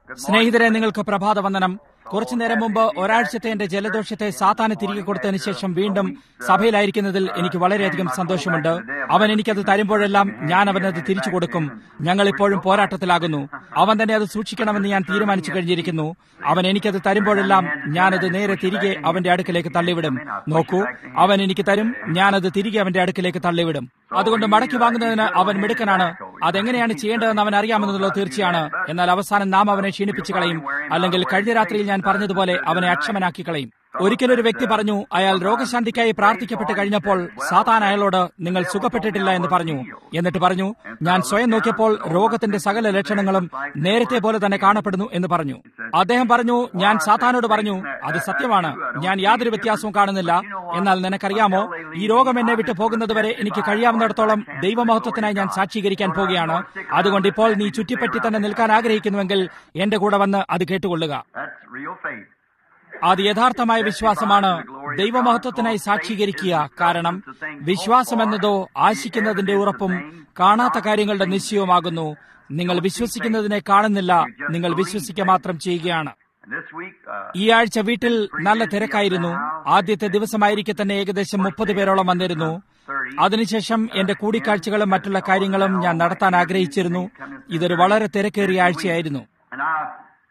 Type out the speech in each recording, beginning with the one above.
സ്നേഹിതരെ നിങ്ങൾക്ക് പ്രഭാത വന്ദനം കുറച്ചു നേരം മുമ്പ് ഒരാഴ്ചത്തെ എന്റെ ജലദോഷത്തെ സാത്താന് തിരികെ കൊടുത്തതിന് ശേഷം വീണ്ടും സഭയിലായിരിക്കുന്നതിൽ എനിക്ക് വളരെയധികം സന്തോഷമുണ്ട് അവൻ എനിക്കത് തരുമ്പോഴെല്ലാം ഞാൻ അവനത് തിരിച്ചു കൊടുക്കും ഞങ്ങൾ ഇപ്പോഴും പോരാട്ടത്തിലാകുന്നു അവൻ തന്നെ അത് സൂക്ഷിക്കണമെന്ന് ഞാൻ തീരുമാനിച്ചു കഴിഞ്ഞിരിക്കുന്നു അവൻ എനിക്കത് തരുമ്പോഴെല്ലാം ഞാനത് നേരെ തിരികെ അവന്റെ അടുക്കിലേക്ക് തള്ളിവിടും നോക്കൂ അവൻ എനിക്ക് തരും ഞാനത് തിരികെ അവന്റെ അടുക്കിലേക്ക് തള്ളിവിടും അതുകൊണ്ട് മടക്കി വാങ്ങുന്നതിന് അവൻ മിടുക്കനാണ് അതെങ്ങനെയാണ് ചെയ്യേണ്ടതെന്ന് അവൻ അറിയാമെന്നുള്ളത് തീർച്ചയാണ് എന്നാൽ അവസാനം നാം അവനെ ക്ഷീണിപ്പിച്ചു കളയും അല്ലെങ്കിൽ കഴിഞ്ഞ രാത്രിയിൽ ഞാൻ പറഞ്ഞതുപോലെ അവനെ അക്ഷമനാക്കി കളയും ഒരിക്കലൊരു വ്യക്തി പറഞ്ഞു അയാൾ രോഗശാന്തിക്കായി പ്രാർത്ഥിക്കപ്പെട്ട് കഴിഞ്ഞപ്പോൾ സാത്താൻ അയാളോട് നിങ്ങൾ സുഖപ്പെട്ടിട്ടില്ല എന്ന് പറഞ്ഞു എന്നിട്ട് പറഞ്ഞു ഞാൻ സ്വയം നോക്കിയപ്പോൾ രോഗത്തിന്റെ സകല ലക്ഷണങ്ങളും നേരത്തെ പോലെ തന്നെ കാണപ്പെടുന്നു എന്ന് പറഞ്ഞു അദ്ദേഹം പറഞ്ഞു ഞാൻ സാത്താനോട് പറഞ്ഞു അത് സത്യമാണ് ഞാൻ യാതൊരു വ്യത്യാസവും കാണുന്നില്ല എന്നാൽ നിനക്കറിയാമോ ഈ രോഗം എന്നെ വിട്ടു പോകുന്നതുവരെ എനിക്ക് കഴിയാവുന്നിടത്തോളം ദൈവമഹത്വത്തിനായി ഞാൻ സാക്ഷീകരിക്കാൻ പോകുകയാണ് അതുകൊണ്ട് ഇപ്പോൾ നീ ചുറ്റിപ്പറ്റി തന്നെ നിൽക്കാൻ ആഗ്രഹിക്കുന്നുവെങ്കിൽ എന്റെ കൂടെ വന്ന് അത് കേട്ടുകൊള്ളുക That's real faith. അത് യഥാർത്ഥമായ വിശ്വാസമാണ് ദൈവമഹത്വത്തിനായി സാക്ഷീകരിക്കുക കാരണം വിശ്വാസം എന്നതോ ആശിക്കുന്നതിന്റെ ഉറപ്പും കാണാത്ത കാര്യങ്ങളുടെ നിശ്ചയവുമാകുന്നു നിങ്ങൾ വിശ്വസിക്കുന്നതിനെ കാണുന്നില്ല നിങ്ങൾ വിശ്വസിക്കുക മാത്രം ചെയ്യുകയാണ് And this week, uh, ഈ ആഴ്ച വീട്ടിൽ നല്ല തിരക്കായിരുന്നു ആദ്യത്തെ ദിവസമായിരിക്കെ തന്നെ ഏകദേശം മുപ്പത് പേരോളം വന്നിരുന്നു അതിനുശേഷം എന്റെ കൂടിക്കാഴ്ചകളും മറ്റുള്ള കാര്യങ്ങളും ഞാൻ നടത്താൻ ആഗ്രഹിച്ചിരുന്നു ഇതൊരു വളരെ തിരക്കേറിയ ആഴ്ചയായിരുന്നു and I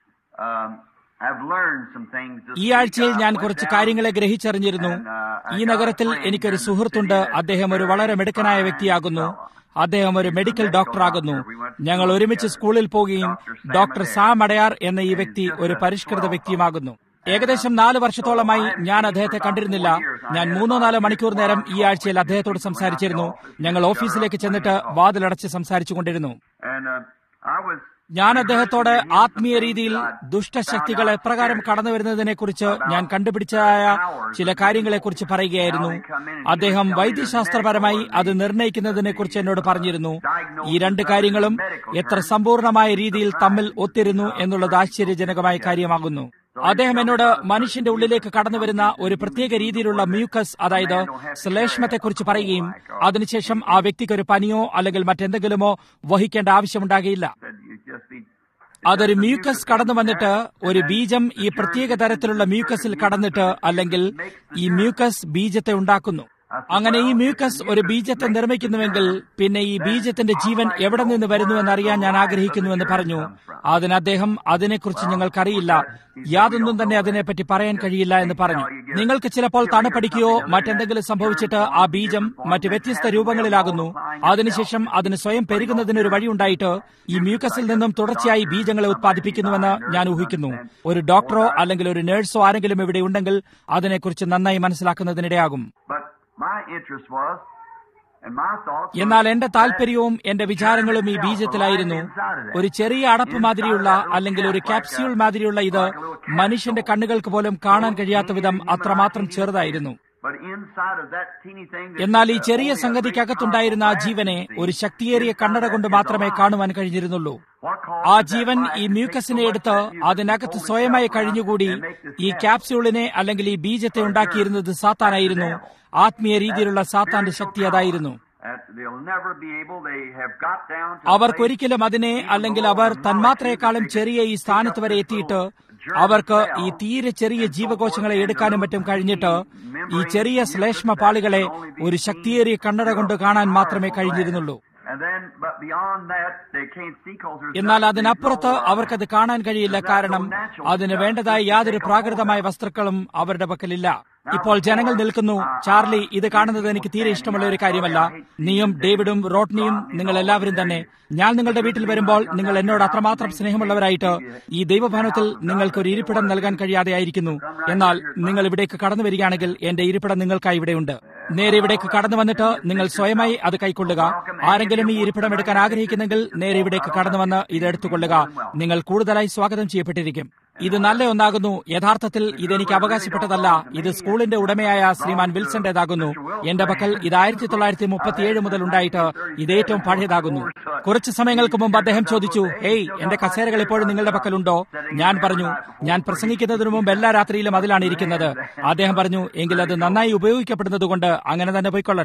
um, have learned some things. This ഈ week. ആഴ്ചയിൽ I ഞാൻ went കുറച്ച് down കാര്യങ്ങളെ ഗ്രഹിച്ചറിഞ്ഞിരുന്നു and, uh, I ഈ got a നഗരത്തിൽ friend എനിക്കൊരു in the സുഹൃത്തുണ്ട് city that അദ്ദേഹം ഒരു is വളരെ very മിടുക്കനായ fine വ്യക്തിയാകുന്നു fellow. അദ്ദേഹം ഒരു മെഡിക്കൽ ഡോക്ടറാകുന്നു ഞങ്ങൾ ഒരുമിച്ച് സ്കൂളിൽ പോവുകയും ഡോക്ടർ സാം അടയാർ എന്ന ഈ വ്യക്തി ഒരു പരിഷ്കൃത വ്യക്തിയുമാകുന്നു ഏകദേശം നാല് വർഷത്തോളമായി ഞാൻ അദ്ദേഹത്തെ കണ്ടിരുന്നില്ല ഞാൻ മൂന്നോ നാലോ മണിക്കൂർ നേരം ഈ ആഴ്ചയിൽ അദ്ദേഹത്തോട് സംസാരിച്ചിരുന്നു ഞങ്ങൾ ഓഫീസിലേക്ക് ചെന്നിട്ട് വാതിലടച്ച് സംസാരിച്ചു കൊണ്ടിരുന്നു And uh, I was ഞാൻ അദ്ദേഹത്തോട് ആത്മീയ രീതിയിൽ ദുഷ്ടശക്തികൾ എപ്രകാരം കടന്നു വരുന്നതിനെ കുറിച്ച് ഞാൻ കണ്ടുപിടിച്ചതായ ചില കാര്യങ്ങളെക്കുറിച്ച് പറയുകയായിരുന്നു അദ്ദേഹം വൈദ്യശാസ്ത്രപരമായി അത് നിർണ്ണയിക്കുന്നതിനെ കുറിച്ച് എന്നോട് പറഞ്ഞിരുന്നു ഈ രണ്ട് കാര്യങ്ങളും എത്ര സമ്പൂർണമായ രീതിയിൽ തമ്മിൽ ഒത്തിരുന്നു എന്നുള്ളത് ആശ്ചര്യജനകമായ കാര്യമാകുന്നു അദ്ദേഹം എന്നോട് മനുഷ്യന്റെ ഉള്ളിലേക്ക് കടന്നു വരുന്ന ഒരു പ്രത്യേക രീതിയിലുള്ള മ്യൂക്കസ് അതായത് ശ്ലേഷ്മത്തെക്കുറിച്ച് പറയുകയും അതിനുശേഷം ആ വ്യക്തിക്ക് ഒരു പനിയോ അല്ലെങ്കിൽ മറ്റെന്തെങ്കിലുമോ വഹിക്കേണ്ട ആവശ്യമുണ്ടാകില്ല said you just be അതൊരു മ്യൂക്കസ് കടന്നു വന്നിട്ട് ഒരു ബീജം ഈ പ്രത്യേക തരത്തിലുള്ള മ്യൂക്കസിൽ കടന്നിട്ട് അല്ലെങ്കിൽ ഈ മ്യൂക്കസ് ബീജത്തെ ഉണ്ടാക്കുന്നു അങ്ങനെ ഈ മ്യൂക്കസ് ഒരു ബീജത്തെ നിർമ്മിക്കുന്നുവെങ്കിൽ പിന്നെ ഈ ബീജത്തിന്റെ ജീവൻ എവിടെ നിന്ന് വരുന്നു എന്നറിയാൻ ഞാൻ ആഗ്രഹിക്കുന്നുവെന്ന് പറഞ്ഞു അതിന് അദ്ദേഹം അതിനെക്കുറിച്ച് ഞങ്ങൾക്കറിയില്ല യാതൊന്നും തന്നെ അതിനെപ്പറ്റി പറയാൻ കഴിയില്ല എന്ന് പറഞ്ഞു നിങ്ങൾക്ക് ചിലപ്പോൾ തണുപ്പടിക്കുകയോ മറ്റെന്തെങ്കിലും സംഭവിച്ചിട്ട് ആ ബീജം മറ്റ് വ്യത്യസ്ത രൂപങ്ങളിലാകുന്നു അതിനുശേഷം അതിന് സ്വയം പെരുകുന്നതിന് ഒരു വഴിയുണ്ടായിട്ട് ഈ മ്യൂക്കസിൽ നിന്നും തുടർച്ചയായി ബീജങ്ങളെ ഉത്പാദിപ്പിക്കുന്നുവെന്ന് ഞാൻ ഊഹിക്കുന്നു ഒരു ഡോക്ടറോ അല്ലെങ്കിൽ ഒരു നഴ്സോ ആരെങ്കിലും ഇവിടെ ഉണ്ടെങ്കിൽ അതിനെക്കുറിച്ച് നന്നായി മനസ്സിലാക്കുന്നതിനിടയാകും But my interest was, and my thoughts. were എന്നാൽ എന്റെ താല്പര്യവും എന്റെ വിചാരങ്ങളും ഈ ബീജത്തിലായിരുന്നു ഒരു ചെറിയ അടപ്പ് മാതിരിയുള്ള അല്ലെങ്കിൽ ഒരു ക്യാപ്സ്യൂൾ മാതിരിയുള്ള ഇത് മനുഷ്യന്റെ കണ്ണുകൾക്ക് പോലും കാണാൻ കഴിയാത്ത വിധം അത്രമാത്രം ചെറുതായിരുന്നു But inside of that teeny thing, that- എന്നാൽ ഈ ചെറിയ സംഗതിക്കകത്തുണ്ടായിരുന്ന ആ ജീവനെ ഒരു ശക്തിയേറിയ കണ്ണട കൊണ്ട് മാത്രമേ കാണുവാൻ കഴിഞ്ഞിരുന്നുള്ളൂ what caused ആ that ജീവൻ light ഈ to take മ്യൂക്കസിനെ so much എടുത്ത് that mucus അതിനകത്ത് over സ്വയമായി itself കഴിഞ്ഞുകൂടി and make this ഈ happen? ക്യാപ്സ്യൂളിനെ അല്ലെങ്കിൽ ഈ ബീജത്തെ ഉണ്ടാക്കിയിരുന്നത് സാത്താനായിരുന്നു ആത്മീയ രീതിയിലുള്ള സാത്താന്റെ ശക്തി അതായിരുന്നു That they'll never be able, they have got down to അവർക്കൊരിക്കലും അതിനെ അല്ലെങ്കിൽ അവർ തന്മാത്രയെക്കാളും ചെറിയ ഈ സ്ഥാനത്ത് വരെ എത്തിയിട്ട് അവർക്ക് ഈ തീരെ ചെറിയ ജീവകോശങ്ങളെ എടുക്കാനും മറ്റും കഴിഞ്ഞിട്ട് ഈ ചെറിയ ശ്ലേഷ്മ പാളികളെ ഒരു ശക്തിയേറിയ കണ്ണട കൊണ്ട് കാണാൻ മാത്രമേ കഴിഞ്ഞിരുന്നുള്ളൂ And then, but beyond that, they can't see 'cause there's എന്നാൽ nothing- അതിനപ്പുറത്ത് there's no, uh, അവർക്കത് കാണാൻ കഴിയില്ല കാരണം അതിന് വേണ്ടതായ യാതൊരു പ്രാകൃതമായ വസ്തുക്കളും അവരുടെ പക്കലില്ല ഇപ്പോൾ ജനങ്ങൾ നിൽക്കുന്നു ചാർലി ഇത് കാണുന്നത് എനിക്ക് തീരെ ഇഷ്ടമുള്ള ഒരു കാര്യമല്ല നീയും ഡേവിഡും റോട്ട്നിയും നിങ്ങൾ എല്ലാവരും തന്നെ ഞാൻ നിങ്ങളുടെ വീട്ടിൽ വരുമ്പോൾ നിങ്ങൾ എന്നോട് അത്രമാത്രം സ്നേഹമുള്ളവരായിട്ട് ഈ ദൈവഭവനത്തിൽ നിങ്ങൾക്ക് ഒരു ഇരിപ്പിടം നൽകാൻ കഴിയാതെ ആയിരിക്കുന്നു എന്നാൽ നിങ്ങൾ ഇവിടേക്ക് കടന്നു വരികയാണെങ്കിൽ എന്റെ ഇരിപ്പിടം നിങ്ങൾക്കായി ഇവിടെയുണ്ട് നേരെ ഇവിടേക്ക് കടന്നു വന്നിട്ട് നിങ്ങൾ സ്വയമായി അത് കൈക്കൊള്ളുക ആരെങ്കിലും ഈ ഇരിപ്പിടം എടുക്കാൻ ആഗ്രഹിക്കുന്നെങ്കിൽ നേരെ ഇവിടേക്ക് കടന്നു വന്ന് ഇത് എടുത്തുകൊള്ളുക നിങ്ങൾ കൂടുതലായി സ്വാഗതം ചെയ്യപ്പെട്ടിരിക്കും ഇത് നല്ല ഒന്നാകുന്നു യഥാർത്ഥത്തിൽ ഇതെനിക്ക് അവകാശപ്പെട്ടതല്ല ഇത് സ്കൂളിന്റെ ഉടമയായ ശ്രീമാൻ വിൽസന്റേതാകുന്നു എന്റെ പക്കൽ ഇത് ആയിരത്തി തൊള്ളായിരത്തി മുപ്പത്തിയേഴ് മുതൽ ഉണ്ടായിട്ട് ഇത് ഏറ്റവും പഴയതാകുന്നു കുറച്ച് സമയങ്ങൾക്ക് മുമ്പ് അദ്ദേഹം ചോദിച്ചു ഹേയ് എന്റെ കസേരകൾ ഇപ്പോഴും നിങ്ങളുടെ പക്കലുണ്ടോ ഞാൻ പറഞ്ഞു ഞാൻ പ്രസംഗിക്കുന്നതിന് മുമ്പ് എല്ലാ രാത്രിയിലും അതിലാണ് ഇരിക്കുന്നത് അദ്ദേഹം പറഞ്ഞു എങ്കിൽ അത് നന്നായി ഉപയോഗിക്കപ്പെടുന്നത് കൊണ്ട് അങ്ങനെ തന്നെ പോയിക്കൊള്ളട്ടെ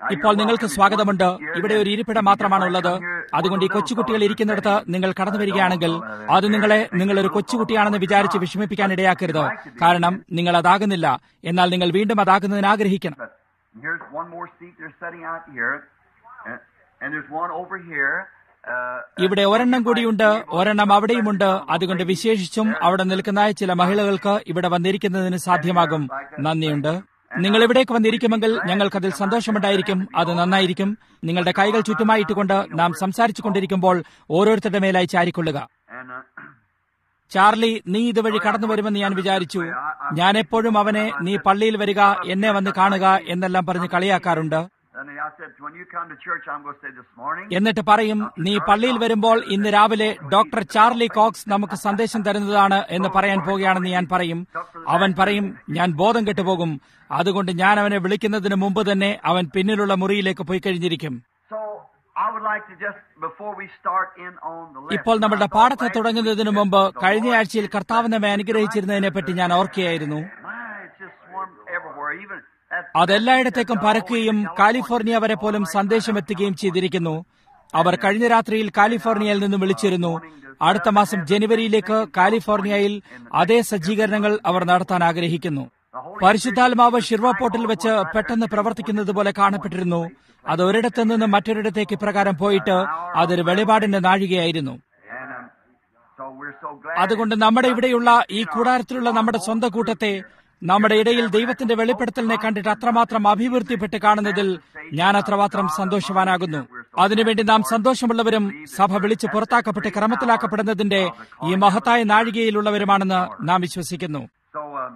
ഇപ്പോൾ നിങ്ങൾക്ക് സ്വാഗതമുണ്ട് ഇവിടെ ഒരു ഇരിപ്പിടം മാത്രമാണുള്ളത് അതുകൊണ്ട് ഈ കൊച്ചുകുട്ടികൾ ഇരിക്കുന്നിടത്ത് നിങ്ങൾ കടന്നു വരികയാണെങ്കിൽ അത് നിങ്ങളെ നിങ്ങൾ ഒരു കൊച്ചുകുട്ടിയാണെന്ന് വിചാരിച്ച് വിഷമിപ്പിക്കാൻ ഇടയാക്കരുത് കാരണം നിങ്ങൾ അതാകുന്നില്ല എന്നാൽ നിങ്ങൾ വീണ്ടും അതാകുന്നതിന് ആഗ്രഹിക്കണം But here's one more seat they're setting out here, and, and there's one over here. Uh, ഇവിടെ ഒരെണ്ണം കൂടിയുണ്ട് ഒരെണ്ണം അവിടെയുമുണ്ട് അതുകൊണ്ട് വിശേഷിച്ചും അവിടെ നിൽക്കുന്ന ചില മഹിളകൾക്ക് ഇവിടെ വന്നിരിക്കുന്നതിന് സാധ്യമാകും നന്ദിയുണ്ട് നിങ്ങൾ ഇവിടേക്ക് വന്നിരിക്കുമെങ്കിൽ ഞങ്ങൾക്കതിൽ സന്തോഷമുണ്ടായിരിക്കും അത് നന്നായിരിക്കും നിങ്ങളുടെ കൈകൾ ചുറ്റുമായിട്ടുകൊണ്ട് നാം സംസാരിച്ചു കൊണ്ടിരിക്കുമ്പോൾ ഓരോരുത്തരുടെ മേലായി ചാരിക്കൊള്ളുക and uh, ചാർലി നീ ഇതുവഴി കടന്നു വരുമെന്ന് ഞാൻ വിചാരിച്ചു ഞാൻ എപ്പോഴും അവനെ നീ പള്ളിയിൽ വരിക എന്നെ വന്ന് കാണുക എന്നെല്ലാം പറഞ്ഞ് കളിയാക്കാറുണ്ട് and I said, when you come to church, I'm going to say this morning. എന്നിട്ട് പറയും നീ പള്ളിയിൽ വരുമ്പോൾ ഇന്ന് രാവിലെ ഡോക്ടർ ചാർലി കോക്സ് നമുക്ക് സന്ദേശം തരുന്നതാണ് എന്ന് പറയാൻ പോകുകയാണെന്ന് ഞാൻ പറയും അവൻ പറയും ഞാൻ ബോധം കെട്ടുപോകും അതുകൊണ്ട് ഞാൻ അവനെ വിളിക്കുന്നതിന് മുമ്പ് തന്നെ അവൻ പിന്നിലുള്ള മുറിയിലേക്ക് പോയി കഴിഞ്ഞിരിക്കും So I would like to just before we start in on the lesson. ഇപ്പോൾ നമ്മുടെ I thought പാഠത്തെ last തുടങ്ങുന്നതിന് week, മുമ്പ് the കഴിഞ്ഞ Lord- ആഴ്ചയിൽ കർത്താവ് നമ്മെ അനുഗ്രഹിച്ചിരുന്നതിനെ പറ്റി ഞാൻ ഓർക്കുകയായിരുന്നു My, it's just swarmed everywhere. Even that's, അതെല്ലായിടത്തേക്കും പരക്കുകയും കാലിഫോർണിയ വരെ പോലും സന്ദേശം എത്തുകയും ചെയ്തിരിക്കുന്നു അവർ കഴിഞ്ഞ രാത്രിയിൽ കാലിഫോർണിയയിൽ നിന്നും വിളിച്ചിരുന്നു അടുത്ത മാസം ജനുവരിയിലേക്ക് കാലിഫോർണിയയിൽ അതേ സജ്ജീകരണങ്ങൾ അവർ നടത്താൻ ആഗ്രഹിക്കുന്നു പരിശുദ്ധാത്മാവ് ഷിർവപ്പോട്ടിൽ വെച്ച് പെട്ടെന്ന് പ്രവർത്തിക്കുന്നത് പോലെ കാണപ്പെട്ടിരുന്നു അത് ഒരിടത്തു നിന്ന് മറ്റൊരിടത്തേക്ക് ഇപ്രകാരം പോയിട്ട് അതൊരു വെളിപാടിന്റെ നാഴികയായിരുന്നു and um, so we're so glad. അതുകൊണ്ട് നമ്മുടെ ഇവിടെയുള്ള ഈ കൂടാരത്തിലുള്ള നമ്മുടെ സ്വന്തം കൂട്ടത്തെ നമ്മുടെ ഇടയിൽ ദൈവത്തിന്റെ വെളിപ്പെടുത്തലിനെ കണ്ടിട്ട് അത്രമാത്രം അഭിവൃദ്ധിപ്പെട്ട് കാണുന്നതിൽ ഞാൻ അത്രമാത്രം സന്തോഷവാനാകുന്നു അതിനുവേണ്ടി നാം സന്തോഷമുള്ളവരും സഭ വിളിച്ച് പുറത്താക്കപ്പെട്ട് ക്രമത്തിലാക്കപ്പെടുന്നതിന്റെ ഈ മഹത്തായ നാഴികയിലുള്ളവരുമാണെന്ന് നാം വിശ്വസിക്കുന്നു So um,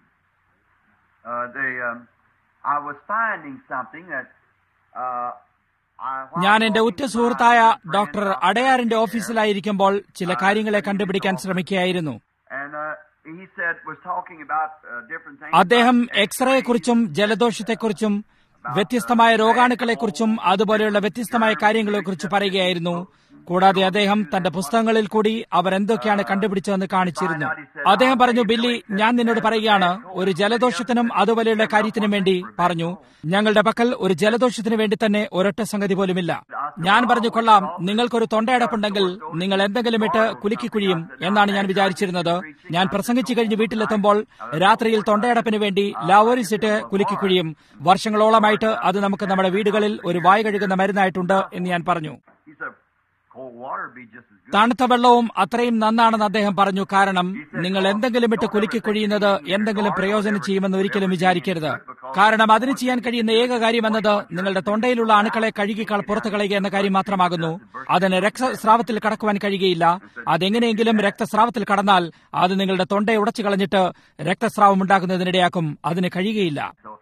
uh, they, um, I was finding something that. Uh, I, ഞാൻ എന്റെ ഉറ്റ സുഹൃത്തായ ഡോക്ടർ അടയാറിന്റെ ഓഫീസിലായിരിക്കുമ്പോൾ ചില കാര്യങ്ങളെ കണ്ടുപിടിക്കാൻ ശ്രമിക്കുകയായിരുന്നു And uh, he said was talking about uh, different things. അദ്ദേഹം എക്സ്റേയെക്കുറിച്ചും ജലദോഷത്തെക്കുറിച്ചും വ്യത്യസ്തമായ രോഗാണുക്കളെക്കുറിച്ചും അതുപോലെയുള്ള വ്യത്യസ്തമായ കാര്യങ്ങളെക്കുറിച്ച് പറയുകയായിരുന്നു കൂടാതെ അദ്ദേഹം തന്റെ പുസ്തകങ്ങളിൽ കൂടി അവർ എന്തൊക്കെയാണ് കണ്ടുപിടിച്ചതെന്ന് കാണിച്ചിരുന്നു അദ്ദേഹം പറഞ്ഞു ബില്ലി ഞാൻ നിന്നോട് പറയുകയാണ് ഒരു ജലദോഷത്തിനും അതുപോലെയുള്ള കാര്യത്തിനും വേണ്ടി പറഞ്ഞു ഞങ്ങളുടെ പക്കൽ ഒരു ജലദോഷത്തിന് വേണ്ടി തന്നെ ഒരൊറ്റ സംഗതി പോലുമില്ല ഞാൻ പറഞ്ഞു കൊള്ളാം നിങ്ങൾക്കൊരു തൊണ്ടയടപ്പുണ്ടെങ്കിൽ നിങ്ങൾ എന്തെങ്കിലും ഇട്ട് കുലുക്കിക്കുഴിയും എന്നാണ് ഞാൻ വിചാരിച്ചിരുന്നത് ഞാൻ പ്രസംഗിച്ചു കഴിഞ്ഞ് വീട്ടിലെത്തുമ്പോൾ രാത്രിയിൽ തൊണ്ടയടപ്പിന് വേണ്ടി ലാവോരിസ് ഇട്ട് കുലുക്കിക്കുഴിയും വർഷങ്ങളോളമായിട്ട് അത് നമുക്ക് നമ്മുടെ വീടുകളിൽ ഒരു വായ കഴുകുന്ന മരുന്നായിട്ടുണ്ട് എന്ന് ഞാൻ പറഞ്ഞു He said, cold water would be just as good. തണുത്ത വെള്ളവും അത്രയും നന്നാണെന്ന് അദ്ദേഹം പറഞ്ഞു കാരണം നിങ്ങൾ എന്തെങ്കിലും ഇട്ട് കുലുക്കി കുഴിയുന്നത് എന്തെങ്കിലും പ്രയോജനം ചെയ്യുമെന്ന് ഒരിക്കലും വിചാരിക്കരുത് കാരണം അതിന് ചെയ്യാൻ കഴിയുന്ന ഏക കാര്യം എന്നത് നിങ്ങളുടെ തൊണ്ടയിലുള്ള അണുക്കളെ കഴുകിക്കൾ പുറത്തു കളയുക എന്ന കാര്യം മാത്രമാകുന്നു അതിന് രക്തസ്രാവത്തിൽ കടക്കുവാൻ കഴിയുകയില്ല അതെങ്ങനെയെങ്കിലും രക്തസ്രാവത്തിൽ കടന്നാൽ അത് നിങ്ങളുടെ തൊണ്ടയെ ഉടച്ചു കളഞ്ഞിട്ട് രക്തസ്രാവം ഉണ്ടാക്കുന്നതിനിടയാക്കും അതിന് കഴിയുകയില്ല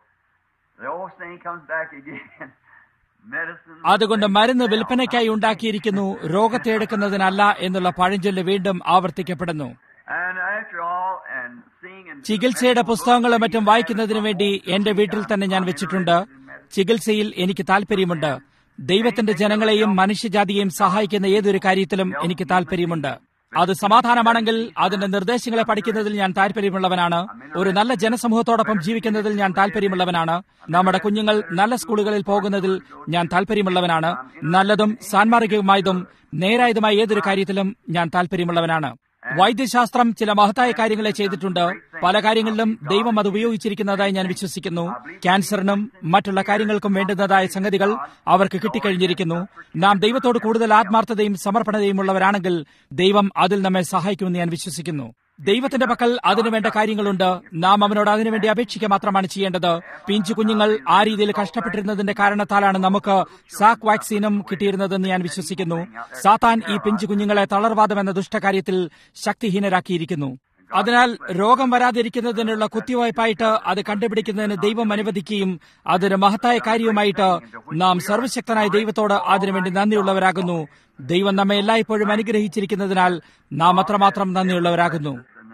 So the old thing comes back again. Medicine. അതുകൊണ്ട് മരുന്ന് വിൽപ്പനയ്ക്കായി ഉണ്ടാക്കിയിരിക്കുന്നു രോഗത്തെ എടുക്കുന്നതിനല്ല എന്നുള്ള പഴഞ്ചൊല്ല് വീണ്ടും ആവർത്തിക്കപ്പെടുന്നു And after all, and seeing and ചികിത്സയുടെ പുസ്തകങ്ങളും മറ്റും വായിക്കുന്നതിനു വേണ്ടി എന്റെ വീട്ടിൽ തന്നെ ഞാൻ വെച്ചിട്ടുണ്ട് ചികിത്സയിൽ എനിക്ക് താല്പര്യമുണ്ട് ദൈവത്തിന്റെ ജനങ്ങളെയും മനുഷ്യജാതിയെയും സഹായിക്കുന്ന ഏതൊരു കാര്യത്തിലും എനിക്ക് താല്പര്യമുണ്ട് അത് സമാധാനമാണെങ്കിൽ അതിന്റെ നിർദ്ദേശങ്ങളെ പഠിക്കുന്നതിൽ ഞാൻ താല്പര്യമുള്ളവനാണ് ഒരു നല്ല ജനസമൂഹത്തോടൊപ്പം ജീവിക്കുന്നതിൽ ഞാൻ താല്പര്യമുള്ളവനാണ് നമ്മുടെ കുഞ്ഞുങ്ങൾ നല്ല സ്കൂളുകളിൽ പോകുന്നതിൽ ഞാൻ താല്പര്യമുള്ളവനാണ് നല്ലതും സാൻമാർഗികമായതും നേരായതുമായ ഏതൊരു കാര്യത്തിലും ഞാൻ താല്പര്യമുള്ളവനാണ് വൈദ്യശാസ്ത്രം ചില മഹത്തായ കാര്യങ്ങളെ ചെയ്തിട്ടുണ്ട് പല കാര്യങ്ങളിലും ദൈവം അത് ഉപയോഗിച്ചിരിക്കുന്നതായി ഞാൻ വിശ്വസിക്കുന്നു ക്യാൻസറിനും മറ്റുള്ള കാര്യങ്ങൾക്കും വേണ്ടുന്നതായ സംഗതികൾ അവർക്ക് കിട്ടിക്കഴിഞ്ഞിരിക്കുന്നു നാം ദൈവത്തോട് കൂടുതൽ ആത്മാർത്ഥതയും സമർപ്പണതയും ഉള്ളവരാണെങ്കിൽ ദൈവം അതിൽ നമ്മെ സഹായിക്കുമെന്ന് ഞാൻ വിശ്വസിക്കുന്നു ദൈവത്തിന്റെ പക്കൽ അതിനുവേണ്ട കാര്യങ്ങളുണ്ട് നാം അവനോട് അതിനുവേണ്ടി അപേക്ഷിക്കുക മാത്രമാണ് ചെയ്യേണ്ടത് പിഞ്ചു കുഞ്ഞുങ്ങൾ ആ രീതിയിൽ കഷ്ടപ്പെട്ടിരുന്നതിന്റെ കാരണത്താലാണ് നമുക്ക് സാക് വാക്സിനും കിട്ടിയിരുന്നതെന്ന് ഞാൻ വിശ്വസിക്കുന്നു സാത്താൻ ഈ പിഞ്ചു കുഞ്ഞുങ്ങളെ തളർവാദം എന്ന ദുഷ്ടകാര്യത്തിൽ ശക്തിഹീനരാക്കിയിരിക്കുന്നു അതിനാൽ രോഗം വരാതിരിക്കുന്നതിനുള്ള കുത്തിവയ്പായിട്ട് അത് കണ്ടുപിടിക്കുന്നതിന് ദൈവം അനുവദിക്കുകയും അതൊരു മഹത്തായ കാര്യവുമായിട്ട് നാം സർവശക്തനായ ദൈവത്തോട് അതിനുവേണ്ടി നന്ദിയുള്ളവരാകുന്നു ദൈവം നമ്മെ എല്ലായ്പ്പോഴും അനുഗ്രഹിച്ചിരിക്കുന്നതിനാൽ നാം അത്രമാത്രം നന്ദിയുള്ളവരാകുന്നു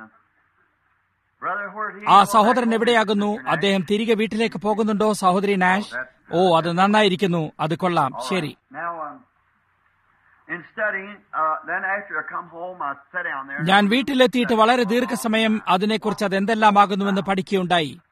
Brother, where did he ആ go സഹോദരൻ back? എവിടെയാകുന്നു അദ്ദേഹം തിരികെ വീട്ടിലേക്ക് പോകുന്നുണ്ടോ സഹോദരി നാഷ് ഓ അത് നന്നായിരിക്കുന്നു അത് കൊള്ളാം ശരി Now, um, in studying, uh, then after I come home, I sat down there. ഞാൻ വീട്ടിലെത്തിയിട്ട് വളരെ ദീർഘസമയം അതിനെക്കുറിച്ച് അത് എന്തെല്ലാമാകുന്നുവെന്ന് പഠിക്കുകയുണ്ടായി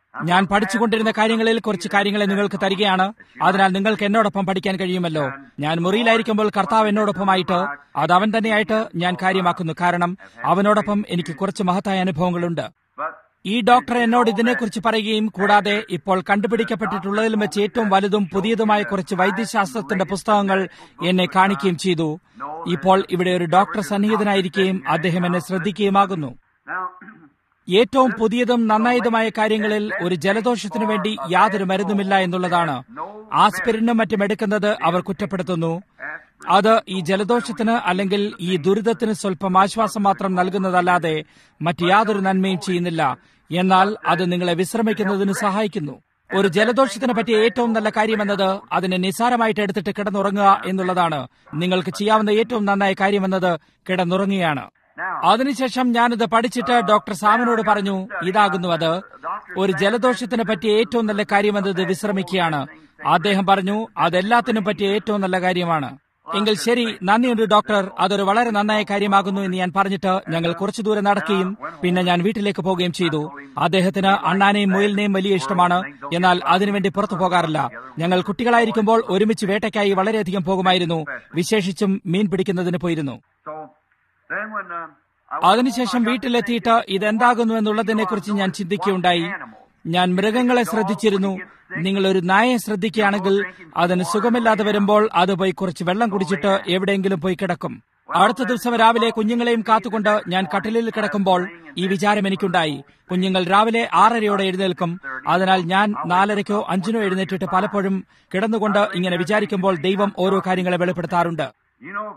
ഞാൻ പഠിച്ചുകൊണ്ടിരുന്ന കാര്യങ്ങളിൽ കുറച്ച് കാര്യങ്ങളെ നിങ്ങൾക്ക് തരികയാണ് അതിനാൽ നിങ്ങൾക്ക് എന്നോടൊപ്പം പഠിക്കാൻ കഴിയുമല്ലോ ഞാൻ മുറിയിലായിരിക്കുമ്പോൾ കർത്താവ് എന്നോടൊപ്പമായിട്ട് അത് അവൻ തന്നെയായിട്ട് ഞാൻ കാര്യമാക്കുന്നു കാരണം അവനോടൊപ്പം എനിക്ക് കുറച്ച് മഹത്തായ അനുഭവങ്ങളുണ്ട് But ഈ ഡോക്ടർ എന്നോട് ഇതിനെക്കുറിച്ച് പറയുകയും കൂടാതെ ഇപ്പോൾ കണ്ടുപിടിക്കപ്പെട്ടിട്ടുള്ളതിൽ വെച്ച് ഏറ്റവും വലുതും പുതിയതുമായ കുറച്ച് വൈദ്യശാസ്ത്രത്തിന്റെ പുസ്തകങ്ങൾ എന്നെ കാണിക്കുകയും ചെയ്തു ഇപ്പോൾ ഇവിടെ ഒരു ഡോക്ടർ സന്നിഹിതനായിരിക്കുകയും അദ്ദേഹം എന്നെ ശ്രദ്ധിക്കുകയുമാകുന്നു now, ഏറ്റവും പുതിയതും നന്നായതുമായ കാര്യങ്ങളിൽ ഒരു ജലദോഷത്തിനു വേണ്ടി യാതൊരു മരുന്നുമില്ല എന്നുള്ളതാണ് ആസ്പിരിനും മറ്റും എടുക്കുന്നത് അവർ കുറ്റപ്പെടുത്തുന്നു അത് ഈ ജലദോഷത്തിന് അല്ലെങ്കിൽ ഈ ദുരിതത്തിന് സ്വല്പം ആശ്വാസം മാത്രം നൽകുന്നതല്ലാതെ മറ്റ് യാതൊരു നന്മയും ചെയ്യുന്നില്ല എന്നാൽ അത് നിങ്ങളെ വിശ്രമിക്കുന്നതിന് സഹായിക്കുന്നു ഒരു ജലദോഷത്തിനെ പറ്റിയ ഏറ്റവും നല്ല കാര്യമെന്നത് അതിനെ നിസാരമായിട്ട് എടുത്തിട്ട് കിടന്നുറങ്ങുക എന്നുള്ളതാണ് നിങ്ങൾക്ക് ചെയ്യാവുന്ന ഏറ്റവും നന്നായ കാര്യമെന്നത് കിടന്നുറങ്ങുകയാണ് അതിനുശേഷം ഞാനിത് പഠിച്ചിട്ട് ഡോക്ടർ സാമിനോട് പറഞ്ഞു ഇതാകുന്നു അത് ഒരു ജലദോഷത്തിനെ പറ്റിയ ഏറ്റവും നല്ല കാര്യമെന്നത് വിശ്രമിക്കുകയാണ് അദ്ദേഹം പറഞ്ഞു അതെല്ലാത്തിനും പറ്റിയ ഏറ്റവും നല്ല കാര്യമാണ് എങ്കിൽ ശരി നന്ദിയുണ്ട് ഡോക്ടർ അതൊരു വളരെ നന്നായ കാര്യമാകുന്നു എന്ന് ഞാൻ പറഞ്ഞിട്ട് ഞങ്ങൾ കുറച്ചു ദൂരം നടക്കുകയും പിന്നെ ഞാൻ വീട്ടിലേക്ക് പോവുകയും ചെയ്തു അദ്ദേഹത്തിന് അണ്ണാനെയും മുയലിനെയും വലിയ ഇഷ്ടമാണ് എന്നാൽ അതിനുവേണ്ടി പുറത്തു പോകാറില്ല ഞങ്ങൾ കുട്ടികളായിരിക്കുമ്പോൾ ഒരുമിച്ച് വേട്ടയ്ക്കായി വളരെയധികം പോകുമായിരുന്നു വിശേഷിച്ചും മീൻ പിടിക്കുന്നതിന് പോയിരുന്നു so then when um, I അതിനുശേഷം വീട്ടിലെത്തിയിട്ട് ഇതെന്താകുന്നു എന്നുള്ളതിനെ കുറിച്ച് ഞാൻ ചിന്തിക്കുകയുണ്ടായി ഞാൻ മൃഗങ്ങളെ ശ്രദ്ധിച്ചിരുന്നു നിങ്ങൾ ഒരു നായയെ ശ്രദ്ധിക്കുകയാണെങ്കിൽ അതിന് സുഖമില്ലാതെ വരുമ്പോൾ അത് പോയി കുറച്ച് വെള്ളം കുടിച്ചിട്ട് എവിടെയെങ്കിലും പോയി കിടക്കും അടുത്ത ദിവസം രാവിലെ കുഞ്ഞുങ്ങളെയും കാത്തുകൊണ്ട് ഞാൻ കട്ടിലിൽ കിടക്കുമ്പോൾ ഈ വിചാരം എനിക്കുണ്ടായി കുഞ്ഞുങ്ങൾ രാവിലെ ആറരയോടെ എഴുന്നേൽക്കും അതിനാൽ ഞാൻ നാലരയ്ക്കോ അഞ്ചിനോ എഴുന്നേറ്റിട്ട് പലപ്പോഴും കിടന്നുകൊണ്ട് ഇങ്ങനെ വിചാരിക്കുമ്പോൾ ദൈവം ഓരോ കാര്യങ്ങളെ വെളിപ്പെടുത്താറുണ്ട് You know,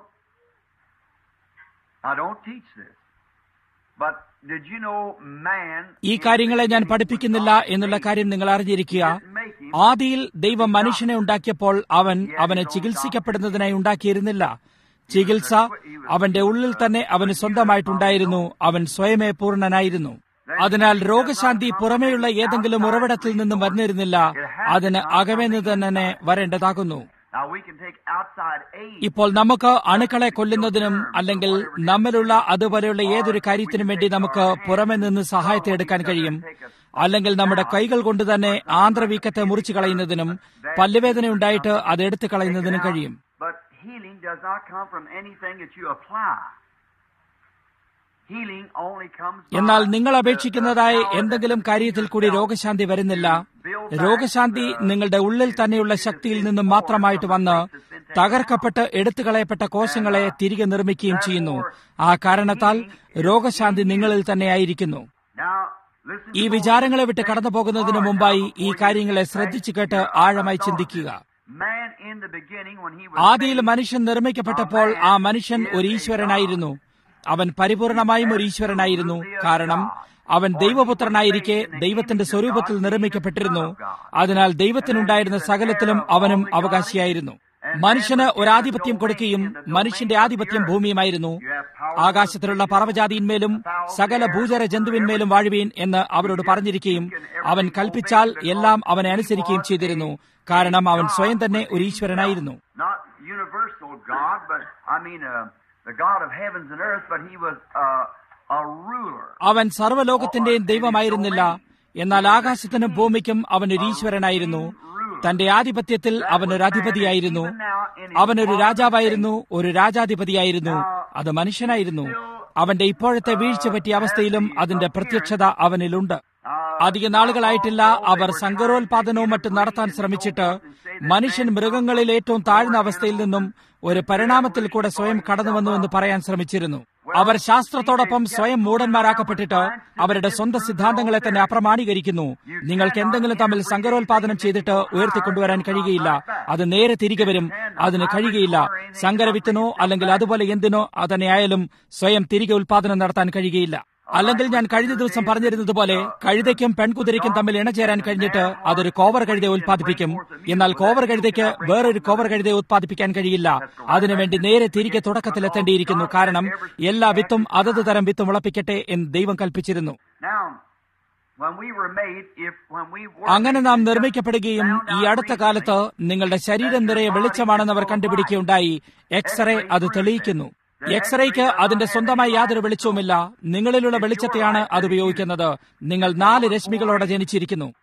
I don't teach this, but did you know man? ഈ കാര്യങ്ങളെ ഞാൻ പഠിപ്പിക്കുന്നില്ല എന്നുള്ള കാര്യം നിങ്ങൾ അറിഞ്ഞിരിക്കുക ആദിയിൽ ദൈവം മനുഷ്യനെ ഉണ്ടാക്കിയപ്പോൾ അവൻ അവനെ ചികിത്സിക്കപ്പെടുന്നതിനായി ഉണ്ടാക്കിയിരുന്നില്ല ചികിത്സ അവന്റെ ഉള്ളിൽ തന്നെ അവന് സ്വന്തമായിട്ടുണ്ടായിരുന്നു അവൻ സ്വയമേ പൂർണ്ണനായിരുന്നു അതിനാൽ രോഗശാന്തി പുറമേയുള്ള ഏതെങ്കിലും ഉറവിടത്തിൽ നിന്നും വന്നിരുന്നില്ല അതിന് അകമേ നിന്ന് തന്നെ വരേണ്ടതാകുന്നു Now we can take outside aid. ഇപ്പോൾ നമുക്ക് അണുക്കളെ കൊല്ലുന്നതിനും അല്ലെങ്കിൽ നമ്മിലുള്ള അതുപോലെയുള്ള ഏതൊരു കാര്യത്തിനും വേണ്ടി നമുക്ക് പുറമെ നിന്ന് സഹായത്തെ എടുക്കാൻ കഴിയും അല്ലെങ്കിൽ നമ്മുടെ കൈകൾ കൊണ്ട് തന്നെ ആന്ത്രവീക്കത്തെ മുറിച്ചു കളയുന്നതിനും പല്ലുവേദന ഉണ്ടായിട്ട് അത് എടുത്തു കളയുന്നതിനും കഴിയും But healing does not come from anything that you apply. Healing only comes by എന്നാൽ നിങ്ങൾ the- അപേക്ഷിക്കുന്നതായ the power എന്തെങ്കിലും that കാര്യത്തിൽ കൂടി itself രോഗശാന്തി വരുന്നില്ല രോഗശാന്തി നിങ്ങളുടെ ഉള്ളിൽ തന്നെയുള്ള ശക്തിയിൽ നിന്നും മാത്രമായിട്ട് വന്ന് തകർക്കപ്പെട്ട് എടുത്തു കളയപ്പെട്ട കോശങ്ങളെ തിരികെ നിർമ്മിക്കുകയും ചെയ്യുന്നു ആ കാരണത്താൽ രോഗശാന്തി നിങ്ങളിൽ തന്നെയായിരിക്കുന്നു Now, listen ഈ to വിചാരങ്ങളെ വിട്ട് കടന്നു പോകുന്നതിന് മുമ്പായി ഈ കാര്യങ്ങളെ ശ്രദ്ധിച്ചു കേട്ട് ആഴമായി ചിന്തിക്കുക Man in the beginning when he was ആദിയിൽ made, മനുഷ്യൻ നിർമ്മിക്കപ്പെട്ടപ്പോൾ ആ മനുഷ്യൻ ഒരു ഈശ്വരനായിരുന്നു അവൻ പരിപൂർണമായും ഒരു ഈശ്വരനായിരുന്നു കാരണം അവൻ ദൈവപുത്രനായിരിക്കെ ദൈവത്തിന്റെ സ്വരൂപത്തിൽ നിർമ്മിക്കപ്പെട്ടിരുന്നു അതിനാൽ ദൈവത്തിനുണ്ടായിരുന്ന സകലത്തിലും അവനും അവകാശിയായിരുന്നു മനുഷ്യന് ഒരാധിപത്യം കൊടുക്കുകയും മനുഷ്യന്റെ ആധിപത്യം ഭൂമിയുമായിരുന്നു ആകാശത്തിലുള്ള പറവജാതിയിന്മേലും സകല ഭൂചര ജന്തുവിന്മേലും വാഴുവീൻ എന്ന് അവരോട് പറഞ്ഞിരിക്കുകയും അവൻ കൽപ്പിച്ചാൽ എല്ലാം അവനെ അനുസരിക്കുകയും ചെയ്തിരുന്നു കാരണം അവൻ സ്വയം തന്നെ ഒരു ഈശ്വരനായിരുന്നു not universal God, but I mean uh, the God of heavens and earth, but he was uh, a ruler. അവൻ സർവ്വലോകത്തിന്റെയും ദൈവമായിരുന്നില്ല എന്നാൽ ആകാശത്തിനും ഭൂമിക്കും അവൻ ഒരു ഈശ്വരനായിരുന്നു തന്റെ ആധിപത്യത്തിൽ അവൻ ഒരു അധിപതിയായിരുന്നു അവനൊരു രാജാവായിരുന്നു ഒരു രാജാധിപതിയായിരുന്നു അത് മനുഷ്യനായിരുന്നു അവന്റെ ഇപ്പോഴത്തെ വീഴ്ച പറ്റിയ അവസ്ഥയിലും അതിന്റെ പ്രത്യക്ഷത അവനിലുണ്ട് അധിക നാളുകളായിട്ടില്ല അവർ സങ്കരോത്പാദനവും മറ്റും നടത്താൻ ശ്രമിച്ചിട്ട് മനുഷ്യൻ മൃഗങ്ങളിൽ ഏറ്റവും താഴ്ന്ന അവസ്ഥയിൽ നിന്നും ഒരു പരിണാമത്തിൽ കൂടെ സ്വയം കടന്നുവന്നുവെന്ന് പറയാൻ ശ്രമിച്ചിരുന്നു അവർ ശാസ്ത്രത്തോടൊപ്പം സ്വയം മൂടന്മാരാക്കപ്പെട്ടിട്ട് അവരുടെ സ്വന്തം സിദ്ധാന്തങ്ങളെ തന്നെ അപ്രമാണീകരിക്കുന്നു നിങ്ങൾക്ക് എന്തെങ്കിലും തമ്മിൽ സങ്കരോത്പാദനം ചെയ്തിട്ട് ഉയർത്തിക്കൊണ്ടുവരാൻ കഴിയുകയില്ല അത് നേരെ തിരികെ വരും അതിന് കഴിയുകയില്ല സങ്കരവിത്തിനോ അല്ലെങ്കിൽ അതുപോലെ എന്തിനോ അതന്നെയായാലും സ്വയം തിരികെ ഉൽപാദനം നടത്താൻ കഴിയുകയില്ല അല്ലെങ്കിൽ ഞാൻ കഴിഞ്ഞ ദിവസം പറഞ്ഞിരുന്നത് പോലെ കഴുതയ്ക്കും പെൺകുതിരയ്ക്കും തമ്മിൽ ഇണചേരാൻ കഴിഞ്ഞിട്ട് അതൊരു കോവർ കഴുതയെ ഉൽപ്പാദിപ്പിക്കും എന്നാൽ കോവർ കഴുതയ്ക്ക് വേറൊരു കോവർ കഴുതയെ ഉത്പാദിപ്പിക്കാൻ കഴിയില്ല അതിനുവേണ്ടി നേരെ തിരികെ തുടക്കത്തിലെത്തേണ്ടിയിരിക്കുന്നു കാരണം എല്ലാ വിത്തും അതത് തരം വിത്ത് മുളപ്പിക്കട്ടെ എന്ന് ദൈവം കൽപ്പിച്ചിരുന്നു Now, when we were made, if when we were അങ്ങനെ made, നാം we നിർമ്മിക്കപ്പെടുകയും found ഈ out അടുത്ത recently കാലത്ത് നിങ്ങളുടെ ശരീരം നിറയെ വെളിച്ചമാണെന്ന് അവർ കണ്ടുപിടിക്കുകയുണ്ടായി എക്സ്റേ അത് തെളിയിക്കുന്നു എക്സ്റേക്ക് അതിന്റെ സ്വന്തമായി യാതൊരു വെളിച്ചവുമില്ല നിങ്ങളിലുള്ള വെളിച്ചത്തെയാണ് അത് ഉപയോഗിക്കുന്നത് നിങ്ങൾ നാല് രശ്മികളോടെ ജനിച്ചിരിക്കുന്നു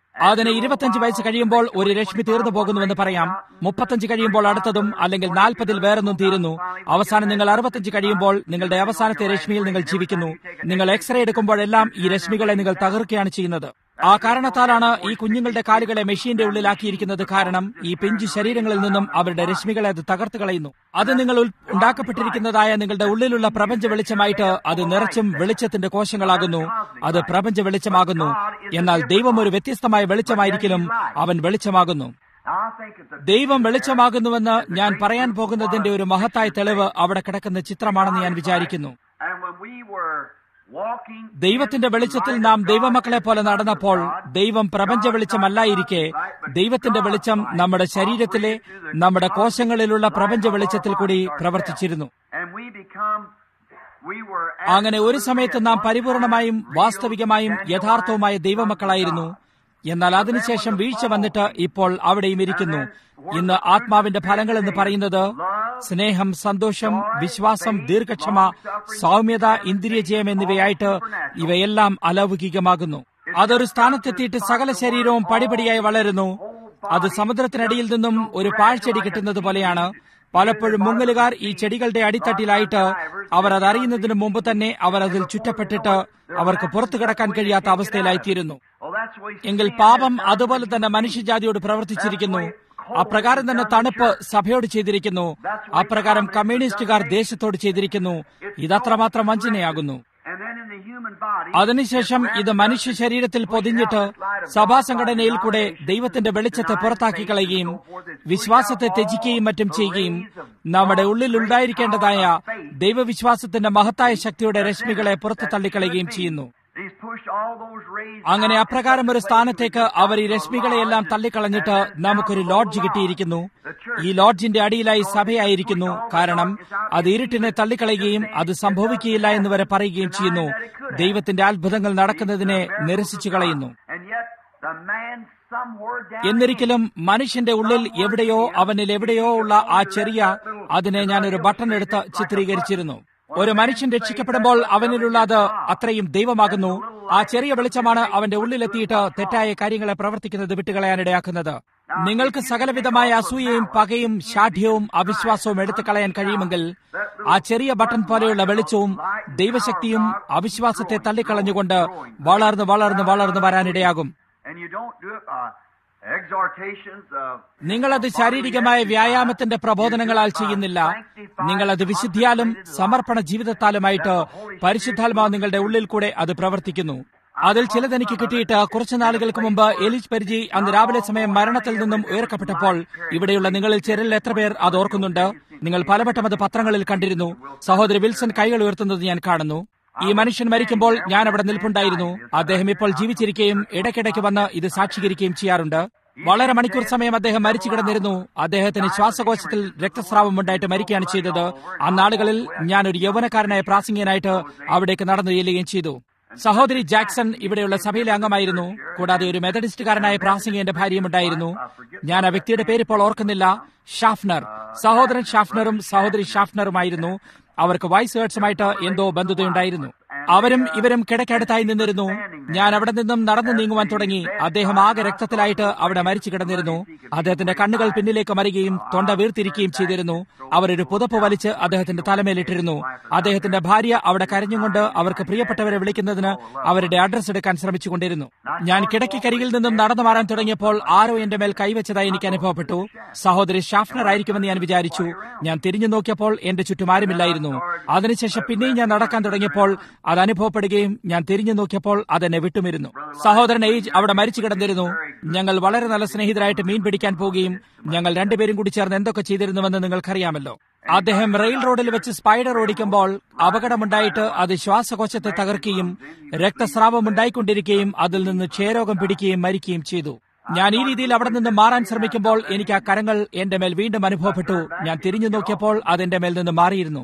അതിന് ഇരുപത്തഞ്ച് വയസ്സ് കഴിയുമ്പോൾ ഒരു രശ്മി തീർന്നു പോകുന്നുവെന്ന് പറയാം മുപ്പത്തഞ്ച് കഴിയുമ്പോൾ അടുത്തതും അല്ലെങ്കിൽ നാൽപ്പതിൽ വേറൊന്നും തീരുന്നു അവസാനം നിങ്ങൾ അറുപത്തഞ്ച് കഴിയുമ്പോൾ നിങ്ങളുടെ അവസാനത്തെ രശ്മിയിൽ നിങ്ങൾ ജീവിക്കുന്നു നിങ്ങൾ എക്സ്റേ എടുക്കുമ്പോഴെല്ലാം ഈ രശ്മികളെ നിങ്ങൾ തകർക്കുകയാണ് ചെയ്യുന്നത് ആ കാരണത്താലാണ് ഈ കുഞ്ഞുങ്ങളുടെ കാലുകളെ മെഷീന്റെ ഉള്ളിലാക്കിയിരിക്കുന്നത് കാരണം ഈ പിഞ്ചു ശരീരങ്ങളിൽ നിന്നും അവരുടെ രശ്മികളെ അത് തകർത്ത് കളയുന്നു അത് നിങ്ങൾ ഉൾ- ഉണ്ടാക്കപ്പെട്ടിരിക്കുന്നതായ നിങ്ങളുടെ ഉള്ളിലുള്ള പ്രപഞ്ച വെളിച്ചമായിട്ട് അത് നിറച്ചും വെളിച്ചത്തിന്റെ കോശങ്ങളാകുന്നു അത് പ്രപഞ്ച വെളിച്ചമാകുന്നു എന്നാൽ ദൈവം ഒരു വ്യത്യസ്തമായ വെളിച്ചമായിരിക്കലും അവൻ വെളിച്ചമാകുന്നു Now, I think it's a ദൈവം വെളിച്ചമാകുന്നുവെന്ന് ഞാൻ പറയാൻ പോകുന്നതിന്റെ ഒരു മഹത്തായ തെളിവ് അവിടെ കിടക്കുന്ന ചിത്രമാണെന്ന് ഞാൻ വിചാരിക്കുന്നു And when we were walking ദൈവത്തിന്റെ വെളിച്ചത്തിൽ നാം ദൈവമക്കളെ പോലെ നടന്നപ്പോൾ ദൈവം പ്രപഞ്ച വെളിച്ചമല്ലായിരിക്കെ ദൈവത്തിന്റെ വെളിച്ചം നമ്മുടെ ശരീരത്തിലെ നമ്മുടെ കോശങ്ങളിലുള്ള പ്രപഞ്ച വെളിച്ചത്തിൽ കൂടി പ്രവർത്തിച്ചിരുന്നു and we become we were അങ്ങനെ ഒരു സമയത്ത് നാം പരിപൂർണമായും വാസ്തവികമായും യഥാർത്ഥവുമായ ദൈവമക്കളായിരുന്നു എന്നാൽ അതിനുശേഷം വീഴ്ച വന്നിട്ട് ഇപ്പോൾ അവിടെയും ഇരിക്കുന്നു ഇന്ന് ആത്മാവിന്റെ ഫലങ്ങൾ എന്ന് പറയുന്നത് സ്നേഹം സന്തോഷം വിശ്വാസം ദീർഘക്ഷമ സൗമ്യത ഇന്ദ്രിയജയം എന്നിവയായിട്ട് ഇവയെല്ലാം അലൗകികമാകുന്നു അതൊരു സ്ഥാനത്തെത്തിയിട്ട് സകല ശരീരവും പടിപടിയായി വളരുന്നു അത് സമുദ്രത്തിനടിയിൽ നിന്നും ഒരു പാഴ്ചെടി കിട്ടുന്നത് പോലെയാണ് പലപ്പോഴും മുങ്ങലുകാർ ഈ ചെടികളുടെ അടിത്തട്ടിലായിട്ട് അവർ അത് അറിയുന്നതിന് മുമ്പ് തന്നെ അവർ അതിൽ ചുറ്റപ്പെട്ടിട്ട് അവർക്ക് പുറത്തു കിടക്കാൻ കഴിയാത്ത അവസ്ഥയിലായിത്തീരുന്നു well that's the way എങ്കിൽ പാപം അതുപോലെ തന്നെ മനുഷ്യജാതിയോട് പ്രവർത്തിച്ചിരിക്കുന്നു അപ്രകാരം തന്നെ തണുപ്പ് സഭയോട് ചെയ്തിരിക്കുന്നു അപ്രകാരം കമ്മ്യൂണിസ്റ്റുകാർ ദേശത്തോട് ചെയ്തിരിക്കുന്നു ഇതത്രമാത്രം വഞ്ചനയാകുന്നു and then in the human body അതിനുശേഷം ഇത് മനുഷ്യ ശരീരത്തിൽ പൊതിഞ്ഞിട്ട് സഭാ സംഘടനയിൽ കൂടെ ദൈവത്തിന്റെ വെളിച്ചത്തെ പുറത്താക്കി കളയുകയും വിശ്വാസത്തെ ത്യജിക്കുകയും മറ്റും ചെയ്യുകയും നമ്മുടെ ഉള്ളിൽ ഉണ്ടായിരിക്കേണ്ടതായ ദൈവവിശ്വാസത്തിന്റെ മഹത്തായ ശക്തിയുടെ രശ്മികളെ പുറത്തു തള്ളിക്കളയുകയും ചെയ്യുന്നു he's pushed all those rays അങ്ങനെ അപ്രകാരം ഒരു സ്ഥാനത്തേക്ക് അവർ ഈ രശ്മികളെയെല്ലാം തള്ളിക്കളഞ്ഞിട്ട് നമുക്കൊരു ലോഡ്ജ് കിട്ടിയിരിക്കുന്നു ഈ ലോഡ്ജിന്റെ അടിയിലായി സഭയായിരിക്കുന്നു കാരണം അത് ഇരുട്ടിനെ തള്ളിക്കളയുകയും അത് സംഭവിക്കുകയില്ല എന്ന് വരെ പറയുകയും ചെയ്യുന്നു ദൈവത്തിന്റെ അത്ഭുതങ്ങൾ നടക്കുന്നതിനെ നിരസിച്ചു കളയുന്നു and yet the man somewhere down എന്നിരിക്കലും മനുഷ്യന്റെ ഉള്ളിൽ എവിടെയോ അവനിൽ എവിടെയോ ഉള്ള ആ ചെറിയ അതിനെ ഞാൻ ഒരു ബട്ടൺ എടുത്ത് ചിത്രീകരിച്ചിരുന്നു ഒരു മനുഷ്യൻ രക്ഷിക്കപ്പെടുമ്പോൾ അവനിലുള്ള അത് അത്രയും ദൈവമാകുന്നു ആ ചെറിയ വെളിച്ചമാണ് അവന്റെ ഉള്ളിലെത്തിയിട്ട് തെറ്റായ കാര്യങ്ങളെ പ്രവർത്തിക്കുന്നത് വിട്ടുകളയാനിടയാക്കുന്നത് നിങ്ങൾക്ക് സകലവിധമായ അസൂയയും പകയും ശാഠ്യവും അവിശ്വാസവും എടുത്തു കളയാൻ കഴിയുമെങ്കിൽ ആ ചെറിയ ബട്ടൺ പോലെയുള്ള വെളിച്ചവും ദൈവശക്തിയും അവിശ്വാസത്തെ തള്ളിക്കളഞ്ഞുകൊണ്ട് വളർന്ന് വളർന്ന് വളർന്ന് വരാനിടയാകും and you don't do it by exhortations of നിങ്ങളത് ശാരീരികമായ വ്യായാമത്തിന്റെ പ്രബോധനങ്ങളാൽ ചെയ്യുന്നില്ല നിങ്ങളത് വിശുദ്ധിയാലും സമർപ്പണ ജീവിതത്താലുമായിട്ട് പരിശുദ്ധാത്മാവ് നിങ്ങളുടെ ഉള്ളിൽ കൂടെ അത് പ്രവർത്തിക്കുന്നു അതിൽ ചിലതെനിക്ക് കിട്ടിയിട്ട് കുറച്ചു നാളുകൾക്ക് മുമ്പ് എലിജ് പരിചി അന്ന് രാവിലെ സമയം മരണത്തിൽ നിന്നും ഉയർക്കപ്പെട്ടപ്പോൾ ഇവിടെയുള്ള നിങ്ങളിൽ ചിലരിൽ എത്ര പേർ അത് ഓർക്കുന്നുണ്ട് നിങ്ങൾ പലവട്ടം അത് പത്രങ്ങളിൽ കണ്ടിരുന്നു സഹോദരി വിൽസൺ കൈകൾ ഉയർത്തുന്നത് ഞാൻ കാണുന്നു ഈ മനുഷ്യൻ മരിക്കുമ്പോൾ ഞാൻ അവിടെ നിൽപ്പുണ്ടായിരുന്നു അദ്ദേഹം ഇപ്പോൾ ജീവിച്ചിരിക്കുകയും ഇടയ്ക്കിടയ്ക്ക് വന്ന് ഇത് സാക്ഷീകരിക്കുകയും ചെയ്യാറുണ്ട് വളരെ മണിക്കൂർ സമയം അദ്ദേഹം മരിച്ചു കിടന്നിരുന്നു അദ്ദേഹത്തിന് ശ്വാസകോശത്തിൽ രക്തസ്രാവം ഉണ്ടായിട്ട് മരിക്കുകയാണ് ചെയ്തത് അന്നാളുകളിൽ ഞാൻ ഒരു യൗവനക്കാരനായ പ്രാസംഗികനായിട്ട് അവിടേക്ക് നടന്നു ചെല്ലുകയും ചെയ്തു സഹോദരി ജാക്സൺ ഇവിടെയുള്ള സഭയിലെ അംഗമായിരുന്നു കൂടാതെ ഒരു മെത്തഡിസ്റ്റുകാരനായ പ്രാസംഗികന്റെ ഭാര്യയും ഉണ്ടായിരുന്നു ഞാൻ ആ വ്യക്തിയുടെ പേര് ഇപ്പോൾ ഓർക്കുന്നില്ല ഷാഫ്നർ സഹോദരൻ ഷാഫ്നറും സഹോദരി ഷാഫ്നറുമായിരുന്നു അവർക്ക് വൈസ് ഹേർട്സുമായിട്ട് എന്തോ ബന്ധുതയുണ്ടായിരുന്നു അവരും ഇവരും കിടക്കടുത്തായി നിന്നിരുന്നു ഞാൻ അവിടെ നിന്നും നടന്നു നീങ്ങുവാൻ തുടങ്ങി അദ്ദേഹം ആകെ രക്തത്തിലായിട്ട് അവിടെ മരിച്ചു കിടന്നിരുന്നു അദ്ദേഹത്തിന്റെ കണ്ണുകൾ പിന്നിലേക്ക് മറിയുകയും തൊണ്ട വീർത്തിരിക്കുകയും ചെയ്തിരുന്നു അവരൊരു പുതപ്പ് വലിച്ച് അദ്ദേഹത്തിന്റെ തലമേലിട്ടിരുന്നു അദ്ദേഹത്തിന്റെ ഭാര്യ അവിടെ കരഞ്ഞുകൊണ്ട് അവർക്ക് പ്രിയപ്പെട്ടവരെ വിളിക്കുന്നതിന് അവരുടെ അഡ്രസ് എടുക്കാൻ ശ്രമിച്ചുകൊണ്ടിരുന്നു ഞാൻ കിടക്കിക്കരികിൽ നിന്നും നടന്നു മാറാൻ തുടങ്ങിയപ്പോൾ ആരോ എന്റെ മേൽ കൈവച്ചതായി എനിക്ക് അനുഭവപ്പെട്ടു സഹോദരി ഷാഫ്നർ ആയിരിക്കുമെന്ന് ഞാൻ വിചാരിച്ചു ഞാൻ തിരിഞ്ഞു നോക്കിയപ്പോൾ എന്റെ ചുറ്റും ആരുമില്ലായിരുന്നു അതിനുശേഷം പിന്നെയും ഞാൻ നടക്കാൻ തുടങ്ങിയപ്പോൾ അത് അനുഭവപ്പെടുകയും ഞാൻ തിരിഞ്ഞു നോക്കിയപ്പോൾ അതെന്നെ വിട്ടുമിരുന്നു സഹോദരൻ ഏജ് അവിടെ മരിച്ചു കിടന്നിരുന്നു ഞങ്ങൾ വളരെ നല്ല സ്നേഹിതരായിട്ട് മീൻ പിടിക്കാൻ പോവുകയും ഞങ്ങൾ രണ്ടുപേരും കൂടി ചേർന്ന് എന്തൊക്കെ ചെയ്തിരുന്നുവെന്ന് നിങ്ങൾക്കറിയാമല്ലോ അദ്ദേഹം റെയിൽ റോഡിൽ വെച്ച് സ്പൈഡർ ഓടിക്കുമ്പോൾ അപകടമുണ്ടായിട്ട് അത് ശ്വാസകോശത്തെ തകർക്കുകയും രക്തസ്രാവം ഉണ്ടായിക്കൊണ്ടിരിക്കുകയും അതിൽ നിന്ന് ക്ഷയരോഗം പിടിക്കുകയും മരിക്കുകയും ചെയ്തു ഞാൻ ഈ രീതിയിൽ അവിടെ നിന്ന് മാറാൻ ശ്രമിക്കുമ്പോൾ എനിക്ക് ആ കരങ്ങൾ എന്റെ മേൽ വീണ്ടും അനുഭവപ്പെട്ടു ഞാൻ തിരിഞ്ഞു നോക്കിയപ്പോൾ അതെന്റെ മേൽ നിന്ന് മാറിയിരുന്നു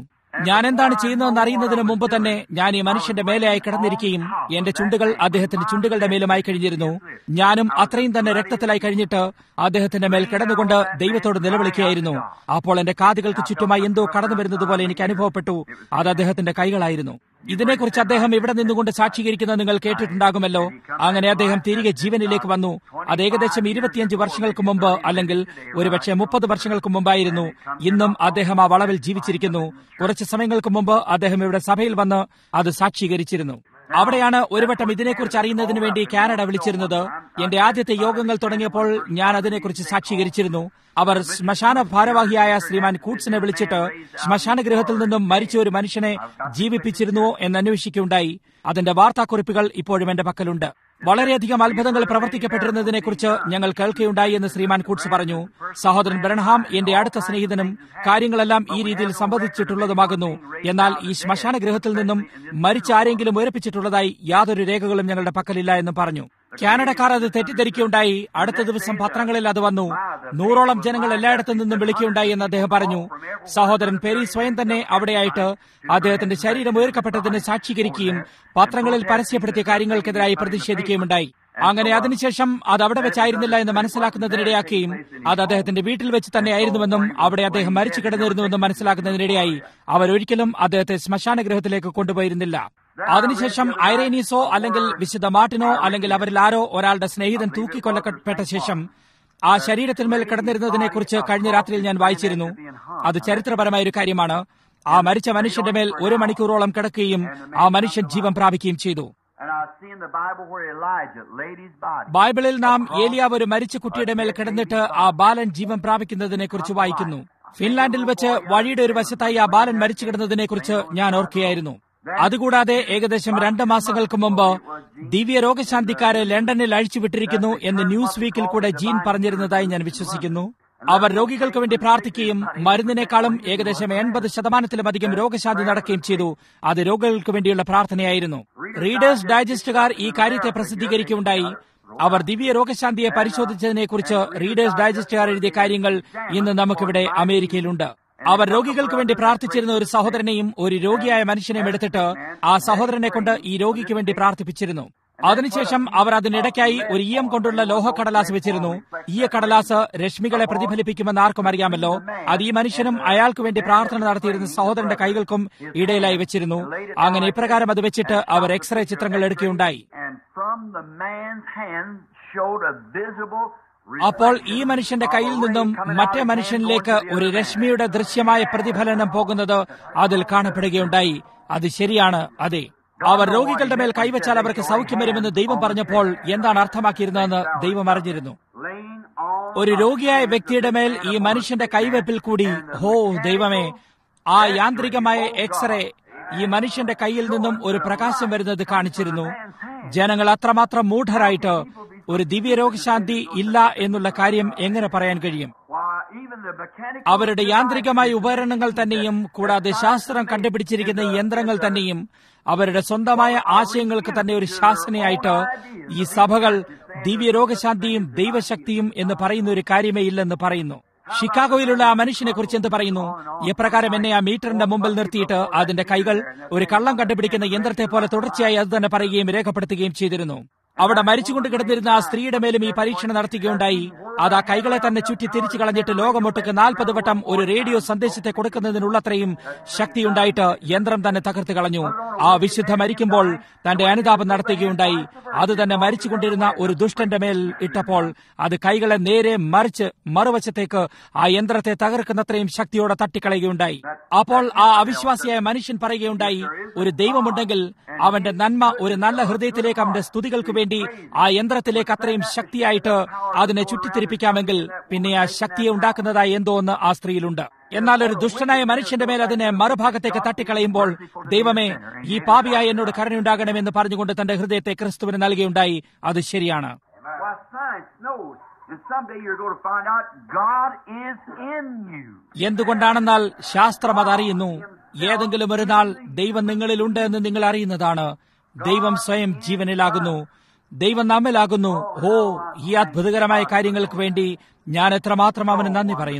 ഞാൻ എന്താണ് ചെയ്യുന്നതെന്ന് അറിയുന്നതിന് മുമ്പ് തന്നെ ഞാൻ ഈ മനുഷ്യന്റെ മേലെയായി കിടന്നിരിക്കുകയും എന്റെ ചുണ്ടുകൾ അദ്ദേഹത്തിന്റെ ചുണ്ടുകളുടെ മേലുമായി കഴിഞ്ഞിരുന്നു ഞാനും അത്രയും തന്നെ രക്തത്തിലായി കഴിഞ്ഞിട്ട് അദ്ദേഹത്തിന്റെ മേൽ കിടന്നുകൊണ്ട് ദൈവത്തോട് നിലവിളിക്കുകയായിരുന്നു അപ്പോൾ എന്റെ കാതുകൾക്ക് ചുറ്റുമായി എന്തോ കടന്നു വരുന്നത് പോലെ എനിക്ക് അനുഭവപ്പെട്ടു അത് അദ്ദേഹത്തിന്റെ കൈകളായിരുന്നു ഇതിനെക്കുറിച്ച് അദ്ദേഹം ഇവിടെ നിന്നുകൊണ്ട് സാക്ഷീകരിക്കുന്നത് നിങ്ങൾ കേട്ടിട്ടുണ്ടാകുമല്ലോ അങ്ങനെ അദ്ദേഹം തിരികെ ജീവനിലേക്ക് വന്നു അത് ഏകദേശം ഇരുപത്തിയഞ്ച് വർഷങ്ങൾക്ക് മുമ്പ് അല്ലെങ്കിൽ ഒരുപക്ഷെ മുപ്പത് വർഷങ്ങൾക്ക് മുമ്പായിരുന്നു ഇന്നും അദ്ദേഹം ആ വളവിൽ ജീവിച്ചിരിക്കുന്നു കുറച്ച് സമയങ്ങൾക്ക് മുമ്പ് അദ്ദേഹം ഇവിടെ സഭയിൽ വന്ന് അത് സാക്ഷീകരിച്ചിരുന്നു അവിടെയാണ് ഒരു വട്ടം ഇതിനെക്കുറിച്ച് അറിയുന്നതിന് വേണ്ടി കാനഡ വിളിച്ചിരുന്നത് എന്റെ ആദ്യത്തെ യോഗങ്ങൾ തുടങ്ങിയപ്പോൾ ഞാൻ അതിനെക്കുറിച്ച് സാക്ഷീകരിച്ചിരുന്നു അവർ ശ്മശാന ഭാരവാഹിയായ ശ്രീമാൻ കൂട്സിനെ വിളിച്ചിട്ട് ശ്മശാന ഗൃഹത്തിൽ നിന്നും മരിച്ച ഒരു മനുഷ്യനെ ജീവിപ്പിച്ചിരുന്നുവോ എന്ന് അന്വേഷിക്കുകയുണ്ടായി അതിന്റെ വാർത്താക്കുറിപ്പുകൾ ഇപ്പോഴും എന്റെ പക്കലുണ്ട് വളരെയധികം അത്ഭുതങ്ങൾ പ്രവർത്തിക്കപ്പെട്ടിരുന്നതിനെക്കുറിച്ച് ഞങ്ങൾ കേൾക്കുകയുണ്ടായി എന്ന് ശ്രീമാൻ കൂട്സ് പറഞ്ഞു സഹോദരൻ ബ്രൺഹാം എന്റെ അടുത്ത സ്നേഹിതനും കാര്യങ്ങളെല്ലാം ഈ രീതിയിൽ സംബന്ധിച്ചിട്ടുള്ളതുമാകുന്നു എന്നാൽ ഈ ശ്മശാന ഗൃഹത്തിൽ നിന്നും മരിച്ച ആരെങ്കിലും ഉയർപ്പിച്ചിട്ടുള്ളതായി യാതൊരു രേഖകളും ഞങ്ങളുടെ പക്കലില്ല എന്ന് പറഞ്ഞു കാനഡക്കാർ അത് തെറ്റിദ്ധരിക്കുകയുണ്ടായി അടുത്ത ദിവസം പത്രങ്ങളിൽ അത് വന്നു നൂറോളം ജനങ്ങൾ എല്ലായിടത്തു നിന്നും വിളിക്കുകയുണ്ടായി എന്ന് അദ്ദേഹം പറഞ്ഞു സഹോദരൻ പെരി സ്വയം തന്നെ അവിടെയായിട്ട് അദ്ദേഹത്തിന്റെ ശരീരം ഉയർക്കപ്പെട്ടതിന് സാക്ഷീകരിക്കുകയും പത്രങ്ങളിൽ പരസ്യപ്പെടുത്തിയ കാര്യങ്ങൾക്കെതിരായി പ്രതിഷേധിക്കുകയുമുണ്ടായി അങ്ങനെ അതിനുശേഷം അത് അവിടെ വെച്ചായിരുന്നില്ല എന്ന് മനസ്സിലാക്കുന്നതിനിടയാക്കുകയും അത് അദ്ദേഹത്തിന്റെ വീട്ടിൽ വെച്ച് തന്നെയായിരുന്നുവെന്നും അവിടെ അദ്ദേഹം മരിച്ചു കിടന്നിരുന്നുവെന്നും മനസ്സിലാക്കുന്നതിനിടയായി അവരൊരിക്കലും അദ്ദേഹത്തെ ശ്മശാന ഗൃഹത്തിലേക്ക് കൊണ്ടുപോയിരുന്നില്ല അതിനുശേഷം ഐറേനീസോ അല്ലെങ്കിൽ വിശുദ്ധ മാർട്ടിനോ അല്ലെങ്കിൽ അവരിൽ ആരോ ഒരാളുടെ സ്നേഹിതൻ തൂക്കിക്കൊല്ലപ്പെട്ട ശേഷം ആ ശരീരത്തിന്മേൽ കിടന്നിരുന്നതിനെക്കുറിച്ച് കഴിഞ്ഞ രാത്രിയിൽ ഞാൻ വായിച്ചിരുന്നു അത് ചരിത്രപരമായ ഒരു കാര്യമാണ് ആ മരിച്ച മനുഷ്യന്റെ മേൽ ഒരു മണിക്കൂറോളം കിടക്കുകയും ആ മനുഷ്യൻ ജീവൻ പ്രാപിക്കുകയും ചെയ്തു And I see in the Bible where Elijah laid his body. ബൈബിളിൽ നാം ഏലിയാവ് ഒരു മരിച്ച കുട്ടിയുടെ മേൽ കിടന്നിട്ട് ആ ബാലൻ ജീവൻ പ്രാപിക്കുന്നതിനെ കുറിച്ച് വായിക്കുന്നു ഫിൻലാൻഡിൽ വെച്ച് വഴിയുടെ ഒരു വശത്തായി ആ ബാലൻ മരിച്ചു കിടന്നതിനെ കുറിച്ച് ഞാൻ ഓർക്കുകയായിരുന്നു അതുകൂടാതെ ഏകദേശം രണ്ട് മാസങ്ങൾക്ക് മുമ്പ് ദിവ്യ രോഗശാന്തിക്കാരെ ലണ്ടനിൽ അഴിച്ചുവിട്ടിരിക്കുന്നു എന്ന് ന്യൂസ് വീക്കിൽ കൂടെ ജീൻ പറഞ്ഞിരുന്നതായി ഞാൻ വിശ്വസിക്കുന്നു അവർ രോഗികൾക്ക് വേണ്ടി പ്രാർത്ഥിക്കുകയും മരുന്നിനേക്കാളും ഏകദേശം എൺപത് ശതമാനത്തിലും അധികം രോഗശാന്തി നടക്കുകയും ചെയ്തു അത് രോഗികൾക്ക് വേണ്ടിയുള്ള പ്രാർത്ഥനയായിരുന്നു റീഡേഴ്സ് ഡൈജസ്റ്റുകാർ ഈ കാര്യത്തെ പ്രസിദ്ധീകരിക്കുകയുണ്ടായി അവർ ദിവ്യ രോഗശാന്തിയെ പരിശോധിച്ചതിനെക്കുറിച്ച് റീഡേഴ്സ് ഡൈജസ്റ്റുകാർ എഴുതിയ കാര്യങ്ങൾ ഇന്ന് നമുക്കിവിടെ അമേരിക്കയിലുണ്ട് അവർ രോഗികൾക്ക് വേണ്ടി പ്രാർത്ഥിച്ചിരുന്ന ഒരു സഹോദരനെയും ഒരു രോഗിയായ മനുഷ്യനെയും എടുത്തിട്ട് ആ സഹോദരനെ കൊണ്ട് ഈ രോഗിക്ക് വേണ്ടി പ്രാർത്ഥിപ്പിച്ചിരുന്നു അതിനുശേഷം അവർ അതിനിടയ്ക്കായി ഒരു ഈയം കൊണ്ടുള്ള ലോഹക്കടലാസ് വെച്ചിരുന്നു ഈ കടലാസ് രശ്മികളെ പ്രതിഫലിപ്പിക്കുമെന്ന് ആർക്കും അറിയാമല്ലോ അത് ഈ മനുഷ്യനും അയാൾക്ക് വേണ്ടി പ്രാർത്ഥന നടത്തിയിരുന്ന സഹോദരന്റെ കൈകൾക്കും ഇടയിലായി വെച്ചിരുന്നു അങ്ങനെ ഇപ്രകാരം അത് വെച്ചിട്ട് അവർ എക്സ്റേ ചിത്രങ്ങൾ എടുക്കുകയുണ്ടായി And from the man's hand showed a visible അപ്പോൾ ഈ മനുഷ്യന്റെ കയ്യിൽ നിന്നും മറ്റേ മനുഷ്യനിലേക്ക് ഒരു രശ്മിയുടെ ദൃശ്യമായ പ്രതിഫലനം പോകുന്നത് അതിൽ കാണപ്പെടുകയുണ്ടായി അത് ശരിയാണ് അതെ അവർ രോഗികളുടെ മേൽ കൈവച്ചാൽ അവർക്ക് സൗഖ്യം വരുമെന്ന് ദൈവം പറഞ്ഞപ്പോൾ എന്താണ് അർത്ഥമാക്കിയിരുന്നതെന്ന് ദൈവം അറിഞ്ഞിരുന്നു laying on ഒരു രോഗിയായ വ്യക്തിയുടെ മേൽ ഈ മനുഷ്യന്റെ കൈവെപ്പിൽ കൂടി ഹോ ദൈവമേ ആ യാന്ത്രികമായ എക്സ്റേ ഈ മനുഷ്യന്റെ കയ്യിൽ നിന്നും ഒരു പ്രകാശം വരുന്നത് കാണിച്ചിരുന്നു ജനങ്ങൾ അത്രമാത്രം മൂഢരായിട്ട് ഒരു ദിവ്യ രോഗശാന്തി ഇല്ല എന്നുള്ള കാര്യം എങ്ങനെ പറയാൻ കഴിയും why even the mechanical അവരുടെ യാന്ത്രികമായ ഉപകരണങ്ങൾ തന്നെയും കൂടാതെ ശാസ്ത്രം കണ്ടുപിടിച്ചിരിക്കുന്ന ഈ യന്ത്രങ്ങൾ തന്നെയും അവരുടെ സ്വന്തമായ ആശയങ്ങൾക്ക് തന്നെ ഒരു ശാസനയായിട്ട് ഈ സഭകൾ ദിവ്യ രോഗശാന്തിയും ദൈവശക്തിയും എന്ന് പറയുന്ന ഒരു കാര്യമേ ഇല്ലെന്ന് പറയുന്നു ഷിക്കാഗോയിലുള്ള ആ മനുഷ്യനെ കുറിച്ച് എന്ത് പറയുന്നു എപ്രകാരം എന്നെ ആ മീറ്ററിന്റെ മുമ്പിൽ നിർത്തിയിട്ട് അതിന്റെ കൈകൾ ഒരു കള്ളം കണ്ടുപിടിക്കുന്ന യന്ത്രത്തെ പോലെ തുടർച്ചയായി അത് തന്നെ പറയുകയും രേഖപ്പെടുത്തുകയും ചെയ്തിരുന്നു അവിടെ മരിച്ചുകൊണ്ട് കിടന്നിരുന്ന ആ സ്ത്രീയുടെ മേലും ഈ പരീക്ഷണം നടത്തുകയുണ്ടായി അത് ആ കൈകളെ തന്നെ ചുറ്റി തിരിച്ചു കളഞ്ഞിട്ട് ലോകമൊട്ടുക്ക് നാൽപ്പത് വട്ടം ഒരു റേഡിയോ സന്ദേശത്തെ കൊടുക്കുന്നതിനുള്ളത്രയും ശക്തിയുണ്ടായിട്ട് യന്ത്രം തന്നെ തകർത്ത് കളഞ്ഞു ആ വിശുദ്ധ മരിക്കുമ്പോൾ തന്റെ അനുതാപം നടത്തുകയുണ്ടായി അത് തന്നെ മരിച്ചുകൊണ്ടിരുന്ന ഒരു ദുഷ്ടന്റെ മേൽ ഇട്ടപ്പോൾ അത് കൈകളെ നേരെ മറിച്ച് മറുവശത്തേക്ക് ആ യന്ത്രത്തെ തകർക്കുന്നത്രയും ശക്തിയോടെ തട്ടിക്കളയുകയുണ്ടായി അപ്പോൾ ആ അവിശ്വാസിയായ മനുഷ്യൻ പറയുകയുണ്ടായി ഒരു ദൈവമുണ്ടെങ്കിൽ അവന്റെ നന്മ ഒരു നല്ല ഹൃദയത്തിലേക്ക് അവന്റെ സ്തുതികൾക്ക് വേണ്ടി ആ യന്ത്രത്തിലേക്ക് അത്രയും ശക്തിയായിട്ട് അതിനെ ചുറ്റിത്തിരിപ്പിക്കാമെങ്കിൽ പിന്നെ ആ ശക്തിയെ ഉണ്ടാക്കുന്നതായി എന്തോ ഒന്ന് ആ സ്ത്രീയിലുണ്ട് എന്നാൽ ഒരു ദുഷ്ടനായ മനുഷ്യന്റെ മേൽ അതിനെ മറുഭാഗത്തേക്ക് തട്ടിക്കളയുമ്പോൾ ദൈവമേ ഈ പാപിയായി എന്നോട് കരുണയുണ്ടാകണമെന്ന് പറഞ്ഞുകൊണ്ട് തന്റെ ഹൃദയത്തെ ക്രിസ്തുവിന് നൽകുകയുണ്ടായി അത് ശരിയാണ് Why, science knows. And someday you're going to find out God is in you. എന്തുകൊണ്ടാണെന്നാൽ ശാസ്ത്രം അതറിയുന്നു ഏതെങ്കിലും ഒരു നാൾ ദൈവം നിങ്ങളിലുണ്ട് എന്ന് നിങ്ങൾ അറിയുന്നതാണ് ദൈവം സ്വയം ജീവനിലാകുന്നു ദൈവം നമ്മിലാകുന്നു ഓ ഈ അത്ഭുതകരമായ കാര്യങ്ങൾക്ക് വേണ്ടി ഞാൻ എത്രമാത്രം അവന് നന്ദി പറയുന്നു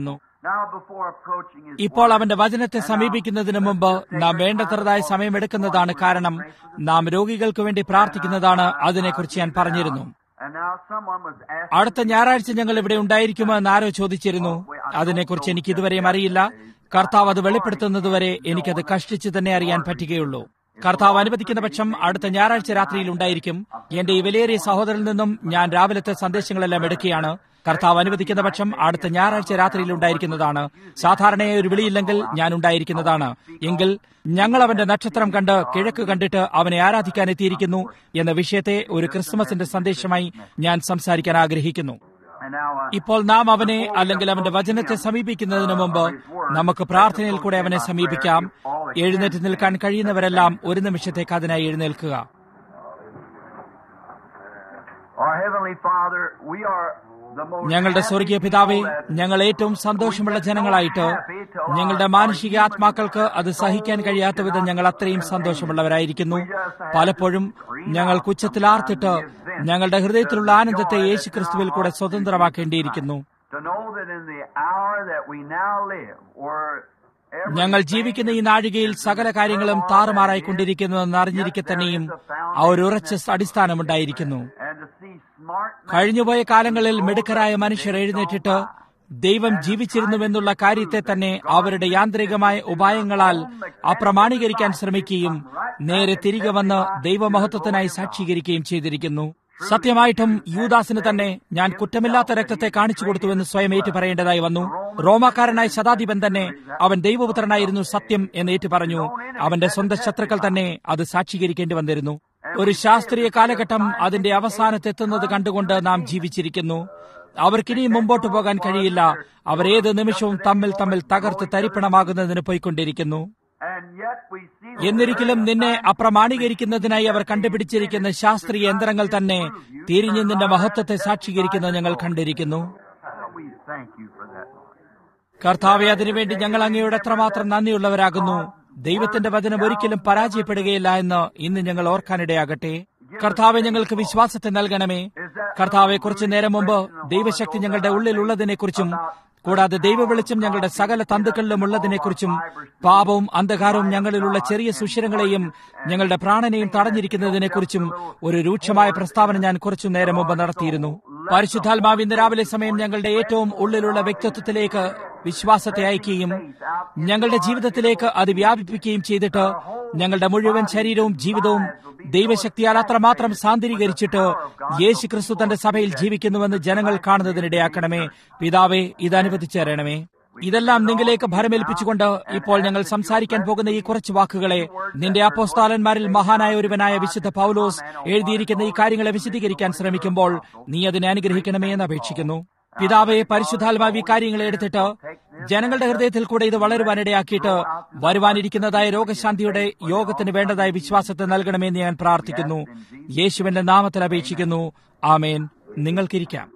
Now, before approaching his ഇപ്പോൾ word, അവന്റെ വചനത്തെ സമീപിക്കുന്നതിന് മുമ്പ് നാം വേണ്ടത്രതായ സമയമെടുക്കുന്നതാണ് കാരണം നാം രോഗികൾക്ക് വേണ്ടി പ്രാർത്ഥിക്കുന്നതാണ് അതിനെക്കുറിച്ച് ഞാൻ പറഞ്ഞിരുന്നു and now someone was asking അടുത്ത ഞായറാഴ്ച ഞങ്ങൾ ഇവിടെ ഉണ്ടായിരിക്കുമോ എന്ന് ആരോ ചോദിച്ചിരുന്നു അതിനെക്കുറിച്ച് എനിക്ക് ഇതുവരെയും അറിയില്ല കർത്താവ് അത് വെളിപ്പെടുത്തുന്നതുവരെ എനിക്കത് കഷ്ടിച്ച് തന്നെ അറിയാൻ പറ്റുകയുള്ളൂ കർത്താവ് അനുവദിക്കുന്ന പക്ഷം അടുത്ത ഞായറാഴ്ച രാത്രിയിൽ ഉണ്ടായിരിക്കും എന്റെ ഈ വിലയേറിയ സഹോദരനിൽ നിന്നും ഞാൻ രാവിലത്തെ സന്ദേശങ്ങളെല്ലാം എടുക്കുകയാണ് കർത്താവ് അനുവദിക്കുന്ന പക്ഷം അടുത്ത ഞായറാഴ്ച രാത്രിയിൽ ഉണ്ടായിരിക്കുന്നതാണ് സാധാരണയായി ഒരു വിളിയില്ലെങ്കിൽ ഞാൻ ഉണ്ടായിരിക്കുന്നതാണ് എങ്കിൽ ഞങ്ങൾ അവന്റെ നക്ഷത്രം കണ്ട് കിഴക്ക് കണ്ടിട്ട് അവനെ ആരാധിക്കാൻ എത്തിയിരിക്കുന്നു എന്ന വിഷയത്തെ ഒരു ക്രിസ്മസിന്റെ സന്ദേശമായി ഞാൻ സംസാരിക്കാൻ ആഗ്രഹിക്കുന്നു and now uh, ഇപ്പോൾ നാം അവനെ അല്ലെങ്കിൽ അവന്റെ വചനത്തെ സമീപിക്കുന്നതിന് മുമ്പ് നമുക്ക് പ്രാർത്ഥനയിൽ കൂടെ അവനെ സമീപിക്കാം എഴുന്നേറ്റ് നിൽക്കാൻ കഴിയുന്നവരെല്ലാം ഒരു നിമിഷത്തേക്ക് അതിനായി എഴുന്നേൽക്കുക our heavenly Father, we are the most ഞങ്ങളുടെ സ്വർഗീയ പിതാവേ ഞങ്ങൾ ഏറ്റവും സന്തോഷമുള്ള ജനങ്ങളായിട്ട് ഞങ്ങളുടെ മാനുഷിക ആത്മാക്കൾക്ക് അത് സഹിക്കാൻ കഴിയാത്ത വിധം ഞങ്ങൾ അത്രയും സന്തോഷമുള്ളവരായിരിക്കുന്നു പലപ്പോഴും ഞങ്ങൾ കുച്ചത്തിൽ ആർത്തിട്ട് ഞങ്ങളുടെ ഹൃദയത്തിലുള്ള ആനന്ദത്തെ യേശു ക്രിസ്തുവിൽ കൂടെ സ്വതന്ത്രമാക്കേണ്ടിയിരിക്കുന്നു to know that in the hour that we now live, where every ഞങ്ങൾ ജീവിക്കുന്ന ഈ നാഴികയിൽ സകല കാര്യങ്ങളും താറുമാറായിക്കൊണ്ടിരിക്കുന്നുവെന്ന് അറിഞ്ഞിരിക്കെ തന്നെയും ആ ഒരു ഉറച്ച അടിസ്ഥാനമുണ്ടായിരിക്കുന്നു and to see smart men കഴിഞ്ഞുപോയ കാലങ്ങളിൽ മിടുക്കരായ മനുഷ്യർ എഴുന്നേറ്റിട്ട് ദൈവം ജീവിച്ചിരുന്നുവെന്നുള്ള കാര്യത്തെ തന്നെ അവരുടെ യാന്ത്രികമായ ഉപായങ്ങളാൽ അപ്രമാണീകരിക്കാൻ ശ്രമിക്കുകയും നേരെ തിരികെ വന്ന് ദൈവമഹത്വത്തിനായി സാക്ഷീകരിക്കുകയും ചെയ്തിരിക്കുന്നു സത്യമായിട്ടും യൂദാസിന് തന്നെ ഞാൻ കുറ്റമില്ലാത്ത രക്തത്തെ കാണിച്ചു കൊടുത്തുവെന്ന് സ്വയം ഏറ്റു പറയേണ്ടതായി വന്നു റോമാക്കാരനായ ശതാധിപൻ തന്നെ അവൻ ദൈവപുത്രനായിരുന്നു സത്യം എന്ന് ഏറ്റു പറഞ്ഞു അവന്റെ സ്വന്തം ശത്രുക്കൾ തന്നെ അത് സാക്ഷീകരിക്കേണ്ടി വന്നിരുന്നു ഒരു ശാസ്ത്രീയ കാലഘട്ടം അതിന്റെ അവസാനത്തെത്തുന്നത് കണ്ടുകൊണ്ട് നാം ജീവിച്ചിരിക്കുന്നു അവർക്കിനിയും മുമ്പോട്ട് പോകാൻ കഴിയില്ല അവർ ഏത് നിമിഷവും തമ്മിൽ തമ്മിൽ തകർത്ത് തരിപ്പണമാകുന്നതിന് പോയിക്കൊണ്ടിരിക്കുന്നു and yet we see that എന്നിരിക്കലും നിന്നെ അപ്രമാണീകരിക്കുന്നതിനായി അവർ കണ്ടുപിടിച്ചിരിക്കുന്ന ശാസ്ത്രീയ യന്ത്രങ്ങൾ തന്നെ തിരിഞ്ഞ് നിന്റെ മഹത്വത്തെ സാക്ഷീകരിക്കുന്നത് ഞങ്ങൾ കണ്ടിരിക്കുന്നു we thank you for that. കർത്താവെ അതിനുവേണ്ടി ഞങ്ങൾ അങ്ങയോട് എത്രമാത്രം നന്ദിയുള്ളവരാകുന്നു ദൈവത്തിന്റെ വചനം ഒരിക്കലും പരാജയപ്പെടുകയില്ല എന്ന് ഇന്ന് ഞങ്ങൾ ഓർക്കാനിടയാകട്ടെ കർത്താവെ ഞങ്ങൾക്ക് വിശ്വാസത്തെ നൽകണമേ കർത്താവെ കുറച്ചു നേരം മുമ്പ് ദൈവശക്തി ഞങ്ങളുടെ ഉള്ളിലുള്ളതിനെക്കുറിച്ചും കൂടാതെ ദൈവ വെളിച്ചം ഞങ്ങളുടെ സകല തന്തുക്കളിലും ഉള്ളതിനെക്കുറിച്ചും പാപവും അന്ധകാരവും ഞങ്ങളിലുള്ള ചെറിയ സുഷിരങ്ങളെയും ഞങ്ങളുടെ പ്രാണനെയും തടഞ്ഞിരിക്കുന്നതിനെക്കുറിച്ചും ഒരു രൂക്ഷമായ പ്രസ്താവന ഞാൻ കുറച്ചു നേരം മുമ്പ് നടത്തിയിരുന്നു പരിശുദ്ധാത്മാവ് ഇന്ന് രാവിലെ സമയം ഞങ്ങളുടെ ഏറ്റവും ഉള്ളിലുള്ള വ്യക്തിത്വത്തിലേക്ക് വിശ്വാസത്തെ അയക്കുകയും ഞങ്ങളുടെ ജീവിതത്തിലേക്ക് അത് വ്യാപിപ്പിക്കുകയും ചെയ്തിട്ട് ഞങ്ങളുടെ മുഴുവൻ ശരീരവും ജീവിതവും ദൈവശക്തിയാൽ അത്രമാത്രം സാന്തിരീകരിച്ചിട്ട് യേശു ക്രിസ്തു തന്റെ സഭയിൽ ജീവിക്കുന്നുവെന്ന് ജനങ്ങൾ കാണുന്നതിനിടയാക്കണമേ പിതാവേ ഇത് അനുവദിച്ചു തരണമേ ഇതെല്ലാം നിങ്ങളിലേക്ക് ഭരമേൽപ്പിച്ചുകൊണ്ട് ഇപ്പോൾ ഞങ്ങൾ സംസാരിക്കാൻ പോകുന്ന ഈ കുറച്ച് വാക്കുകളെ നിന്റെ അപ്പോസ്താലന്മാരിൽ മഹാനായ ഒരുവനായ വിശുദ്ധ പൗലോസ് എഴുതിയിരിക്കുന്ന ഈ കാര്യങ്ങളെ വിശദീകരിക്കാൻ ശ്രമിക്കുമ്പോൾ നീ അതിനെ അനുഗ്രഹിക്കണമേ എന്ന് അപേക്ഷിക്കുന്നു പിതാവെ പരിശുദ്ധാത്മാവി കാര്യങ്ങളെ എടുത്തിട്ട് ജനങ്ങളുടെ ഹൃദയത്തിൽ കൂടെ ഇത് വളരുവാനിടയാക്കിയിട്ട് വരുവാനിരിക്കുന്നതായ രോഗശാന്തിയുടെ യോഗത്തിന് വേണ്ടതായ വിശ്വാസത്തെ നൽകണമെന്ന് ഞാൻ പ്രാർത്ഥിക്കുന്നു യേശുവിന്റെ നാമത്തിൽ അപേക്ഷിക്കുന്നു ആമേൻ നിങ്ങൾക്കിരിക്കാം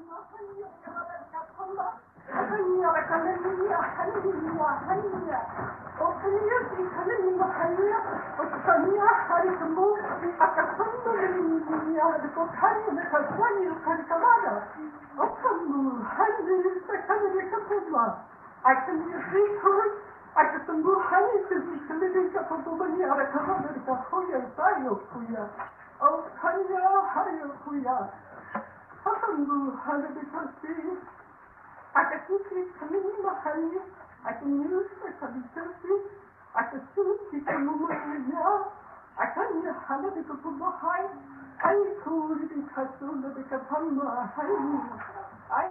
할렐루야, 할렐루야, 할렐루야, 할렐루야. 어, 할렐루야, 이 하느님과 할렐루야. 어, 할렐루야, 하리 뭐, 아까 선도님이야, 그 하리는 가수하니 가니까 말아. 어, 뭐, 하늘, 하늘에 kapatma. I can see her. I can go 하늘 그 하늘에 kapat더니 알아 가만히가 허야 따요 구야. 어, 할렐루야, 할렐루야. 하산도 하늘에 갔지. I can see coming behind you. I can use the consistency. I can still see the movement now. I can hear Hannah because from behind. I could be cut on the become behind me. I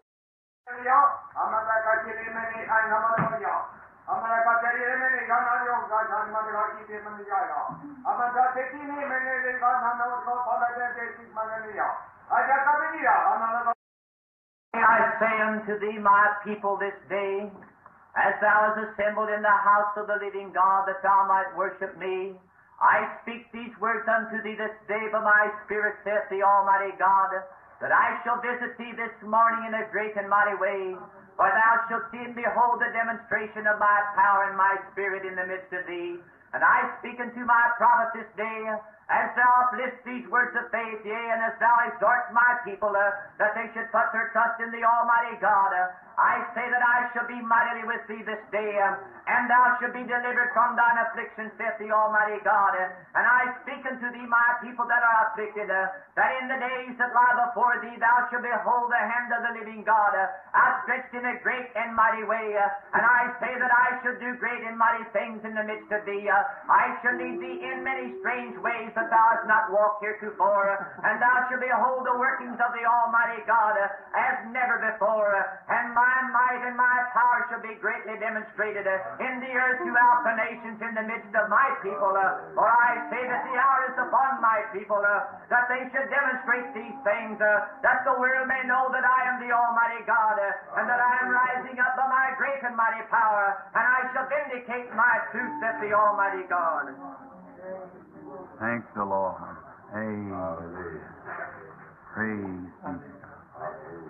I say unto thee, my people, this day, as thou hast assembled in the house of the living God, that thou might worship me, I speak these words unto thee this day by my Spirit, saith the Almighty God, that I shall visit thee this morning in a great and mighty way, for thou shalt see and behold the demonstration of my power and my Spirit in the midst of thee, And I speak unto my prophet this day, as thou uplift these words of faith, yea, and as thou exhort my people uh, that they should put their trust in the Almighty God, uh, I say that I shall be mightily with thee this day, uh, and thou shalt be delivered from thine affliction, saith the Almighty God. Uh, and I speak unto thee, my people that are afflicted, uh, that in the days that lie before thee thou shalt behold the hand of the living God uh, outstretched in a great and mighty way. Uh, and I say that I shall do great and mighty things in the midst of thee. Uh, I shall lead thee in many strange ways that thou hast not walked heretofore, uh, and thou shalt behold the workings of the Almighty God uh, as never before. Uh, and my might and my power shall be greatly demonstrated uh, in the earth throughout the nations in the midst of my people. Uh, for I say that the hour is upon my people uh, that they should demonstrate these things, uh, that the world may know that I am the Almighty God, uh, and that I am rising up by my great and mighty power, and I shall vindicate my truth, saith the Almighty God. Thank the Lord. Amen. Praise be.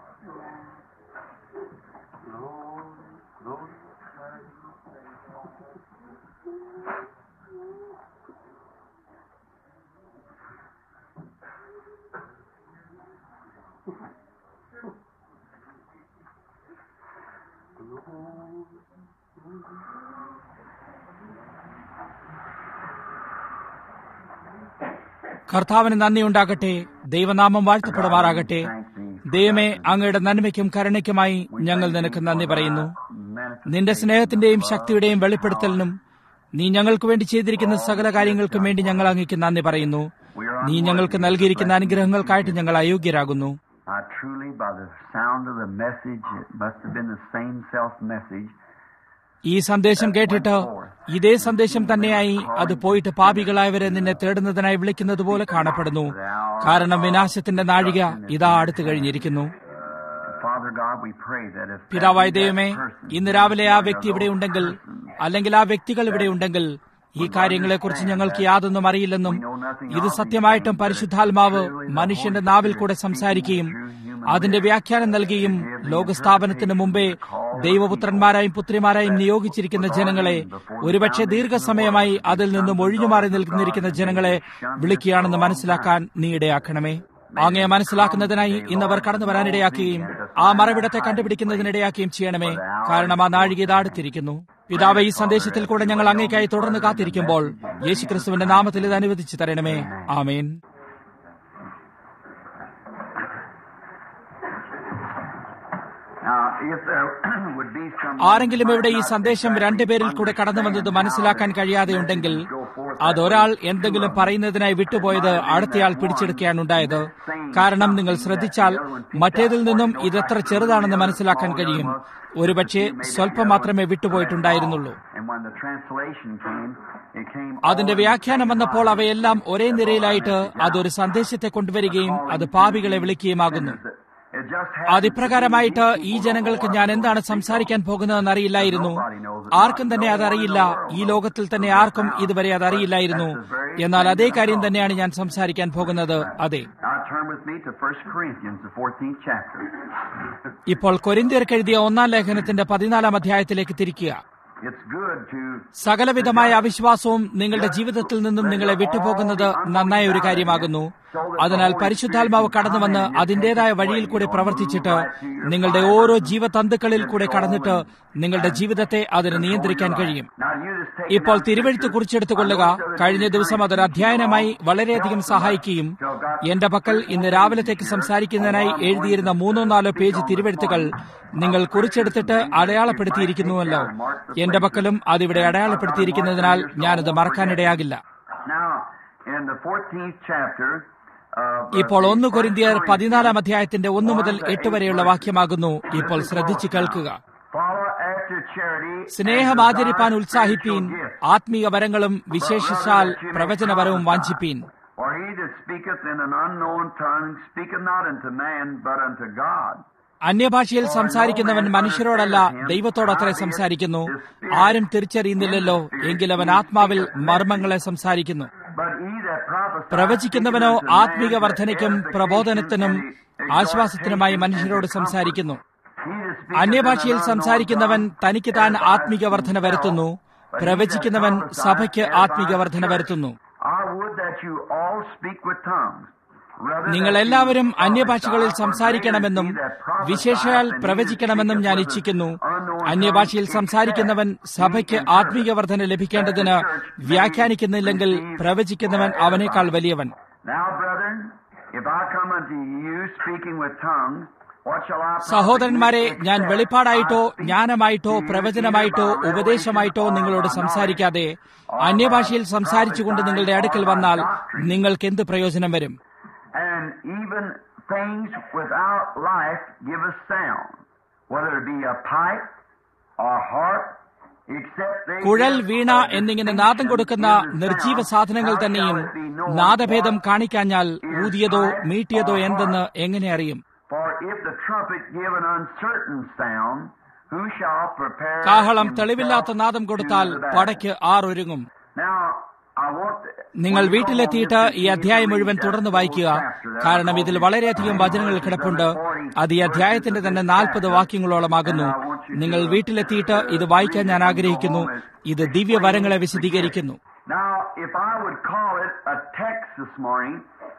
കർത്താവിന് നന്ദിയുണ്ടാകട്ടെ ദൈവനാമം വാഴ്ത്തപ്പെടുമാറാകട്ടെ ദൈവമേ അങ്ങയുടെ നന്മയ്ക്കും കരുണയ്ക്കുമായി ഞങ്ങൾ നിനക്ക് നന്ദി പറയുന്നു നിന്റെ സ്നേഹത്തിന്റെയും ശക്തിയുടെയും വെളിപ്പെടുത്തലിനും നീ ഞങ്ങൾക്ക് വേണ്ടി ചെയ്തിരിക്കുന്ന സകല കാര്യങ്ങൾക്കും വേണ്ടി ഞങ്ങൾ അങ്ങേക്ക് നന്ദി പറയുന്നു നീ ഞങ്ങൾക്ക് നൽകിയിരിക്കുന്ന അനുഗ്രഹങ്ങൾക്കായിട്ട് ഞങ്ങൾ അയോഗ്യരാകുന്നു I truly, by the sound of the message, it must have been the same self message. ഈ സന്ദേശം കേട്ടിട്ട് ഇതേ സന്ദേശം തന്നെയായി അത് പോയിട്ട് പാപികളായവരെ നിന്നെ തേടുന്നതിനായി വിളിക്കുന്നത് പോലെ കാണപ്പെടുന്നു കാരണം വിനാശത്തിന്റെ നാഴിക ഇതാ അടുത്തു കഴിഞ്ഞിരിക്കുന്നു Father God, we pray that if പിതാവായ ദൈവമേ ഇന്ന് രാവിലെ ആ വ്യക്തി ഇവിടെ ഉണ്ടെങ്കിൽ അല്ലെങ്കിൽ ആ വ്യക്തികൾ ഇവിടെ ഉണ്ടെങ്കിൽ ഈ കാര്യങ്ങളെക്കുറിച്ച് ഞങ്ങൾക്ക് യാതൊന്നും അറിയില്ലെന്നും ഇത് സത്യമായിട്ടും പരിശുദ്ധാത്മാവ് മനുഷ്യന്റെ നാവിൽ കൂടെ സംസാരിക്കുകയും അതിന്റെ വ്യാഖ്യാനം നൽകുകയും ലോകസ്ഥാപനത്തിന് മുമ്പേ ദൈവപുത്രന്മാരായും പുത്രിമാരായും നിയോഗിച്ചിരിക്കുന്ന ജനങ്ങളെ ഒരുപക്ഷെ ദീർഘസമയമായി അതിൽ നിന്നും ഒഴിഞ്ഞുമാറി നിൽക്കുന്നിരിക്കുന്ന ജനങ്ങളെ വിളിക്കുകയാണെന്ന് മനസ്സിലാക്കാൻ നീ ഇടയാക്കണമേ അങ്ങയെ മനസ്സിലാക്കുന്നതിനായി ഇന്നവർ കടന്നു വരാനിടയാക്കുകയും ആ മറവിടത്തെ കണ്ടുപിടിക്കുന്നതിനിടയാക്കുകയും ചെയ്യണമേ കാരണം ആ നാഴിക ഇത് അടുത്തിരിക്കുന്നു പിതാവ് ഈ സന്ദേശത്തിൽ കൂടെ ഞങ്ങൾ അങ്ങേക്കായി തുടർന്ന് കാത്തിരിക്കുമ്പോൾ യേശുക്രിസ്തുവിന്റെ നാമത്തിൽ ഇത് അനുവദിച്ചു തരണമേ ആമേൻ now, if there would be some ആരെങ്കിലും ഇവിടെ ഈ സന്ദേശം രണ്ടുപേരിൽ കൂടെ കടന്നു വന്നത് മനസ്സിലാക്കാൻ കഴിയാതെയുണ്ടെങ്കിൽ അതൊരാൾ എന്തെങ്കിലും പറയുന്നതിനായി വിട്ടുപോയത് അടുത്തയാൾ പിടിച്ചെടുക്കുകയാണ് ഉണ്ടായത് കാരണം നിങ്ങൾ ശ്രദ്ധിച്ചാൽ മറ്റേതിൽ നിന്നും ഇതെത്ര ചെറുതാണെന്ന് മനസ്സിലാക്കാൻ കഴിയും ഒരുപക്ഷെ സ്വല്പം മാത്രമേ വിട്ടുപോയിട്ടുണ്ടായിരുന്നുള്ളൂ and when the translation came, it came അതിന്റെ വ്യാഖ്യാനം വന്നപ്പോൾ അവയെല്ലാം ഒരേ നിരയിലായിട്ട് അതൊരു സന്ദേശത്തെ കൊണ്ടുവരികയും അത് പാപികളെ വിളിക്കുകയുമാകുന്നു it just അതിപ്രകാരമായിട്ട് ഈ ജനങ്ങൾക്ക് ഞാൻ എന്താണ് സംസാരിക്കാൻ പോകുന്നതെന്ന് അറിയില്ലായിരുന്നു ആർക്കും തന്നെ അതറിയില്ല ഈ ലോകത്തിൽ തന്നെ ആർക്കും ഇതുവരെ അതറിയില്ലായിരുന്നു എന്നാൽ അതേ കാര്യം തന്നെയാണ് ഞാൻ സംസാരിക്കാൻ പോകുന്നത് അതെ Now turn with me to 1 Corinthians, the 14th chapter. ഇപ്പോൾ കൊരിന്തിയർക്ക് എഴുതിയ ഒന്നാം ലേഖനത്തിന്റെ പതിനാലാം അധ്യായത്തിലേക്ക് തിരിക്കുക It's good to സകലവിധമായ അവിശ്വാസവും നിങ്ങളുടെ ജീവിതത്തിൽ നിന്നും നിങ്ങളെ വിട്ടുപോകുന്നത് നന്നായ ഒരു കാര്യമാകുന്നു അതിനാൽ പരിശുദ്ധാത്മാവ് കടന്നുവന്ന് അതിന്റേതായ വഴിയിൽ കൂടെ പ്രവർത്തിച്ചിട്ട് നിങ്ങളുടെ ഓരോ ജീവതന്തുക്കളിൽ കൂടെ കടന്നിട്ട് നിങ്ങളുടെ ജീവിതത്തെ അതിന് നിയന്ത്രിക്കാൻ കഴിയും now you just take ഇപ്പോൾ തിരുവഴുത്ത് കുറിച്ചെടുത്തുകൊള്ളുക കഴിഞ്ഞ ദിവസം അതൊരു അധ്യയനമായി വളരെയധികം സഹായിക്കുകയും എന്റെ പക്കൽ ഇന്ന് രാവിലത്തേക്ക് സംസാരിക്കുന്നതിനായി എഴുതിയിരുന്ന മൂന്നോ നാലോ പേജ് തിരുവഴുത്തുകൾ നിങ്ങൾ കുറിച്ചെടുത്തിട്ട് അടയാളപ്പെടുത്തിയിരിക്കുന്നുവല്ലോ എന്റെ പക്കലും അതിവിടെ അടയാളപ്പെടുത്തിയിരിക്കുന്നതിനാൽ ഞാനത് മറക്കാനിടയാകില്ല now in the 14th chapter of ഇപ്പോൾ ഒന്ന് കൊരിന്തിയർ പതിനാലാം അധ്യായത്തിന്റെ ഒന്ന് മുതൽ എട്ട് വരെയുള്ള വാക്യമാകുന്നു ഇപ്പോൾ ശ്രദ്ധിച്ചു കേൾക്കുക follow after charity സ്നേഹം ആചരിപ്പാൻ ഉത്സാഹിപ്പീൻ ആത്മീയ വരങ്ങളും വിശേഷിച്ചാൽ പ്രവചനവരവും വാഞ്ചിപ്പീൻ For he that speaketh in an unknown tongue speaketh not unto man, but unto God. അന്യഭാഷയിൽ സംസാരിക്കുന്നവൻ മനുഷ്യരോടല്ല ദൈവത്തോടത്രേ സംസാരിക്കുന്നു ആരും തിരിച്ചറിയുന്നില്ലല്ലോ എങ്കിൽ അവൻ ആത്മാവിൽ മർമ്മങ്ങളെ സംസാരിക്കുന്നു But he that prophesieth പ്രവചിക്കുന്നവനോ speaketh unto ആത്മീക man വർധനയ്ക്കും exhortation പ്രബോധനത്തിനും and ആശ്വാസത്തിനുമായി exhortation മനുഷ്യരോട് and സംസാരിക്കുന്നു comfort. He that speaketh in അന്യഭാഷയിൽ an unknown സംസാരിക്കുന്നവൻ tongue തനിക്ക് താൻ edifieth ആത്മീക വർധന himself, വരുത്തുന്നു പ്രവചിക്കുന്നവൻ സഭയ്ക്ക് ആത്മീക വർധന വരുത്തുന്നു I would that you all speak with tongues. Rather നിങ്ങൾ that you എല്ലാവരും all അന്യഭാഷകളിൽ prophesy, സംസാരിക്കണമെന്നും for greater is he that വിശേഷയാൽ prophesies than he പ്രവചിക്കണമെന്നും that ഞാൻ speaketh with ഇച്ഛിക്കുന്നു an unknown അന്യഭാഷയിൽ tongue, സംസാരിക്കുന്നവൻ except സഭയ്ക്ക് he interpret. ആത്മീക വർധന ലഭിക്കേണ്ടതിന് വ്യാഖ്യാനിക്കുന്നില്ലെങ്കിൽ പ്രവചിക്കുന്നവൻ അവനേക്കാൾ വലിയവൻ Now, brethren, if I come unto you speaking with tongues, what shall I profit സഹോദരന്മാരെ you ഞാൻ except വെളിപ്പാടായിട്ടോ I speak ജ്ഞാനമായിട്ടോ to you പ്രവചനമായിട്ടോ either by ഉപദേശമായിട്ടോ revelation or നിങ്ങളോട് by സംസാരിക്കാതെ knowledge, or by അന്യഭാഷയിൽ സംസാരിച്ചുകൊണ്ട് prophesying, നിങ്ങളുടെ അടുക്കൽ or by വന്നാൽ doctrine, നിങ്ങൾക്ക് എന്ത് പ്രയോജനം വരും and even things without life give us sound, whether it be a pipe or harp, except they കുഴൽ give വീണ a എന്നിങ്ങനെ നാദം distinction കൊടുക്കുന്ന in the നിർജീവ sound. സാധനങ്ങൾ How തന്നെയും shall it be known നാദഭേദം what കാണിക്കാഞ്ഞാൽ is ഊതിയതോ pipe മീട്ടിയതോ or എന്തെന്ന് harp? എങ്ങനെ അറിയും For if the trumpet give an uncertain sound, who shall prepare കാഹളം himself തെളിവില്ലാത്ത നാദം കൊടുത്താൽ to the battle? പടയ്ക്ക് ആറൊരുങ്ങും Now, I want നിങ്ങൾ വീട്ടിലെത്തിയിട്ട് ഈ അധ്യായം മുഴുവൻ തുടർന്ന് വായിക്കുക കാരണം ഇതിൽ വളരെയധികം വചനങ്ങൾ കിടപ്പുണ്ട് അത് ഈ അധ്യായത്തിന്റെ തന്നെ നാൽപ്പത് വാക്യങ്ങളോളമാകുന്നു നിങ്ങൾ വീട്ടിലെത്തിയിട്ട് ഇത് വായിക്കാൻ ഞാൻ ആഗ്രഹിക്കുന്നു ഇത് ദിവ്യവരങ്ങളെ വിശദീകരിക്കുന്നു Now, if I would call it a text this morning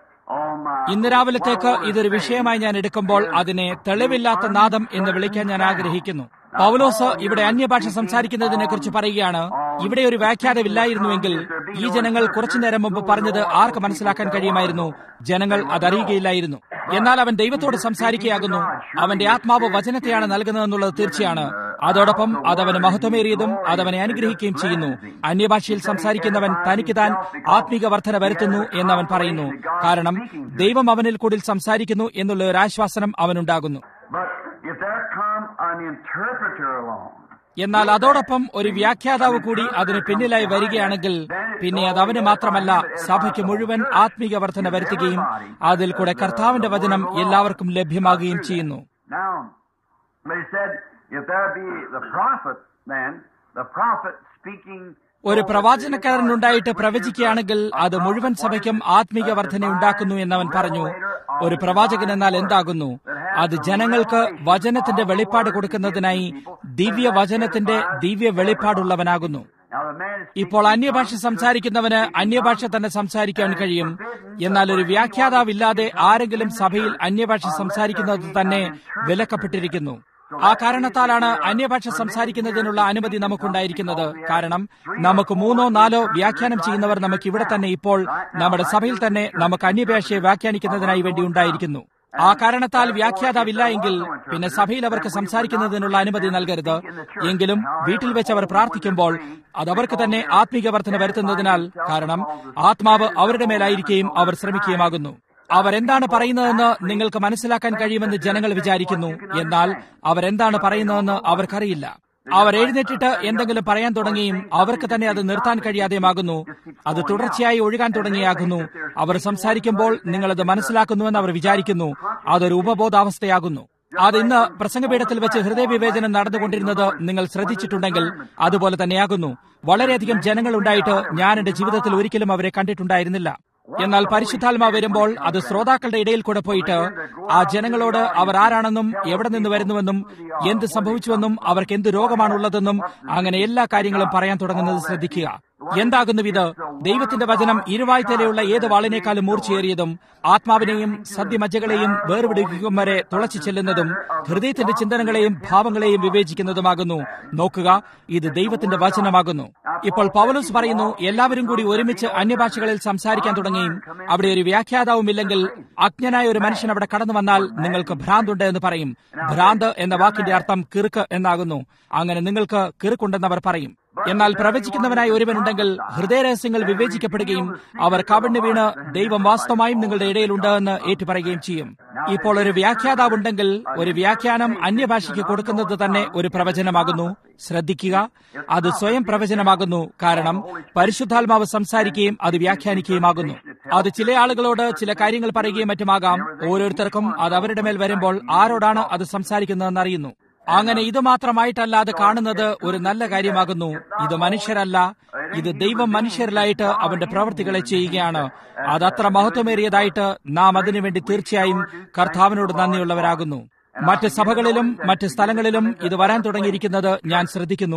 on my ഇന്ന് രാവിലത്തേക്ക് ഇതൊരു വിഷയമായി ഞാൻ എടുക്കുമ്പോൾ അതിനെ തെളിവില്ലാത്ത നാദം എന്ന് വിളിക്കാൻ ഞാൻ ആഗ്രഹിക്കുന്നു പൗലോസ് ഇവിടെ അന്യഭാഷ സംസാരിക്കുന്നതിനെ കുറിച്ച് പറയുകയാണ് ഇവിടെ ഒരു വ്യാഖ്യാതമില്ലായിരുന്നുവെങ്കിൽ ഈ ജനങ്ങൾ കുറച്ചു നേരം മുമ്പ് പറഞ്ഞത് ആർക്ക് മനസ്സിലാക്കാൻ കഴിയുമായിരുന്നു ജനങ്ങൾ അതറിയുകയില്ലായിരുന്നു എന്നാൽ അവൻ ദൈവത്തോട് സംസാരിക്കുകയാകുന്നു അവന്റെ ആത്മാവ് വചനത്തെയാണ് നൽകുന്നതെന്നുള്ളത് തീർച്ചയാണ് അതോടൊപ്പം അതവന് മഹത്വമേറിയതും അതവനെ അനുഗ്രഹിക്കുകയും ചെയ്യുന്നു അന്യഭാഷയിൽ സംസാരിക്കുന്നവൻ തനിക്ക് താൻ ആത്മീക വർധന വരുത്തുന്നു എന്നവൻ പറയുന്നു കാരണം ദൈവം അവനിൽ കൂടി സംസാരിക്കുന്നു എന്നുള്ള ഒരു ആശ്വാസനം അവനുണ്ടാകുന്നു But if there come an interpreter along, എന്നാൽ അതോടൊപ്പം ഒരു വ്യാഖ്യാതാവ് കൂടി അതിന് പിന്നിലായി വരികയാണെങ്കിൽ പിന്നെ അത് അവന് മാത്രമല്ല സഭയ്ക്ക് മുഴുവൻ ആത്മീക വർധന വരുത്തുകയും അതിൽ കൂടെ കർത്താവിന്റെ വചനം എല്ലാവർക്കും ലഭ്യമാകുകയും ചെയ്യുന്നു now, they said, if there be the prophet, then the prophet speaking. ഒരു പ്രവാചനക്കാരനുണ്ടായിട്ട് പ്രവചിക്കുകയാണെങ്കിൽ അത് മുഴുവൻ സഭയ്ക്കും ആത്മീക വർധന ഉണ്ടാക്കുന്നു എന്നവൻ പറഞ്ഞു ഒരു പ്രവാചകൻ എന്നാൽ എന്താകുന്നു അത് ജനങ്ങൾക്ക് വചനത്തിന്റെ വെളിപ്പാട് കൊടുക്കുന്നതിനായി ദിവ്യ വചനത്തിന്റെ ദിവ്യ വെളിപ്പാടുള്ളവനാകുന്നു Now, the man is ഇപ്പോൾ അന്യഭാഷ സംസാരിക്കുന്നവന് അന്യഭാഷ തന്നെ സംസാരിക്കാൻ കഴിയും എന്നാൽ ഒരു വ്യാഖ്യാതാവില്ലാതെ ആരെങ്കിലും സഭയിൽ അന്യഭാഷ സംസാരിക്കുന്നത് തന്നെ വിലക്കപ്പെട്ടിരിക്കുന്നു ആ കാരണത്താലാണ് അന്യഭാഷ സംസാരിക്കുന്നതിനുള്ള അനുമതി നമുക്കുണ്ടായിരിക്കുന്നത് കാരണം നമുക്ക് മൂന്നോ നാലോ വ്യാഖ്യാനം ചെയ്യുന്നവർ നമുക്ക് ഇവിടെ തന്നെ ഇപ്പോൾ നമ്മുടെ സഭയിൽ തന്നെ നമുക്ക് അന്യഭാഷയെ വ്യാഖ്യാനിക്കുന്നതിനായി വേണ്ടി ഉണ്ടായിരിക്കുന്നു ആ കാരണത്താൽ വ്യാഖ്യാതാവില്ല എങ്കിൽ പിന്നെ സഭയിൽ അവർക്ക് സംസാരിക്കുന്നതിനുള്ള അനുമതി നൽകരുത് എങ്കിലും വീട്ടിൽ വെച്ച് അവർ പ്രാർത്ഥിക്കുമ്പോൾ അത് അവർക്ക് തന്നെ ആത്മീക വർധന വരുത്തുന്നതിനാൽ കാരണം ആത്മാവ് അവരുടെ മേലായിരിക്കുകയും അവർ ശ്രമിക്കുകയുമാകുന്നു അവരെന്താണ് പറയുന്നതെന്ന് നിങ്ങൾക്ക് മനസ്സിലാക്കാൻ കഴിയുമെന്ന് ജനങ്ങൾ വിചാരിക്കുന്നു എന്നാൽ അവരെന്താണ് പറയുന്നതെന്ന് അവർക്കറിയില്ല അവർ എഴുന്നേറ്റിട്ട് എന്തെങ്കിലും പറയാൻ തുടങ്ങിയും അവർക്ക് തന്നെ അത് നിർത്താൻ കഴിയാതെയുമാകുന്നു അത് തുടർച്ചയായി ഒഴുകാൻ തുടങ്ങിയാകുന്നു അവർ സംസാരിക്കുമ്പോൾ നിങ്ങളത് മനസ്സിലാക്കുന്നുവെന്ന് അവർ വിചാരിക്കുന്നു അതൊരു ഉപബോധാവസ്ഥയാകുന്നു അത് ഇന്ന് പ്രസംഗപീഠത്തിൽ വെച്ച് ഹൃദയവിവേചനം നടന്നുകൊണ്ടിരുന്നത് നിങ്ങൾ ശ്രദ്ധിച്ചിട്ടുണ്ടെങ്കിൽ അതുപോലെ തന്നെയാകുന്നു വളരെയധികം ജനങ്ങൾ ഉണ്ടായിട്ട് ഞാൻ എന്റെ ജീവിതത്തിൽ ഒരിക്കലും അവരെ കണ്ടിട്ടുണ്ടായിരുന്നില്ല എന്നാൽ പരിശുദ്ധാത്മാവ് വരുമ്പോൾ അത് ശ്രോതാക്കളുടെ ഇടയിൽ കൂടെ പോയിട്ട് ആ ജനങ്ങളോട് അവർ ആരാണെന്നും എവിടെ നിന്ന് വരുന്നുവെന്നും എന്ത് സംഭവിച്ചുവെന്നും അവർക്ക് എന്ത് രോഗമാണുള്ളതെന്നും അങ്ങനെ എല്ലാ കാര്യങ്ങളും പറയാൻ തുടങ്ങുന്നത് ശ്രദ്ധിക്കുക എന്താകുന്നു ഇത് ദൈവത്തിന്റെ വചനം ഇരുവായ്ത്തലയുള്ള ഏത് വാളിനേക്കാളും മൂർച്ചയേറിയതും ആത്മാവിനെയും സദ്യമജ്ജകളെയും വേർപിടിക്കും വരെ തുളച്ചു ചെല്ലുന്നതും ഹൃദയത്തിന്റെ ചിന്തനങ്ങളെയും ഭാവങ്ങളെയും വിവേചിക്കുന്നതുമാകുന്നു നോക്കുക ഇത് ദൈവത്തിന്റെ വചനമാകുന്നു ഇപ്പോൾ പൗലോസ് പറയുന്നു എല്ലാവരും കൂടി ഒരുമിച്ച് അന്യഭാഷകളിൽ സംസാരിക്കാൻ തുടങ്ങിയും അവിടെ ഒരു വ്യാഖ്യാതാവുമില്ലെങ്കിൽ അജ്ഞനായ ഒരു മനുഷ്യൻ അവിടെ കടന്നു വന്നാൽ നിങ്ങൾക്ക് ഭ്രാന്തുണ്ട് എന്ന് പറയും ഭ്രാന്ത് എന്ന വാക്കിന്റെ അർത്ഥം കിറുക്ക് എന്നാകുന്നു അങ്ങനെ നിങ്ങൾക്ക് കിറുക്കുണ്ടെന്ന് അവർ പറയും എന്നാൽ പ്രവചിക്കുന്നവനായി ഒരുവനുണ്ടെങ്കിൽ ഹൃദയരഹസ്യങ്ങൾ വിവേചിക്കപ്പെടുകയും അവർ കവിണ്ണു വീണ് ദൈവം വാസ്തവമായും നിങ്ങളുടെ ഇടയിലുണ്ട് എന്ന് ഏറ്റുപറയുകയും ചെയ്യും ഇപ്പോൾ ഒരു വ്യാഖ്യാതാവുണ്ടെങ്കിൽ ഒരു വ്യാഖ്യാനം അന്യഭാഷയ്ക്ക് കൊടുക്കുന്നത് തന്നെ ഒരു പ്രവചനമാകുന്നു ശ്രദ്ധിക്കുക അത് സ്വയം പ്രവചനമാകുന്നു കാരണം പരിശുദ്ധാത്മാവ് സംസാരിക്കുകയും അത് വ്യാഖ്യാനിക്കുകയുമാകുന്നു അത് ചില ആളുകളോട് ചില കാര്യങ്ങൾ പറയുകയും മറ്റുമാകാം ഓരോരുത്തർക്കും അത് അവരുടെ മേൽ വരുമ്പോൾ ആരോടാണ് അത് സംസാരിക്കുന്നതെന്ന് അറിയുന്നു അങ്ങനെ ഇത് മാത്രമായിട്ടല്ല അത് കാണുന്നത് ഒരു നല്ല കാര്യമാകുന്നു ഇത് മനുഷ്യരല്ല ഇത് ദൈവം മനുഷ്യരിലായിട്ട് അവന്റെ പ്രവൃത്തികളെ ചെയ്യുകയാണ് അത് അത്ര മഹത്വമേറിയതായിട്ട് നാം അതിനുവേണ്ടി തീർച്ചയായും കർത്താവിനോട് നന്ദിയുള്ളവരാകുന്നു മറ്റ് സഭകളിലും മറ്റ് സ്ഥലങ്ങളിലും ഇത് വരാൻ തുടങ്ങിയിരിക്കുന്നത് ഞാൻ ശ്രദ്ധിക്കുന്നു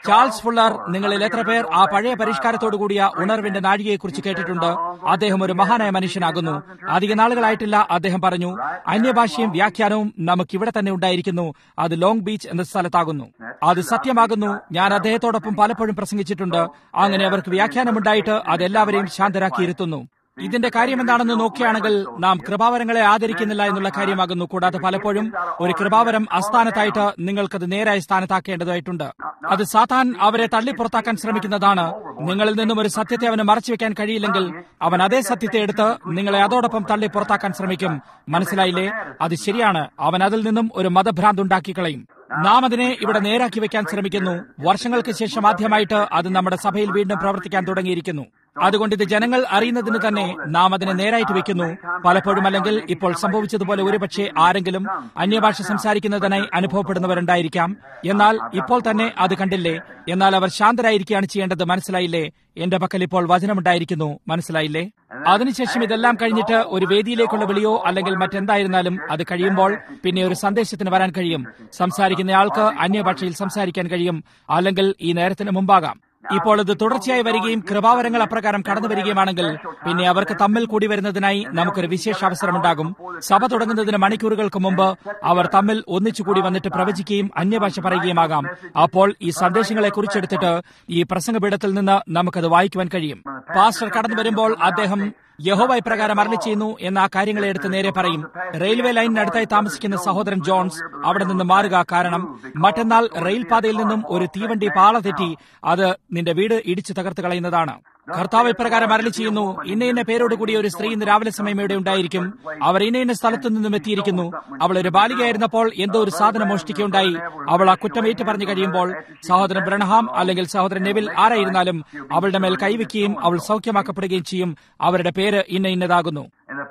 ചാൾസ് ഫുള്ളർ നിങ്ങളിൽ എത്ര പേർ ആ പഴയ പരിഷ്കാരത്തോടു കൂടിയ ഉണർവിന്റെ നാഴികയെക്കുറിച്ച് കേട്ടിട്ടുണ്ട് അദ്ദേഹം ഒരു മഹാനായ മനുഷ്യനാകുന്നു അധിക നാളുകളായിട്ടില്ല അദ്ദേഹം പറഞ്ഞു അന്യഭാഷയും വ്യാഖ്യാനവും നമുക്ക് ഇവിടെ തന്നെ ഉണ്ടായിരിക്കുന്നു അത് ലോങ് ബീച്ച് എന്ന സ്ഥലത്താകുന്നു അത് സത്യമാകുന്നു ഞാൻ അദ്ദേഹത്തോടൊപ്പം പലപ്പോഴും പ്രസംഗിച്ചിട്ടുണ്ട് അങ്ങനെ അവർക്ക് വ്യാഖ്യാനമുണ്ടായിട്ട് അതെല്ലാവരെയും ശാന്തരാക്കിയിരുത്തുന്നു ഇതിന്റെ കാര്യം എന്താണെന്ന് നോക്കുകയാണെങ്കിൽ നാം കൃപാവരങ്ങളെ ആദരിക്കുന്നില്ല എന്നുള്ള കാര്യമാകുന്നു കൂടാതെ പലപ്പോഴും ഒരു കൃപാവരം അസ്ഥാനത്തായിട്ട് നിങ്ങൾക്കത് നേരായ സ്ഥാനത്താക്കേണ്ടതായിട്ടുണ്ട് അത് സാത്താൻ അവരെ തള്ളിപ്പുറത്താക്കാൻ ശ്രമിക്കുന്നതാണ് നിങ്ങളിൽ നിന്നും ഒരു സത്യത്തെ അവന് മറച്ചുവെക്കാൻ കഴിയില്ലെങ്കിൽ അവൻ അതേ സത്യത്തെ എടുത്ത് നിങ്ങളെ അതോടൊപ്പം തള്ളി പുറത്താക്കാൻ ശ്രമിക്കും മനസ്സിലായില്ലേ അത് ശരിയാണ് അവൻ അതിൽ നിന്നും ഒരു മതഭ്രാന്ത് ഉണ്ടാക്കി കളയും നാം അതിനെ ഇവിടെ നേരാക്കി വെക്കാൻ ശ്രമിക്കുന്നു വർഷങ്ങൾക്ക് ശേഷം ആദ്യമായിട്ട് അത് നമ്മുടെ സഭയിൽ വീണ്ടും പ്രവർത്തിക്കാൻ തുടങ്ങിയിരിക്കുന്നു അതുകൊണ്ട് ഇത് ജനങ്ങൾ അറിയുന്നതിന് തന്നെ നാം അതിനെ നേരായിട്ട് വെക്കുന്നു പലപ്പോഴും അല്ലെങ്കിൽ ഇപ്പോൾ സംഭവിച്ചതുപോലെ ഒരുപക്ഷെ ആരെങ്കിലും അന്യഭാഷ സംസാരിക്കുന്നതിനായി അനുഭവപ്പെടുന്നവരുണ്ടായിരിക്കാം എന്നാൽ ഇപ്പോൾ തന്നെ അത് കണ്ടില്ലേ എന്നാൽ അവർ ശാന്തരായിരിക്കുകയാണ് ചെയ്യേണ്ടത് മനസ്സിലായില്ലേ എന്റെ പക്കൽ ഇപ്പോൾ വചനമുണ്ടായിരിക്കുന്നു മനസ്സിലായില്ലേ അതിനുശേഷം ഇതെല്ലാം കഴിഞ്ഞിട്ട് ഒരു വേദിയിലേക്കുള്ള വിളിയോ അല്ലെങ്കിൽ മറ്റെന്തായിരുന്നാലും അത് കഴിയുമ്പോൾ പിന്നെ ഒരു സന്ദേശത്തിന് വരാൻ കഴിയും സംസാരിക്കുന്നയാൾക്ക് അന്യഭാഷയിൽ സംസാരിക്കാൻ കഴിയും അല്ലെങ്കിൽ ഈ നേരത്തിന് മുമ്പാകാം ഇപ്പോൾ ഇത് തുടർച്ചയായി വരികയും കൃപാവരങ്ങൾ അപ്രകാരം കടന്നു വരികയുമാണെങ്കിൽ പിന്നെ അവർക്ക് തമ്മിൽ കൂടി വരുന്നതിനായി നമുക്കൊരു വിശേഷ അവസരമുണ്ടാകും സഭ തുടങ്ങുന്നതിന് മണിക്കൂറുകൾക്ക് മുമ്പ് അവർ തമ്മിൽ ഒന്നിച്ചുകൂടി വന്നിട്ട് പ്രവചിക്കുകയും അന്യഭാഷ പറയുകയുമാകാം അപ്പോൾ ഈ സന്ദേശങ്ങളെ കുറിച്ചെടുത്തിട്ട് ഈ പ്രസംഗപീഠത്തിൽ നിന്ന് നമുക്കത് വായിക്കുവാൻ കഴിയും പാസ്റ്റർ കടന്നു വരുമ്പോൾ അദ്ദേഹം യഹോവ ഇപ്രകാരം അരളി ചെയ്യുന്നു എന്ന ആ കാര്യങ്ങളെ എടുത്ത് നേരെ പറയും റെയിൽവേ ലൈനിനടുത്തായി താമസിക്കുന്ന സഹോദരൻ ജോൺസ് അവിടെ നിന്ന് മാറുക കാരണം മറ്റന്നാൾ റെയിൽപാതയിൽ നിന്നും ഒരു തീവണ്ടി പാള തെറ്റി അത് നിന്റെ വീട് ഇടിച്ചു തകർത്ത് കളയുന്നതാണ് കർത്താവ് ഇപ്രകാരം അരളി ചെയ്യുന്നു ഇന്ന ഇന്ന പേരോട് കൂടി ഒരു സ്ത്രീ ഇന്ന് രാവിലെ സമയം ഇവിടെ ഉണ്ടായിരിക്കും അവർ ഇന്ന ഇന്ന സ്ഥലത്തു നിന്നും എത്തിയിരിക്കുന്നു അവൾ ഒരു ബാലികയായിരുന്നപ്പോൾ എന്തോ ഒരു സാധനം മോഷ്ടിക്കുകയുണ്ടായി അവൾ ആ കുറ്റം ഏറ്റു പറഞ്ഞു കഴിയുമ്പോൾ സഹോദരൻ ബ്രണഹാം അല്ലെങ്കിൽ സഹോദരൻ നെവിൽ ആരായിരുന്നാലും അവളുടെ മേൽ കൈവയ്ക്കുകയും അവൾ സൗഖ്യമാക്കപ്പെടുകയും ചെയ്യും അവരുടെ പേര് ഇന്ന ഇന്നതാകുന്നു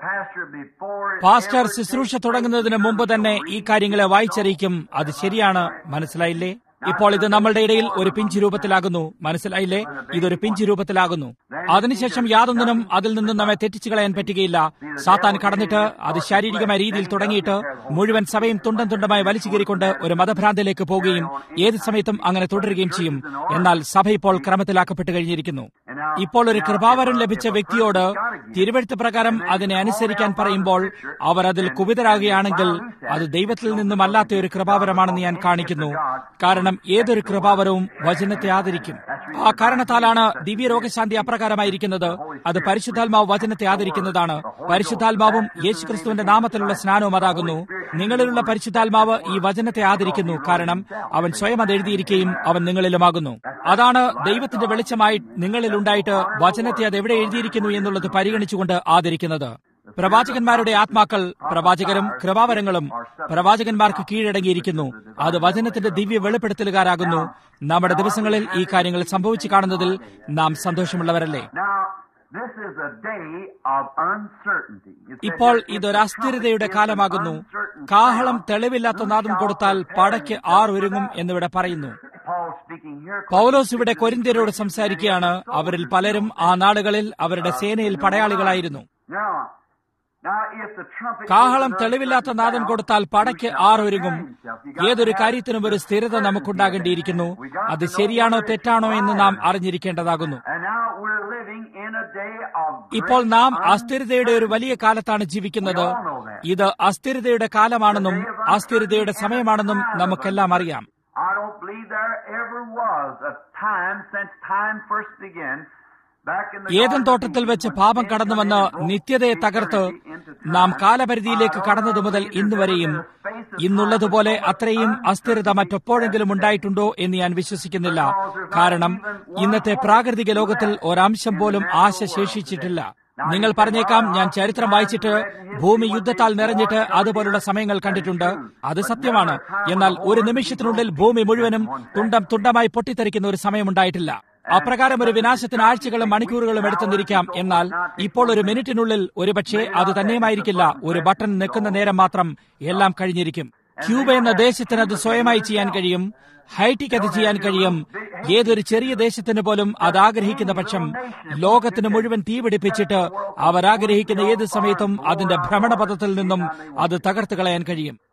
പാസ്റ്റർ ശുശ്രൂഷ തുടങ്ങുന്നതിന് മുമ്പ് തന്നെ ഈ കാര്യങ്ങളെ വായിച്ചറിയിക്കും അത് ശരിയാണ് മനസ്സിലായില്ലേ ഇപ്പോൾ ഇത് നമ്മളുടെ ഇടയിൽ ഒരു പിഞ്ച് രൂപത്തിലാകുന്നു മനസ്സിലായില്ലേ ഇതൊരു പിഞ്ച് രൂപത്തിലാകുന്നു അതിനുശേഷം യാതൊന്നിനും അതിൽ നിന്നും നമ്മെ തെറ്റിച്ചു കളയാൻ പറ്റുകയില്ല സാത്താൻ കടന്നിട്ട് അത് ശാരീരികമായ രീതിയിൽ തുടങ്ങിയിട്ട് മുഴുവൻ സഭയും തുണ്ടം തുണ്ടമായി വലിച്ചു കീറിക്കൊണ്ട് ഒരു മതഭ്രാന്തിലേക്ക് പോവുകയും ഏത് സമയത്തും അങ്ങനെ തുടരുകയും ചെയ്യും എന്നാൽ സഭ ഇപ്പോൾ ക്രമത്തിലാക്കപ്പെട്ട് കഴിഞ്ഞിരിക്കുന്നു ഇപ്പോൾ ഒരു കൃപാവരം ലഭിച്ച വ്യക്തിയോട് തിരുവഴുത്ത് പ്രകാരം അതിനെ അനുസരിക്കാൻ പറയുമ്പോൾ അവർ അതിൽ കുപിതരാകുകയാണെങ്കിൽ അത് ദൈവത്തിൽ നിന്നുമല്ലാത്ത ഒരു കൃപാവരമാണെന്ന് ഞാൻ കാണിക്കുന്നു കാരണം ഏതൊരു കൃപാവരവും വചനത്തെ ആദരിക്കും ആ കാരണത്താലാണ് ദിവ്യ രോഗശാന്തി അപ്രകാരമായിരിക്കുന്നത് അത് പരിശുദ്ധാത്മാവ് വചനത്തെ ആദരിക്കുന്നതാണ് പരിശുദ്ധാത്മാവും യേശുക്രിസ്തുവിന്റെ നാമത്തിലുള്ള സ്നാനവും അതാകുന്നു നിങ്ങളിലുള്ള പരിശുദ്ധാത്മാവ് ഈ വചനത്തെ ആദരിക്കുന്നു കാരണം അവൻ സ്വയം അത് എഴുതിയിരിക്കുകയും അവൻ നിങ്ങളിലുമാകുന്നു അതാണ് ദൈവത്തിന്റെ വെളിച്ചമായി നിങ്ങളിൽ ഉണ്ടായിട്ട് വചനത്തെ അത് എവിടെ എഴുതിയിരിക്കുന്നു എന്നുള്ളത് പരിഗണിച്ചുകൊണ്ട് ആദരിക്കുന്നത് പ്രവാചകന്മാരുടെ ആത്മാക്കൾ പ്രവാചകരും കൃപാവരങ്ങളും പ്രവാചകന്മാർക്ക് കീഴടങ്ങിയിരിക്കുന്നു അത് വചനത്തിന്റെ ദിവ്യ വെളിപ്പെടുത്തലുകാരാകുന്നു നമ്മുടെ ദിവസങ്ങളിൽ ഈ കാര്യങ്ങൾ സംഭവിച്ചു കാണുന്നതിൽ നാം സന്തോഷമുള്ളവരല്ലേ ഇപ്പോൾ ഇതൊരു അസ്ഥിരതയുടെ കാലമാകുന്നു കാഹളം തെളിവില്ലാത്ത നാദം കൊടുത്താൽ പടയ്ക്ക് ആർ ഒരുങ്ങും എന്നിവിടെ പറയുന്നു പൗലോസ് ഇവിടെ കൊരിന്ത്യരോട് സംസാരിക്കുകയാണ് അവരിൽ പലരും ആ നാടുകളിൽ അവരുടെ സേനയിൽ പടയാളികളായിരുന്നു കാഹളം തെളിവില്ലാത്ത നാദം കൊടുത്താൽ പടയ്ക്ക് ആറൊരുങ്ങും ഏതൊരു കാര്യത്തിനും ഒരു സ്ഥിരത നമുക്കുണ്ടാകേണ്ടിയിരിക്കുന്നു അത് ശരിയാണോ തെറ്റാണോ എന്ന് നാം അറിഞ്ഞിരിക്കേണ്ടതാകുന്നു ഇപ്പോൾ നാം അസ്ഥിരതയുടെ ഒരു വലിയ കാലത്താണ് ജീവിക്കുന്നത് ഇത് അസ്ഥിരതയുടെ കാലമാണെന്നും അസ്ഥിരതയുടെ സമയമാണെന്നും നമുക്കെല്ലാം അറിയാം I don't believe there ever was a time since time first began ഏതൻ തോട്ടത്തിൽ വെച്ച് പാപം കടന്നുവന്ന് നിത്യതയെ തകർത്ത് നാം കാലപരിധിയിലേക്ക് കടന്നതു മുതൽ ഇന്നുവരെയും ഇന്നുള്ളതുപോലെ അത്രയും അസ്ഥിരത മറ്റെപ്പോഴെങ്കിലും ഉണ്ടായിട്ടുണ്ടോ എന്ന് ഞാൻ വിശ്വസിക്കുന്നില്ല കാരണം ഇന്നത്തെ പ്രാകൃതിക ലോകത്തിൽ ഒരംശം പോലും ആശ ശേഷിച്ചിട്ടില്ല നിങ്ങൾ പറഞ്ഞേക്കാം ഞാൻ ചരിത്രം വായിച്ചിട്ട് ഭൂമി യുദ്ധത്താൽ നിറഞ്ഞിട്ട് അതുപോലുള്ള സമയങ്ങൾ കണ്ടിട്ടുണ്ട് അത് സത്യമാണ് എന്നാൽ ഒരു നിമിഷത്തിനുള്ളിൽ ഭൂമി മുഴുവനും തുണ്ടം തുണ്ടമായി പൊട്ടിത്തെറിക്കുന്ന ഒരു സമയമുണ്ടായിട്ടില്ല അപ്രകാരം ഒരു വിനാശത്തിന് ആഴ്ചകളും മണിക്കൂറുകളും എടുത്തെന്നിരിക്കാം എന്നാൽ ഇപ്പോൾ ഒരു മിനിറ്റിനുള്ളിൽ ഒരുപക്ഷെ അത് തന്നെയുമായിരിക്കില്ല ഒരു ബട്ടൺ നിൽക്കുന്ന നേരം മാത്രം എല്ലാം കഴിഞ്ഞിരിക്കും ക്യൂബ എന്ന ദേശത്തിന് അത് സ്വയമായി ചെയ്യാൻ കഴിയും ഹൈറ്റിക്ക് അത് ചെയ്യാൻ കഴിയും ഏതൊരു ചെറിയ ദേശത്തിന് പോലും അത് ആഗ്രഹിക്കുന്ന പക്ഷം ലോകത്തിന് മുഴുവൻ തീപിടിപ്പിച്ചിട്ട് അവർ ആഗ്രഹിക്കുന്ന ഏത് സമയത്തും അതിന്റെ ഭ്രമണപഥത്തിൽ നിന്നും അത് തകർത്ത് കളയാൻ കഴിയും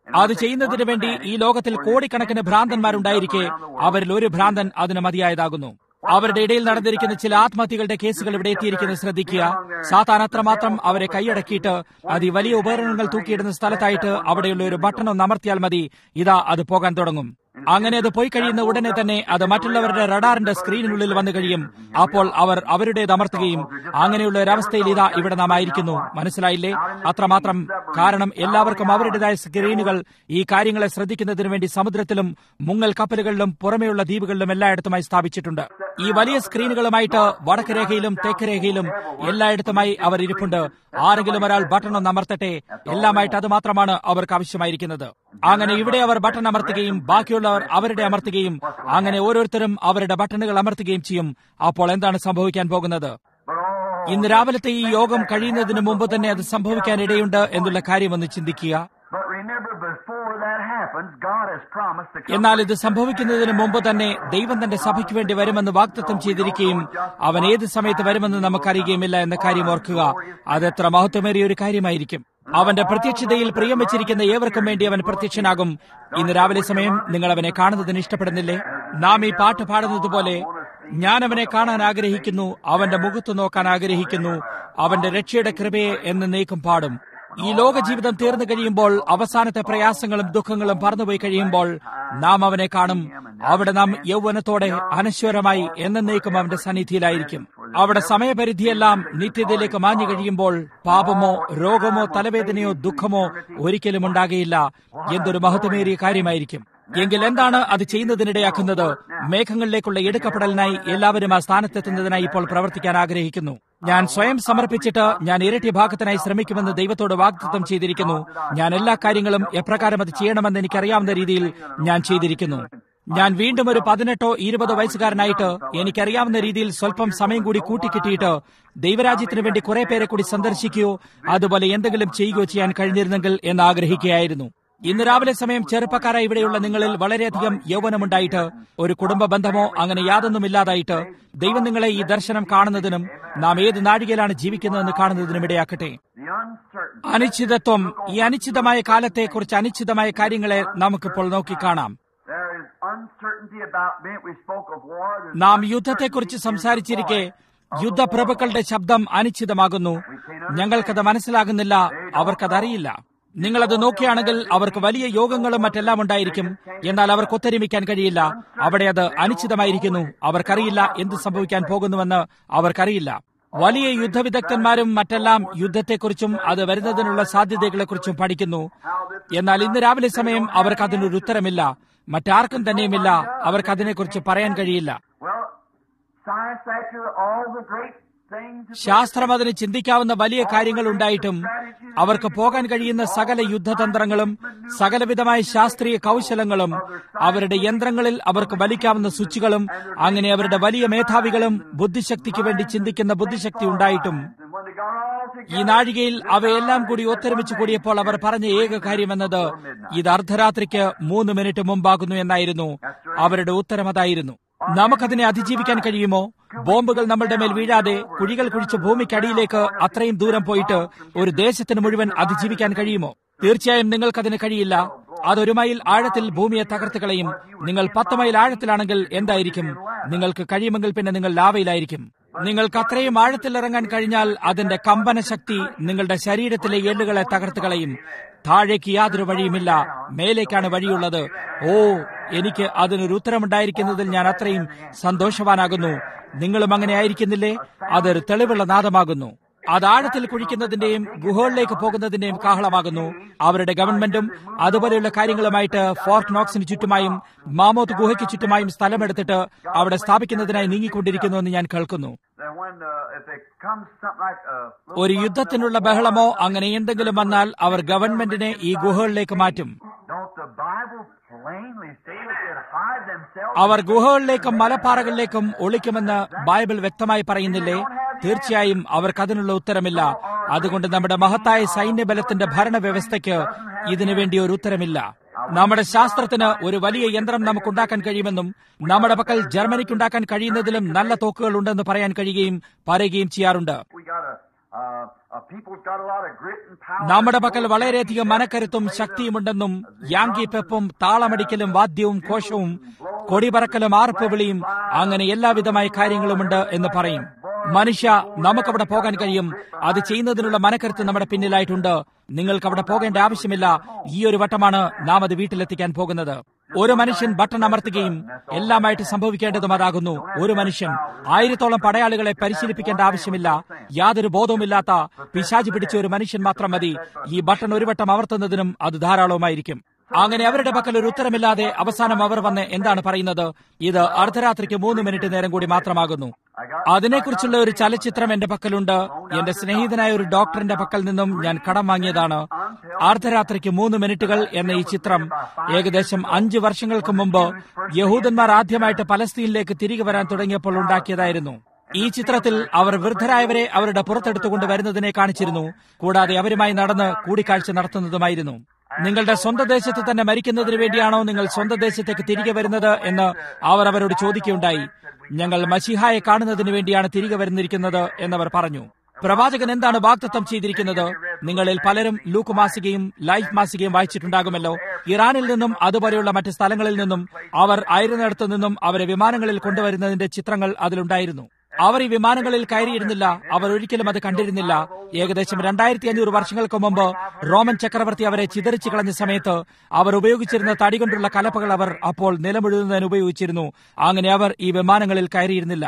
അത് ചെയ്യുന്നതിന് വേണ്ടി ഈ ലോകത്തിൽ കോടിക്കണക്കിന് ഭ്രാന്തന്മാരുണ്ടായിരിക്കെ അവരിൽ ഒരു ഭ്രാന്തൻ അതിന് മതിയായതാകുന്നു അവരുടെ ഇടയിൽ നടന്നിരിക്കുന്ന ചില ആത്മഹത്യകളുടെ കേസുകൾ ഇവിടെ എത്തിയിരിക്കുന്നത് ശ്രദ്ധിക്കുക സാത്താൻ അത്രമാത്രം അവരെ കൈയടക്കിയിട്ട് അത് ഈ വലിയ ഉപകരണങ്ങൾ തൂക്കിയിടുന്ന സ്ഥലത്തായിട്ട് അവിടെയുള്ള ഒരു ബട്ടൺ ഒന്ന് അമർത്തിയാൽ മതി ഇതാ അത് പോകാൻ തുടങ്ങും അങ്ങനെ അത് പോയി കഴിയുന്ന ഉടനെ തന്നെ അത് മറ്റുള്ളവരുടെ റഡാറിന്റെ സ്ക്രീനിനുള്ളിൽ വന്നു കഴിയും അപ്പോൾ അവർ അവരുടേത് അമർത്തുകയും അങ്ങനെയുള്ള ഒരവസ്ഥയിൽ ഇതാ ഇവിടെ നാം ആയിരിക്കുന്നു മനസ്സിലായില്ലേ അത്രമാത്രം കാരണം എല്ലാവർക്കും അവരുടേതായ സ്ക്രീനുകൾ ഈ കാര്യങ്ങളെ ശ്രദ്ധിക്കുന്നതിന് വേണ്ടി സമുദ്രത്തിലും മുങ്ങൽ കപ്പലുകളിലും പുറമെയുള്ള ദ്വീപുകളിലും എല്ലായിടത്തുമായി സ്ഥാപിച്ചിട്ടുണ്ട് ഈ വലിയ സ്ക്രീനുകളുമായിട്ട് വടക്ക് രേഖയിലും തെക്ക് രേഖയിലും എല്ലായിടത്തുമായി അവർ ഇരിപ്പുണ്ട് ആരെങ്കിലും ഒരാൾ ബട്ടൺ ഒന്ന് അമർത്തട്ടെ എല്ലാമായിട്ട് അത് മാത്രമാണ് അവർക്ക് ആവശ്യമായിരിക്കുന്നത് അങ്ങനെ ഇവിടെ അവർ ബട്ടൺ അമർത്തുകയും ബാക്കിയുള്ളവർ അവരുടെ അമർത്തുകയും അങ്ങനെ ഓരോരുത്തരും അവരുടെ ബട്ടണുകൾ അമർത്തുകയും ചെയ്യും അപ്പോൾ എന്താണ് സംഭവിക്കാൻ പോകുന്നത് ഇന്ന് രാവിലത്തെ ഈ യോഗം കഴിയുന്നതിന് മുമ്പ് തന്നെ അത് സംഭവിക്കാൻ ഇടയുണ്ട് എന്നുള്ള കാര്യം ഒന്ന് ചിന്തിക്കുക But remember, before that happens, God has promised to come. എന്നാൽ ഇത് സംഭവിക്കുന്നതിന് മുമ്പ് തന്നെ ദൈവം തന്റെ സഭയ്ക്ക് വേണ്ടി വരുമെന്ന് വാഗ്ദത്തം ചെയ്തിരിക്കുകയും അവൻ ഏത് സമയത്ത് വരുമെന്ന് നമുക്കറിയുകയുമില്ല എന്ന കാര്യം ഓർക്കുക അതെത്ര മഹത്വമേറിയ ഒരു കാര്യമായിരിക്കും അവന്റെ പ്രത്യക്ഷതയിൽ പ്രിയം വെച്ചിരിക്കുന്ന ഏവർക്കും വേണ്ടി അവൻ പ്രത്യക്ഷനാകും ഇന്ന് രാവിലെ സമയം നിങ്ങൾ അവനെ കാണുന്നതിന് ഇഷ്ടപ്പെടുന്നില്ലേ നാം ഈ പാട്ട് പാടുന്നത് പോലെ ഞാൻ അവനെ കാണാൻ ആഗ്രഹിക്കുന്നു അവന്റെ മുഖത്ത് നോക്കാൻ ആഗ്രഹിക്കുന്നു അവന്റെ രക്ഷയുടെ കൃപയെ എന്ന് നീക്കും പാടും ഈ ലോക ജീവിതം തീർന്നു കഴിയുമ്പോൾ അവസാനത്തെ പ്രയാസങ്ങളും ദുഃഖങ്ങളും പറന്നുപോയി കഴിയുമ്പോൾ നാം അവനെ കാണും അവിടെ നാം യൗവനത്തോടെ അനശ്വരമായി എന്നേക്കും അവന്റെ സന്നിധിയിലായിരിക്കും അവിടെ സമയപരിധിയെല്ലാം നിത്യതയിലേക്ക് മാഞ്ഞു കഴിയുമ്പോൾ പാപമോ രോഗമോ തലവേദനയോ ദുഃഖമോ ഒരിക്കലും ഉണ്ടാകുകയില്ല എന്തൊരു മഹത്വമേറിയ കാര്യമായിരിക്കും എങ്കിൽ എന്താണ് അത് ചെയ്യുന്നതിനിടയാക്കുന്നത് മേഘങ്ങളിലേക്കുള്ള എടുക്കപ്പെടലിനായി എല്ലാവരും ആ സ്ഥാനത്തെത്തുന്നതിനായി ഇപ്പോൾ പ്രവർത്തിക്കാൻ ആഗ്രഹിക്കുന്നു ഞാൻ സ്വയം സമർപ്പിച്ചിട്ട് ഞാൻ ഇരട്ടി ഭാഗത്തിനായി ശ്രമിക്കുമെന്ന് ദൈവത്തോട് വാഗ്ദത്തം ചെയ്തിരിക്കുന്നു ഞാൻ എല്ലാ കാര്യങ്ങളും എപ്രകാരം അത് ചെയ്യണമെന്ന് എനിക്കറിയാവുന്ന രീതിയിൽ ഞാൻ ചെയ്തിരിക്കുന്നു ഞാൻ വീണ്ടും ഒരു പതിനെട്ടോ ഇരുപതോ വയസ്സുകാരനായിട്ട് എനിക്കറിയാവുന്ന രീതിയിൽ സ്വല്പം സമയം കൂടി കൂട്ടിക്കിട്ടിയിട്ട് ദൈവരാജ്യത്തിന് വേണ്ടി കുറെ പേരെ കൂടി സന്ദർശിക്കുകയോ അതുപോലെ എന്തെങ്കിലും ചെയ്യുകയോ ചെയ്യാൻ കഴിഞ്ഞിരുന്നെങ്കിൽ എന്ന് ആഗ്രഹിക്കുകയായിരുന്നു ഇന്ന് രാവിലെ സമയം ചെറുപ്പക്കാരായി ഇവിടെയുള്ള നിങ്ങളിൽ വളരെയധികം യൗവനമുണ്ടായിട്ട് ഒരു കുടുംബ ബന്ധമോ അങ്ങനെ യാതൊന്നുമില്ലാതായിട്ട് ദൈവം നിങ്ങളെ ഈ ദർശനം കാണുന്നതിനും നാം ഏത് നാഴികയിലാണ് ജീവിക്കുന്നതെന്ന് കാണുന്നതിനും ഇടയാക്കട്ടെ The uncertainty. അനിശ്ചിതത്വം ഈ അനിശ്ചിതമായ കാലത്തെക്കുറിച്ച് അനിശ്ചിതമായ കാര്യങ്ങളെ നമുക്കിപ്പോൾ നോക്കിക്കാണാം There is uncertainty about being. We spoke of war. There's നാം യുദ്ധത്തെക്കുറിച്ച് സംസാരിച്ചിരിക്കെ യുദ്ധപ്രഭുക്കളുടെ ശബ്ദം അനിശ്ചിതമാകുന്നു ഞങ്ങൾക്കത് മനസ്സിലാകുന്നില്ല അവർക്കതറിയില്ല നിങ്ങളത് നോക്കുകയാണെങ്കിൽ അവർക്ക് വലിയ യോഗങ്ങളും മറ്റെല്ലാം ഉണ്ടായിരിക്കും എന്നാൽ അവർക്ക് ഒത്തൊരുമിക്കാൻ കഴിയില്ല അവിടെ അത് അനിശ്ചിതമായിരിക്കുന്നു അവർക്കറിയില്ല എന്ത് സംഭവിക്കാൻ പോകുന്നുവെന്ന് അവർക്കറിയില്ല വലിയ യുദ്ധവിദഗ്ധന്മാരും മറ്റെല്ലാം യുദ്ധത്തെക്കുറിച്ചും അത് വരുന്നതിനുള്ള സാധ്യതകളെക്കുറിച്ചും പഠിക്കുന്നു എന്നാൽ ഇന്ന് രാവിലെ സമയം അവർക്ക് അതിനൊരു ഉത്തരമില്ല മറ്റാർക്കും തന്നെയുമില്ല അവർക്ക് അതിനെക്കുറിച്ച് പറയാൻ കഴിയില്ല Well, science after all the great things. that- ശാസ്ത്രം അതിന് ചിന്തിക്കാവുന്ന വലിയ കാര്യങ്ങൾ ഉണ്ടായിട്ടും അവർക്ക് പോകാൻ കഴിയുന്ന സകല യുദ്ധതന്ത്രങ്ങളും സകലവിധമായ ശാസ്ത്രീയ കൗശലങ്ങളും അവരുടെ യന്ത്രങ്ങളിൽ അവർക്ക് വലിക്കാവുന്ന സ്വിച്ചുകളും അങ്ങനെ അവരുടെ വലിയ മേധാവികളും ബുദ്ധിശക്തിക്ക് വേണ്ടി ചിന്തിക്കുന്ന ബുദ്ധിശക്തി ഉണ്ടായിട്ടും And when they got all together, ഈ നാഴികയിൽ അവയെല്ലാം കൂടി ഒത്തൊരുമിച്ച് കൂടിയപ്പോൾ അവർ പറഞ്ഞ ഏക കാര്യമെന്നത് ഇത് അർദ്ധരാത്രിക്ക് മൂന്ന് മിനിറ്റ് മുമ്പാകുന്നു എന്നായിരുന്നു അവരുടെ ഉത്തരം അതായിരുന്നു നമുക്കതിനെ അതിജീവിക്കാൻ കഴിയുമോ ബോംബുകൾ നമ്മളുടെ മേൽ വീഴാതെ കുഴികൾ കുഴിച്ച് ഭൂമിക്കടിയിലേക്ക് അത്രയും ദൂരം പോയിട്ട് ഒരു ദേശത്തിന് മുഴുവൻ അതിജീവിക്കാൻ കഴിയുമോ തീർച്ചയായും നിങ്ങൾക്കതിന് കഴിയില്ല അതൊരു മൈൽ ആഴത്തിൽ ഭൂമിയെ തകർത്ത് കളയും നിങ്ങൾ പത്ത് മൈൽ ആഴത്തിലാണെങ്കിൽ എന്തായിരിക്കും നിങ്ങൾക്ക് കഴിയുമെങ്കിൽ പിന്നെ നിങ്ങൾ ലാവയിലായിരിക്കും നിങ്ങൾക്ക് അത്രയും ആഴത്തിൽ ഇറങ്ങാൻ കഴിഞ്ഞാൽ അതിന്റെ കമ്പന ശക്തി നിങ്ങളുടെ ശരീരത്തിലെ എല്ലുകളെ തകർത്ത് കളയും താഴേക്ക് യാതൊരു വഴിയുമില്ല മേലേക്കാണ് വഴിയുള്ളത് ഓ എനിക്ക് അതിനൊരു ഉത്തരമുണ്ടായിരിക്കുന്നതിൽ ഞാൻ അത്രയും സന്തോഷവാനാകുന്നു നിങ്ങളും അങ്ങനെ ആയിരിക്കുന്നില്ലേ അതൊരു തെളിവുള്ള നാദമാകുന്നു അത് ആഴത്തിൽ കുഴിക്കുന്നതിന്റെയും ഗുഹകളിലേക്ക് പോകുന്നതിന്റെയും കാഹളമാകുന്നു അവരുടെ ഗവൺമെന്റും അതുപോലെയുള്ള കാര്യങ്ങളുമായിട്ട് ഫോർട്ട് നോക്സിന് ചുറ്റുമായും മാമോത്ത് ഗുഹയ്ക്ക് ചുറ്റുമായും സ്ഥലമെടുത്തിട്ട് അവിടെ സ്ഥാപിക്കുന്നതിനായി നീങ്ങിക്കൊണ്ടിരിക്കുന്നുവെന്ന് ഞാൻ കേൾക്കുന്നു then when uh, if it comes something like uh, ഒരു യുദ്ധത്തിനുള്ള ബഹളമോ അങ്ങനെ എന്തെങ്കിലും വന്നാൽ അവർ ഗവൺമെന്റിനെ ഈ ഗുഹകളിലേക്ക് മാറ്റും don't the Bible plainly say that they hide themselves? അവർ ഗുഹകളിലേക്കും മലപ്പാറകളിലേക്കും ഒളിക്കുമെന്ന് ബൈബിൾ വ്യക്തമായി പറയുന്നില്ലേ തീർച്ചയായും അവർക്ക് അതിനുള്ള ഉത്തരമില്ല അതുകൊണ്ട് നമ്മുടെ മഹത്തായ സൈന്യബലത്തിന്റെ ഭരണവ്യവസ്ഥയ്ക്ക് ഇതിനുവേണ്ടി ഒരു ഉത്തരമില്ല നമ്മുടെ ശാസ്ത്രത്തിന് ഒരു വലിയ യന്ത്രം നമുക്കുണ്ടാക്കാൻ കഴിയുമെന്നും നമ്മുടെ പക്കൽ ജർമ്മനിക്കുണ്ടാക്കാൻ കഴിയുന്നതിലും നല്ല തോക്കുകൾ ഉണ്ടെന്ന് പറയാൻ കഴിയുകയും പറയുകയും ചെയ്യാറുണ്ട് We got a, uh, uh, people's got a lot of grit and power. നമ്മുടെ പക്കൽ വളരെയധികം മനക്കരുത്തും ശക്തിയുമുണ്ടെന്നും യാങ്കി പെപ്പും താളമടിക്കലും വാദ്യവും കോശവും കൊടിപറക്കലും ആർപ്പുവിളിയും അങ്ങനെ എല്ലാവിധമായ കാര്യങ്ങളുമുണ്ട് എന്ന് പറയും മനുഷ്യ നമുക്കവിടെ പോകാൻ കഴിയും അത് ചെയ്യുന്നതിനുള്ള മനക്കരുത്ത് നമ്മുടെ പിന്നിലായിട്ടുണ്ട് നിങ്ങൾക്ക് അവിടെ പോകേണ്ട ആവശ്യമില്ല ഈ ഒരു വട്ടമാണ് നാം അത് വീട്ടിലെത്തിക്കാൻ പോകുന്നത് ഒരു മനുഷ്യൻ ബട്ടൺ അമർത്തുകയും എല്ലാമായിട്ട് സംഭവിക്കേണ്ടതും അതാകുന്നു ഒരു മനുഷ്യൻ ആയിരത്തോളം പടയാളികളെ പരിശീലിപ്പിക്കേണ്ട ആവശ്യമില്ല യാതൊരു ബോധവുമില്ലാത്ത പിശാചി പിടിച്ച ഒരു മനുഷ്യൻ മാത്രം മതി ഈ ബട്ടൺ ഒരു വട്ടം അമർത്തുന്നതിനും അത് ധാരാളവുമായിരിക്കും അങ്ങനെ അവരുടെ പക്കൽ ഒരു ഉത്തരമില്ലാതെ അവസാനം അവർ വന്ന് എന്താണ് പറയുന്നത് ഇത് അർദ്ധരാത്രിക്ക് മൂന്ന് മിനിറ്റ് നേരം കൂടി മാത്രമാകുന്നു അതിനെക്കുറിച്ചുള്ള ഒരു ചലച്ചിത്രം എന്റെ പക്കലുണ്ട് എന്റെ സ്നേഹിതനായ ഒരു ഡോക്ടറിന്റെ പക്കൽ നിന്നും ഞാൻ കടം വാങ്ങിയതാണ് അർദ്ധരാത്രിക്ക് മൂന്ന് മിനിറ്റുകൾ എന്ന ഈ ചിത്രം ഏകദേശം അഞ്ച് വർഷങ്ങൾക്ക് മുമ്പ് യഹൂദന്മാർ ആദ്യമായിട്ട് പലസ്തീനിലേക്ക് തിരികെ വരാൻ തുടങ്ങിയപ്പോൾ ഉണ്ടാക്കിയതായിരുന്നു ഈ ചിത്രത്തിൽ അവർ വൃദ്ധരായവരെ അവരുടെ പുറത്തെടുത്തുകൊണ്ട് വരുന്നതിനെ കാണിച്ചിരുന്നു കൂടാതെ അവരുമായി നടന്ന് കൂടിക്കാഴ്ച നടത്തുന്നതുമായിരുന്നു നിങ്ങളുടെ സ്വന്തം ദേശത്ത് തന്നെ മരിക്കുന്നതിന് വേണ്ടിയാണോ നിങ്ങൾ സ്വന്തം ദേശത്തേക്ക് തിരികെ വരുന്നത് എന്ന് അവർ അവരോട് ചോദിക്കുകയുണ്ടായി ഞങ്ങൾ മഷിഹായെ കാണുന്നതിന് വേണ്ടിയാണ് തിരികെ വരുന്നിരിക്കുന്നത് എന്നവർ പറഞ്ഞു പ്രവാചകൻ എന്താണ് വാഗ്ദത്തം ചെയ്തിരിക്കുന്നത് നിങ്ങളിൽ പലരും ലൂക്ക് മാസികയും ലൈഫ് മാസികയും വായിച്ചിട്ടുണ്ടാകുമല്ലോ ഇറാനിൽ നിന്നും അതുപോലെയുള്ള മറ്റ് സ്ഥലങ്ങളിൽ നിന്നും അവർ ആയിരുന്നിടത്തു നിന്നും അവരെ വിമാനങ്ങളിൽ കൊണ്ടുവരുന്നതിന്റെ ചിത്രങ്ങൾ അതിലുണ്ടായിരുന്നു അവർ ഈ വിമാനങ്ങളിൽ കയറിയിരുന്നില്ല അവർ ഒരിക്കലും അത് കണ്ടിരുന്നില്ല ഏകദേശം രണ്ടായിരത്തി അഞ്ഞൂറ് വർഷങ്ങൾക്ക് മുമ്പ് റോമൻ ചക്രവർത്തി അവരെ ചിതറിച്ചു കളഞ്ഞ സമയത്ത് അവർ ഉപയോഗിച്ചിരുന്ന തടി കൊണ്ടുള്ള കലപ്പകൾ അവർ അപ്പോൾ നിലമുഴുതുന്നതിന് ഉപയോഗിച്ചിരുന്നു അങ്ങനെ അവർ ഈ വിമാനങ്ങളിൽ കയറിയിരുന്നില്ല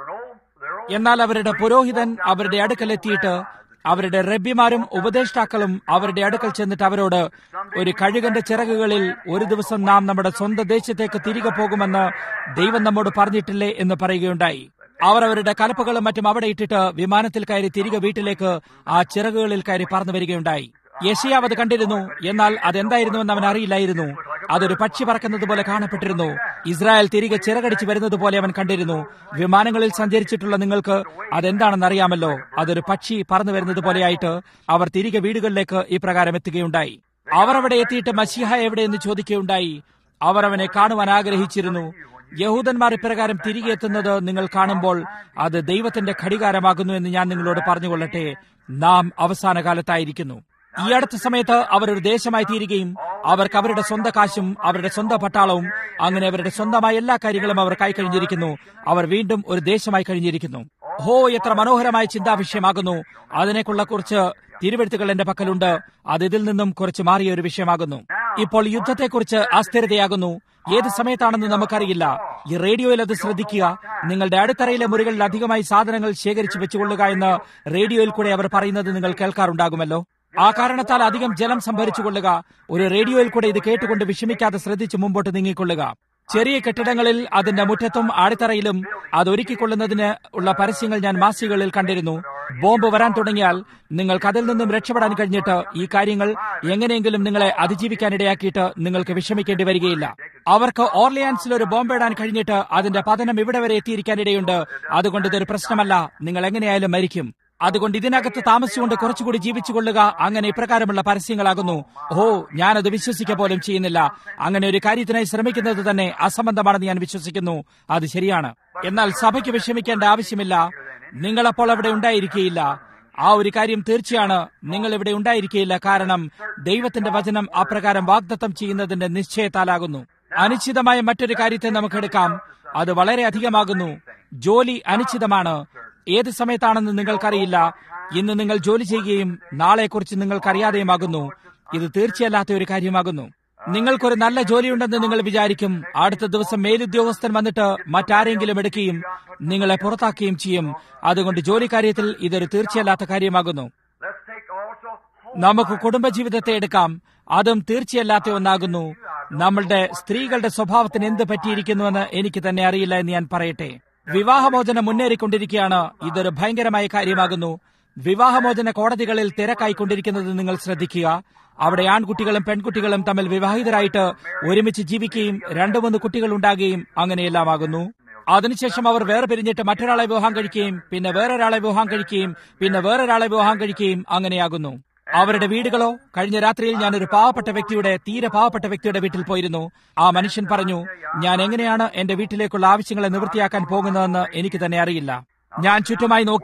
എന്നാൽ അവരുടെ പുരോഹിതൻ അവരുടെ അടുക്കലെത്തിയിട്ട് അവരുടെ റബ്ബിമാരും ഉപദേഷ്ടാക്കളും അവരുടെ അടുക്കൽ ചെന്നിട്ട് അവരോട് ഒരു കഴുകന്റെ ചിറകുകളിൽ ഒരു ദിവസം നാം നമ്മുടെ സ്വന്തം ദേശത്തേക്ക് തിരികെ പോകുമെന്ന് ദൈവം നമ്മോട് പറഞ്ഞിട്ടില്ലേ എന്ന് പറയുകയുണ്ടായി അവർ അവരുടെ കലപ്പുകളും മറ്റും അവിടെ ഇട്ടിട്ട് വിമാനത്തിൽ കയറി തിരികെ വീട്ടിലേക്ക് ആ ചിറകുകളിൽ കയറി പറന്നു വരികയുണ്ടായി യശിയാവ് അത് കണ്ടിരുന്നു എന്നാൽ അതെന്തായിരുന്നുവെന്ന് അവൻ അറിയില്ലായിരുന്നു അതൊരു പക്ഷി പറക്കുന്നത് പോലെ കാണപ്പെട്ടിരുന്നു ഇസ്രായേൽ തിരികെ ചിറകടിച്ച് വരുന്നത് പോലെ അവൻ കണ്ടിരുന്നു വിമാനങ്ങളിൽ സഞ്ചരിച്ചിട്ടുള്ള നിങ്ങൾക്ക് അതെന്താണെന്ന് അറിയാമല്ലോ അതൊരു പക്ഷി പറന്നു വരുന്നത് പോലെയായിട്ട് അവർ തിരികെ വീടുകളിലേക്ക് ഈ പ്രകാരം എത്തുകയുണ്ടായി അവർ അവിടെ എത്തിയിട്ട് മസിഹ എവിടെയെന്ന് ചോദിക്കുകയുണ്ടായി അവർ അവനെ കാണുവാൻ ആഗ്രഹിച്ചിരുന്നു യഹൂദന്മാർ ഇപ്രകാരം തിരികെ എത്തുന്നത് നിങ്ങൾ കാണുമ്പോൾ അത് ദൈവത്തിന്റെ ഘടികാരമാകുന്നു എന്ന് ഞാൻ നിങ്ങളോട് പറഞ്ഞുകൊള്ളട്ടെ നാം അവസാന കാലത്തായിരിക്കുന്നു ഈ അടുത്ത സമയത്ത് അവർ ഒരു ദേശമായി തീരുകയും അവർക്ക് അവരുടെ സ്വന്തം കാശും അവരുടെ സ്വന്തം പട്ടാളവും അങ്ങനെ അവരുടെ സ്വന്തമായ എല്ലാ കാര്യങ്ങളും അവർ കൈക്കഴിഞ്ഞിരിക്കുന്നു അവർ വീണ്ടും ഒരു ദേശമായി കഴിഞ്ഞിരിക്കുന്നു ഹോ എത്ര മനോഹരമായ ചിന്താവിഷയമാകുന്നു അതിനെക്കുള്ള കുറച്ച് തിരുവെഴുത്തുകൾ എന്റെ പക്കലുണ്ട് അത് ഇതിൽ നിന്നും കുറച്ച് മാറിയ ഒരു വിഷയമാകുന്നു ഇപ്പോൾ യുദ്ധത്തെക്കുറിച്ച് അസ്ഥിരതയാകുന്നു ഏത് സമയത്താണെന്ന് നമുക്കറിയില്ല ഈ റേഡിയോയിൽ അത് ശ്രദ്ധിക്കുക നിങ്ങളുടെ അടുത്തറയിലെ മുറികളിൽ അധികമായി സാധനങ്ങൾ ശേഖരിച്ചു വെച്ചുകൊള്ളുക എന്ന് റേഡിയോയിൽ കൂടെ അവർ പറയുന്നത് നിങ്ങൾ കേൾക്കാറുണ്ടാകുമല്ലോ ആ കാരണത്താൽ അധികം ജലം സംഭരിച്ചുകൊള്ളുക ഒരു റേഡിയോയിൽ കൂടെ ഇത് കേട്ടുകൊണ്ട് വിഷമിക്കാതെ ശ്രദ്ധിച്ച് മുമ്പോട്ട് നീങ്ങിക്കൊള്ളുക ചെറിയ കെട്ടിടങ്ങളിൽ അതിന്റെ മുറ്റത്തും ആടിത്തറയിലും അത് ഒരുക്കിക്കൊള്ളുന്നതിന് ഉള്ള പരസ്യങ്ങൾ ഞാൻ മാസികകളിൽ കണ്ടിരുന്നു ബോംബ് വരാൻ തുടങ്ങിയാൽ നിങ്ങൾക്ക് അതിൽ നിന്നും രക്ഷപ്പെടാൻ കഴിഞ്ഞിട്ട് ഈ കാര്യങ്ങൾ എങ്ങനെയെങ്കിലും നിങ്ങളെ അതിജീവിക്കാനിടയാക്കിയിട്ട് നിങ്ങൾക്ക് വിഷമിക്കേണ്ടി വരികയില്ല അവർക്ക് ഓർലിയാൻസിൽ ഒരു ബോംബ് ഇടാൻ കഴിഞ്ഞിട്ട് അതിന്റെ പതനം ഇവിടെ വരെ എത്തിയിരിക്കാനിടയുണ്ട് അതുകൊണ്ട് ഇതൊരു പ്രശ്നമല്ല നിങ്ങൾ എങ്ങനെയായാലും മരിക്കും അതുകൊണ്ട് ഇതിനകത്ത് താമസിച്ചുകൊണ്ട് കുറച്ചുകൂടി ജീവിച്ചുകൊള്ളുക അങ്ങനെ ഇപ്രകാരമുള്ള പരസ്യങ്ങളാകുന്നു ഓ ഞാനത് വിശ്വസിക്കുക പോലും ചെയ്യുന്നില്ല അങ്ങനെ ഒരു കാര്യത്തിനായി ശ്രമിക്കുന്നത് തന്നെ അസംബന്ധമാണെന്ന് ഞാൻ വിശ്വസിക്കുന്നു അത് ശരിയാണ് എന്നാൽ സഭയ്ക്ക് വിഷമിക്കേണ്ട ആവശ്യമില്ല നിങ്ങളപ്പോൾ അവിടെ ഉണ്ടായിരിക്കുകയില്ല ആ ഒരു കാര്യം തീർച്ചയാണ് നിങ്ങൾ ഇവിടെ ഉണ്ടായിരിക്കുകയില്ല കാരണം ദൈവത്തിന്റെ വചനം അപ്രകാരം വാഗ്ദത്തം ചെയ്യുന്നതിന്റെ നിശ്ചയത്താലാകുന്നു അനിശ്ചിതമായ മറ്റൊരു കാര്യത്തെ നമുക്കെടുക്കാം അത് വളരെ അധികമാകുന്നു ജോലി അനിശ്ചിതമാണ് ഏത് സമയത്താണെന്ന് നിങ്ങൾക്കറിയില്ല ഇന്ന് നിങ്ങൾ ജോലി ചെയ്യുകയും നാളെക്കുറിച്ച് നിങ്ങൾക്കറിയാതെയുമാകുന്നു ഇത് തീർച്ചയല്ലാത്ത ഒരു കാര്യമാകുന്നു നിങ്ങൾക്കൊരു നല്ല ജോലിയുണ്ടെന്ന് നിങ്ങൾ വിചാരിക്കും അടുത്ത ദിവസം മേലുദ്യോഗസ്ഥൻ വന്നിട്ട് മറ്റാരെങ്കിലും എടുക്കുകയും നിങ്ങളെ പുറത്താക്കുകയും ചെയ്യും അതുകൊണ്ട് ജോലി കാര്യത്തിൽ ഇതൊരു തീർച്ചയല്ലാത്ത കാര്യമാകുന്നു Let's take also home നമുക്ക് കുടുംബജീവിതത്തെ എടുക്കാം അതും തീർച്ചയല്ലാത്ത ഒന്നാകുന്നു നമ്മളുടെ സ്ത്രീകളുടെ സ്വഭാവത്തിന് എന്ത് പറ്റിയിരിക്കുന്നുവെന്ന് എനിക്ക് തന്നെ അറിയില്ല എന്ന് ഞാൻ പറയട്ടെ വിവാഹമോചനം മുന്നേറിക്കൊണ്ടിരിക്കുകയാണ് ഇതൊരു ഭയങ്കരമായ കാര്യമാകുന്നു വിവാഹമോചന കോടതികളിൽ തിരക്കായിക്കൊണ്ടിരിക്കുന്നത് നിങ്ങൾ ശ്രദ്ധിക്കുക അവിടെ ആൺകുട്ടികളും പെൺകുട്ടികളും തമ്മിൽ വിവാഹിതരായിട്ട് ഒരുമിച്ച് ജീവിക്കുകയും രണ്ടു മൂന്ന് കുട്ടികൾ ഉണ്ടാകുകയും അങ്ങനെയെല്ലാമാകുന്നു അതിനുശേഷം അവർ വേറെ പിരിഞ്ഞിട്ട് മറ്റൊരാളെ വിവാഹം കഴിക്കുകയും പിന്നെ വേറൊരാളെ വിവാഹം കഴിക്കുകയും പിന്നെ വേറൊരാളെ വിവാഹം കഴിക്കുകയും അങ്ങനെയാകുന്നു അവരുടെ വീടുകളോ കഴിഞ്ഞ രാത്രിയിൽ ഞാൻ ഒരു പാവപ്പെട്ട വ്യക്തിയുടെ തീരെ പാവപ്പെട്ട വ്യക്തിയുടെ വീട്ടിൽ പോയിരുന്നു ആ മനുഷ്യൻ പറഞ്ഞു ഞാൻ എങ്ങനെയാണ് എന്റെ വീട്ടിലേക്കുള്ള ആവശ്യങ്ങളെ നിവൃത്തിയാക്കാൻ പോകുന്നതെന്ന് എനിക്ക് തന്നെ അറിയില്ല ഞാൻ ചുറ്റുമായി നോക്കി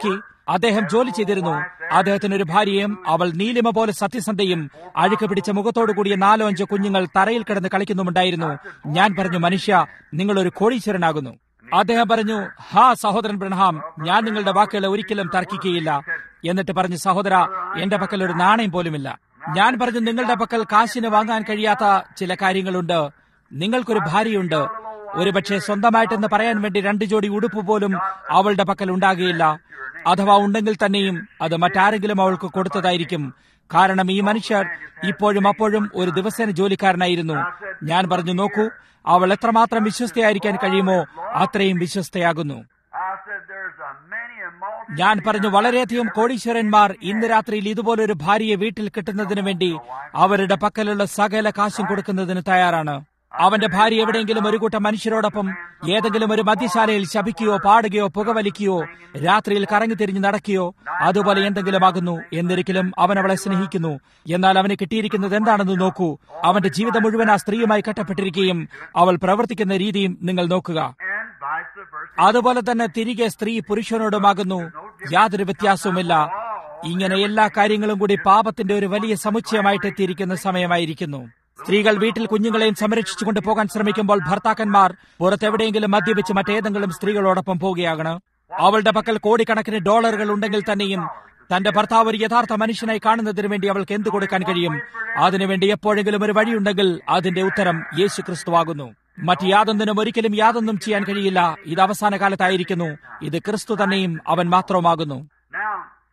അദ്ദേഹം ജോലി ചെയ്തിരുന്നു അദ്ദേഹത്തിന് ഒരു ഭാര്യയും അവൾ നീലിമ പോലെ സത്യസന്ധയും അഴുക്ക് പിടിച്ച മുഖത്തോടു കൂടിയ നാലോ അഞ്ചോ കുഞ്ഞുങ്ങൾ തറയിൽ കിടന്ന് കളിക്കുന്നുമുണ്ടായിരുന്നു ഞാൻ പറഞ്ഞു മനുഷ്യ നിങ്ങൾ ഒരു കോടീശ്വരനാകുന്നു അദ്ദേഹം പറഞ്ഞു ഹാ സഹോദരൻ ബ്രഹ്ഹാം ഞാൻ നിങ്ങളുടെ വാക്കുകളെ ഒരിക്കലും തർക്കിക്കുകയില്ല എന്നിട്ട് പറഞ്ഞു സഹോദര എന്റെ പക്കൽ ഒരു നാണയം പോലുമില്ല ഞാൻ പറഞ്ഞു നിങ്ങളുടെ പക്കൽ കാശിന് വാങ്ങാൻ കഴിയാത്ത ചില കാര്യങ്ങളുണ്ട് നിങ്ങൾക്കൊരു ഭാര്യയുണ്ട് ഒരുപക്ഷെ സ്വന്തമായിട്ടെന്ന് പറയാൻ വേണ്ടി രണ്ടു ജോഡി ഉടുപ്പ് പോലും അവളുടെ പക്കൽ ഉണ്ടാകുകയില്ല അഥവാ ഉണ്ടെങ്കിൽ തന്നെയും അത് മറ്റാരെങ്കിലും അവൾക്ക് കൊടുത്തതായിരിക്കും കാരണം ഈ മനുഷ്യർ ഇപ്പോഴും അപ്പോഴും ഒരു ദിവസേന ജോലിക്കാരനായിരുന്നു ഞാൻ പറഞ്ഞു നോക്കൂ അവൾ എത്രമാത്രം വിശ്വസ്തയായിരിക്കാൻ കഴിയുമോ അത്രയും വിശ്വസ്തയാകുന്നു I said, there's a many a multitude. ഞാൻ പറഞ്ഞു വളരെയധികം കോടീശ്വരന്മാർ ഇന്ന് രാത്രിയിൽ ഇതുപോലൊരു ഭാര്യയെ വീട്ടിൽ കിട്ടുന്നതിന് വേണ്ടി അവരുടെ പക്കലുള്ള സകല കാശും കൊടുക്കുന്നതിന് തയ്യാറാണ് അവന്റെ ഭാര്യ എവിടെയെങ്കിലും ഒരു കൂട്ടം മനുഷ്യരോടൊപ്പം ഏതെങ്കിലും ഒരു മദ്യശാലയിൽ ശപിക്കുകയോ പാടുകയോ പുകവലിക്കുകയോ രാത്രിയിൽ കറങ്ങിത്തിരിഞ്ഞ് നടക്കുകയോ അതുപോലെ എന്തെങ്കിലും ആകുന്നു എന്നിരിക്കലും അവൻ അവളെ സ്നേഹിക്കുന്നു എന്നാൽ അവന് കിട്ടിയിരിക്കുന്നത് എന്താണെന്ന് നോക്കൂ അവന്റെ ജീവിതം മുഴുവൻ ആ സ്ത്രീയുമായി കെട്ടപ്പെട്ടിരിക്കുകയും അവൾ പ്രവർത്തിക്കുന്ന രീതിയും നിങ്ങൾ നോക്കുക And vice versa. അതുപോലെ തന്നെ തിരികെ സ്ത്രീ പുരുഷനോടുമാകുന്നു യാതൊരു വ്യത്യാസവുമില്ല ഇങ്ങനെ എല്ലാ കാര്യങ്ങളും കൂടി പാപത്തിന്റെ ഒരു വലിയ സമുച്ചയമായിട്ട് എത്തിയിരിക്കുന്ന സമയമായിരിക്കുന്നു സ്ത്രീകൾ വീട്ടിൽ കുഞ്ഞുങ്ങളെയും സംരക്ഷിച്ചുകൊണ്ട് പോകാൻ ശ്രമിക്കുമ്പോൾ ഭർത്താക്കന്മാർ പുറത്തെവിടെയെങ്കിലും മദ്യപിച്ച് മറ്റേതെങ്കിലും സ്ത്രീകളോടൊപ്പം പോവുകയാണ് അവളുടെ പക്കൽ കോടിക്കണക്കിന് ഡോളറുകൾ ഉണ്ടെങ്കിൽ തന്നെയും തന്റെ ഭർത്താവ് ഒരു യഥാർത്ഥ മനുഷ്യനായി കാണുന്നതിന് വേണ്ടി അവൾക്ക് എന്ത് കൊടുക്കാൻ കഴിയും അതിനുവേണ്ടി എപ്പോഴെങ്കിലും ഒരു വഴിയുണ്ടെങ്കിൽ അതിന്റെ ഉത്തരം യേശു ക്രിസ്തുവാകുന്നു മറ്റ് യാതൊന്നിനും ഒരിക്കലും യാതൊന്നും ചെയ്യാൻ കഴിയില്ല ഇത് അവസാന കാലത്തായിരിക്കുന്നു ഇത് ക്രിസ്തു തന്നെയും അവൻ മാത്രവുമാകുന്നു Now,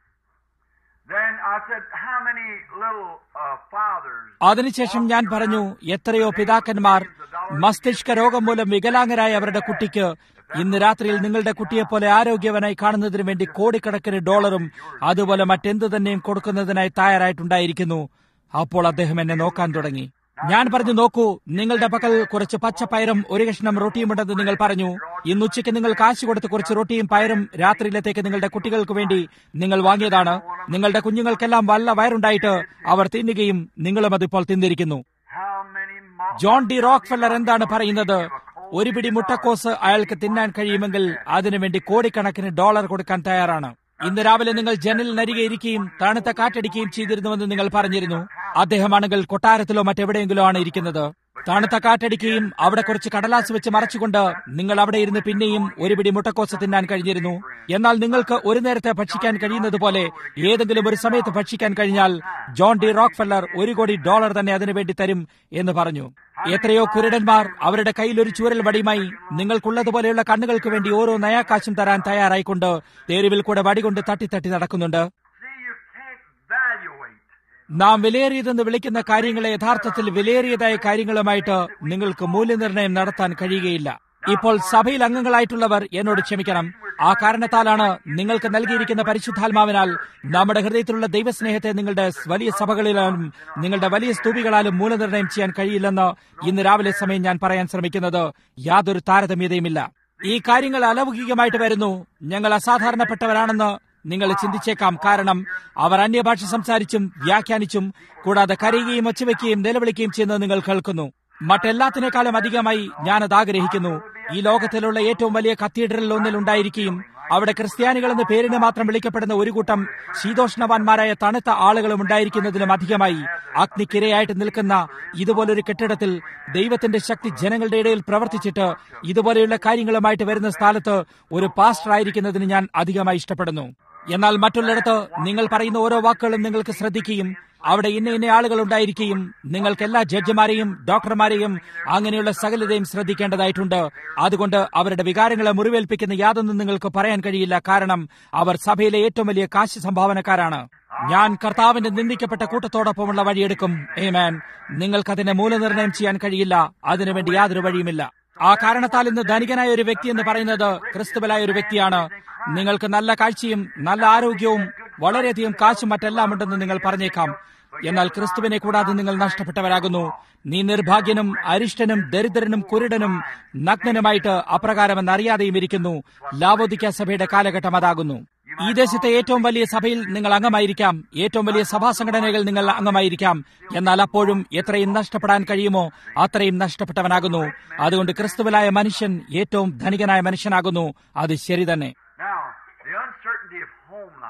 then I said, how many little uh, fathers അതിനുശേഷം ഞാൻ പറഞ്ഞു എത്രയോ പിതാക്കന്മാർ മസ്തിഷ്ക രോഗം മൂലം വികലാംഗരായ അവരുടെ കുട്ടിക്ക് ഇന്ന് രാത്രിയിൽ നിങ്ങളുടെ കുട്ടിയെപ്പോലെ ആരോഗ്യവനായി കാണുന്നതിന് വേണ്ടി കോടിക്കണക്കിന് ഡോളറും അതുപോലെ മറ്റെന്തു തന്നെയും കൊടുക്കുന്നതിനായി തയ്യാറായിട്ടുണ്ടായിരിക്കുന്നു അപ്പോൾ അദ്ദേഹം എന്നെ നോക്കാൻ തുടങ്ങി ഞാൻ പറഞ്ഞു നോക്കൂ നിങ്ങളുടെ പക്കൽ കുറച്ച് പച്ചപ്പയറും ഒരു കഷ്ണം റൊട്ടിയും ഉണ്ടെന്ന് നിങ്ങൾ പറഞ്ഞു ഇന്ന് ഉച്ചയ്ക്ക് നിങ്ങൾ കാശ് കൊടുത്ത് കുറച്ച് റൊട്ടിയും പയറും രാത്രിയിലത്തേക്ക് നിങ്ങളുടെ കുട്ടികൾക്ക് വേണ്ടി നിങ്ങൾ വാങ്ങിയതാണ് നിങ്ങളുടെ കുഞ്ഞുങ്ങൾക്കെല്ലാം വല്ല വയറുണ്ടായിട്ട് അവർ തിന്നുകയും നിങ്ങളും അതിപ്പോൾ തിന്നിരിക്കുന്നു how many mo- John D Rockefeller എന്താണ് പറയുന്നത് ഒരു പിടി മുട്ടക്കോസ് അയാൾക്ക് തിന്നാൻ കഴിയുമെങ്കിൽ അതിനുവേണ്ടി കോടിക്കണക്കിന് ഡോളർ കൊടുക്കാൻ തയ്യാറാണ് ഇന്ന് രാവിലെ നിങ്ങൾ ജനലിനരികെ ഇരിക്കുകയും തണുത്ത കാറ്റടിക്കുകയും ചെയ്തിരുന്നുവെന്ന് നിങ്ങൾ പറഞ്ഞിരുന്നു അദ്ദേഹമാണെങ്കിൽ കൊട്ടാരത്തിലോ മറ്റെവിടെയെങ്കിലോ ആണ് ഇരിക്കുന്നത് തണുത്ത കാറ്റടിക്കുകയും അവിടെ കുറച്ച് കടലാസ് വെച്ച് മറച്ചുകൊണ്ട് നിങ്ങൾ അവിടെ ഇരുന്ന് പിന്നെയും ഒരു പിടി മുട്ടക്കോസ് തിന്നാൻ കഴിഞ്ഞിരുന്നു എന്നാൽ നിങ്ങൾക്ക് ഒരു നേരത്തെ ഭക്ഷിക്കാൻ കഴിയുന്നത് പോലെ ഏതെങ്കിലും ഒരു സമയത്ത് ഭക്ഷിക്കാൻ കഴിഞ്ഞാൽ ജോൺ ഡി റോക്ക്ഫെല്ലർ ഒരു കോടി ഡോളർ തന്നെ അതിനുവേണ്ടി തരും എന്ന് പറഞ്ഞു എത്രയോ കുരുടന്മാർ അവരുടെ കയ്യിൽ ഒരു ചൂരൽ വടിയുമായി നിങ്ങൾക്കുള്ളതുപോലെയുള്ള കണ്ണുകൾക്ക് വേണ്ടി ഓരോ നയാക്കാശും തരാൻ തയ്യാറായിക്കൊണ്ട് തെരുവിൽ കൂടെ വടികൊണ്ട് തട്ടി തട്ടി നടക്കുന്നുണ്ട് See, you can't evaluate. നാം വിലയേറിയതെന്ന് വിളിക്കുന്ന കാര്യങ്ങളെ യഥാർത്ഥത്തിൽ വിലയേറിയതായ കാര്യങ്ങളുമായിട്ട് നിങ്ങൾക്ക് മൂല്യനിർണ്ണയം നടത്താൻ കഴിയുകയില്ല ഇപ്പോൾ സഭയിൽ അംഗങ്ങളായിട്ടുള്ളവർ എന്നോട് ക്ഷമിക്കണം ആ കാരണത്താലാണ് നിങ്ങൾക്ക് നൽകിയിരിക്കുന്ന പരിശുദ്ധാത്മാവിനാൽ നമ്മുടെ ഹൃദയത്തിലുള്ള ദൈവസ്നേഹത്തെ നിങ്ങളുടെ വലിയ സഭകളിലും നിങ്ങളുടെ വലിയ സ്തൂപികളാലും മൂല്യനിർണ്ണയം ചെയ്യാൻ കഴിയില്ലെന്ന് ഇന്ന് രാവിലെ സമയം ഞാൻ പറയാൻ ശ്രമിക്കുന്നത് യാതൊരു താരതമ്യതയുമില്ല ഈ കാര്യങ്ങൾ അലൗകികമായിട്ട് വരുന്നു ഞങ്ങൾ അസാധാരണപ്പെട്ടവരാണെന്ന് നിങ്ങൾ ചിന്തിച്ചേക്കാം കാരണം അവർ അന്യഭാഷ സംസാരിച്ചും വ്യാഖ്യാനിച്ചും കൂടാതെ കരയുകയും ഒച്ചവെക്കുകയും നിലവിളിക്കുകയും ചെയ്യുന്നത് നിങ്ങൾ കേൾക്കുന്നു മറ്റെല്ലാത്തിനേക്കാളും അധികമായി ഞാനത് ആഗ്രഹിക്കുന്നു ഈ ലോകത്തിലുള്ള ഏറ്റവും വലിയ കത്തീഡ്രലിൽ ഒന്നിൽ ഉണ്ടായിരിക്കുകയും അവിടെ ക്രിസ്ത്യാനികൾ എന്ന പേരിന് മാത്രം വിളിക്കപ്പെടുന്ന ഒരു കൂട്ടം ശീതോഷ്ണവാന്മാരായ തണുത്ത ആളുകളും ഉണ്ടായിരിക്കുന്നതിലും അധികമായി അഗ്നിക്കിരയായിട്ട് നിൽക്കുന്ന ഇതുപോലൊരു കെട്ടിടത്തിൽ ദൈവത്തിന്റെ ശക്തി ജനങ്ങളുടെ ഇടയിൽ പ്രവർത്തിച്ചിട്ട് ഇതുപോലെയുള്ള കാര്യങ്ങളുമായിട്ട് വരുന്ന സ്ഥലത്ത് ഒരു പാസ്റ്റർ ആയിരിക്കുന്നതിന് ഞാൻ അധികമായി ഇഷ്ടപ്പെടുന്നു എന്നാൽ മറ്റുള്ളിടത്ത് നിങ്ങൾ പറയുന്ന ഓരോ വാക്കുകളും നിങ്ങൾക്ക് ശ്രദ്ധിക്കുകയും അവിടെ ഇന്ന ഇന്ന ആളുകൾ ഉണ്ടായിരിക്കുകയും നിങ്ങൾക്ക് എല്ലാ ജഡ്ജിമാരെയും ഡോക്ടർമാരെയും അങ്ങനെയുള്ള സകലതയും ശ്രദ്ധിക്കേണ്ടതായിട്ടുണ്ട് അതുകൊണ്ട് അവരുടെ വികാരങ്ങളെ മുറിവേൽപ്പിക്കുന്ന യാതൊന്നും നിങ്ങൾക്ക് പറയാൻ കഴിയില്ല കാരണം അവർ സഭയിലെ ഏറ്റവും വലിയ കാശ് സംഭാവനക്കാരാണ് ഞാൻ കർത്താവിന്റെ നിന്ദിക്കപ്പെട്ട കൂട്ടത്തോടൊപ്പമുള്ള വഴിയെടുക്കും ഏമാൻ നിങ്ങൾക്കതിനെ മൂല്യനിർണ്ണയം ചെയ്യാൻ കഴിയില്ല അതിനുവേണ്ടി യാതൊരു വഴിയുമില്ല ആ കാരണത്താൽ ഇന്ന് ധനികനായ ഒരു വ്യക്തി എന്ന് പറയുന്നത് ക്രിസ്തുവലായ ഒരു വ്യക്തിയാണ് നിങ്ങൾക്ക് നല്ല കാഴ്ചയും നല്ല ആരോഗ്യവും വളരെയധികം കാശും മറ്റെല്ലാം ഉണ്ടെന്ന് നിങ്ങൾ പറഞ്ഞേക്കാം എന്നാൽ ക്രിസ്തുവിനെ കൂടാതെ നിങ്ങൾ നഷ്ടപ്പെട്ടവരാകുന്നു നീ നിർഭാഗ്യനും അരിഷ്ടനും ദരിദ്രനും കുരുടനും നഗ്നനുമായിട്ട് അപ്രകാരമെന്ന് അറിയാതെയും ഇരിക്കുന്നു ലാവോദിക്ക സഭയുടെ കാലഘട്ടം അതാകുന്നു ഈ ദേശത്തെ ഏറ്റവും വലിയ സഭയിൽ നിങ്ങൾ അംഗമായിരിക്കാം ഏറ്റവും വലിയ സഭാ സംഘടനകൾ നിങ്ങൾ അംഗമായിരിക്കാം എന്നാൽ അപ്പോഴും എത്രയും നഷ്ടപ്പെടാൻ കഴിയുമോ അത്രയും നഷ്ടപ്പെട്ടവനാകുന്നു അതുകൊണ്ട് ക്രിസ്തുവിലായ മനുഷ്യൻ ഏറ്റവും ധനികനായ മനുഷ്യനാകുന്നു അത് ശരി തന്നെ Now, the uncertainty of home life.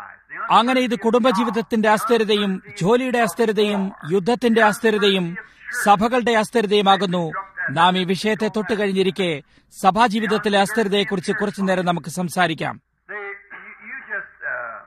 അങ്ങനെ ഇത് കുടുംബജീവിതത്തിന്റെ അസ്ഥിരതയും ജോലിയുടെ അസ്ഥിരതയും യുദ്ധത്തിന്റെ അസ്ഥിരതയും സഭകളുടെ അസ്ഥിരതയുമാകുന്നു നാം ഈ വിഷയത്തെ തൊട്ടു കഴിഞ്ഞിരിക്കെ സഭാജീവിതത്തിലെ അസ്ഥിരതയെക്കുറിച്ച് കുറച്ചു നേരം നമുക്ക് സംസാരിക്കാം They, you, you just, uh,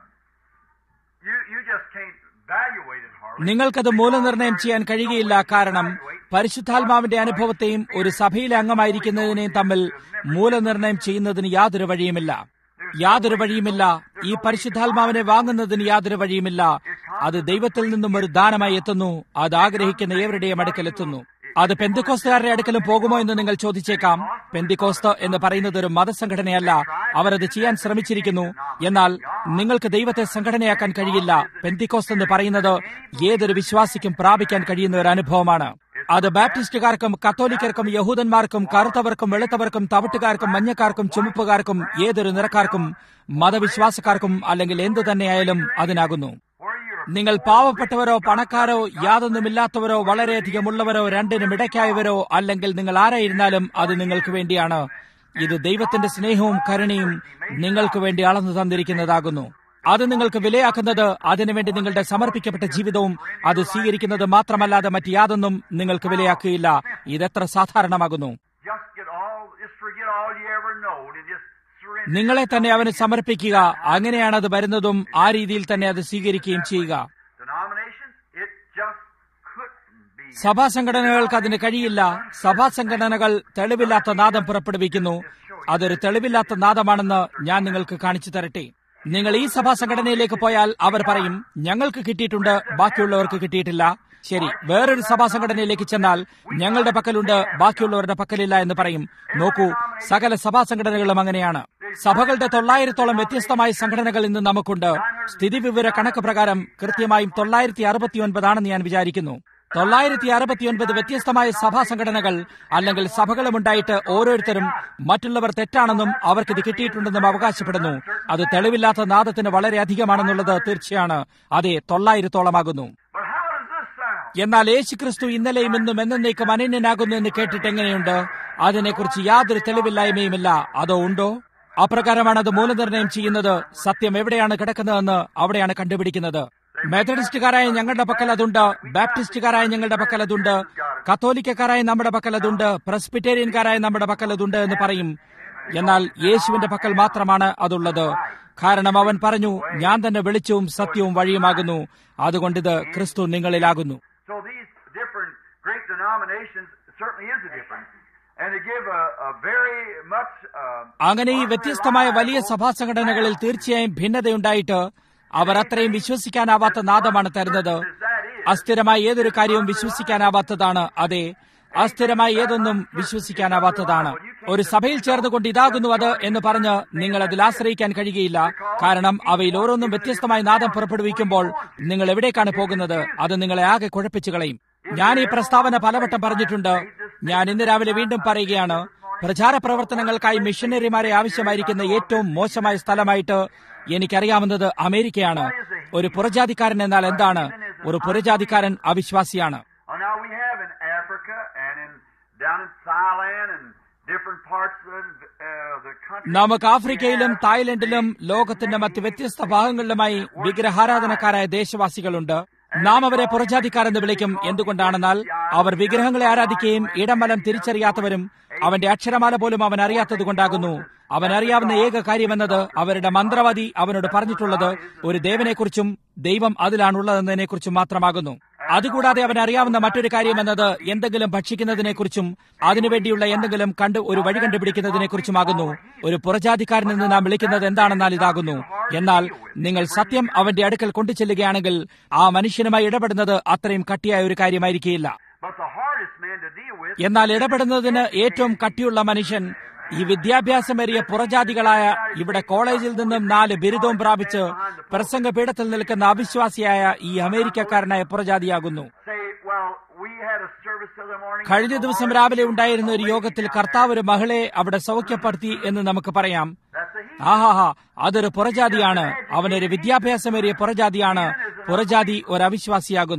you, you just can't evaluate it hardly. നിങ്ങൾക്കത് മൂലനിർണ്ണയം ചെയ്യാൻ കഴിയുകയില്ല കാരണം പരിശുദ്ധാത്മാവിന്റെ അനുഭവത്തെയും ഒരു സഭയിലെ അംഗമായിരിക്കുന്നതിനെയും തമ്മിൽ മൂലനിർണ്ണയം ചെയ്യുന്നതിന് യാതൊരു വഴിയുമില്ല യാതൊരു വഴിയുമില്ല ഈ പരിശുദ്ധാത്മാവിനെ വാങ്ങുന്നതിന് യാതൊരു വഴിയുമില്ല അത് ദൈവത്തിൽ നിന്നും ഒരു ദാനമായി എത്തുന്നു അത് ആഗ്രഹിക്കുന്ന ഏവരുടെയും അടുക്കൽ എത്തുന്നു അത് പെന്തിക്കോസ്തുകാരുടെ അടുക്കലും പോകുമോ എന്ന് നിങ്ങൾ ചോദിച്ചേക്കാം പെന്തിക്കോസ്ത് എന്ന് പറയുന്നത് ഒരു മതസംഘടനയല്ല അവർ അത് ചെയ്യാൻ ശ്രമിച്ചിരിക്കുന്നു എന്നാൽ നിങ്ങൾക്ക് ദൈവത്തെ സംഘടനയാക്കാൻ കഴിയില്ല പെന്തിക്കോസ്ത് എന്ന് പറയുന്നത് ഏതൊരു വിശ്വാസിക്കും പ്രാപിക്കാൻ കഴിയുന്ന ഒരു അനുഭവമാണ് അത് ബാപ്റ്റിസ്റ്റുകാർക്കും കത്തോലിക്കർക്കും യഹൂദന്മാർക്കും കറുത്തവർക്കും വെളുത്തവർക്കും തവിട്ടുകാർക്കും മഞ്ഞക്കാർക്കും ചുമപ്പുകാർക്കും ഏതൊരു നിറക്കാർക്കും മതവിശ്വാസക്കാർക്കും അല്ലെങ്കിൽ എന്തു തന്നെയായാലും അതിനാകുന്നു Where you're നിങ്ങൾ പാവപ്പെട്ടവരോ പണക്കാരോ യാതൊന്നുമില്ലാത്തവരോ വളരെയധികം ഉള്ളവരോ രണ്ടിനും ഇടയ്ക്കായവരോ അല്ലെങ്കിൽ നിങ്ങൾ ആരായിരുന്നാലും അത് നിങ്ങൾക്ക് വേണ്ടിയാണ് ഇത് ദൈവത്തിന്റെ സ്നേഹവും കരുണയും നിങ്ങൾക്ക് വേണ്ടി അളന്നു തന്നിരിക്കുന്നതാകുന്നു അത് നിങ്ങൾക്ക് വിലയാക്കുന്നത് അതിനുവേണ്ടി നിങ്ങളുടെ സമർപ്പിക്കപ്പെട്ട ജീവിതവും അത് സ്വീകരിക്കുന്നത് മാത്രമല്ലാതെ മറ്റ് യാതൊന്നും നിങ്ങൾക്ക് വിലയാക്കുകയില്ല ഇതെത്ര സാധാരണമാകുന്നു just get all, just forget all you ever knowed and just surrender. നിങ്ങളെ തന്നെ അവന് സമർപ്പിക്കുക അങ്ങനെയാണ് അത് വരുന്നതും ആ രീതിയിൽ തന്നെ അത് സ്വീകരിക്കുകയും ചെയ്യുക Denominations, it just couldn't be. സഭാ സംഘടനകൾക്ക് അതിന് കഴിയില്ല സഭാ സംഘടനകൾ തെളിവില്ലാത്ത നാദം പുറപ്പെടുവിക്കുന്നു അതൊരു തെളിവില്ലാത്ത നാദമാണെന്ന് ഞാൻ നിങ്ങൾക്ക് കാണിച്ചു തരട്ടെ നിങ്ങൾ ഈ സഭാ സംഘടനയിലേക്ക് പോയാൽ അവർ പറയും ഞങ്ങൾക്ക് കിട്ടിയിട്ടുണ്ട് ബാക്കിയുള്ളവർക്ക് കിട്ടിയിട്ടില്ല ശരി വേറൊരു സഭാ സംഘടനയിലേക്ക് ചെന്നാൽ ഞങ്ങളുടെ പക്കലുണ്ട് ബാക്കിയുള്ളവരുടെ പക്കലില്ല എന്ന് പറയും നോക്കൂ സകല സഭാ സംഘടനകളും അങ്ങനെയാണ് സഭകളുടെ തൊള്ളായിരത്തോളം വ്യത്യസ്തമായ സംഘടനകൾ ഇന്ന് നമുക്കുണ്ട് സ്ഥിതിവിവര കണക്ക് പ്രകാരം കൃത്യമായും തൊള്ളായിരത്തി അറുപത്തിയൊൻപതാണെന്ന് ഞാൻ വിചാരിക്കുന്നു തൊള്ളായിരത്തി അറുപത്തിയൊൻപത് വ്യത്യസ്തമായ സഭാ സംഘടനകൾ അല്ലെങ്കിൽ സഭകളും ഉണ്ടായിട്ട് ഓരോരുത്തരും മറ്റുള്ളവർ തെറ്റാണെന്നും അവർക്കിത് കിട്ടിയിട്ടുണ്ടെന്നും അവകാശപ്പെടുന്നു അത് തെളിവില്ലാത്ത നാദത്തിന് വളരെ അധികമാണെന്നുള്ളത് തീർച്ചയാണ് അതെ തൊള്ളായിരത്തോളമാകുന്നു But how does this sound? എന്നാൽ യേശുക്രിസ്തു ഇന്നലെയും ഇന്നും എന്നേക്കും അനന്യനാകുന്നു എന്ന് കേട്ടിട്ട് എങ്ങനെയുണ്ട് അതിനെക്കുറിച്ച് യാതൊരു തെളിവില്ലായ്മയുമില്ല അതോ ഉണ്ടോ അപ്രകാരമാണ് അത് മൂലനിർണ്ണയം ചെയ്യുന്നത് സത്യം എവിടെയാണ് കിടക്കുന്നതെന്ന് അവിടെയാണ് കണ്ടുപിടിക്കുന്നത് മെത്തഡിസ്റ്റുകാരായ ഞങ്ങളുടെ പക്കൽ അതുണ്ട് ബാപ്റ്റിസ്റ്റുകാരായ ഞങ്ങളുടെ പക്കൽ അതുണ്ട് കത്തോലിക്കക്കാരായ നമ്മുടെ പക്കൽ അതുണ്ട് പ്രസ്പിറ്റേറിയൻകാരായ നമ്മുടെ പക്കൽ അതുണ്ട് എന്ന് പറയും എന്നാൽ യേശുവിന്റെ പക്കൽ മാത്രമാണ് അതുള്ളത് കാരണം അവൻ പറഞ്ഞു ഞാൻ തന്നെ വെളിച്ചവും സത്യവും വഴിയുമാകുന്നു അതുകൊണ്ടിത് ക്രിസ്തു നിങ്ങളിലാകുന്നു So these different great denominations certainly is a difference. And to give a, a very much, uh, അങ്ങനെ ഈ വ്യത്യസ്തമായ വലിയ സഭാ സംഘടനകളിൽ തീർച്ചയായും ഭിന്നതയുണ്ടായിട്ട് അവർ അത്രയും വിശ്വസിക്കാനാവാത്ത നാദമാണ് തരുന്നത് അസ്ഥിരമായ ഏതൊരു കാര്യവും വിശ്വസിക്കാനാവാത്തതാണ് അതെ അസ്ഥിരമായ ഏതൊന്നും വിശ്വസിക്കാനാവാത്തതാണ് ഒരു സഭയിൽ ചേർന്നുകൊണ്ട് ഇതാകുന്നു അത് എന്ന് പറഞ്ഞ് നിങ്ങൾ അതിൽ ആശ്രയിക്കാൻ കഴിയുകയില്ല കാരണം അവയിൽ ഓരോന്നും വ്യത്യസ്തമായ നാദം പുറപ്പെടുവിക്കുമ്പോൾ നിങ്ങൾ എവിടേക്കാണ് പോകുന്നത് അത് നിങ്ങളെ ആകെ കുഴപ്പിച്ചു കളയും ഞാൻ ഈ പ്രസ്താവന പലവട്ടം പറഞ്ഞിട്ടുണ്ട് ഞാൻ ഇന്ന് രാവിലെ വീണ്ടും പറയുകയാണ് പ്രചാര പ്രവർത്തനങ്ങൾക്കായി മിഷനറിമാരെ ആവശ്യമായിരിക്കുന്ന ഏറ്റവും മോശമായ സ്ഥലമായിട്ട് എനിക്കറിയാവുന്നത് അമേരിക്കയാണ് ഒരു പുറജാതിക്കാരൻ എന്നാൽ എന്താണ് ഒരു പുറജാതിക്കാരൻ അവിശ്വാസിയാണ് oh, now we have in Africa and in down in Thailand and different parts of uh, the country. നമുക്ക് ആഫ്രിക്കയിലും തായ്ലൻഡിലും ലോകത്തിന്റെ മറ്റ് വ്യത്യസ്ത ഭാഗങ്ങളിലുമായി വിഗ്രഹാരാധനക്കാരായ ദേശവാസികളുണ്ട് നാം അവരെ പുറജാതിക്കാരെന്ന് വിളിക്കും എന്തുകൊണ്ടാണെന്നാൽ അവർ വിഗ്രഹങ്ങളെ ആരാധിക്കുകയും ഇടമലം തിരിച്ചറിയാത്തവരും അവന്റെ അക്ഷരമാല പോലും അവൻ അറിയാത്തത് കൊണ്ടാകുന്നു അവൻ അറിയാവുന്ന ഏക കാര്യമെന്നത് അവരുടെ മന്ത്രവാദി അവനോട് പറഞ്ഞിട്ടുള്ളത് ഒരു ദേവനെക്കുറിച്ചും ദൈവം അതിലാണുള്ളതെന്നതിനെക്കുറിച്ചും മാത്രമാകുന്നു അതുകൂടാതെ അവൻ അറിയാവുന്ന മറ്റൊരു കാര്യമെന്നത് എന്തെങ്കിലും ഭക്ഷിക്കുന്നതിനെക്കുറിച്ചും അതിനുവേണ്ടിയുള്ള എന്തെങ്കിലും കണ്ട് ഒരു വഴി കണ്ടുപിടിക്കുന്നതിനെക്കുറിച്ചുമാകുന്നു ഒരു പുറജാതിക്കാരൻ എന്ന് നാം വിളിക്കുന്നത് എന്താണെന്നാൽ ഇതാകുന്നു എന്നാൽ നിങ്ങൾ സത്യം അവന്റെ അടുക്കൽ കൊണ്ടു ചെല്ലുകയാണെങ്കിൽ ആ മനുഷ്യനുമായി ഇടപെടുന്നത് അത്രയും കട്ടിയായ ഒരു കാര്യമായിരിക്കില്ല But the hardest man to deal with എന്നാൽ ഇടപെടുന്നതിന് ഏറ്റവും കട്ടിയുള്ള മനുഷ്യൻ ഈ വിദ്യാഭ്യാസമേറിയ പുറജാതികളായ ഇവിടെ കോളേജിൽ നിന്നും നാല് ബിരുദവും പ്രാപിച്ച് പ്രസംഗപീഠത്തിൽ നിൽക്കുന്ന അവിശ്വാസിയായ ഈ അമേരിക്കക്കാരനായ പുറജാതിയാകുന്നു say, well, we had a service the other morning. കഴിഞ്ഞ ദിവസം രാവിലെ ഉണ്ടായിരുന്ന ഒരു യോഗത്തിൽ കർത്താവ് ഒരു മകളെ അവിടെ സൗഖ്യപ്പെടുത്തി എന്ന് നമുക്ക് പറയാം That's a he. ആഹാഹാ അതൊരു പുറജാതിയാണ് അവനൊരു വിദ്യാഭ്യാസമേറിയ പുറജാതിയാണ് പുറജാതി ഒരു അവിശ്വാസിയാകുന്നു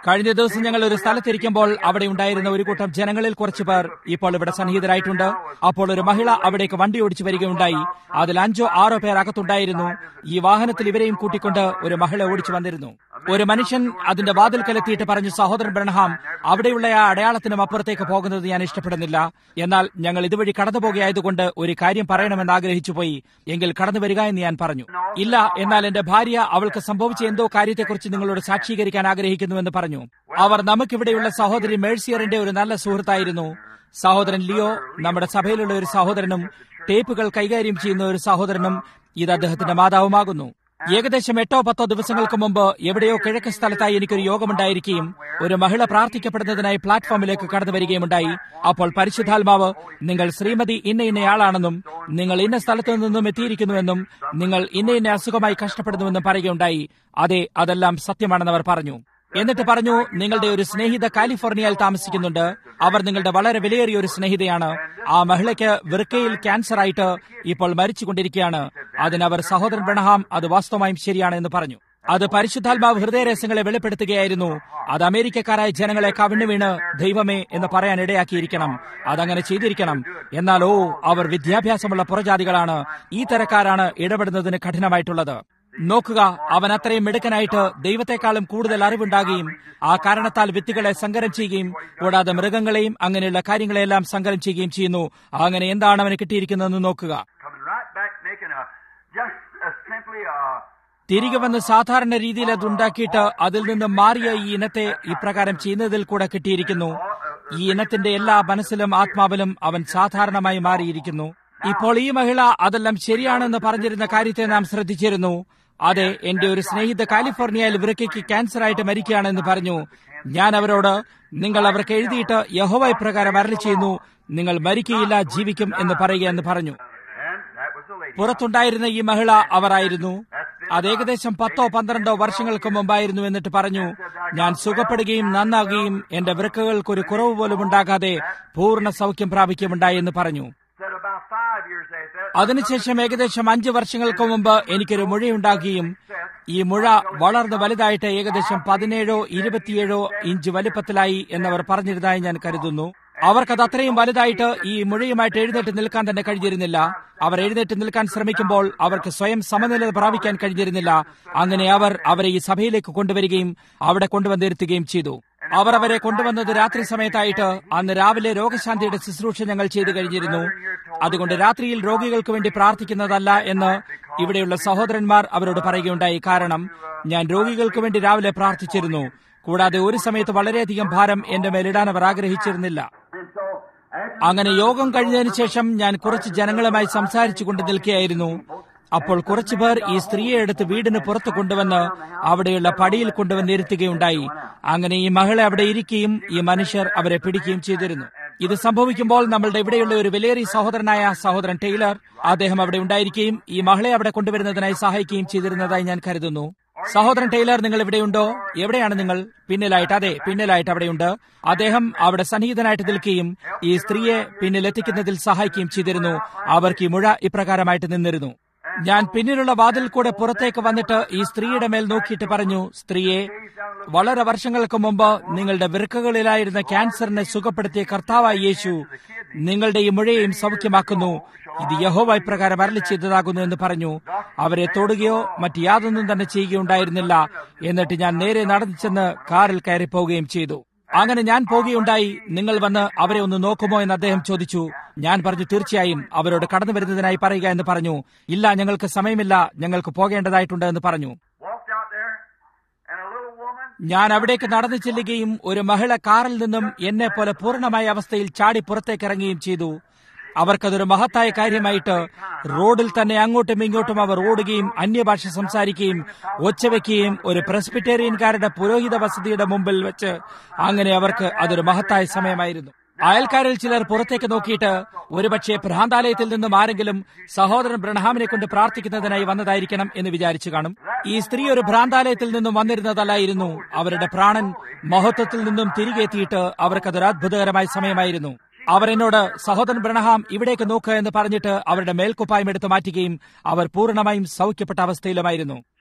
കഴിഞ്ഞ ദിവസം ഞങ്ങൾ ഒരു സ്ഥലത്തിരിക്കുമ്പോൾ അവിടെ ഉണ്ടായിരുന്ന ഒരു കൂട്ടം ജനങ്ങളിൽ കുറച്ചു പേർ ഇപ്പോൾ ഇവിടെ സന്നിഹിതരായിട്ടുണ്ട് അപ്പോൾ ഒരു മഹിള അവിടേക്ക് വണ്ടി ഓടിച്ചു വരികയുണ്ടായി അതിൽ അഞ്ചോ ആറോ പേർ അകത്തുണ്ടായിരുന്നു ഈ വാഹനത്തിൽ ഇവരെയും കൂട്ടിക്കൊണ്ട് ഒരു മഹിള ഓടിച്ചു വന്നിരുന്നു ഒരു മനുഷ്യൻ അതിന്റെ വാതിൽക്കലെത്തിയിട്ട് പറഞ്ഞു സഹോദരൻ ബ്രഹ്ഹാം അവിടെയുള്ള ആ അടയാളത്തിനും അപ്പുറത്തേക്ക് പോകുന്നത് ഞാൻ ഇഷ്ടപ്പെടുന്നില്ല എന്നാൽ ഞങ്ങൾ ഇതുവഴി കടന്നു പോകുകയായതുകൊണ്ട് ഒരു കാര്യം പറയണമെന്ന് ആഗ്രഹിച്ചു പോയി എങ്കിൽ കടന്നു വരിക എന്ന് ഞാൻ പറഞ്ഞു ഇല്ല എന്നാൽ എന്റെ ഭാര്യ അവൾക്ക് സംഭവിച്ച എന്തോ കാര്യത്തെക്കുറിച്ച് നിങ്ങളോട് സാക്ഷീകരിക്കാൻ ആഗ്രഹിക്കുന്നുവെന്ന് പറഞ്ഞു അവർ നമുക്കിവിടെയുള്ള സഹോദരി മേഴ്സിയറിന്റെ ഒരു നല്ല സുഹൃത്തായിരുന്നു സഹോദരൻ ലിയോ നമ്മുടെ സഭയിലുള്ള ഒരു സഹോദരനും ടേപ്പുകൾ കൈകാര്യം ചെയ്യുന്ന ഒരു സഹോദരനും ഇത് അദ്ദേഹത്തിന്റെ മാതാവുമാകുന്നു ഏകദേശം എട്ടോ പത്തോ ദിവസങ്ങൾക്ക് മുമ്പ് എവിടെയോ കിഴക്ക് സ്ഥലത്തായി എനിക്കൊരു യോഗമുണ്ടായിരിക്കുകയും ഒരു മഹിള പ്രാർത്ഥിക്കപ്പെടുന്നതിനായി പ്ലാറ്റ്ഫോമിലേക്ക് കടന്നു വരികയുമുണ്ടായി അപ്പോൾ പരിശുദ്ധാത്മാവ് നിങ്ങൾ ശ്രീമതി ഇന്ന ഇന്നയാളാണെന്നും നിങ്ങൾ ഇന്ന സ്ഥലത്തു നിന്നും എത്തിയിരിക്കുന്നുവെന്നും നിങ്ങൾ ഇന്ന ഇന്ന അസുഖമായി കഷ്ടപ്പെടുന്നുവെന്നും പറയുകയുണ്ടായി അതെ അതെല്ലാം സത്യമാണെന്ന് അവർ പറഞ്ഞു എന്നിട്ട് പറഞ്ഞു നിങ്ങളുടെ ഒരു സ്നേഹിത കാലിഫോർണിയയിൽ താമസിക്കുന്നുണ്ട് അവർ നിങ്ങളുടെ വളരെ വിലയേറിയ ഒരു സ്നേഹിതയാണ് ആ മഹിളയ്ക്ക് വൃക്കയിൽ ക്യാൻസർ ആയിട്ട് ഇപ്പോൾ മരിച്ചുകൊണ്ടിരിക്കുകയാണ് അതിനവർ സഹോദരൻ ബ്രണഹാം അത് വാസ്തവമായും ശരിയാണ് എന്ന് പറഞ്ഞു അത് പരിശുദ്ധാത്മാവ് ഹൃദയരഹസ്യങ്ങളെ വെളിപ്പെടുത്തുകയായിരുന്നു അത് അമേരിക്കക്കാരായ ജനങ്ങളെ കവിണ്ണു വീണ് ദൈവമേ എന്ന് പറയാൻ ഇടയാക്കിയിരിക്കണം അതങ്ങനെ ചെയ്തിരിക്കണം എന്നാൽ ഓ അവർ വിദ്യാഭ്യാസമുള്ള പുറജാതികളാണ് ഈ തരക്കാരാണ് ഇടപെടുന്നതിന് കഠിനമായിട്ടുള്ളത് നോക്കുക അവൻ അത്രയും മിടുക്കനായിട്ട് ദൈവത്തെക്കാളും കൂടുതൽ അറിവുണ്ടാകുകയും ആ കാരണത്താൽ വിത്തുകളെ സങ്കരം ചെയ്യുകയും കൂടാതെ മൃഗങ്ങളെയും അങ്ങനെയുള്ള കാര്യങ്ങളെല്ലാം സങ്കരം ചെയ്യുകയും ചെയ്യുന്നു അങ്ങനെ എന്താണ് അവന് കിട്ടിയിരിക്കുന്നതെന്ന് നോക്കുക Coming right back, making a just a simply a തിരികെ വന്ന് സാധാരണ രീതിയിൽ അത് ഉണ്ടാക്കിയിട്ട് അതിൽ നിന്ന് മാറിയ ഈ ഇനത്തെ ഇപ്രകാരം ചെയ്യുന്നതിൽ കൂടെ കിട്ടിയിരിക്കുന്നു ഈ ഇനത്തിന്റെ എല്ലാ മനസ്സിലും ആത്മാവിലും അവൻ സാധാരണമായി മാറിയിരിക്കുന്നു ഇപ്പോൾ ഈ മഹിള അതെല്ലാം ശരിയാണെന്ന് പറഞ്ഞിരുന്ന കാര്യത്തെ നാം ശ്രദ്ധിച്ചിരുന്നു അതെ എന്റെ ഒരു സ്നേഹിത കാലിഫോർണിയയിൽ വൃക്കയ്ക്ക് ക്യാൻസർ ആയിട്ട് മരിക്കുകയാണെന്ന് പറഞ്ഞു ഞാൻ അവരോട് നിങ്ങൾ അവർക്ക് എഴുതിയിട്ട് യഹോവ ഇപ്രകാരം അരളി ചെയ്യുന്നു നിങ്ങൾ മരിക്കുകയില്ല ജീവിക്കും എന്ന് പറയുക എന്ന് പറഞ്ഞു and that was the lady. പുറത്തുണ്ടായിരുന്ന ഈ മഹിള അവരായിരുന്നു അത് ഏകദേശം പത്തോ പന്ത്രണ്ടോ വർഷങ്ങൾക്ക് മുമ്പായിരുന്നു എന്നിട്ട് പറഞ്ഞു ഞാൻ സുഖപ്പെടുകയും നന്നാകുകയും എന്റെ വൃക്കകൾക്കൊരു കുറവ് പോലും ഉണ്ടാകാതെ പൂർണ്ണ സൗഖ്യം പ്രാപിക്കുമുണ്ടായി എന്ന് പറഞ്ഞു Said about five years after that, അതിനുശേഷം ഏകദേശം അഞ്ച് വർഷങ്ങൾക്ക് മുമ്പ് എനിക്കൊരു മുഴയുണ്ടാകുകയും ഈ മുഴ വളർന്ന് വലുതായിട്ട് ഏകദേശം പതിനേഴോ ഇരുപത്തിയേഴോ ഇഞ്ച് വലിപ്പത്തിലായി എന്നവർ പറഞ്ഞിരുന്നതായി ഞാൻ കരുതുന്നു അവർക്കത് അത്രയും വലുതായിട്ട് ഈ മുഴയുമായിട്ട് എഴുന്നേറ്റ് നിൽക്കാൻ തന്നെ കഴിഞ്ഞിരുന്നില്ല അവർ എഴുന്നേറ്റ് നിൽക്കാൻ ശ്രമിക്കുമ്പോൾ അവർക്ക് സ്വയം സമനില പ്രാപിക്കാൻ കഴിഞ്ഞിരുന്നില്ല അങ്ങനെ അവർ അവരെ ഈ സഭയിലേക്ക് കൊണ്ടുവരികയും അവിടെ കൊണ്ടുവന്നിരുത്തുകയും ചെയ്തു അവർ അവരെ കൊണ്ടുവന്നത് രാത്രി സമയത്തായിട്ട് അന്ന് രാവിലെ രോഗശാന്തിയുടെ ശുശ്രൂഷ ഞങ്ങൾ ചെയ്തു കഴിഞ്ഞിരുന്നു അതുകൊണ്ട് രാത്രിയിൽ രോഗികൾക്ക് വേണ്ടി പ്രാർത്ഥിക്കുന്നതല്ല എന്ന് ഇവിടെയുള്ള സഹോദരന്മാർ അവരോട് പറയുകയുണ്ടായി കാരണം ഞാൻ രോഗികൾക്ക് വേണ്ടി രാവിലെ പ്രാർത്ഥിച്ചിരുന്നു കൂടാതെ ഒരു സമയത്ത് വളരെയധികം ഭാരം എന്റെ മേലിടാൻ അവർ ആഗ്രഹിച്ചിരുന്നില്ല And so, after അങ്ങനെ യോഗം കഴിഞ്ഞതിന് ശേഷം ഞാൻ കുറച്ച് ജനങ്ങളുമായി സംസാരിച്ചു കൊണ്ട് നിൽക്കുകയായിരുന്നു അപ്പോൾ കുറച്ചുപേർ ഈ സ്ത്രീയെ എടുത്ത് വീടിന് പുറത്ത് കൊണ്ടുവന്ന് അവിടെയുള്ള പടിയിൽ കൊണ്ടുവന്ന് ഇരുത്തുകയുണ്ടായി അങ്ങനെ ഈ മഹിള അവിടെ ഇരിക്കുകയും ഈ മനുഷ്യർ അവരെ പിടിക്കുകയും ചെയ്തിരുന്നു ഇത് സംഭവിക്കുമ്പോൾ നമ്മളുടെ ഇവിടെയുള്ള ഒരു വിലയേറിയ സഹോദരനായ സഹോദരൻ ടൈലർ അദ്ദേഹം അവിടെ ഉണ്ടായിരിക്കുകയും ഈ മഹിളയെ അവിടെ കൊണ്ടുവരുന്നതിനായി സഹായിക്കുകയും ചെയ്തിരുന്നതായി ഞാൻ കരുതുന്നു സഹോദരൻ ടൈലർ നിങ്ങൾ ഇവിടെയുണ്ടോ എവിടെയാണ് നിങ്ങൾ പിന്നിലായിട്ട് അതെ പിന്നിലായിട്ട് അവിടെയുണ്ട് അദ്ദേഹം അവിടെ സന്നിഹിതനായിട്ട് നിൽക്കുകയും ഈ സ്ത്രീയെ പിന്നിലെത്തിക്കുന്നതിൽ സഹായിക്കുകയും ചെയ്തിരുന്നു അവർക്ക് ഈ മുഴ ഇപ്രകാരമായിട്ട് നിന്നിരുന്നു ഞാൻ പിന്നിലുള്ള വാതിൽ കൂടെ പുറത്തേക്ക് വന്നിട്ട് ഈ സ്ത്രീയുടെ മേൽ നോക്കിയിട്ട് പറഞ്ഞു സ്ത്രീയെ വളരെ വർഷങ്ങൾക്ക് മുമ്പ് നിങ്ങളുടെ വൃക്കകളിലായിരുന്ന ക്യാൻസറിനെ സുഖപ്പെടുത്തിയ കർത്താവായ യേശു നിങ്ങളുടെ ഈ മുഴയെയും സൗഖ്യമാക്കുന്നു ഇത് യഹോവ ഇപ്രകാരം അരളി ചെയ്തതാകുന്നു എന്ന് പറഞ്ഞു അവരെ തൊടുകയോ മറ്റ് യാതൊന്നും തന്നെ ചെയ്യുകയുണ്ടായിരുന്നില്ല എന്നിട്ട് ഞാൻ നേരെ നടന്നു ചെന്ന് കാറിൽ കയറി പോവുകയും ചെയ്തു അങ്ങനെ ഞാൻ പോകുകയുണ്ടായി നിങ്ങൾ വന്ന് അവരെ ഒന്ന് നോക്കുമോ എന്ന് അദ്ദേഹം ചോദിച്ചു ഞാൻ പറഞ്ഞു തീർച്ചയായും അവരോട് കടന്നു വരുന്നതിനായി പറയുക എന്ന് പറഞ്ഞു ഇല്ല ഞങ്ങൾക്ക് സമയമില്ല ഞങ്ങൾക്ക് പോകേണ്ടതായിട്ടുണ്ട് എന്ന് പറഞ്ഞു walked out there, and a little woman ഞാൻ അവിടേക്ക് നടന്നു ചെല്ലുകയും ഒരു മഹിള കാറിൽ നിന്നും എന്നെ പോലെ പൂർണ്ണമായ അവസ്ഥയിൽ ചാടി പുറത്തേക്ക് ഇറങ്ങുകയും ചെയ്തു അവർക്കതൊരു മഹത്തായ കാര്യമായിട്ട് റോഡിൽ തന്നെ അങ്ങോട്ടും ഇങ്ങോട്ടും അവർ ഓടുകയും അന്യഭാഷ സംസാരിക്കുകയും ഒച്ചവെക്കുകയും ഒരു പ്രസ്ബിറ്റേറിയൻകാരുടെ പുരോഹിത വസതിയുടെ മുമ്പിൽ വെച്ച് അങ്ങനെ അവർക്ക് അതൊരു മഹത്തായ സമയമായിരുന്നു അയൽക്കാരിൽ ചിലർ പുറത്തേക്ക് നോക്കിയിട്ട് ഒരുപക്ഷെ ഭ്രാന്താലയത്തിൽ നിന്നും ആരെങ്കിലും സഹോദരൻ ബ്രഹ്ഹാമിനെ കൊണ്ട് പ്രാർത്ഥിക്കുന്നതിനായി വന്നതായിരിക്കണം എന്ന് വിചാരിച്ചു കാണും ഈ സ്ത്രീ ഒരു ഭ്രാന്താലയത്തിൽ നിന്നും വന്നിരുന്നതല്ലായിരുന്നു അവരുടെ പ്രാണൻ മഹത്വത്തിൽ നിന്നും തിരികെ എത്തിയിട്ട് അവർക്കതൊരു അത്ഭുതകരമായ സമയമായിരുന്നു അവർ എന്നോട് സഹോദരൻ ബ്രണഹാം ഇവിടേക്ക് നോക്കുക എന്ന് പറഞ്ഞിട്ട് അവരുടെ മേൽക്കുപ്പായം എടുത്തു മാറ്റുകയും അവർ പൂർണ്ണമായും സൗഖ്യപ്പെട്ട അവസ്ഥയിലുമായിരുന്നു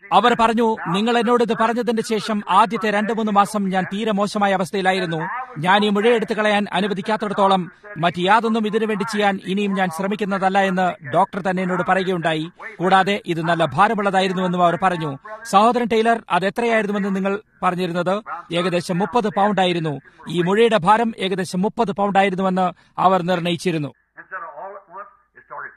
അവർ പറഞ്ഞു നിങ്ങൾ എന്നോട് ഇത് പറഞ്ഞതിന്റെ ശേഷം ആദ്യത്തെ രണ്ടു മൂന്ന് മാസം ഞാൻ തീരെ മോശമായ അവസ്ഥയിലായിരുന്നു ഞാൻ ഈ മുഴയെടുത്ത് കളയാൻ അനുവദിക്കാത്തിടത്തോളം മറ്റ് യാതൊന്നും ഇതിനു വേണ്ടി ചെയ്യാൻ ഇനിയും ഞാൻ ശ്രമിക്കുന്നതല്ല എന്ന് ഡോക്ടർ തന്നെ എന്നോട് പറയുകയുണ്ടായി കൂടാതെ ഇത് നല്ല ഭാരമുള്ളതായിരുന്നുവെന്നും അവർ പറഞ്ഞു സഹോദരൻ ടൈലർ അത് എത്രയായിരുന്നുവെന്ന് നിങ്ങൾ പറഞ്ഞിരുന്നത് ഏകദേശം മുപ്പത് പൗണ്ട് ആയിരുന്നു ഈ മുഴയുടെ ഭാരം ഏകദേശം മുപ്പത് പൗണ്ട് ആയിരുന്നുവെന്ന് അവർ നിർണയിച്ചിരുന്നു Instead of all at once, it started.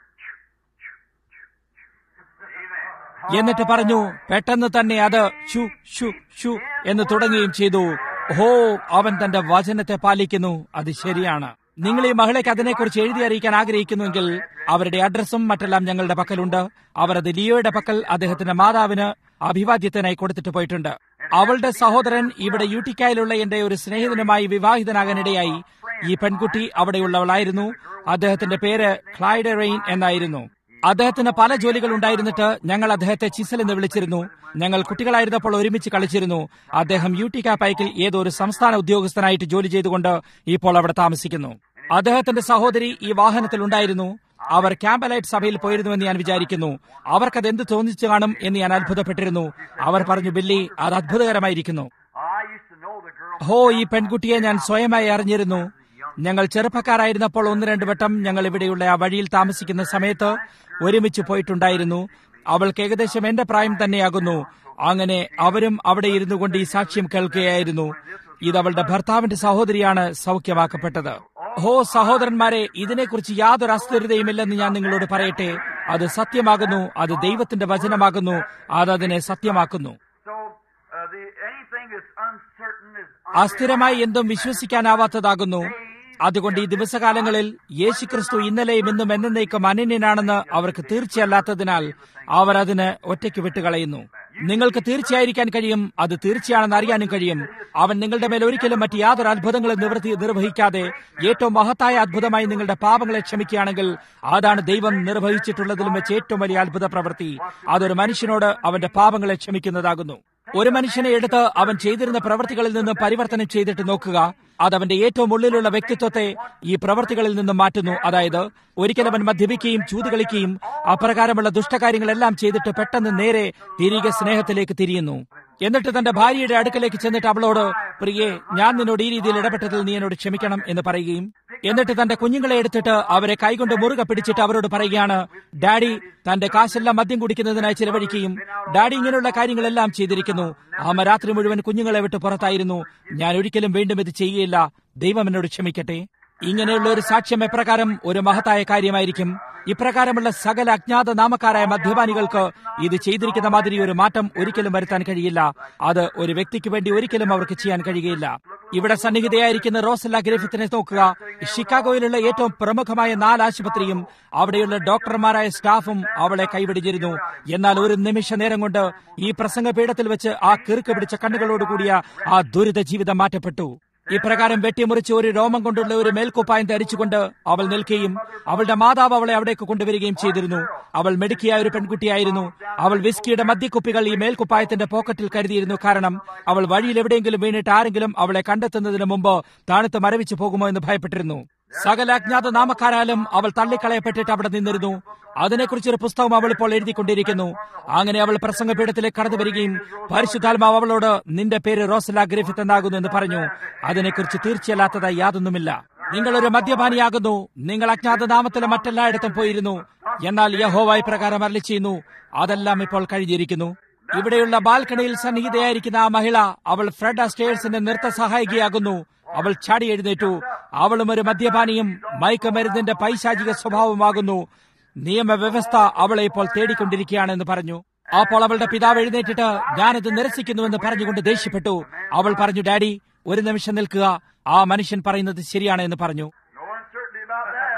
എന്നിട്ട് പറഞ്ഞു പെട്ടെന്ന് തന്നെ അത് ഷു ഷു ഷു എന്ന് തുടങ്ങുകയും ചെയ്തു ഹോ അവൻ തന്റെ വചനത്തെ പാലിക്കുന്നു അത് ശരിയാണ് നിങ്ങൾ ഈ മഹിളയ്ക്ക് അതിനെക്കുറിച്ച് എഴുതി അറിയിക്കാൻ ആഗ്രഹിക്കുന്നുവെങ്കിൽ അവരുടെ അഡ്രസ്സും മറ്റെല്ലാം ഞങ്ങളുടെ പക്കലുണ്ട് അവർ അത് ലിയോയുടെ പക്കൽ അദ്ദേഹത്തിന്റെ മാതാവിന് അഭിവാദ്യത്തിനായി കൊടുത്തിട്ട് പോയിട്ടുണ്ട് അവളുടെ സഹോദരൻ ഇവിടെ യൂട്ടിക്കായിലുള്ള എന്റെ ഒരു സ്നേഹിതനുമായി വിവാഹിതനാകാനിടയായി ഈ പെൺകുട്ടി അവിടെയുള്ളവളായിരുന്നു അദ്ദേഹത്തിന്റെ പേര് ക്ലൈഡ് റെയിൻ എന്നായിരുന്നു അദ്ദേഹത്തിന് പല ജോലികൾ ഉണ്ടായിരുന്നിട്ട് ഞങ്ങൾ അദ്ദേഹത്തെ ചിസൽ എന്ന് വിളിച്ചിരുന്നു ഞങ്ങൾ കുട്ടികളായിരുന്നപ്പോൾ ഒരുമിച്ച് കളിച്ചിരുന്നു അദ്ദേഹം യൂട്ടിക്ക പൈക്കിൽ ഏതോ ഒരു സംസ്ഥാന ഉദ്യോഗസ്ഥനായിട്ട് ജോലി ചെയ്തുകൊണ്ട് ഇപ്പോൾ അവിടെ താമസിക്കുന്നു അദ്ദേഹത്തിന്റെ സഹോദരി ഈ വാഹനത്തിൽ ഉണ്ടായിരുന്നു അവർ ക്യാമ്പലൈറ്റ് സഭയിൽ പോയിരുന്നുവെന്ന് ഞാൻ വിചാരിക്കുന്നു അവർക്കത് എന്ത് തോന്നിച്ചു കാണും എന്ന് ഞാൻ അത്ഭുതപ്പെട്ടിരുന്നു അവർ പറഞ്ഞു ബില്ലി അത് അത്ഭുതകരമായിരിക്കുന്നു I used to know the girl. ഹോ ഈ പെൺകുട്ടിയെ ഞാൻ സ്വയമായി അറിഞ്ഞിരുന്നു ഞങ്ങൾ ചെറുപ്പക്കാരായിരുന്നപ്പോൾ ഒന്ന് രണ്ട് വട്ടം ഞങ്ങൾ ഇവിടെയുള്ള ആ വഴിയിൽ താമസിക്കുന്ന സമയത്ത് ഒരുമിച്ച് പോയിട്ടുണ്ടായിരുന്നു അവൾക്ക് ഏകദേശം എന്റെ പ്രായം തന്നെയാകുന്നു അങ്ങനെ അവരും അവിടെ ഇരുന്നു കൊണ്ട് ഈ സാക്ഷ്യം കേൾക്കുകയായിരുന്നു ഇത് അവളുടെ ഭർത്താവിന്റെ സഹോദരിയാണ് സൗഖ്യമാക്കപ്പെട്ടത് ഹോ സഹോദരന്മാരെ ഇതിനെക്കുറിച്ച് യാതൊരു അസ്ഥിരതയുമില്ലെന്ന് ഞാൻ നിങ്ങളോട് പറയട്ടെ അത് സത്യമാകുന്നു അത് ദൈവത്തിന്റെ വചനമാകുന്നു അത് അതിനെ സത്യമാക്കുന്നു So uh, the anything that's uncertain is അസ്ഥിരമായി എന്തും വിശ്വസിക്കാനാവാത്തതാകുന്നു അതുകൊണ്ട് ഈ ദിവസകാലങ്ങളിൽ യേശുക്രിസ്തു ഇന്നലെയും ഇന്നും എന്നേക്കും അനന്യനാണെന്ന് അവർക്ക് തീർച്ചയല്ലാത്തതിനാൽ അവർ അതിന് ഒറ്റയ്ക്ക് വിട്ടുകളയുന്നു നിങ്ങൾക്ക് തീർച്ചയായിരിക്കാൻ കഴിയും അത് തീർച്ചയാണെന്ന് അറിയാനും കഴിയും അവൻ നിങ്ങളുടെ മേൽ ഒരിക്കലും മറ്റ് യാതൊരു അത്ഭുതങ്ങളും നിവൃത്തി നിർവഹിക്കാതെ ഏറ്റവും മഹത്തായ അത്ഭുതമായി നിങ്ങളുടെ പാപങ്ങളെ ക്ഷമിക്കുകയാണെങ്കിൽ അതാണ് ദൈവം നിർവഹിച്ചിട്ടുള്ളതിലും വെച്ച് ഏറ്റവും വലിയ അത്ഭുത പ്രവൃത്തി അതൊരു മനുഷ്യനോട് അവന്റെ പാപങ്ങളെ ക്ഷമിക്കുന്നതാകുന്നു ഒരു മനുഷ്യനെ എടുത്ത് അവൻ ചെയ്തിരുന്ന പ്രവൃത്തികളിൽ നിന്ന് പരിവർത്തനം ചെയ്തിട്ട് നോക്കുക അത് അവന്റെ ഏറ്റവും ഉള്ളിലുള്ള വ്യക്തിത്വത്തെ ഈ പ്രവൃത്തികളിൽ നിന്നും മാറ്റുന്നു അതായത് ഒരിക്കൽ അവൻ മദ്യപിക്കുകയും ചൂത് കളിക്കുകയും അപ്രകാരമുള്ള ദുഷ്ടകാര്യങ്ങളെല്ലാം ചെയ്തിട്ട് പെട്ടെന്ന് നേരെ തിരികെ സ്നേഹത്തിലേക്ക് തിരിയുന്നു എന്നിട്ട് തന്റെ ഭാര്യയുടെ അടുക്കലേക്ക് ചെന്നിട്ട് അവളോട് പ്രിയേ ഞാൻ നിന്നോട് ഈ രീതിയിൽ ഇടപെട്ടതിൽ നീ എന്നോട് ക്ഷമിക്കണം എന്ന് പറയുകയും എന്നിട്ട് തന്റെ കുഞ്ഞുങ്ങളെ എടുത്തിട്ട് അവരെ കൈകൊണ്ട് മുറുകെ പിടിച്ചിട്ട് അവരോട് പറയുകയാണ് ഡാഡി തന്റെ കാശെല്ലാം മദ്യം കുടിക്കുന്നതിനായി ചിലവഴിക്കുകയും ഡാഡി ഇങ്ങനെയുള്ള കാര്യങ്ങളെല്ലാം ചെയ്തിരിക്കുന്നു ആമ രാത്രി മുഴുവൻ കുഞ്ഞുങ്ങളെ വിട്ട് പുറത്തായിരുന്നു ഞാൻ ഒരിക്കലും വീണ്ടും ഇത് ചെയ്യുകയില്ല ദൈവം എന്നോട് ക്ഷമിക്കട്ടെ ഇങ്ങനെയുള്ള ഒരു സാക്ഷ്യം എപ്രകാരം ഒരു മഹത്തായ കാര്യമായിരിക്കും ഇപ്രകാരമുള്ള സകല അജ്ഞാത നാമക്കാരായ മദ്യപാനികൾക്ക് ഇത് ചെയ്തിരിക്കുന്ന മാതിരി ഒരു മാറ്റം ഒരിക്കലും വരുത്താൻ കഴിയില്ല അത് ഒരു വ്യക്തിക്ക് വേണ്ടി ഒരിക്കലും അവർക്ക് ചെയ്യാൻ കഴിയുകയില്ല ഇവിടെ സന്നിഹിതയായിരിക്കുന്ന റോസല്ല ഗ്രഫിത്തിനെ നോക്കുക ഷിക്കാഗോയിലുള്ള ഏറ്റവും പ്രമുഖമായ നാല് ആശുപത്രിയും അവിടെയുള്ള ഡോക്ടർമാരായ സ്റ്റാഫും അവളെ കൈവിടിഞ്ഞിരുന്നു എന്നാൽ ഒരു നിമിഷ നേരം കൊണ്ട് ഈ പ്രസംഗ പീഠത്തിൽ വെച്ച് ആ കിറുക്ക് പിടിച്ച കണ്ണുകളോടുകൂടിയ ആ ദുരിത ജീവിതം മാറ്റപ്പെട്ടു ഇപ്രകാരം വെട്ടിമുറിച്ച് ഒരു രോമം കൊണ്ടുള്ള ഒരു മേൽക്കുപ്പായം ധരിച്ചുകൊണ്ട് അവൾ നിൽക്കുകയും അവളുടെ മാതാവ് അവളെ അവിടേക്ക് കൊണ്ടുവരികയും ചെയ്തിരുന്നു അവൾ മെടുക്കിയ ഒരു പെൺകുട്ടിയായിരുന്നു അവൾ വിസ്കിയുടെ മദ്യക്കുപ്പികൾ ഈ മേൽക്കുപ്പായത്തിന്റെ പോക്കറ്റിൽ കരുതിയിരുന്നു കാരണം അവൾ വഴിയിൽ എവിടെയെങ്കിലും വീണിട്ട് ആരെങ്കിലും അവളെ കണ്ടെത്തുന്നതിന് മുമ്പ് താണുത്ത് മരവിച്ചു പോകുമോ എന്ന് ഭയപ്പെട്ടിരുന്നു സകല അജ്ഞാത നാമക്കാരാലും അവൾ തള്ളിക്കളയപ്പെട്ടിട്ട് അവിടെ നിന്നിരുന്നു അതിനെക്കുറിച്ചൊരു പുസ്തകം അവൾ ഇപ്പോൾ എഴുതിക്കൊണ്ടിരിക്കുന്നു അങ്ങനെ അവൾ പ്രസംഗപീഠത്തിലേക്ക് കടന്നു വരികയും പരിശുദ്ധാത്മാവ് അവളോട് നിന്റെ പേര് റോസല ഗ്രിഫിത്ത് എന്നാകുന്നു എന്ന് പറഞ്ഞു അതിനെക്കുറിച്ച് തീർച്ചയല്ലാത്തതായി യാതൊന്നുമില്ല നിങ്ങളൊരു മദ്യപാനിയാകുന്നു നിങ്ങൾ അജ്ഞാത നാമത്തിലെ മറ്റെല്ലായിടത്തും പോയിരുന്നു എന്നാൽ യഹോവായി പ്രകാരം അരളി ചെയ്യുന്നു അതെല്ലാം ഇപ്പോൾ കഴിഞ്ഞിരിക്കുന്നു ഇവിടെയുള്ള ബാൽക്കണിയിൽ സന്നിഹിതയായിരിക്കുന്ന ആ മഹിള അവൾ ഫ്രെഡ് അസ്റ്റേഴ്സിന്റെ നൃത്ത സഹായികയാകുന്നു അവൾ ചാടി എഴുന്നേറ്റു അവളും ഒരു മദ്യപാനിയും മയക്കുമരുന്നിന്റെ പൈശാചിക സ്വഭാവമാകുന്നു നിയമവ്യവസ്ഥ അവളെ ഇപ്പോൾ തേടിക്കൊണ്ടിരിക്കുകയാണെന്ന് പറഞ്ഞു അപ്പോൾ അവളുടെ പിതാവ് എഴുന്നേറ്റിട്ട് ഞാനത് നിരസിക്കുന്നുവെന്ന് പറഞ്ഞുകൊണ്ട് ദേഷ്യപ്പെട്ടു അവൾ പറഞ്ഞു ഡാഡി ഒരു നിമിഷം നിൽക്കുക ആ മനുഷ്യൻ പറയുന്നത് ശരിയാണ് എന്ന് പറഞ്ഞു No uncertainty about that.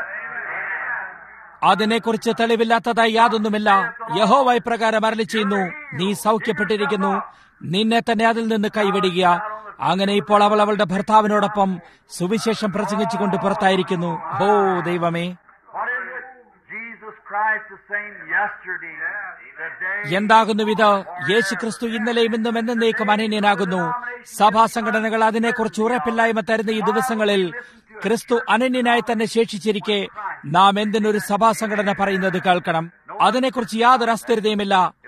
അതിനെക്കുറിച്ച് തെളിവില്ലാത്തതായി യാതൊന്നുമില്ല യഹോവായി പ്രകാരം അരളി ചെയ്യുന്നു നീ സൗഖ്യപ്പെട്ടിരിക്കുന്നു നിന്നെ തന്നെ അതിൽ നിന്ന് കൈവിടുക അങ്ങനെ ഇപ്പോൾ അവൾ അവളുടെ ഭർത്താവിനോടൊപ്പം സുവിശേഷം പ്രസംഗിച്ചുകൊണ്ട് പുറത്തായിരിക്കുന്നു ഹോ ദൈവമേ What is it? Jesus Christ the same yesterday, today. എന്താകുന്നു ഇത് യേശുക്രിസ്തു ഇന്നലെയും ഇന്നും എന്നേക്കും അനന്യനാകുന്നു സഭാ സംഘടനകൾ അതിനെക്കുറിച്ച് ഉറപ്പില്ലായ്മ തരുന്ന ഈ ദിവസങ്ങളിൽ ക്രിസ്തു അനന്യനായി തന്നെ ശേഷിച്ചിരിക്കെ നാം എന്തിനൊരു സഭാ സംഘടന പറയുന്നത് കേൾക്കണം അതിനെക്കുറിച്ച് യാതൊരു അസ്ഥിരതയുമില്ല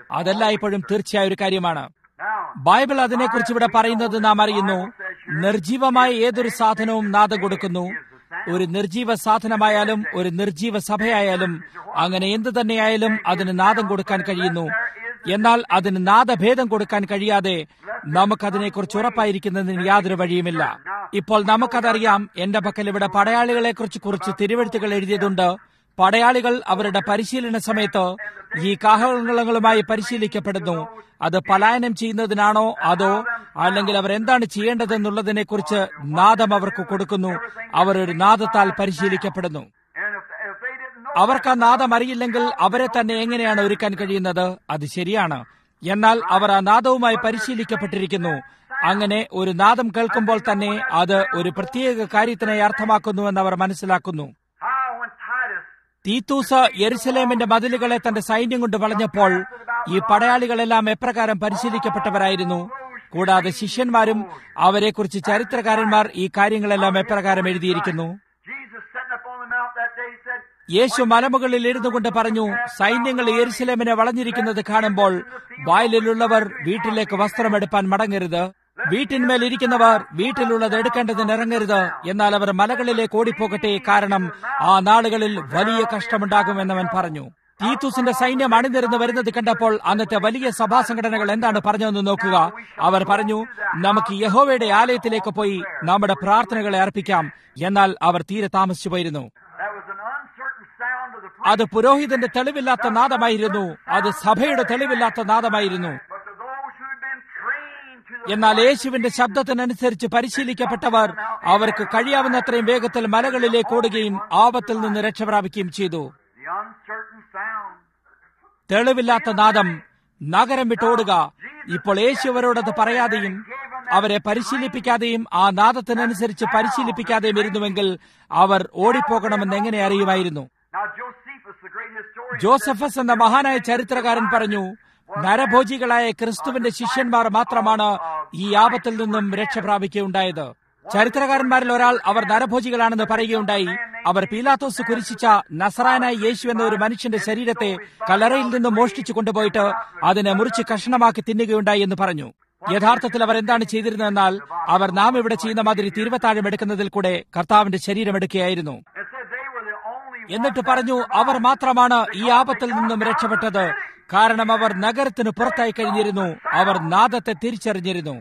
അതെല്ലായ്പ്പോഴും തീർച്ചയായ ഒരു കാര്യമാണ് Now, ബൈബിൾ അതിനെക്കുറിച്ച് ഇവിടെ പറയുന്നത് നാം അറിയുന്നു നിർജീവമായ ഏതൊരു സാധനവും നാദം കൊടുക്കുന്നു ഒരു നിർജീവ സാധനമായാലും ഒരു നിർജീവ സഭയായാലും അങ്ങനെ എന്തു തന്നെയായാലും അതിന് നാദം കൊടുക്കാൻ കഴിയുന്നു എന്നാൽ അതിന് നാദഭേദം കൊടുക്കാൻ കഴിയാതെ നമുക്കതിനെക്കുറിച്ച് ഉറപ്പായിരിക്കുന്നതിന് യാതൊരു വഴിയുമില്ല ഇപ്പോൾ നമുക്കതറിയാം എന്റെ പക്കൽ ഇവിടെ പടയാളികളെ കുറിച്ച് കുറിച്ച് തിരുവഴുത്തുകൾ എഴുതിയതുണ്ട് പടയാളികൾ അവരുടെ പരിശീലന സമയത്ത് ഈ കാഹളങ്ങളുമായി പരിശീലിക്കപ്പെടുന്നു അത് പലായനം ചെയ്യുന്നതിനാണോ അതോ അല്ലെങ്കിൽ അവർ എന്താണ് ചെയ്യേണ്ടതെന്നുള്ളതിനെ കുറിച്ച് നാദം അവർക്ക് കൊടുക്കുന്നു അവർ ഒരു നാദത്താൽ പരിശീലിക്കപ്പെടുന്നു and if, if they didn't know അവർക്ക് ആ നാദം അറിയില്ലെങ്കിൽ അവരെ തന്നെ എങ്ങനെയാണ് ഒരുക്കാൻ കഴിയുന്നത് അത് ശരിയാണ് എന്നാൽ അവർ ആ നാദവുമായി പരിശീലിക്കപ്പെട്ടിരിക്കുന്നു അങ്ങനെ ഒരു നാദം കേൾക്കുമ്പോൾ തന്നെ അത് ഒരു പ്രത്യേക കാര്യത്തിനെ അർത്ഥമാക്കുന്നുവെന്ന് അവർ മനസ്സിലാക്കുന്നു how when Titus തീത്തൂസ് യെരുസലേമിന്റെ മതിലുകളെ തന്റെ സൈന്യം കൊണ്ട് വളഞ്ഞപ്പോൾ ഈ പടയാളികളെല്ലാം എപ്രകാരം പരിശീലിക്കപ്പെട്ടവരായിരുന്നു കൂടാതെ ശിഷ്യന്മാരും അവരെക്കുറിച്ച് ചരിത്രകാരന്മാർ ഈ കാര്യങ്ങളെല്ലാം എപ്രകാരം എഴുതിയിരിക്കുന്നു Jesus sitting up on the mount that day said, യേശു മലമുകളിൽ ഇരുന്നു കൊണ്ട് പറഞ്ഞു സൈന്യങ്ങൾ യെരുസലേമിനെ വളഞ്ഞിരിക്കുന്നത് കാണുമ്പോൾ വായിലുള്ളവർ വീട്ടിലേക്ക് വസ്ത്രമെടുപ്പാൻ മടങ്ങരുത് വീട്ടിന്മേൽ ഇരിക്കുന്നവർ വീട്ടിലുള്ളത് എടുക്കേണ്ടതിന് ഇറങ്ങരുത് എന്നാൽ അവർ മലകളിലേക്ക് ഓടിപ്പോകട്ടെ കാരണം ആ നാളുകളിൽ വലിയ കഷ്ടമുണ്ടാകുമെന്നവൻ പറഞ്ഞു തീത്തൂസിന്റെ സൈന്യം അണിനിരന്ന് വരുന്നത് കണ്ടപ്പോൾ അന്നത്തെ വലിയ സഭാ സംഘടനകൾ എന്താണ് പറഞ്ഞതെന്ന് നോക്കുക അവർ പറഞ്ഞു നമുക്ക് യഹോവയുടെ ആലയത്തിലേക്ക് പോയി നമ്മുടെ പ്രാർത്ഥനകളെ അർപ്പിക്കാം എന്നാൽ അവർ തീരെ താമസിച്ചു പോയിരുന്നു that was an uncertain sound of the അത് പുരോഹിതന്റെ തെളിവില്ലാത്ത നാദമായിരുന്നു അത് സഭയുടെ തെളിവില്ലാത്ത നാദമായിരുന്നു But to those who had been trained to the എന്നാൽ യേശുവിന്റെ ശബ്ദത്തിനനുസരിച്ച് പരിശീലിക്കപ്പെട്ടവർ അവർക്ക് കഴിയാവുന്നത്രയും വേഗത്തിൽ മലകളിലേക്ക് ഓടുകയും ആപത്തിൽ നിന്ന് രക്ഷപ്രാപിക്കുകയും ചെയ്തു the uncertain sound. തെളിവില്ലാത്ത നാദം നഗരം വിട്ടോടുക ഇപ്പോൾ യേശു അവരോടത് പറയാതെയും അവരെ പരിശീലിപ്പിക്കാതെയും ആ നാദത്തിനനുസരിച്ച് പരിശീലിപ്പിക്കാതെയും ഇരുന്നുവെങ്കിൽ അവർ ഓടിപ്പോകണമെന്ന് എങ്ങനെ അറിയുമായിരുന്നു Now Josephus, the great historian, Josephus എന്ന മഹാനായ ചരിത്രകാരൻ പറഞ്ഞു നരഭോജികളായ ക്രിസ്തുവിന്റെ ശിഷ്യന്മാർ മാത്രമാണ് ഈ ആപത്തിൽ നിന്നും രക്ഷ പ്രാപിക്കുകയുണ്ടായത് ചരിത്രകാരന്മാരിൽ ഒരാൾ അവർ നരഭോജികളാണെന്ന് പറയുകയുണ്ടായി അവർ പീലാത്തോസ് കുരിശിച്ച നസറാനായ യേശു എന്ന ഒരു മനുഷ്യന്റെ ശരീരത്തെ കല്ലറയിൽ നിന്ന് മോഷ്ടിച്ചു കൊണ്ടുപോയിട്ട് അതിനെ മുറിച്ച് കഷണമാക്കി തിന്നുകയുണ്ടായി എന്ന് പറഞ്ഞു യഥാർത്ഥത്തിൽ അവർ എന്താണ് ചെയ്തിരുന്നതെന്നാൽ അവർ നാം ഇവിടെ ചെയ്യുന്ന മാതിരി തിരുവത്താഴം എടുക്കുന്നതിൽ കൂടെ കർത്താവിന്റെ ശരീരം എടുക്കുകയായിരുന്നു it said they were the only എന്നിട്ട് പറഞ്ഞു അവർ മാത്രമാണ് ഈ ആപത്തിൽ നിന്നും രക്ഷപ്പെട്ടത് കാരണം അവർ നഗരത്തിന് പുറത്തായി കഴിഞ്ഞിരുന്നു അവർ നാദത്തെ തിരിച്ചറിഞ്ഞിരുന്നു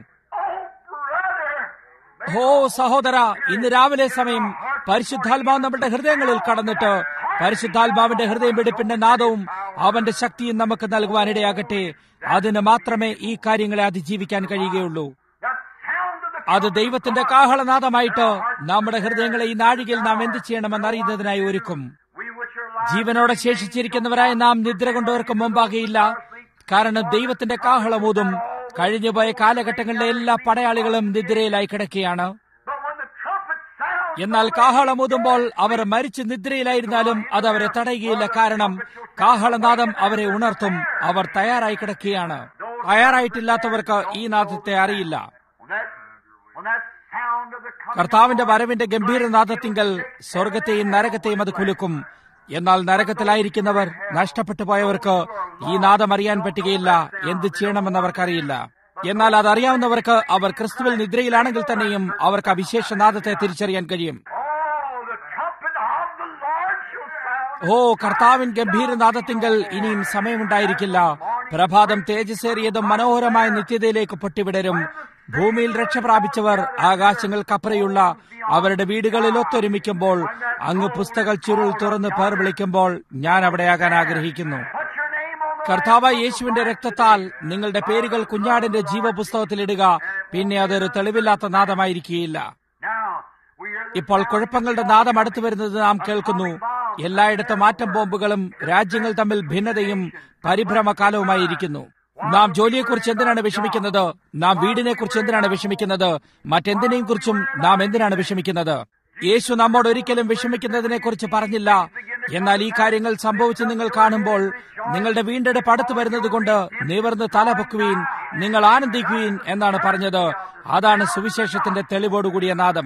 Oh, brother! ഓ സഹോദര ഇന്ന് രാവിലെ സമയം പരിശുദ്ധാത്മാവ് നമ്മുടെ ഹൃദയങ്ങളിൽ കടന്നിട്ട് പരിശുദ്ധാത്മാവിന്റെ ഹൃദയം വെടിപ്പിന്റെ നാദവും അവന്റെ ശക്തിയും നമുക്ക് നൽകുവാനിടയാകട്ടെ അതിന് മാത്രമേ ഈ കാര്യങ്ങളെ അതിജീവിക്കാൻ കഴിയുകയുള്ളൂ That sound of the അത് ദൈവത്തിന്റെ കാഹളനാദമായിട്ട് നമ്മുടെ ഹൃദയങ്ങളെ ഈ നാഴികയിൽ നാം എന്ത് ചെയ്യണമെന്ന് അറിയുന്നതിനായി ഒരുക്കും we which are alive ജീവനോടെ ശേഷിച്ചിരിക്കുന്നവരായ നാം നിദ്ര കൊണ്ടവർക്ക് മുമ്പാകെയില്ല കാരണം ദൈവത്തിന്റെ കാഹളമൂതും കഴിഞ്ഞുപോയ കാലഘട്ടങ്ങളിലെ എല്ലാ പടയാളികളും നിദ്രയിലായി കിടക്കുകയാണ് But when the trumpet sounds, എന്നാൽ കാഹളമൂതുമ്പോൾ അവർ മരിച്ച് നിദ്രയിലായിരുന്നാലും അത് അവരെ തടയുകയില്ല കാരണം കാഹളനാദം അവരെ ഉണർത്തും അവർ തയ്യാറായി കിടക്കുകയാണ് തയ്യാറായിട്ടില്ലാത്തവർക്ക് ഈ നാദത്തെ അറിയില്ല when that, when that sound of the coming കർത്താവിന്റെ വരവിന്റെ ഗംഭീരനാദത്തിങ്കൽ സ്വർഗത്തെയും നരകത്തെയും അത് കുലുക്കും എന്നാൽ നരകത്തിലായിരിക്കുന്നവർ നഷ്ടപ്പെട്ടു പോയവർക്ക് ഈ നാദം അറിയാൻ പറ്റുകയില്ല എന്ത് ചെയ്യണമെന്ന് അവർക്കറിയില്ല എന്നാൽ അതറിയാവുന്നവർക്ക് അവർ ക്രിസ്തുവിൽ നിദ്രയിലാണെങ്കിൽ തന്നെയും അവർക്ക് ആ വിശേഷ നാദത്തെ തിരിച്ചറിയാൻ കഴിയും Oh, the trumpet of the Lord shall sound. ഓ കർത്താവിൻ ഗംഭീരനാദത്തിങ്കൽ ഇനിയും സമയമുണ്ടായിരിക്കില്ല പ്രഭാതം തേജസ്സേറിയതും മനോഹരമായ നിത്യതയിലേക്ക് പൊട്ടിവിടരും ഭൂമിയിൽ രക്ഷ പ്രാപിച്ചവർ ആകാശങ്ങൾക്കപ്പുറയുള്ള അവരുടെ വീടുകളിൽ ഒത്തൊരുമിക്കുമ്പോൾ അങ്ങ് പുസ്തക ചുരുൾ തുറന്ന് പേർ വിളിക്കുമ്പോൾ ഞാൻ അവിടെയാകാൻ ആഗ്രഹിക്കുന്നു Put your name on the കർത്താവ് യേശുവിന്റെ രക്തത്താൽ നിങ്ങളുടെ പേരുകൾ കുഞ്ഞാടിന്റെ ജീവപുസ്തകത്തിലിടുക പിന്നെ അതൊരു തെളിവില്ലാത്ത നാദമായിരിക്കുകയില്ല Now, we are ഇപ്പോൾ കുഴപ്പങ്ങളുടെ നാദം അടുത്തു വരുന്നത് നാം കേൾക്കുന്നു എല്ലായിടത്തും ആറ്റം ബോംബുകളും രാജ്യങ്ങൾ തമ്മിൽ ഭിന്നതയും പരിഭ്രമകാലവുമായിരിക്കുന്നു നാം ജോലിയെക്കുറിച്ച് എന്തിനാണ് വിഷമിക്കുന്നത് നാം വീടിനെക്കുറിച്ച് എന്തിനാണ് വിഷമിക്കുന്നത് മറ്റെന്തിനേയും കുറിച്ചും നാം എന്തിനാണ് വിഷമിക്കുന്നത് യേശു നമ്മോട് ഒരിക്കലും വിഷമിക്കുന്നതിനെ കുറിച്ച് പറഞ്ഞില്ല എന്നാൽ ഈ കാര്യങ്ങൾ സംഭവിച്ച് നിങ്ങൾ കാണുമ്പോൾ നിങ്ങളുടെ വീണ്ടെടുപ്പ് അടുത്തു വരുന്നത് കൊണ്ട് നിവർന്ന് തല പൊക്കുവീൻ നിങ്ങൾ ആനന്ദിക്കുവീൻ എന്നാണ് പറഞ്ഞത് അതാണ് സുവിശേഷത്തിന്റെ തെളിവോടുകൂടിയ നാദം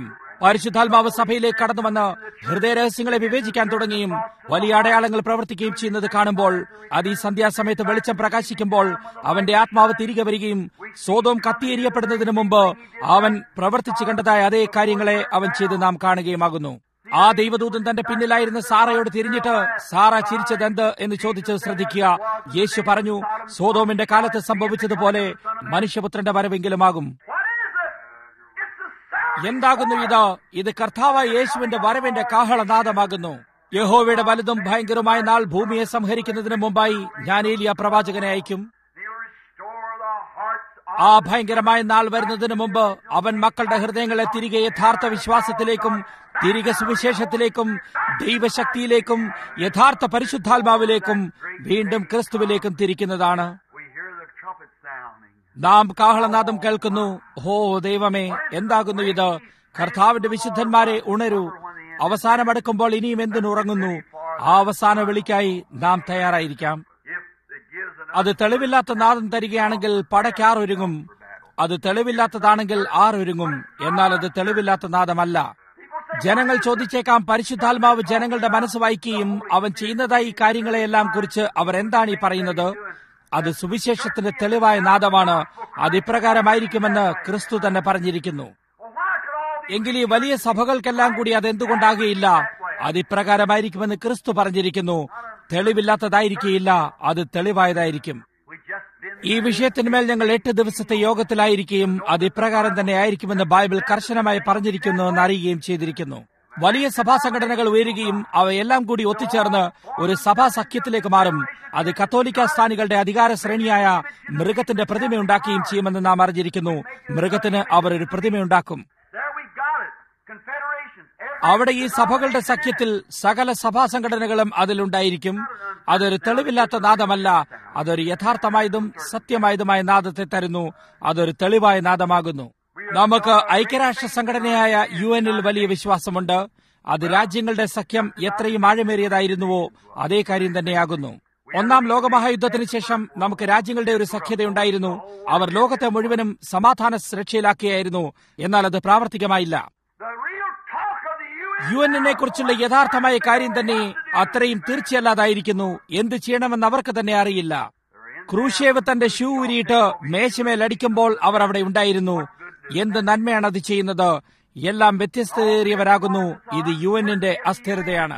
പരിശുദ്ധാത്മാവ് സഭയിലേക്ക് കടന്നുവന്ന് ഹൃദയരഹസ്യങ്ങളെ വിവേചിക്കാൻ തുടങ്ങിയും വലിയ അടയാളങ്ങൾ പ്രവർത്തിക്കുകയും ചെയ്യുന്നത് കാണുമ്പോൾ അത് ഈ സന്ധ്യാസമയത്ത് വെളിച്ചം പ്രകാശിക്കുമ്പോൾ അവന്റെ ആത്മാവ് തിരികെ വരികയും സ്വതവും കത്തിയെരിയപ്പെടുന്നതിന് മുമ്പ് അവൻ പ്രവർത്തിച്ചു കണ്ടതായ അതേ കാര്യങ്ങളെ അവൻ ചെയ്ത് നാം കാണുകയുമാകുന്നു ആ ദൈവദൂതൻ തന്റെ പിന്നിലായിരുന്ന സാറയോട് തിരിഞ്ഞിട്ട് സാറ ചിരിച്ചതെന്ത് എന്ന് ചോദിച്ചത് ശ്രദ്ധിക്കുക യേശു പറഞ്ഞു സോതോമിന്റെ കാലത്ത് സംഭവിച്ചതുപോലെ മനുഷ്യപുത്രന്റെ വരവെങ്കിലുമാകും What is it? It's the sound. എന്താകുന്നു ഇത് ഇത് കർത്താവായ യേശുവിന്റെ വരവിന്റെ കാഹളനാദമാകുന്നു യഹോവയുടെ വലുതും ഭയങ്കരമായ നാൾ ഭൂമിയെ സംഹരിക്കുന്നതിന് മുമ്പായി ഞാൻ ഏലിയ പ്രവാചകനെ അയക്കും He'll restore the hearts of ആ ഭയങ്കരമായ നാൾ വരുന്നതിന് മുമ്പ് അവൻ മക്കളുടെ ഹൃദയങ്ങളെ തിരികെ യഥാർത്ഥ വിശ്വാസത്തിലേക്കും തിരികെ സുവിശേഷത്തിലേക്കും ദൈവശക്തിയിലേക്കും യഥാർത്ഥ പരിശുദ്ധാത്മാവിലേക്കും വീണ്ടും ക്രിസ്തുവിലേക്കും തിരിക്കുന്നതാണ് We hear the trumpet sounding. നാം കാഹളനാദം കേൾക്കുന്നു ഹോ ദൈവമേ എന്താകുന്നു ഇത് കർത്താവിന്റെ വിശുദ്ധന്മാരെ ഉണരൂ അവസാനമടുക്കുമ്പോൾ ഇനിയും എന്തിനുറങ്ങുന്നു ആ അവസാന വിളിക്കായി നാം തയ്യാറായിരിക്കാം If it gives an അത് തെളിവില്ലാത്ത നാദം തരികയാണെങ്കിൽ പടയ്ക്കാർ ഒരുങ്ങും അത് തെളിവില്ലാത്തതാണെങ്കിൽ ആർ ഒരുങ്ങും എന്നാൽ അത് തെളിവില്ലാത്ത നാദമല്ല ജനങ്ങൾ ചോദിച്ചേക്കാം പരിശുദ്ധാത്മാവ് ജനങ്ങളുടെ മനസ്സ് വായിക്കുകയും അവൻ ചെയ്യുന്നതായി ഈ കാര്യങ്ങളെയെല്ലാം കുറിച്ച് അവർ എന്താണ് ഈ പറയുന്നത് അത് സുവിശേഷത്തിന്റെ തെളിവായ നാദമാണ് അത് ഇപ്രകാരമായിരിക്കുമെന്ന് ക്രിസ്തു തന്നെ പറഞ്ഞിരിക്കുന്നു well, why could all these എങ്കിൽ ഈ വലിയ സഭകൾക്കെല്ലാം കൂടി അതെന്തുകൊണ്ടാകുകയില്ല അത് ഇപ്രകാരമായിരിക്കുമെന്ന് ക്രിസ്തു പറഞ്ഞിരിക്കുന്നു തെളിവില്ലാത്തതായിരിക്കില്ല അത് തെളിവായതായിരിക്കും we just been ഈ വിഷയത്തിന്മേൽ ഞങ്ങൾ എട്ട് ദിവസത്തെ യോഗത്തിലായിരിക്കുകയും അത് ഇപ്രകാരം തന്നെ ആയിരിക്കുമെന്ന് ബൈബിൾ കർശനമായി പറഞ്ഞിരിക്കുന്നു എന്ന് അറിയുകയും ചെയ്തിരിക്കുന്നു വലിയ സഭാ സംഘടനകൾ ഉയരുകയും അവയെല്ലാം കൂടി ഒത്തുചേർന്ന് ഒരു സഭാ സഖ്യത്തിലേക്ക് മാറും അത് കത്തോലിക്ക സ്ഥാനികളുടെ അധികാര ശ്രേണിയായ മൃഗത്തിന്റെ പ്രതിമയുണ്ടാക്കുകയും ചെയ്യുമെന്ന് നാം അറിഞ്ഞിരിക്കുന്നു മൃഗത്തിന് അവർ ഒരു പ്രതിമയുണ്ടാക്കും there we got it. Confederations. Every അവിടെ ഈ സഭകളുടെ സഖ്യത്തിൽ സകല സഭാ സംഘടനകളും അതിലുണ്ടായിരിക്കും അതൊരു തെളിവില്ലാത്ത നാദമല്ല അതൊരു യഥാർത്ഥമായതും സത്യമായതുമായ നാദത്തെ തരുന്നു അതൊരു തെളിവായ നാദമാകുന്നു നമുക്ക് ഐക്യരാഷ്ട്ര സംഘടനയായ യു എനിൽ വലിയ വിശ്വാസമുണ്ട് അത് രാജ്യങ്ങളുടെ സഖ്യം എത്രയും ആഴമേറിയതായിരുന്നുവോ അതേ കാര്യം തന്നെയാകുന്നു ഒന്നാം ലോകമഹായുദ്ധത്തിന് ശേഷം നമുക്ക് രാജ്യങ്ങളുടെ ഒരു സഖ്യതയുണ്ടായിരുന്നു അവർ ലോകത്തെ മുഴുവനും സമാധാന സുരക്ഷയിലാക്കുകയായിരുന്നു എന്നാൽ അത് പ്രാവർത്തികമായില്ല the real talk of the UN. യു എന്നിനെ കുറിച്ചുള്ള യഥാർത്ഥമായ കാര്യം തന്നെ അത്രയും തീർച്ചയല്ലാതായിരിക്കുന്നു എന്ത് ചെയ്യണമെന്ന് അവർക്ക് തന്നെ അറിയില്ല ക്രൂഷേവ് തന്റെ ഷൂ ഊരിയിട്ട് മേശമേൽ അടിക്കുമ്പോൾ അവർ അവിടെ ഉണ്ടായിരുന്നു എന്ത് നന്മയാണ് അത് ചെയ്യുന്നത് എല്ലാം വ്യത്യസ്തതയേറിയവരാകുന്നു ഇത് യു എന്നിന്റെ അസ്ഥിരതയാണ്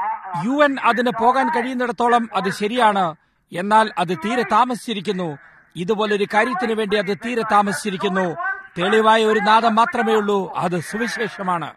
യു എൻ അതിന് പോകാൻ കഴിയുന്നിടത്തോളം അത് ശരിയാണ് എന്നാൽ അത് തീരെ താമസിച്ചിരിക്കുന്നു ഇതുപോലൊരു കാര്യത്തിന് വേണ്ടി അത് തീരെ താമസിച്ചിരിക്കുന്നു തെളിവായ ഒരു നാദം മാത്രമേ ഉള്ളൂ അത് സുവിശേഷമാണ്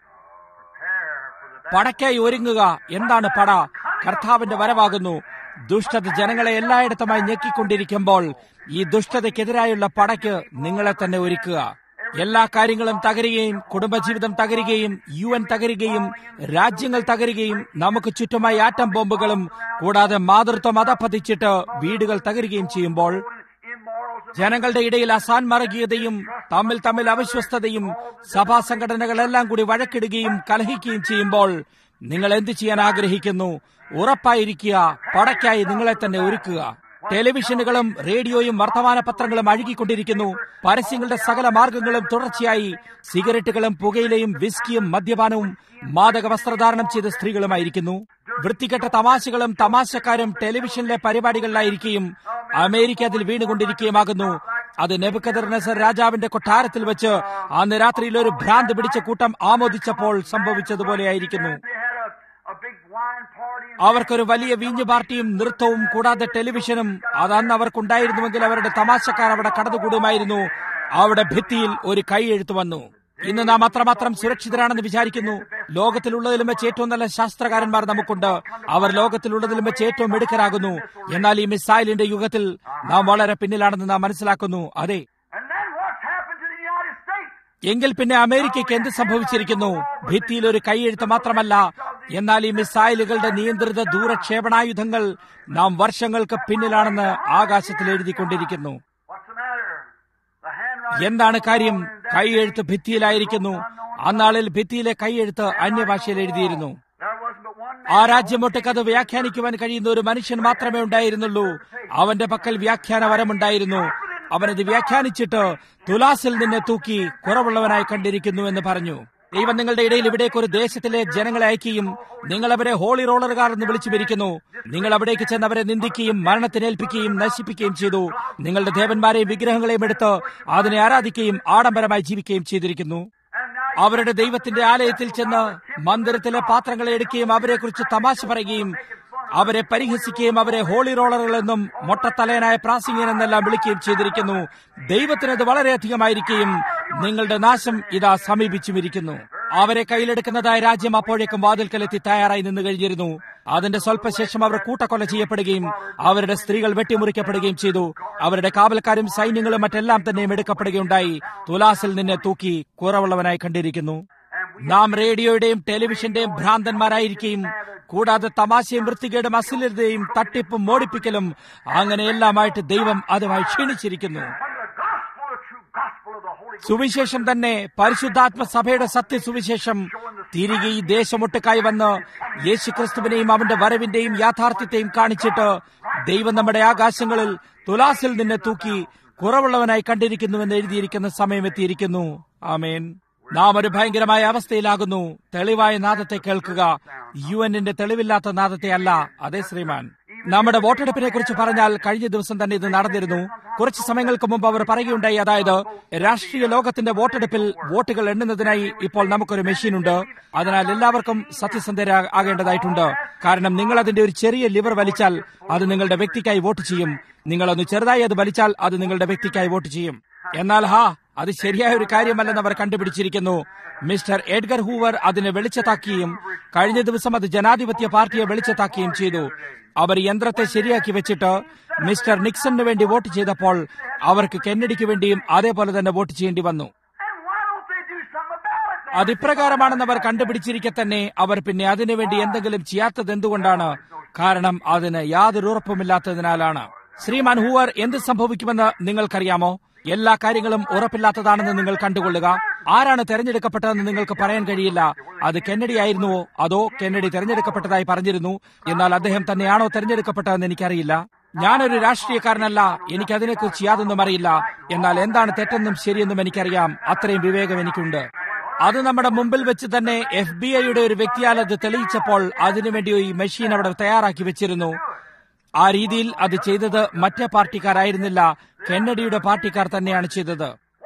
പടയ്ക്കായി ഒരുങ്ങുക എന്താണ് പട കർത്താവിന്റെ വരവാകുന്നു ദുഷ്ടത ജനങ്ങളെ എല്ലായിടത്തുമായി ഞെക്കിക്കൊണ്ടിരിക്കുമ്പോൾ ഈ ദുഷ്ടതയ്ക്കെതിരായുള്ള പടയ്ക്ക് നിങ്ങളെ തന്നെ ഒരുക്കുക എല്ലാ കാര്യങ്ങളും തകരുകയും കുടുംബജീവിതം തകരുകയും യു എൻ തകരുകയും രാജ്യങ്ങൾ തകരുകയും നമുക്ക് ചുറ്റുമായി ആറ്റം ബോംബുകളും കൂടാതെ മാതൃത്വം അതപ്പതിച്ചിട്ട് വീടുകൾ തകരുകയും ചെയ്യുമ്പോൾ Immorals. ജനങ്ങളുടെ ഇടയിൽ അസാൻമറകീയതയും തമ്മിൽ തമ്മിൽ അവിശ്വസ്തതയും സഭാ സംഘടനകളെല്ലാം കൂടി വഴക്കിടുകയും കലഹിക്കുകയും ചെയ്യുമ്പോൾ നിങ്ങൾ എന്ത് ചെയ്യാൻ ആഗ്രഹിക്കുന്നു ഉറപ്പായിരിക്കുക പടയ്ക്കായി നിങ്ങളെ തന്നെ ഒരുക്കുക ടെലിവിഷനുകളും റേഡിയോയും വർത്തമാന പത്രങ്ങളും അഴുകിക്കൊണ്ടിരിക്കുന്നു പരസ്യങ്ങളുടെ സകല മാർഗങ്ങളും തുടർച്ചയായി സിഗരറ്റുകളും പുകയിലയും വിസ്കിയും മദ്യപാനവും മാദക വസ്ത്രധാരണം ചെയ്ത സ്ത്രീകളുമായിരിക്കുന്നു വൃത്തികെട്ട തമാശകളും തമാശക്കാരും ടെലിവിഷനിലെ പരിപാടികളിലായിരിക്കുകയും അമേരിക്ക അതിൽ വീണുകൊണ്ടിരിക്കുകയുമാകുന്നു അത് നെബുക്കദർ നസർ രാജാവിന്റെ കൊട്ടാരത്തിൽ വെച്ച് അന്ന് രാത്രിയിൽ ഒരു ഭ്രാന്ത് പിടിച്ച കൂട്ടം ആമോദിച്ചപ്പോൾ സംഭവിച്ചതുപോലെയായിരിക്കുന്നു They had a, a big wine party. and- അവർക്കൊരു വലിയ വീഞ്ഞു പാർട്ടിയും നൃത്തവും കൂടാതെ ടെലിവിഷനും അത് അന്ന് അവർക്കുണ്ടായിരുന്നുവെങ്കിൽ അവരുടെ തമാശക്കാർ അവിടെ കടന്നുകൂടുമായിരുന്നു അവിടെ ഭിത്തിയിൽ ഒരു കൈ എഴുത്തു വന്നു ഇന്ന് നാം അത്രമാത്രം സുരക്ഷിതരാണെന്ന് വിചാരിക്കുന്നു ലോകത്തിലുള്ളതിലും വെച്ച് ഏറ്റവും നല്ല ശാസ്ത്രകാരന്മാർ നമുക്കുണ്ട് അവർ ലോകത്തിലുള്ളതിലും വെച്ച് ഏറ്റവും മിടുക്കരാകുന്നു എന്നാൽ ഈ മിസൈലിന്റെ യുഗത്തിൽ നാം വളരെ പിന്നിലാണെന്ന് നാം മനസ്സിലാക്കുന്നു അതെ And then what's happened to the United States? എങ്കിൽ പിന്നെ അമേരിക്കയ്ക്ക് എന്ത് സംഭവിച്ചിരിക്കുന്നു ഭിത്തിയിൽ ഒരു കൈയെഴുത്ത് മാത്രമല്ല എന്നാൽ ഈ മിസൈലുകളുടെ നിയന്ത്രിത ദൂരക്ഷേപണായുധങ്ങൾ നാം വർഷങ്ങൾക്ക് പിന്നിലാണെന്ന് ആകാശത്തിൽ എഴുതിക്കൊണ്ടിരിക്കുന്നു What's the matter? The handwriting. എന്താണ് കാര്യം കൈയെഴുത്ത് ഭിത്തിയിലായിരിക്കുന്നു അന്നാളിൽ ഭിത്തിയിലെ കൈയെഴുത്ത് അന്യഭാഷയിൽ എഴുതിയിരുന്നു There wasn't but one ആ man. രാജ്യമൊട്ടൊക്കെ അത് വ്യാഖ്യാനിക്കുവാൻ കഴിയുന്ന ഒരു മനുഷ്യൻ മാത്രമേ ഉണ്ടായിരുന്നുള്ളൂ അവന്റെ പക്കൽ വ്യാഖ്യാന വരമുണ്ടായിരുന്നു അവനത് വ്യാഖ്യാനിച്ചിട്ട് തുലാസിൽ നിന്നെ തൂക്കി കുറവുള്ളവനായി കണ്ടിരിക്കുന്നു എന്ന് പറഞ്ഞു ദൈവം നിങ്ങളുടെ ഇടയിൽ ഇവിടേക്ക് ഒരു ദേശത്തിലെ ജനങ്ങളെ അയക്കുകയും നിങ്ങൾ അവരെ ഹോളി റോളറുകാർ എന്ന് വിളിച്ചു ഭരിക്കുന്നു നിങ്ങൾ അവിടേക്ക് ചെന്ന് അവരെ നിന്ദിക്കുകയും മരണത്തിനേൽപ്പിക്കുകയും നശിപ്പിക്കുകയും ചെയ്തു നിങ്ങളുടെ ദേവന്മാരെയും വിഗ്രഹങ്ങളെയും എടുത്ത് അതിനെ ആരാധിക്കുകയും ആഡംബരമായി ജീവിക്കുകയും ചെയ്തിരിക്കുന്നു അവരുടെ ദൈവത്തിന്റെ ആലയത്തിൽ ചെന്ന് മന്ദിരത്തിലെ പാത്രങ്ങളെ എടുക്കുകയും അവരെക്കുറിച്ച് തമാശ പറയുകയും അവരെ പരിഹസിക്കുകയും അവരെ ഹോളി റോളറുകൾ എന്നും മൊട്ടത്തലയനായ പ്രാസിംഗൻ എന്നെല്ലാം വിളിക്കുകയും ചെയ്തിരിക്കുന്നു ദൈവത്തിനത് വളരെയധികമായിരിക്കുകയും നിങ്ങളുടെ നാശം ഇതാ സമീപിച്ചുമിരിക്കുന്നു അവരെ കയ്യിലെടുക്കുന്നതായ രാജ്യം അപ്പോഴേക്കും വാതിൽക്കലെത്തി തയ്യാറായി നിന്ന് കഴിഞ്ഞിരുന്നു അതിന്റെ സ്വല്പശേഷം അവർ കൂട്ടക്കൊല ചെയ്യപ്പെടുകയും അവരുടെ സ്ത്രീകൾ വെട്ടിമുറിക്കപ്പെടുകയും ചെയ്തു അവരുടെ കാവൽക്കാരും സൈന്യങ്ങളും മറ്റെല്ലാം തന്നെയും എടുക്കപ്പെടുകയുണ്ടായി തുലാസിൽ നിന്നെ തൂക്കി കുറവുള്ളവനായി കണ്ടിരിക്കുന്നു നാം റേഡിയോയുടെയും ടെലിവിഷന്റെയും ഭ്രാന്തന്മാരായിരിക്കുകയും കൂടാതെ തമാശയും വൃത്തികേടും അശ്ലീലതയും തട്ടിപ്പും മോടിപ്പിക്കലും അങ്ങനെയെല്ലാമായിട്ട് ദൈവം അതുമായി ക്ഷീണിച്ചിരിക്കുന്നു സുവിശേഷം തന്നെ പരിശുദ്ധാത്മ സഭയുടെ സത്യസുവിശേഷം തിരികെ ഈ ദേശമൊട്ടുക്കായി വന്ന് യേശുക്രിസ്തുവിനെയും അവന്റെ വരവിന്റെയും യാഥാർത്ഥ്യത്തെയും കാണിച്ചിട്ട് ദൈവം നമ്മുടെ ആകാശങ്ങളിൽ തുലാസിൽ നിന്നെ തൂക്കി കുറവുള്ളവനായി കണ്ടിരിക്കുന്നുവെന്ന് എഴുതിയിരിക്കുന്ന സമയം എത്തിയിരിക്കുന്നു ആമേൻ നാം ഒരു ഭയങ്കരമായ അവസ്ഥയിലാകുന്നു തെളിവായ നാദത്തെ കേൾക്കുക യു എന്നിന്റെ തെളിവില്ലാത്ത നാദത്തെ അല്ല അതേ ശ്രീമാൻ നമ്മുടെ വോട്ടെടുപ്പിനെ കുറിച്ച് പറഞ്ഞാൽ കഴിഞ്ഞ ദിവസം തന്നെ ഇത് നടന്നിരുന്നു കുറച്ച് സമയങ്ങൾക്ക് മുമ്പ് അവർ പറയുകയുണ്ടായി അതായത് രാഷ്ട്രീയ ലോകത്തിന്റെ വോട്ടെടുപ്പിൽ വോട്ടുകൾ എണ്ണുന്നതിനായി ഇപ്പോൾ നമുക്കൊരു മെഷീനുണ്ട് അതിനാൽ എല്ലാവർക്കും സത്യസന്ധരാകേണ്ടതായിട്ടുണ്ട് കാരണം നിങ്ങൾ അതിന്റെ ഒരു ചെറിയ ലിവർ വലിച്ചാൽ അത് നിങ്ങളുടെ വ്യക്തിക്കായി വോട്ട് ചെയ്യും നിങ്ങളൊന്ന് ചെറുതായി അത് വലിച്ചാൽ അത് നിങ്ങളുടെ വ്യക്തിക്കായി വോട്ട് ചെയ്യും എന്നാൽ ഹാ അത് ശരിയായ ഒരു കാര്യമല്ലെന്ന് അവർ കണ്ടുപിടിച്ചിരിക്കുന്നു മിസ്റ്റർ എഡ്ഗർ ഹൂവർ അതിനെ വെളിച്ചത്താക്കുകയും കഴിഞ്ഞ ദിവസം അത് ജനാധിപത്യ പാർട്ടിയെ വെളിച്ചത്താക്കുകയും ചെയ്തു അവർ യന്ത്രത്തെ ശരിയാക്കി വെച്ചിട്ട് മിസ്റ്റർ നിക്സണിന് വേണ്ടി വോട്ട് ചെയ്തപ്പോൾ അവർക്ക് കെന്നഡിക്ക് വേണ്ടിയും അതേപോലെ തന്നെ വോട്ട് ചെയ്യേണ്ടി വന്നു അതിപ്രകാരമാണെന്ന് അവർ കണ്ടുപിടിച്ചിരിക്കെ തന്നെ അവർ പിന്നെ അതിനുവേണ്ടി എന്തെങ്കിലും ചെയ്യാത്തത് എന്തുകൊണ്ടാണ് കാരണം അതിന് യാതൊരു ഉറപ്പുമില്ലാത്തതിനാലാണ് ശ്രീമാൻ ഹൂവർ എന്ത് സംഭവിക്കുമെന്ന് നിങ്ങൾക്കറിയാമോ എല്ലാ കാര്യങ്ങളും ഉറപ്പില്ലാത്തതാണെന്ന് നിങ്ങൾ കണ്ടുകൊള്ളുക ആരാണ് തെരഞ്ഞെടുക്കപ്പെട്ടതെന്ന് നിങ്ങൾക്ക് പറയാൻ കഴിയില്ല അത് കെന്നഡി ആയിരുന്നുവോ അതോ കെന്നഡി തെരഞ്ഞെടുക്കപ്പെട്ടതായി പറഞ്ഞിരുന്നു എന്നാൽ അദ്ദേഹം തന്നെയാണോ തെരഞ്ഞെടുക്കപ്പെട്ടതെന്ന് എനിക്കറിയില്ല ഞാനൊരു രാഷ്ട്രീയക്കാരനല്ല എനിക്ക് അതിനെക്കുറിച്ച് യാതൊന്നും അറിയില്ല എന്നാൽ എന്താണ് തെറ്റെന്നും ശരിയെന്നും എനിക്കറിയാം അത്രയും വിവേകം എനിക്കുണ്ട് അത് നമ്മുടെ മുമ്പിൽ വെച്ച് തന്നെ എഫ് ബി ഐയുടെ ഒരു വ്യക്തിയാൽ അത് തെളിയിച്ചപ്പോൾ അതിനുവേണ്ടി ഈ മെഷീൻ അവിടെ തയ്യാറാക്കി വെച്ചിരുന്നു ആ രീതിയിൽ അത് ചെയ്തത് മറ്റേ പാർട്ടിക്കാരായിരുന്നില്ല കെന്നഡിയുടെ പാർട്ടിക്കാർ തന്നെയാണ് ചെയ്തത്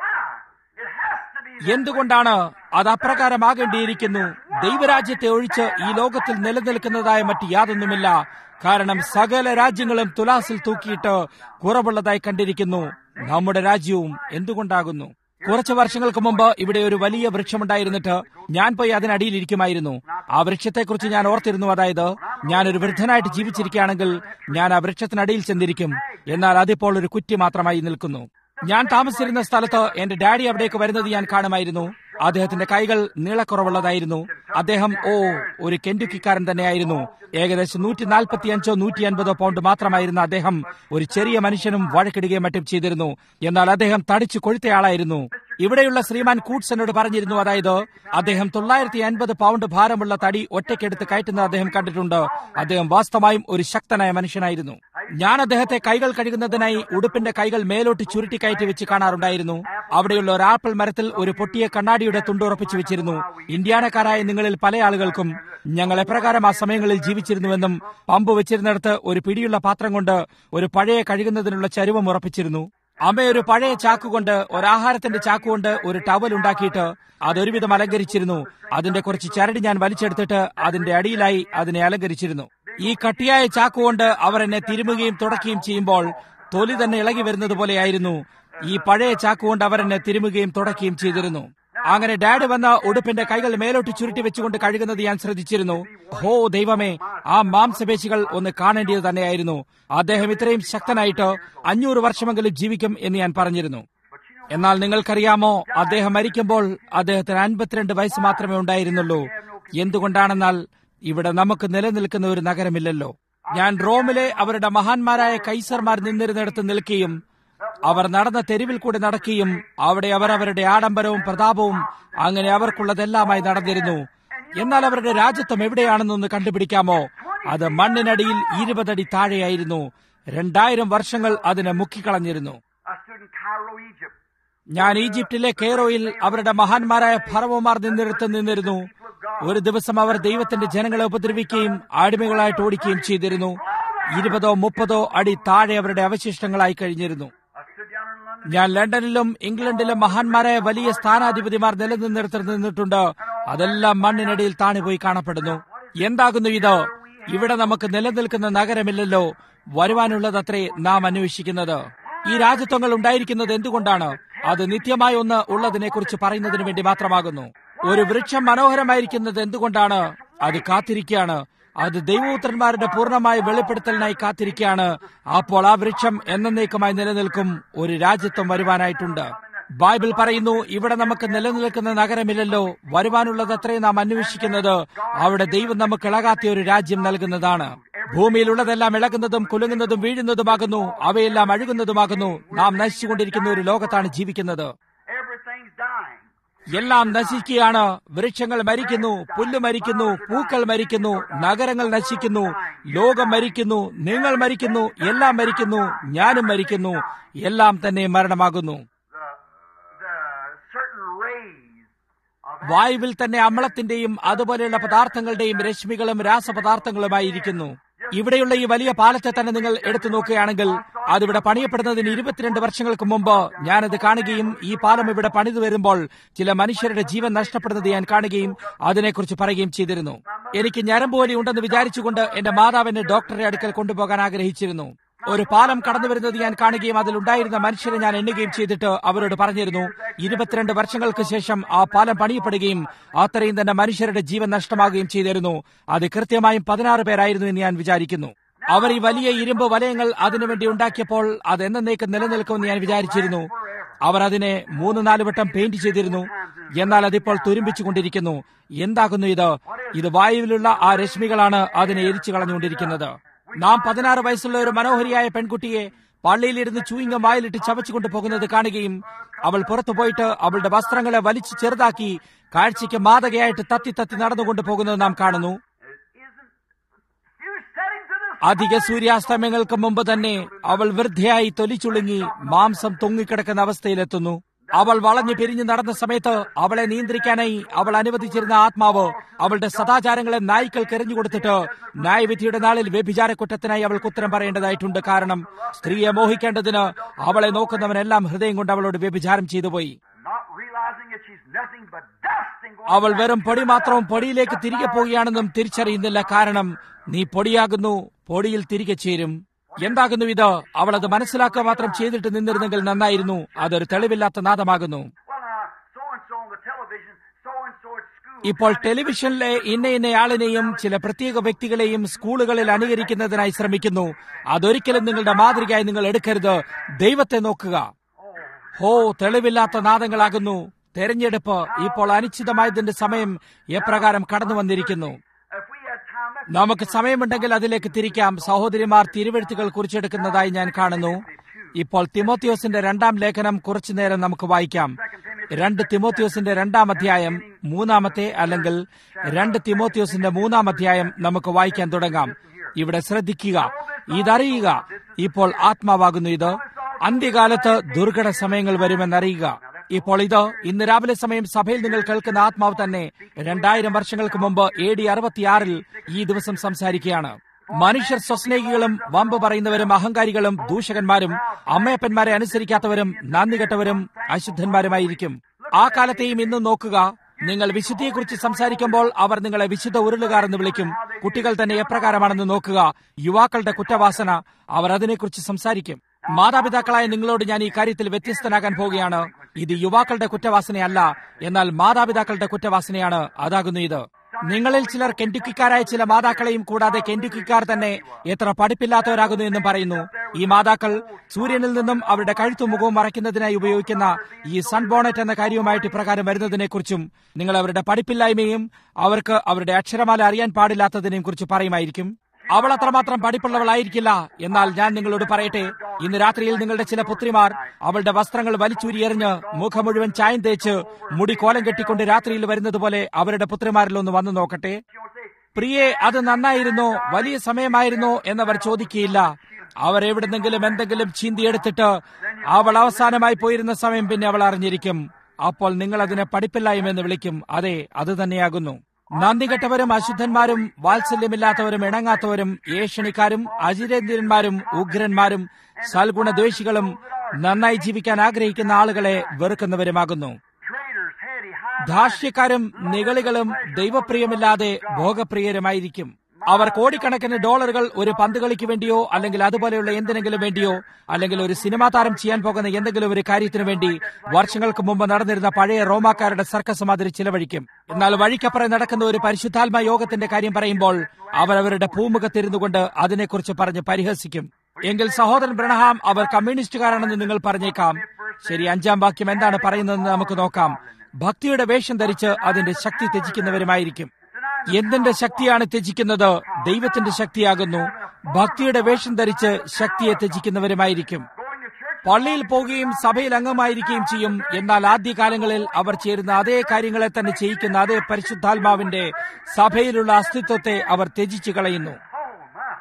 എന്തുകൊണ്ടാണ് അത് അപ്രകാരമാകേണ്ടിയിരിക്കുന്നു ദൈവരാജ്യത്തെ ഒഴിച്ച് ഈ ലോകത്തിൽ നിലനിൽക്കുന്നതായ മറ്റ് യാതൊന്നുമില്ല കാരണം സകല രാജ്യങ്ങളും തുലാസിൽ തൂക്കിയിട്ട് കുറവുള്ളതായി കണ്ടിരിക്കുന്നു നമ്മുടെ രാജ്യവും എന്തുകൊണ്ടാകുന്നു കുറച്ച് വർഷങ്ങൾക്ക് മുമ്പ് ഇവിടെ ഒരു വലിയ വൃക്ഷമുണ്ടായിരുന്നിട്ട് ഞാൻ പോയി അതിനടിയിലിരിക്കുമായിരുന്നു ആ വൃക്ഷത്തെക്കുറിച്ച് ഞാൻ ഓർത്തിരുന്നു അതായത് ഞാൻ ഒരു വൃദ്ധനായിട്ട് ജീവിച്ചിരിക്കുകയാണെങ്കിൽ ഞാൻ ആ വൃക്ഷത്തിനടിയിൽ ചെന്നിരിക്കും എന്നാൽ അതിപ്പോൾ ഒരു കുറ്റി മാത്രമായി നിൽക്കുന്നു ഞാൻ താമസിച്ചിരുന്ന സ്ഥലത്ത് എന്റെ ഡാഡി അവിടേക്ക് വരുന്നത് ഞാൻ കാണുമായിരുന്നു അദ്ദേഹത്തിന്റെ കൈകൾ നീളക്കുറവുള്ളതായിരുന്നു അദ്ദേഹം ഓ ഒരു കെൻഡുക്കിക്കാരൻ തന്നെയായിരുന്നു ഏകദേശം നൂറ്റി നാൽപ്പത്തി അഞ്ചോ നൂറ്റി അൻപതോ പൗണ്ട് മാത്രമായിരുന്ന അദ്ദേഹം ഒരു ചെറിയ മനുഷ്യനും വഴക്കിടുകയും മറ്റും ചെയ്തിരുന്നു എന്നാൽ അദ്ദേഹം തടിച്ചു കൊഴുത്തയാളായിരുന്നു ഇവിടെയുള്ള ശ്രീമാൻ കൂട്സ് എന്നോട് പറഞ്ഞിരുന്നു അതായത് അദ്ദേഹം തൊള്ളായിരത്തി അൻപത് പൗണ്ട് ഭാരമുള്ള തടി ഒറ്റയ്ക്കെടുത്ത് കയറ്റുന്നത് അദ്ദേഹം കണ്ടിട്ടുണ്ട് അദ്ദേഹം വാസ്തവമായും ഒരു ശക്തനായ മനുഷ്യനായിരുന്നു ഞാൻ അദ്ദേഹത്തെ കൈകൾ കഴുകുന്നതിനായി ഉടുപ്പിന്റെ കൈകൾ മേലോട്ട് ചുരുട്ടി കയറ്റി വെച്ച് കാണാറുണ്ടായിരുന്നു അവിടെയുള്ള ഒരു ആപ്പിൾ മരത്തിൽ ഒരു പൊട്ടിയ കണ്ണാടിയുടെ തുണ്ടുറപ്പിച്ചു വെച്ചിരുന്നു ഇന്ത്യാനക്കാരായ നിങ്ങളിൽ പല ആളുകൾക്കും ഞങ്ങൾ എപ്രകാരം ആ സമയങ്ങളിൽ ജീവിച്ചിരുന്നുവെന്നും പമ്പ് വെച്ചിരുന്നിടത്ത് ഒരു പിടിയുള്ള പാത്രം കൊണ്ട് ഒരു പഴയ കഴുകുന്നതിനുള്ള ചരുവം ഉറപ്പിച്ചിരുന്നു അമ്മ ഒരു പഴയ ചാക്കുകൊണ്ട് ഒരാഹാരത്തിന്റെ ചാക്കുകൊണ്ട് ഒരു ടവൽ ഉണ്ടാക്കിയിട്ട് അതൊരുവിധം അലങ്കരിച്ചിരുന്നു അതിന്റെ കുറച്ച് ചരട് ഞാൻ വലിച്ചെടുത്തിട്ട് അതിന്റെ അടിയിലായി അതിനെ അലങ്കരിച്ചിരുന്നു ഈ കട്ടിയായ ചാക്കുകൊണ്ട് അവർ എന്നെ തിരുമുകയും തുടക്കുകയും ചെയ്യുമ്പോൾ തൊലി തന്നെ ഇളകി വരുന്നത് പോലെയായിരുന്നു ഈ പഴയ ചാക്കുകൊണ്ട് അവർ എന്നെ തിരുമുകയും തുടക്കുകയും ചെയ്തിരുന്നു അങ്ങനെ ഡാഡ് വന്ന ഉടുപ്പിന്റെ കൈകൾ മേലോട്ട് ചുരുട്ടി വെച്ചുകൊണ്ട് കഴുകുന്നത് ഞാൻ ശ്രദ്ധിച്ചിരുന്നു ഹോ ദൈവമേ ആ മാംസപേശികൾ ഒന്ന് കാണേണ്ടത് തന്നെയായിരുന്നു അദ്ദേഹം ഇത്രയും ശക്തനായിട്ട് അഞ്ഞൂറ് വർഷമെങ്കിലും ജീവിക്കും എന്ന് ഞാൻ പറഞ്ഞിരുന്നു എന്നാൽ നിങ്ങൾക്കറിയാമോ അദ്ദേഹം മരിക്കുമ്പോൾ അദ്ദേഹത്തിന് അൻപത്തിരണ്ട് വയസ്സ് മാത്രമേ ഉണ്ടായിരുന്നുള്ളൂ എന്തുകൊണ്ടാണെന്നാൽ ഇവിടെ നമുക്ക് നിലനിൽക്കുന്ന ഒരു നഗരമില്ലല്ലോ ഞാൻ റോമിലെ അവരുടെ മഹാന്മാരായ കൈസർമാർ നിന്നിരുന്നിടത്ത് നിൽക്കുകയും അവർ നടന്ന തെരുവിൽ കൂടെ നടക്കുകയും അവിടെ അവർ അവരുടെ ആഡംബരവും പ്രതാപവും അങ്ങനെ അവർക്കുള്ളതെല്ലാമായി നടന്നിരുന്നു എന്നാൽ അവരുടെ രാജ്യത്വം എവിടെയാണെന്നൊന്ന് കണ്ടുപിടിക്കാമോ അത് മണ്ണിനടിയിൽ ഇരുപതടി താഴെയായിരുന്നു രണ്ടായിരം വർഷങ്ങൾ അതിനെ മുക്കിക്കളഞ്ഞിരുന്നു I stood in Cairo, Egypt. ഞാൻ ഈജിപ്തിലെ കെയ്റോയിൽ അവരുടെ മഹാന്മാരായ ഫറവോമാർ നിന്നിടത്ത് നിന്നിരുന്നു ഒരു ദിവസം അവർ ദൈവത്തിന്റെ ജനങ്ങളെ ഉപദ്രവിക്കുകയും അടിമകളായിട്ട് ഓടിക്കുകയും ചെയ്തിരുന്നു ഇരുപതോ മുപ്പതോ അടി താഴെ അവരുടെ അവശിഷ്ടങ്ങളായി കഴിഞ്ഞിരുന്നു I stood down in London. ഞാൻ ലണ്ടനിലും ഇംഗ്ലണ്ടിലും മഹാന്മാരായ വലിയ സ്ഥാനാധിപതിമാർ നിലനിന്നിടത്ത് നിന്നിട്ടുണ്ട് അതെല്ലാം മണ്ണിനടിയിൽ താണുപോയി കാണപ്പെടുന്നു എന്താകുന്നു ഇത് ഇവിടെ നമുക്ക് നിലനിൽക്കുന്ന നഗരമില്ലല്ലോ വരുവാനുള്ളതത്രേ നാം അന്വേഷിക്കുന്നത് ഈ രാജ്യത്വങ്ങൾ ഉണ്ടായിരിക്കുന്നത് എന്തുകൊണ്ടാണ് അത് നിത്യമായ ഒന്ന് ഉള്ളതിനെക്കുറിച്ച് പറയുന്നതിന് വേണ്ടി മാത്രമാകുന്നു ഒരു വൃക്ഷം മനോഹരമായിരിക്കുന്നത് എന്തുകൊണ്ടാണ് അത് കാത്തിരിക്കുകയാണ് അത് ദൈവപുത്രന്മാരുടെ പൂർണ്ണമായ വെളിപ്പെടുത്തലിനായി കാത്തിരിക്കുകയാണ് അപ്പോൾ ആ വൃക്ഷം എന്നേക്കുമായി നിലനിൽക്കും ഒരു രാജ്യത്വം വരുവാനായിട്ടുണ്ട് ബൈബിൾ പറയുന്നു ഇവിടെ നമുക്ക് നിലനിൽക്കുന്ന നഗരമില്ലല്ലോ വരുവാനുള്ളതത്രേ നാം അന്വേഷിക്കുന്നത് അവിടെ ദൈവം നമുക്ക് ഇളകാത്ത ഒരു രാജ്യം നൽകുന്നതാണ് ഭൂമിയിലുള്ളതെല്ലാം ഇളകുന്നതും കുലുങ്ങുന്നതും വീഴുന്നതുമാകുന്നു അവയെല്ലാം അഴുകുന്നതുമാകുന്നു നാം നശിച്ചുകൊണ്ടിരിക്കുന്ന ഒരു ലോകത്താണ് ജീവിക്കുന്നത് Everything's dying. എല്ലാം നശിക്കുകയാണ് വൃക്ഷങ്ങൾ മരിക്കുന്നു പുല്ല് മരിക്കുന്നു പൂക്കൾ മരിക്കുന്നു നഗരങ്ങൾ നശിക്കുന്നു ലോകം മരിക്കുന്നു നിങ്ങൾ മരിക്കുന്നു എല്ലാം മരിക്കുന്നു ഞാനും മരിക്കുന്നു എല്ലാം തന്നെ മരണമാകുന്നു The, the certain rays of വായുവിൽ തന്നെ അമ്ലത്തിന്റെയും അതുപോലെയുള്ള പദാർത്ഥങ്ങളുടെയും രശ്മികളും രാസപദാർത്ഥങ്ങളുമായിരിക്കുന്നു ഇവിടെയുള്ള ഈ വലിയ പാലത്തെ തന്നെ നിങ്ങൾ എടുത്തു നോക്കുകയാണെങ്കിൽ അതിവിടെ പണിയപ്പെടുന്നതിന് ഇരുപത്തിരണ്ട് വർഷങ്ങൾക്ക് മുമ്പ് ഞാനത് കാണുകയും ഈ പാലം ഇവിടെ പണിതു വരുമ്പോൾ ചില മനുഷ്യരുടെ ജീവൻ നഷ്ടപ്പെടുന്നത് ഞാൻ കാണുകയും അതിനെക്കുറിച്ച് പറയുകയും ചെയ്തിരുന്നു എനിക്ക് ഞരമ്പോലി ഉണ്ടെന്ന് വിചാരിച്ചുകൊണ്ട് എന്റെ മാതാവിനെ ഡോക്ടറെ അടുക്കൽ കൊണ്ടുപോകാൻ ആഗ്രഹിച്ചിരുന്നു ഒരു പാലം കടന്നു വരുന്നത് ഞാൻ കാണുകയും അതിലുണ്ടായിരുന്ന മനുഷ്യരെ ഞാൻ എണ്ണുകയും ചെയ്തിട്ട് അവരോട് പറഞ്ഞിരുന്നു ഇരുപത്തിരണ്ട് വർഷങ്ങൾക്ക് ശേഷം ആ പാലം പണിയപ്പെടുകയും അത്രയും തന്നെ മനുഷ്യരുടെ ജീവൻ നഷ്ടമാകുകയും ചെയ്തിരുന്നു അത് കൃത്യമായും പതിനാറ് പേരായിരുന്നു എന്ന് ഞാൻ വിചാരിക്കുന്നു അവർ ഈ വലിയ ഇരുമ്പ് വലയങ്ങൾ അതിനുവേണ്ടി ഉണ്ടാക്കിയപ്പോൾ അത് എന്നേക്കും നിലനിൽക്കുമെന്ന് ഞാൻ വിചാരിച്ചിരുന്നു അവർ അതിനെ മൂന്ന് നാല് വട്ടം പെയിന്റ് ചെയ്തിരുന്നു എന്നാൽ അതിപ്പോൾ തുരുമ്പിച്ചുകൊണ്ടിരിക്കുന്നു എന്താകുന്നു ഇത് ഇത് വായുവിലുള്ള ആ രശ്മികളാണ് അതിനെ എരിച്ചു കളഞ്ഞുകൊണ്ടിരിക്കുന്നത് നാം പതിനാറ് വയസ്സുള്ള ഒരു മനോഹരിയായ പെൺകുട്ടിയെ പള്ളിയിലിരുന്ന് ചൂയിങ്ങം വായിലിട്ട് ചവച്ചുകൊണ്ട് പോകുന്നത് കാണുകയും അവൾ പുറത്തു പോയിട്ട് അവളുടെ വസ്ത്രങ്ങളെ വലിച്ചു ചെറുതാക്കി കാഴ്ചയ്ക്ക് മാതകയായിട്ട് തത്തി തത്തി നടന്നുകൊണ്ട് പോകുന്നത് നാം കാണുന്നു isn't few settings of the അധിക സൂര്യാസ്തമയങ്ങൾക്ക് മുമ്പ് തന്നെ അവൾ വൃദ്ധയായി തൊലിച്ചുളുങ്ങി മാംസം തൊങ്ങിക്കിടക്കുന്ന അവസ്ഥയിലെത്തുന്നു അവൾ വളഞ്ഞു പിരിഞ്ഞു നടന്ന സമയത്ത് അവളെ നിയന്ത്രിക്കാനായി അവൾ അനുവദിച്ചിരുന്ന ആത്മാവ് അവളുടെ സദാചാരങ്ങളെ നായ്ക്കൾക്ക് എറിഞ്ഞുകൊടുത്തിട്ട് ന്യായവിധിയുടെ നാളിൽ വ്യഭിചാര കുറ്റത്തിനായി അവൾക്ക് ഉത്തരം പറയേണ്ടതായിട്ടുണ്ട് കാരണം സ്ത്രീയെ മോഹിക്കേണ്ടതിന് അവളെ നോക്കുന്നവനെല്ലാം ഹൃദയം കൊണ്ട് അവളോട് വ്യഭിചാരം ചെയ്തുപോയി not realizing that she's nothing but dust and going അവൾ back വെറും to പൊടി dirt. മാത്രവും പൊടിയിലേക്ക് തിരികെ പോവുകയാണെന്നും തിരിച്ചറിയുന്നില്ല കാരണം നീ പൊടിയാകുന്നു പൊടിയിൽ തിരികെ ചേരും എന്താകുന്നു ഇത് അവൾ അത് മനസ്സിലാക്കുക മാത്രം ചെയ്തിട്ട് നിന്നിരുന്നെങ്കിൽ നന്നായിരുന്നു അതൊരു തെളിവില്ലാത്ത നാദമാകുന്നു Well, now, so and so on the television, so and so at school. ഇപ്പോൾ ടെലിവിഷനിലെ ഇന്ന ഇന്നയാളിനെയും ചില പ്രത്യേക വ്യക്തികളെയും സ്കൂളുകളിൽ അനുകരിക്കുന്നതിനായി ശ്രമിക്കുന്നു അതൊരിക്കലും നിങ്ങളുടെ മാതൃകയായി നിങ്ങൾ എടുക്കരുത് ദൈവത്തെ നോക്കുക ഹോ തെളിവില്ലാത്ത നാദങ്ങളാകുന്നു തെരഞ്ഞെടുപ്പ് ഇപ്പോൾ അനിശ്ചിതമായതിന്റെ സമയം എപ്രകാരം കടന്നു വന്നിരിക്കുന്നു If we had time, let's നമുക്ക് സമയമുണ്ടെങ്കിൽ അതിലേക്ക് തിരിക്കാം സഹോദരിമാർ തിരുവെഴുത്തുകൾ കുറിച്ചെടുക്കുന്നതായി ഞാൻ കാണുന്നു ഇപ്പോൾ തിമോത്തിയോസിന്റെ രണ്ടാം ലേഖനം കുറച്ചു നേരം നമുക്ക് വായിക്കാം രണ്ട് തിമോത്തിയോസിന്റെ രണ്ടാം അധ്യായം മൂന്നാമത്തെ അല്ലെങ്കിൽ രണ്ട് തിമോത്തിയോസിന്റെ മൂന്നാം അധ്യായം നമുക്ക് വായിക്കാൻ തുടങ്ങാം ഇവിടെ ശ്രദ്ധിക്കുക ഇതറിയുക ഇപ്പോൾ ആത്മാവാകുന്നു ഇത് അന്ത്യകാലത്ത് ദുർഘട സമയങ്ങൾ വരുമെന്നറിയുക ഇപ്പോൾ ഇത് ഇന്ന് രാവിലെ സമയം സഭയിൽ നിങ്ങൾ കേൾക്കുന്ന ആത്മാവ് തന്നെ രണ്ടായിരം വർഷങ്ങൾക്ക് മുമ്പ് എ ഡി അറുപത്തിയാറിൽ ഈ ദിവസം സംസാരിക്കുകയാണ് മനുഷ്യർ സ്വസ്നേഹികളും വമ്പ് പറയുന്നവരും അഹങ്കാരികളും ദൂഷകന്മാരും അമ്മയപ്പന്മാരെ അനുസരിക്കാത്തവരും നന്ദികെട്ടവരും അശുദ്ധന്മാരുമായിരിക്കും ആ കാലത്തെയും ഇന്നും നോക്കുക നിങ്ങൾ വിശുദ്ധിയെക്കുറിച്ച് സംസാരിക്കുമ്പോൾ അവർ നിങ്ങളെ വിശുദ്ധ ഉരുളുകാർ എന്ന് വിളിക്കും കുട്ടികൾ തന്നെ എപ്രകാരമാണെന്ന് നോക്കുക യുവാക്കളുടെ കുറ്റവാസന അവർ അതിനെക്കുറിച്ച് സംസാരിക്കും മാതാപിതാക്കളായ നിങ്ങളോട് ഞാൻ ഈ കാര്യത്തിൽ വ്യത്യസ്തനാകാൻ പോവുകയാണ് ഇത് യുവാക്കളുടെ കുറ്റവാസനയല്ല എന്നാൽ മാതാപിതാക്കളുടെ കുറ്റവാസനയാണ് അതാകുന്നു ഇത് നിങ്ങളിൽ ചിലർ കെൻറ്റുക്കിക്കാരായ ചില മാതാക്കളെയും കൂടാതെ കെൻറ്റുക്കിക്കാർ തന്നെ എത്ര പഠിപ്പില്ലാത്തവരാകുന്നു എന്നും പറയുന്നു ഈ മാതാക്കൾ സൂര്യനിൽ നിന്നും അവരുടെ കഴുത്തും മുഖവും മറയ്ക്കുന്നതിനായി ഉപയോഗിക്കുന്ന ഈ സൺബോണറ്റ് എന്ന കാര്യവുമായിട്ട് ഇപ്രകാരം വരുന്നതിനെക്കുറിച്ചും നിങ്ങൾ അവരുടെ പഠിപ്പില്ലായ്മയും അവർക്ക് അവരുടെ അക്ഷരമാല അറിയാൻ പാടില്ലാത്തതിനെയും കുറിച്ച് പറയുമായിരിക്കും അവൾ അത്രമാത്രം പഠിപ്പുള്ളവളായിരിക്കില്ല എന്നാൽ ഞാൻ നിങ്ങളോട് പറയട്ടെ ഇന്ന് രാത്രിയിൽ നിങ്ങളുടെ ചില പുത്രിമാർ അവളുടെ വസ്ത്രങ്ങൾ വലിച്ചൂരിയെറിഞ്ഞ് മുഖം മുഴുവൻ ചായം തേച്ച് മുടി കോലം കെട്ടിക്കൊണ്ട് രാത്രിയിൽ വരുന്നത് പോലെ അവരുടെ പുത്രിമാരിൽ ഒന്ന് വന്നു നോക്കട്ടെ പ്രിയെ അത് നന്നായിരുന്നോ വലിയ സമയമായിരുന്നോ എന്നവർ ചോദിക്കുകയില്ല അവർ എവിടുന്നെങ്കിലും എന്തെങ്കിലും ചീന്തിയെടുത്തിട്ട് അവൾ അവസാനമായി പോയിരുന്ന സമയം പിന്നെ അവൾ അറിഞ്ഞിരിക്കും അപ്പോൾ നിങ്ങൾ അതിനെ പഠിപ്പില്ലായ്മ വിളിക്കും അതെ അത് തന്നെയാകുന്നു നന്ദി കെട്ടവരും അശുദ്ധന്മാരും വാത്സല്യമില്ലാത്തവരും ഇണങ്ങാത്തവരും ഏഷണിക്കാരും അജിരേന്ദ്രന്മാരും ഉഗ്രന്മാരും സൽഗുണദ്വേഷികളും നന്നായി ജീവിക്കാൻ ആഗ്രഹിക്കുന്ന ആളുകളെ വെറുക്കുന്നവരുമാകുന്നു traitors, heady, high ധാർഷ്ട്യക്കാരും നിഗളികളും ദൈവപ്രിയമില്ലാതെ ഭോഗപ്രിയരുമായിരിക്കും അവർ കോടിക്കണക്കിന് ഡോളറുകൾ ഒരു പന്ത് കളിക്ക് വേണ്ടിയോ അല്ലെങ്കിൽ അതുപോലെയുള്ള എന്തിനെങ്കിലും വേണ്ടിയോ അല്ലെങ്കിൽ ഒരു സിനിമാ താരം ചെയ്യാൻ പോകുന്ന എന്തെങ്കിലും ഒരു കാര്യത്തിനു വേണ്ടി വർഷങ്ങൾക്ക് മുമ്പ് നടന്നിരുന്ന പഴയ റോമാക്കാരുടെ സർക്കസ് മാതിരി ചിലവഴിക്കും എന്നാൽ വഴിക്കപ്പുറം നടക്കുന്ന ഒരു പരിശുദ്ധാത്മ യോഗത്തിന്റെ കാര്യം പറയുമ്പോൾ അവർ അവരുടെ പൂമുഖത്തിരുന്നു കൊണ്ട് അതിനെക്കുറിച്ച് പറഞ്ഞ് പരിഹസിക്കും എങ്കിൽ സഹോദരൻ ബ്രണഹാം അവർ കമ്മ്യൂണിസ്റ്റുകാരാണെന്ന് നിങ്ങൾ പറഞ്ഞേക്കാം ശരി അഞ്ചാം വാക്യം എന്താണ് പറയുന്നതെന്ന് നമുക്ക് നോക്കാം ഭക്തിയുടെ വേഷം ധരിച്ച് അതിന്റെ ശക്തി ത്യജിക്കുന്നവരുമായിരിക്കും എന്തിന്റെ ശക്തിയാണ് ത്യജിക്കുന്നത് ദൈവത്തിന്റെ ശക്തിയാകുന്നു ഭക്തിയുടെ വേഷം ധരിച്ച് ശക്തിയെ ത്യജിക്കുന്നവരുമായിരിക്കും going to church. പള്ളിയിൽ പോവുകയും സഭയിൽ അംഗമായിരിക്കുകയും ചെയ്യും എന്നാൽ ആദ്യകാലങ്ങളിൽ അവർ ചേരുന്ന അതേ കാര്യങ്ങളെ തന്നെ ചെയ്യിക്കുന്ന അതേ പരിശുദ്ധാത്മാവിന്റെ സഭയിലുള്ള അസ്തിത്വത്തെ അവർ ത്യജിച്ചു കളയുന്നു Oh, my.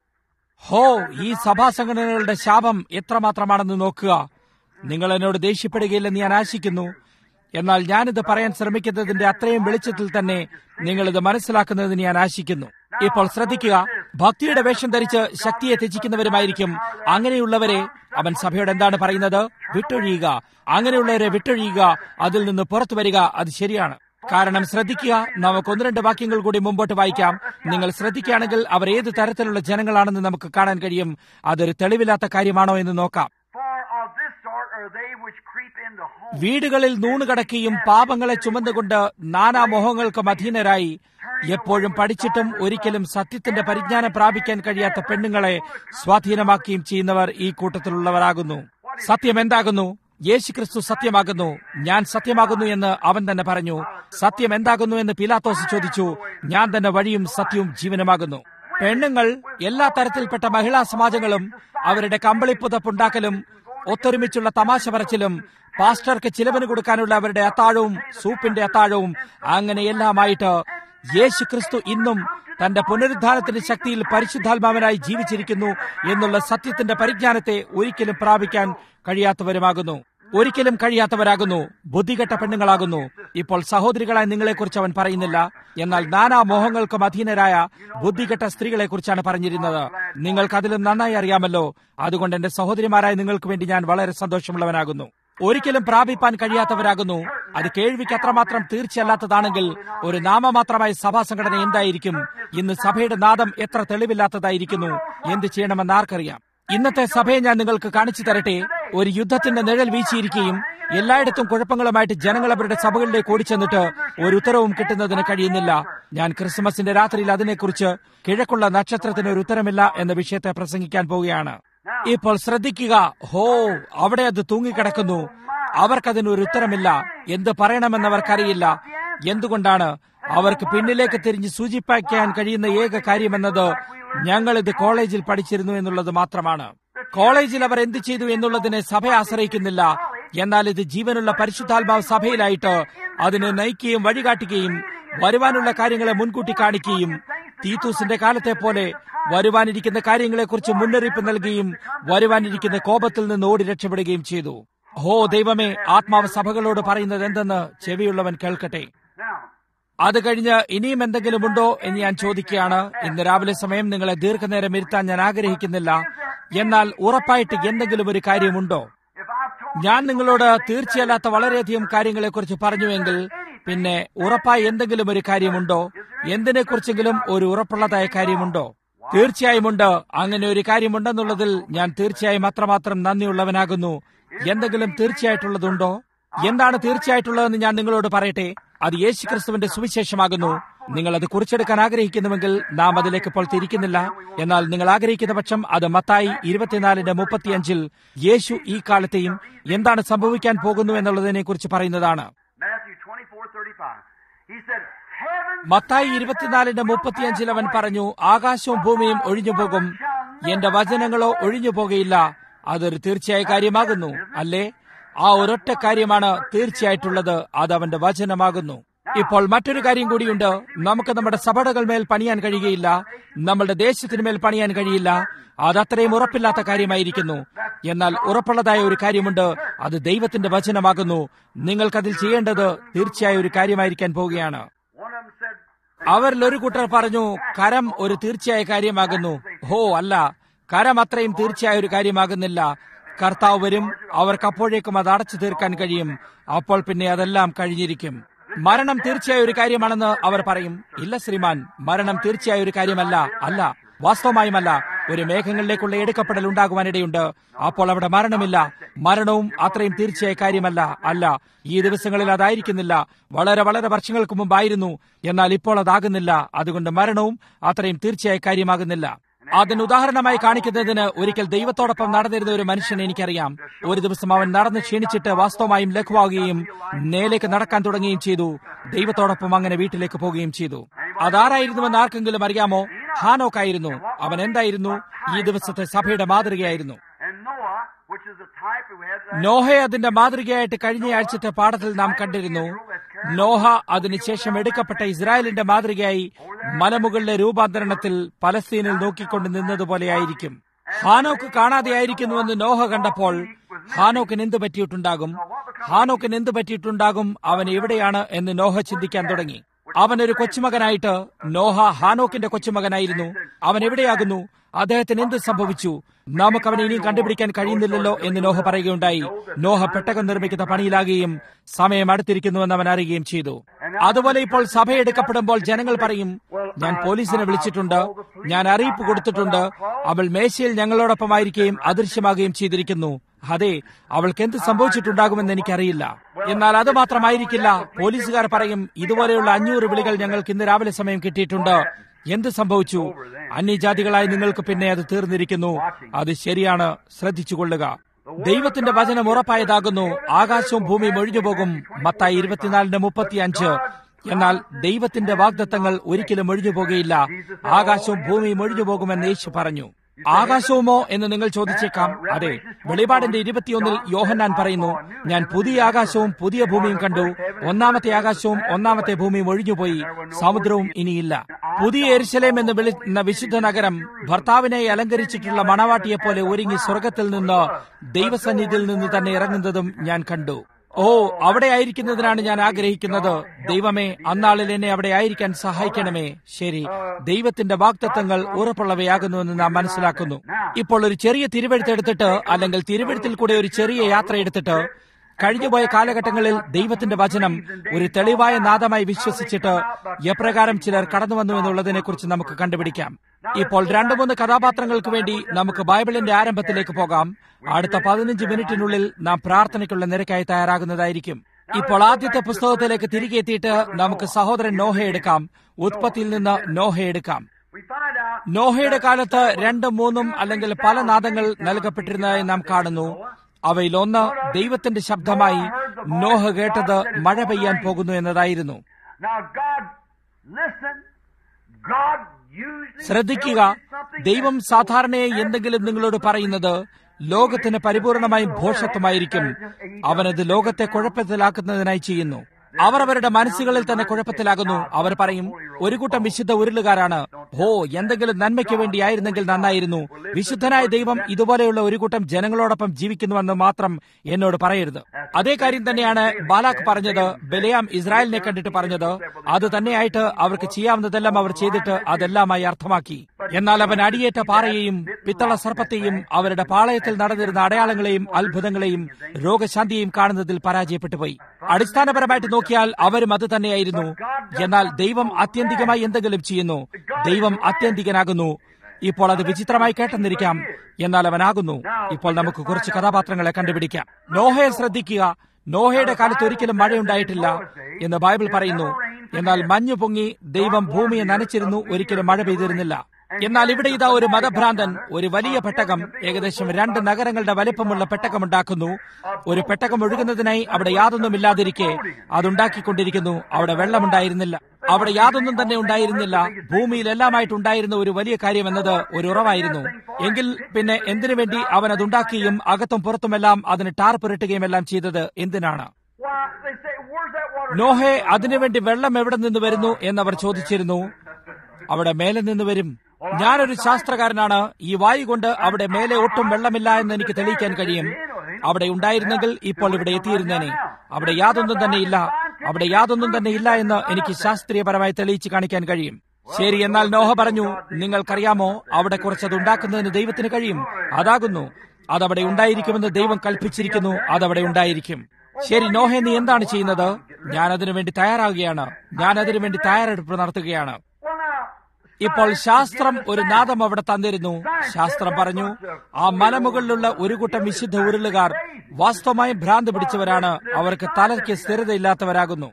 ഹോ ഈ സഭാ സംഘടനകളുടെ ശാപം എത്രമാത്രമാണെന്ന് നോക്കുക നിങ്ങൾ എന്നോട് ദേഷ്യപ്പെടുകയില്ലെന്ന് ഞാൻ ആശിക്കുന്നു എന്നാൽ ഞാനിത് പറയാൻ ശ്രമിക്കുന്നതിന്റെ അത്രയും വെളിച്ചത്തിൽ തന്നെ നിങ്ങൾ ഇത് മനസ്സിലാക്കുന്നതിന് ഞാൻ ആശിക്കുന്നു ഇപ്പോൾ ശ്രദ്ധിക്കുക ഭക്തിയുടെ വേഷം ധരിച്ച് ശക്തിയെ ത്യജിക്കുന്നവരുമായിരിക്കും അങ്ങനെയുള്ളവരെ അവൻ സഭയോട് എന്താണ് പറയുന്നത് വിട്ടൊഴിയുക അങ്ങനെയുള്ളവരെ വിട്ടൊഴിയുക അതിൽ നിന്ന് പുറത്തു വരിക അത് ശരിയാണ് കാരണം ശ്രദ്ധിക്കുക നമുക്ക് ഒന്ന് രണ്ട് വാക്യങ്ങൾ കൂടി മുമ്പോട്ട് വായിക്കാം നിങ്ങൾ ശ്രദ്ധിക്കുകയാണെങ്കിൽ അവർ ഏത് തരത്തിലുള്ള ജനങ്ങളാണെന്ന് നമുക്ക് കാണാൻ കഴിയും അതൊരു തെളിവില്ലാത്ത കാര്യമാണോ എന്ന് നോക്കാം For of this sort are they which creep into homes. വീടുകളിൽ നൂണുകടക്കുകയും പാപങ്ങളെ ചുമന്നുകൊണ്ട് നാനാ മോഹങ്ങൾക്കും അധീനരായി എപ്പോഴും പഠിച്ചിട്ടും ഒരിക്കലും സത്യത്തിന്റെ പരിജ്ഞാനം പ്രാപിക്കാൻ കഴിയാത്ത പെണ്ണുങ്ങളെ സ്വാധീനമാക്കുകയും ചെയ്യുന്നവർ ഈ കൂട്ടത്തിലുള്ളവരാകുന്നു സത്യം എന്താകുന്നു യേശുക്രിസ്തു സത്യമാകുന്നു ഞാൻ സത്യമാകുന്നു എന്ന് അവൻ തന്നെ പറഞ്ഞു സത്യം എന്താകുന്നു എന്ന് പിലാത്തോസ് ചോദിച്ചു ഞാൻ തന്നെ വഴിയും സത്യവും ജീവനുമാകുന്നു പെണ്ണുങ്ങൾ എല്ലാ തരത്തിൽപ്പെട്ട മഹിളാ സമാജങ്ങളും അവരുടെ കമ്പിളിപ്പുതപ്പുണ്ടാക്കലും ഒത്തൊരുമിച്ചുള്ള തമാശ പറച്ചിലും പാസ്റ്റർക്ക് ചിലവിന് കൊടുക്കാനുള്ള അവരുടെ അത്താഴവും സൂപ്പിന്റെ അത്താഴവും അങ്ങനെ എല്ലാമായിട്ട് യേശു ക്രിസ്തു ഇന്നും തന്റെ പുനരുദ്ധാനത്തിന്റെ ശക്തിയിൽ പരിശുദ്ധാത്മാവനായി ജീവിച്ചിരിക്കുന്നു എന്നുള്ള സത്യത്തിന്റെ പരിജ്ഞാനത്തെ ഒരിക്കലും പ്രാപിക്കാൻ കഴിയാത്തവരുമാകുന്നു ഒരിക്കലും കഴിയാത്തവരാകുന്നു ബുദ്ധികെട്ട പെണ്ണുങ്ങളാകുന്നു ഇപ്പോൾ സഹോദരികളായി നിങ്ങളെക്കുറിച്ച് അവൻ പറയുന്നില്ല എന്നാൽ നാനാ മോഹങ്ങൾക്കും അധീനരായ ബുദ്ധികെട്ട സ്ത്രീകളെക്കുറിച്ചാണ് പറഞ്ഞിരുന്നത് നിങ്ങൾക്ക് അതിലും നന്നായി അറിയാമല്ലോ അതുകൊണ്ട് എന്റെ സഹോദരിമാരായ നിങ്ങൾക്ക് വേണ്ടി ഞാൻ വളരെ സന്തോഷമുള്ളവനാകുന്നു ഒരിക്കലും പ്രാപിപ്പാൻ കഴിയാത്തവരാകുന്നു അത് കേൾവിക്ക് അത്രമാത്രം തീർച്ചയല്ലാത്തതാണെങ്കിൽ ഒരു നാമമാത്രമായ സഭാ സംഘടന എന്തായിരിക്കും ഇന്ന് സഭയുടെ നാദം എത്ര തെളിവില്ലാത്തതായിരിക്കുന്നു എന്ത് ചെയ്യണമെന്ന് ആർക്കറിയാം ഇന്നത്തെ സഭയെ ഞാൻ നിങ്ങൾക്ക് കാണിച്ചു തരട്ടെ ഒരു യുദ്ധത്തിന്റെ നിഴൽ വീശിയിരിക്കുകയും എല്ലായിടത്തും കുഴപ്പങ്ങളുമായിട്ട് ജനങ്ങൾ അവരുടെ സഭകളിലേക്ക് ഓടിച്ചെന്നിട്ട് ഒരു ഉത്തരവും കിട്ടുന്നതിന് കഴിയുന്നില്ല ഞാൻ ക്രിസ്മസിന്റെ രാത്രിയിൽ അതിനെക്കുറിച്ച് കിഴക്കുള്ള നക്ഷത്രത്തിന് ഒരു ഉത്തരമില്ല എന്ന വിഷയത്തെ പ്രസംഗിക്കാൻ പോവുകയാണ് ഇപ്പോൾ ശ്രദ്ധിക്കുക ഹോ അവിടെ അത് തൂങ്ങിക്കിടക്കുന്നു അവർക്കതിന് ഒരു ഉത്തരമില്ല എന്ത് പറയണമെന്നവർക്കറിയില്ല എന്തുകൊണ്ടാണ് അവർക്ക് പിന്നിലേക്ക് തിരിഞ്ഞ് സൂചിപ്പിക്കാൻ കഴിയുന്ന ഏക കാര്യമെന്നത് ഞങ്ങൾ ഇത് കോളേജിൽ പഠിച്ചിരുന്നു എന്നുള്ളത് മാത്രമാണ് കോളേജിൽ അവർ എന്ത് ചെയ്തു എന്നുള്ളതിനെ സഭ ആശ്രയിക്കുന്നില്ല എന്നാൽ ഇത് ജീവനുള്ള പരിശുദ്ധാത്മാവ് സഭയിലായിട്ട് അതിനെ നയിക്കുകയും വഴികാട്ടുകയും വരുവാനുള്ള കാര്യങ്ങളെ മുൻകൂട്ടി കാണിക്കുകയും തീത്തൂസിന്റെ കാലത്തെ പോലെ വരുവാനിരിക്കുന്ന കാര്യങ്ങളെക്കുറിച്ച് മുന്നറിയിപ്പ് നൽകുകയും വരുവാനിരിക്കുന്ന കോപത്തിൽ നിന്ന് ഓടി രക്ഷപ്പെടുകയും ചെയ്തു ഹോ ദൈവമേ ആത്മാവ് സഭകളോട് പറയുന്നത് എന്തെന്ന് ചെവിയുള്ളവൻ കേൾക്കട്ടെ Now, അത് കഴിഞ്ഞ് ഇനിയും എന്തെങ്കിലും ഉണ്ടോ എന്ന് ഞാൻ ചോദിക്കുകയാണ് ഇന്ന് രാവിലെ സമയം നിങ്ങളെ ദീർഘനേരം ഇരുത്താൻ ഞാൻ ആഗ്രഹിക്കുന്നില്ല എന്നാൽ ഉറപ്പായിട്ട് എന്തെങ്കിലും ഒരു കാര്യമുണ്ടോ if I've told ഞാൻ നിങ്ങളോട് തീർച്ചയല്ലാത്ത വളരെയധികം കാര്യങ്ങളെക്കുറിച്ച് പറഞ്ഞുവെങ്കിൽ പിന്നെ ഉറപ്പായി എന്തെങ്കിലും ഒരു കാര്യമുണ്ടോ എന്തിനെക്കുറിച്ചെങ്കിലും ഒരു ഉറപ്പുള്ളതായ കാര്യമുണ്ടോ തീർച്ചയായും ഉണ്ട് അങ്ങനെ ഒരു കാര്യമുണ്ടെന്നുള്ളതിൽ ഞാൻ തീർച്ചയായും അത്രമാത്രം നന്ദിയുള്ളവനാകുന്നു എന്തെങ്കിലും തീർച്ചയായിട്ടുള്ളതുണ്ടോ എന്താണ് തീർച്ചയായിട്ടുള്ളതെന്ന് ഞാൻ നിങ്ങളോട് പറയട്ടെ അത് യേശു ക്രിസ്തുവിന്റെ സുവിശേഷമാകുന്നു നിങ്ങൾ അത് കുറിച്ചെടുക്കാൻ ആഗ്രഹിക്കുന്നുവെങ്കിൽ നാം അതിലേക്ക് ഇപ്പോൾ തിരിക്കുന്നില്ല എന്നാൽ നിങ്ങൾ ആഗ്രഹിക്കുന്ന പക്ഷം അത് മത്തായി ഇരുപത്തിനാലിന്റെ മുപ്പത്തിയഞ്ചിൽ യേശു ഈ കാലത്തെയും എന്താണ് സംഭവിക്കാൻ പോകുന്നു എന്നുള്ളതിനെ കുറിച്ച് പറയുന്നതാണ് Matthew 24 35. He said, Heaven Mathai ഇരുപത്തിനാലിന്റെ മുപ്പത്തിയഞ്ചിൽ അവൻ പറഞ്ഞു ആകാശവും ഭൂമിയും ഒഴിഞ്ഞു പോകും എന്റെ വചനങ്ങളോ ഒഴിഞ്ഞു പോകുകയില്ല അതൊരു തീർച്ചയായ കാര്യമാകുന്നു അല്ലേ ആ ഒരൊറ്റ കാര്യമാണ് തീർച്ചയായിട്ടുള്ളത് അത് അവന്റെ വചനമാകുന്നു ഇപ്പോൾ മറ്റൊരു കാര്യം കൂടിയുണ്ട് നമുക്ക് നമ്മുടെ സഭകൾ മേൽ പണിയാൻ കഴിയുകയില്ല നമ്മുടെ ദേശത്തിന് മേൽ പണിയാൻ കഴിയില്ല അത് അത്രയും ഉറപ്പില്ലാത്ത കാര്യമായിരിക്കുന്നു എന്നാൽ ഉറപ്പുള്ളതായ ഒരു കാര്യമുണ്ട് അത് ദൈവത്തിന്റെ വചനമാകുന്നു നിങ്ങൾക്കതിൽ ചെയ്യേണ്ടത് തീർച്ചയായും ഒരു കാര്യമായിരിക്കാൻ പോവുകയാണ് One of them said, അവരിൽ ഒരു കൂട്ടർ പറഞ്ഞു കരം ഒരു തീർച്ചയായ കാര്യമാകുന്നു ഹോ അല്ല കരം അത്രയും തീർച്ചയായ ഒരു കാര്യമാകുന്നില്ല കർത്താവ് വരും അവർക്ക് അപ്പോഴേക്കും അത് അടച്ചു തീർക്കാൻ കഴിയും അപ്പോൾ പിന്നെ അതെല്ലാം കഴിഞ്ഞിരിക്കും മരണം തീർച്ചയായ ഒരു കാര്യമാണെന്ന് അവർ പറയും ഇല്ല ശ്രീമാൻ മരണം തീർച്ചയായ ഒരു കാര്യമല്ല അല്ല വാസ്തവമായുമല്ല ഒരു മേഘങ്ങളിലേക്കുള്ള എടുക്കപ്പെടൽ ഉണ്ടാകുവാനിടയുണ്ട് അപ്പോൾ അവിടെ മരണമില്ല മരണവും അത്രയും തീർച്ചയായ കാര്യമല്ല അല്ല ഈ ദിവസങ്ങളിൽ അതായിരിക്കുന്നില്ല വളരെ വളരെ വർഷങ്ങൾക്ക് മുമ്പായിരുന്നു എന്നാൽ ഇപ്പോൾ അതാകുന്നില്ല അതുകൊണ്ട് മരണവും അത്രയും തീർച്ചയായ കാര്യമാകുന്നില്ല അതിന് ഉദാഹരണമായി കാണിക്കുന്നതിന് ഒരിക്കൽ ദൈവത്തോടൊപ്പം നടന്നിരുന്ന ഒരു മനുഷ്യനെ എനിക്കറിയാം ഒരു ദിവസം അവൻ നടന്ന് ക്ഷീണിച്ചിട്ട് വാസ്തവമായും ലഘുവാകുകയും നേലേക്ക് നടക്കാൻ തുടങ്ങുകയും ചെയ്തു ദൈവത്തോടൊപ്പം അങ്ങനെ വീട്ടിലേക്ക് പോവുകയും ചെയ്തു അതാരായിരുന്നുവെന്ന് ആർക്കെങ്കിലും അറിയാമോ ഹാനോക്കായിരുന്നു അവൻ എന്തായിരുന്നു ഈ ദിവസത്തെ സഭയുടെ മാതൃകയായിരുന്നു and Noah, which is a type we had last നോഹയെ അതിന്റെ മാതൃകയായിട്ട് കഴിഞ്ഞ ആഴ്ചത്തെ പാഠത്തിൽ നാം കണ്ടിരുന്നു നോഹ അതിനുശേഷം എടുക്കപ്പെട്ട ഇസ്രായേലിന്റെ മാതൃകയായി മലമുകളിലെ രൂപാന്തരണത്തിൽ പലസ്തീനിൽ നോക്കിക്കൊണ്ട് നിന്നതുപോലെയായിരിക്കും ഹാനോക്ക് കാണാതെയായിരിക്കുന്നുവെന്ന് നോഹ കണ്ടപ്പോൾ ഹാനോക്കിന് എന്ത് പറ്റിയിട്ടുണ്ടാകും ഹാനോക്കിന് എന്ത് പറ്റിയിട്ടുണ്ടാകും അവൻ എവിടെയാണ് എന്ന് നോഹ ചിന്തിക്കാൻ തുടങ്ങി അവൻ ഒരു കൊച്ചുമകനായിട്ട് നോഹ ഹാനോക്കിന്റെ കൊച്ചുമകനായിരുന്നു അവൻ എവിടെയാകുന്നു അദ്ദേഹത്തിന് എന്ത് സംഭവിച്ചു നമുക്ക് അവനെ ഇനിയും കണ്ടുപിടിക്കാൻ കഴിയുന്നില്ലല്ലോ എന്ന് നോഹ പറയുകയുണ്ടായി നോഹ പെട്ടകം നിർമ്മിക്കുന്ന പണിയിലാകുകയും സമയം അടുത്തിരിക്കുന്നുവെന്ന് അവൻ അറിയുകയും ചെയ്തു അതുപോലെ ഇപ്പോൾ സഭയെടുക്കപ്പെടുമ്പോൾ ജനങ്ങൾ പറയും ഞാൻ പോലീസിനെ വിളിച്ചിട്ടുണ്ട് ഞാൻ അറിയിപ്പ് കൊടുത്തിട്ടുണ്ട് അവൾ മേശയിൽ ഞങ്ങളോടൊപ്പമായിരിക്കുകയും അദൃശ്യമാകുകയും ചെയ്തിരിക്കുന്നു അതെ അവൾക്ക് എന്ത് സംഭവിച്ചിട്ടുണ്ടാകുമെന്ന് എനിക്കറിയില്ല എന്നാൽ അത് മാത്രമായിരിക്കില്ല പോലീസുകാർ പറയും ഇതുപോലെയുള്ള അഞ്ഞൂറ് വിളികൾ ഞങ്ങൾക്ക് ഇന്ന് രാവിലെ സമയം കിട്ടിയിട്ടുണ്ട് എന്ത് സംഭവിച്ചു അന്യജാതികളായി നിങ്ങൾക്ക് പിന്നെ അത് തീർന്നിരിക്കുന്നു അത് ശരിയാണ് ശ്രദ്ധിച്ചുകൊള്ളുക ദൈവത്തിന്റെ വചനം ഉറപ്പായതാകുന്നു ആകാശവും ഭൂമിയും ഒഴിഞ്ഞു പോകും മത്തായി ഇരുപത്തിനാലിന് മുപ്പത്തിയഞ്ച് എന്നാൽ ദൈവത്തിന്റെ വാഗ്ദത്തങ്ങൾ ഒരിക്കലും ഒഴിഞ്ഞു പോകുകയില്ല ആകാശവും ഭൂമിയും ഒഴിഞ്ഞു പോകുമെന്ന് യേശു പറഞ്ഞു ആകാശവുമോ എന്ന് നിങ്ങൾ ചോദിച്ചേക്കാം അതെ വെളിപാടിന്റെ ഇരുപത്തിയൊന്നിൽ യോഹന്നാൻ പറയുന്നു ഞാൻ പുതിയ ആകാശവും പുതിയ ഭൂമിയും കണ്ടു ഒന്നാമത്തെ ആകാശവും ഒന്നാമത്തെ ഭൂമിയും ഒഴിഞ്ഞുപോയി സമുദ്രവും ഇനിയില്ല പുതിയ എരിശലേം എന്ന് വിളിക്കുന്ന വിശുദ്ധ നഗരം ഭർത്താവിനെ അലങ്കരിച്ചിട്ടുള്ള മണവാട്ടിയെ പോലെ ഒരുങ്ങി സ്വർഗത്തിൽ നിന്ന് ദൈവസന്നിധിയിൽ നിന്ന് തന്നെ ഇറങ്ങുന്നതും ഞാൻ കണ്ടു ഓ അവിടെ ആയിരിക്കുന്നതിനാണ് ഞാൻ ആഗ്രഹിക്കുന്നത് ദൈവമേ അന്നാളിൽ എന്നെ അവിടെ ആയിരിക്കാൻ സഹായിക്കണമേ ശരി ദൈവത്തിന്റെ വാക്തത്വങ്ങൾ ഉറപ്പുള്ളവയാകുന്നുവെന്ന് നാം മനസ്സിലാക്കുന്നു ഇപ്പോൾ ഒരു ചെറിയ തിരുവെഴുത്തെടുത്തിട്ട് അല്ലെങ്കിൽ തിരുവെഴുത്തിൽ കൂടെ ഒരു ചെറിയ യാത്ര എടുത്തിട്ട് കഴിഞ്ഞുപോയ കാലഘട്ടങ്ങളിൽ ദൈവത്തിന്റെ വചനം ഒരു തെളിവായ നാദമായി വിശ്വസിച്ചിട്ട് എപ്രകാരം ചിലർ കടന്നു വന്നു എന്നുള്ളതിനെ കുറിച്ച് നമുക്ക് കണ്ടുപിടിക്കാം ഇപ്പോൾ രണ്ടു മൂന്ന് കഥാപാത്രങ്ങൾക്ക് വേണ്ടി നമുക്ക് ബൈബിളിന്റെ ആരംഭത്തിലേക്ക് പോകാം അടുത്ത പതിനഞ്ച് മിനിറ്റിനുള്ളിൽ നാം പ്രാർത്ഥനയ്ക്കുള്ള നിരക്കായി തയ്യാറാകുന്നതായിരിക്കും ഇപ്പോൾ ആദ്യത്തെ പുസ്തകത്തിലേക്ക് തിരികെ എത്തിയിട്ട് നമുക്ക് സഹോദരൻ നോഹ എടുക്കാം ഉത്പത്തിയിൽ നിന്ന് നോഹ എടുക്കാം we find out നോഹയുടെ കാലത്ത് രണ്ടും മൂന്നും അല്ലെങ്കിൽ പല നാദങ്ങൾ നൽകപ്പെട്ടിരുന്നതായി നാം കാണുന്നു അവയിൽ ഒന്ന് ദൈവത്തിന്റെ ശബ്ദമായി നോഹ കേട്ടത് മഴ പെയ്യാൻ പോകുന്നു എന്നതായിരുന്നു now God listen God usually ശ്രദ്ധിക്കുക tells you something ദൈവം that- സാധാരണയായി എന്തെങ്കിലും നിങ്ങളോട് പറയുന്നത് ലോകത്തിന് പരിപൂർണമായും ഭോഷത്വമായിരിക്കും അവനത് ലോകത്തെ കുഴപ്പത്തിലാക്കുന്നതിനായി ചെയ്യുന്നു അവർ അവരുടെ മനസ്സുകളിൽ തന്നെ കുഴപ്പത്തിലാകുന്നു അവർ പറയും ഒരു കൂട്ടം വിശുദ്ധ ഉരുളുകാരാണ് ഹോ എന്തെങ്കിലും നന്മയ്ക്ക് വേണ്ടിയായിരുന്നെങ്കിൽ നന്നായിരുന്നു വിശുദ്ധനായ ദൈവം ഇതുപോലെയുള്ള ഒരു കൂട്ടം ജനങ്ങളോടൊപ്പം ജീവിക്കുന്നുവെന്ന് മാത്രം എന്നോട് പറയരുത് അതേ കാര്യം തന്നെയാണ് ബാലാഖ് പറഞ്ഞത് ബലിയാം ഇസ്രായേലിനെ കണ്ടിട്ട് പറഞ്ഞത് അത് തന്നെയായിട്ട് അവർക്ക് ചെയ്യാവുന്നതെല്ലാം അവർ ചെയ്തിട്ട് അതെല്ലാമായി അർത്ഥമാക്കി എന്നാൽ അവൻ അടിയേറ്റ പാറയെയും പിത്തള സർപ്പത്തെയും അവരുടെ പാളയത്തിൽ നടന്നിരുന്ന അടയാളങ്ങളെയും അത്ഭുതങ്ങളെയും രോഗശാന്തിയെയും കാണുന്നതിൽ പരാജയപ്പെട്ടു പോയി അടിസ്ഥാനപരമായിട്ട് നോക്കിയാൽ അവരും അത് തന്നെയായിരുന്നു എന്നാൽ ദൈവം ആത്യന്തികമായി എന്തെങ്കിലും ചെയ്യുന്നു ദൈവം ആത്യന്തികനാകുന്നു ഇപ്പോൾ അത് വിചിത്രമായി കേട്ടെന്നിരിക്കാം എന്നാൽ അവനാകുന്നു ഇപ്പോൾ നമുക്ക് കുറച്ച് കഥാപാത്രങ്ങളെ കണ്ടുപിടിക്കാം നോഹയെ ശ്രദ്ധിക്കുക നോഹയുടെ കാലത്ത് ഒരിക്കലും മഴയുണ്ടായിട്ടില്ല എന്ന് ബൈബിൾ പറയുന്നു എന്നാൽ മഞ്ഞു പൊങ്ങി ദൈവം ഭൂമിയെ നനച്ചിരുന്നു ഒരിക്കലും മഴ പെയ്തിരുന്നില്ല എന്നാൽ ഇവിടെ ഇതാ ഒരു മതഭ്രാന്തൻ ഒരു വലിയ പെട്ടകം ഏകദേശം രണ്ട് നഗരങ്ങളുടെ വലിപ്പമുള്ള പെട്ടകം ഉണ്ടാക്കുന്നു ഒരു പെട്ടകം ഒഴുകുന്നതിനായി അവിടെ യാതൊന്നുമില്ലാതിരിക്കെ അതുണ്ടാക്കിക്കൊണ്ടിരിക്കുന്നു അവിടെ വെള്ളമുണ്ടായിരുന്നില്ല അവിടെ യാതൊന്നും തന്നെ ഉണ്ടായിരുന്നില്ല ഭൂമിയിൽ എല്ലാമായിട്ടുണ്ടായിരുന്ന ഒരു വലിയ കാര്യം എന്നത് ഒരു ഉറവായിരുന്നു എങ്കിൽ പിന്നെ എന്തിനു വേണ്ടി അവൻ അതുണ്ടാക്കുകയും അകത്തും പുറത്തുമെല്ലാം അതിന് ടാർ പുരട്ടുകയും എല്ലാം ചെയ്തത് എന്തിനാണ് Why, they say, where's that water നോഹെ അതിനുവേണ്ടി വെള്ളം എവിടെ നിന്ന് വരുന്നു എന്നവർ ചോദിച്ചിരുന്നു അവിടെ മേലെ നിന്ന് വരും ഞാനൊരു ശാസ്ത്രകാരനാണ് ഈ വായു കൊണ്ട് അവിടെ മേലെ ഒട്ടും വെള്ളമില്ല എന്ന് എനിക്ക് തെളിയിക്കാൻ കഴിയും അവിടെ ഉണ്ടായിരുന്നെങ്കിൽ ഇപ്പോൾ ഇവിടെ എത്തിയിരുന്നേനെ അവിടെ യാതൊന്നും തന്നെ ഇല്ല അവിടെ യാതൊന്നും തന്നെ ഇല്ല എന്ന് എനിക്ക് ശാസ്ത്രീയപരമായി തെളിയിച്ച് കാണിക്കാൻ കഴിയും ശരി എന്നാൽ നോഹ പറഞ്ഞു നിങ്ങൾക്കറിയാമോ അവിടെ കുറച്ചത് ഉണ്ടാക്കുന്നതിന് ദൈവത്തിന് കഴിയും അതാകുന്നു അതവിടെ ഉണ്ടായിരിക്കുമെന്ന് ദൈവം കൽപ്പിച്ചിരിക്കുന്നു അതവിടെ ഉണ്ടായിരിക്കും ശരി നോഹെ നീ എന്താണ് ചെയ്യുന്നത് ഞാൻ അതിനു വേണ്ടി തയ്യാറാകുകയാണ് ഞാൻ അതിനു വേണ്ടി തയ്യാറെടുപ്പ് നടത്തുകയാണ് ഇപ്പോൾ ശാസ്ത്രം ഒരു നാദം അവിടെ തന്നിരുന്നു ശാസ്ത്രം പറഞ്ഞു ആ മലമുകളിലുള്ള ഒരു കൂട്ടം വിശുദ്ധ ഉരുളുകാർ വാസ്തവമായും ഭ്രാന്ത് പിടിച്ചവരാണ് അവർക്ക് തലയ്ക്ക് സ്ഥിരതയില്ലാത്തവരാകുന്നു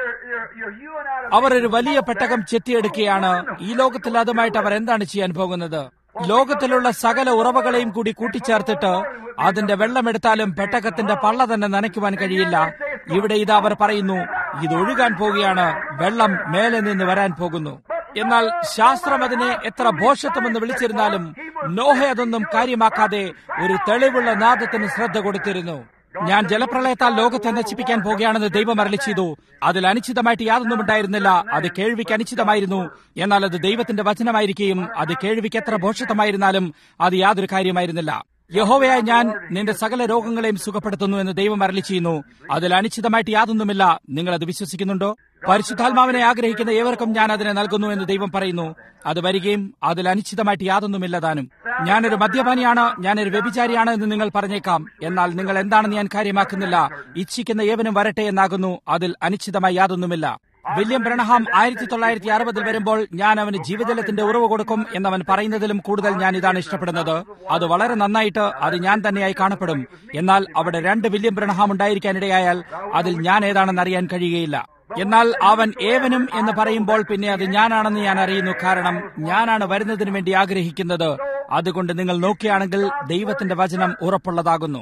അവർ ഒരു വലിയ പെട്ടകം ചെത്തിയെടുക്കുകയാണ് ഈ ലോകത്തിൽ അതുമായിട്ട് അവർ എന്താണ് ചെയ്യാൻ പോകുന്നത് ലോകത്തിലുള്ള സകല ഉറവകളെയും കൂടി കൂട്ടിച്ചേർത്തിട്ട് അതിന്റെ വെള്ളമെടുത്താലും പെട്ടകത്തിന്റെ പള്ള തന്നെ നനയ്ക്കുവാൻ കഴിയില്ല ഇവിടെ ഇത് അവർ പറയുന്നു ഇത് ഒഴുകാൻ പോവുകയാണ് വെള്ളം മേലെ നിന്ന് വരാൻ പോകുന്നു എന്നാൽ ശാസ്ത്രം അതിനെ എത്ര ഭോഷത്വമെന്ന് വിളിച്ചിരുന്നാലും നോഹ അതൊന്നും കാര്യമാക്കാതെ ഒരു തെളിവുള്ള നാദത്തിന് ശ്രദ്ധ കൊടുത്തിരുന്നു ഞാൻ ജലപ്രളയത്താൽ ലോകത്തെ നശിപ്പിക്കാൻ പോകുകയാണെന്ന് ദൈവം അരളി ചെയ്തു അതിൽ അനിശ്ചിതമായിട്ട് യാതൊന്നും ഉണ്ടായിരുന്നില്ല അത് കേൾവിക്ക് അനിശ്ചിതമായിരുന്നു എന്നാൽ അത് ദൈവത്തിന്റെ വചനമായിരിക്കുകയും അത് കേൾവിക്ക് എത്ര ഭോഷത്വമായിരുന്നാലും അത് യാതൊരു കാര്യമായിരുന്നില്ല യഹോവയായി ഞാൻ നിന്റെ സകല രോഗങ്ങളെയും സുഖപ്പെടുത്തുന്നു എന്ന് ദൈവം അരളി ചെയ്യുന്നു അതിൽ അനിശ്ചിതമായിട്ട് യാതൊന്നുമില്ല നിങ്ങൾ അത് വിശ്വസിക്കുന്നുണ്ടോ പരിശുദ്ധാത്മാവിനെ ആഗ്രഹിക്കുന്ന ഏവർക്കും ഞാൻ അതിനെ നൽകുന്നു എന്ന് ദൈവം പറയുന്നു അത് വരികയും അതിൽ അനിശ്ചിതമായിട്ട് യാതൊന്നുമില്ല താനും ഞാനൊരു മദ്യപാനിയാണ് ഞാനൊരു വ്യഭിചാരിയാണ് എന്ന് നിങ്ങൾ പറഞ്ഞേക്കാം എന്നാൽ നിങ്ങൾ എന്താണെന്ന് ഞാൻ കാര്യമാക്കുന്നില്ല ഇച്ഛിക്കുന്ന ഏവനും വരട്ടെ എന്നാകുന്നു അതിൽ അനിശ്ചിതമായി യാതൊന്നുമില്ല വില്യം ബ്രണഹാം ആയിരത്തി തൊള്ളായിരത്തി അറുപതിൽ വരുമ്പോൾ ഞാൻ അവന് ജീവജലത്തിന്റെ ഉറവ് കൊടുക്കും എന്നവൻ പറയുന്നതിലും കൂടുതൽ ഞാൻ ഇതാണ് ഇഷ്ടപ്പെടുന്നത് അത് വളരെ നന്നായിട്ട് അത് ഞാൻ തന്നെയായി കാണപ്പെടും എന്നാൽ അവിടെ രണ്ട് വില്യം ബ്രണഹാം ഉണ്ടായിരിക്കാനിടയായാൽ അതിൽ ഞാൻ ഏതാണെന്ന് അറിയാൻ കഴിയുകയില്ല എന്നാൽ അവൻ ഏവനും എന്ന് പറയുമ്പോൾ പിന്നെ അത് ഞാനാണെന്ന് ഞാൻ അറിയുന്നു കാരണം ഞാനാണ് വരുന്നതിന് വേണ്ടി ആഗ്രഹിക്കുന്നത് അതുകൊണ്ട് നിങ്ങൾ നോക്കുകയാണെങ്കിൽ ദൈവത്തിന്റെ വചനം ഉറപ്പുള്ളതാകുന്നു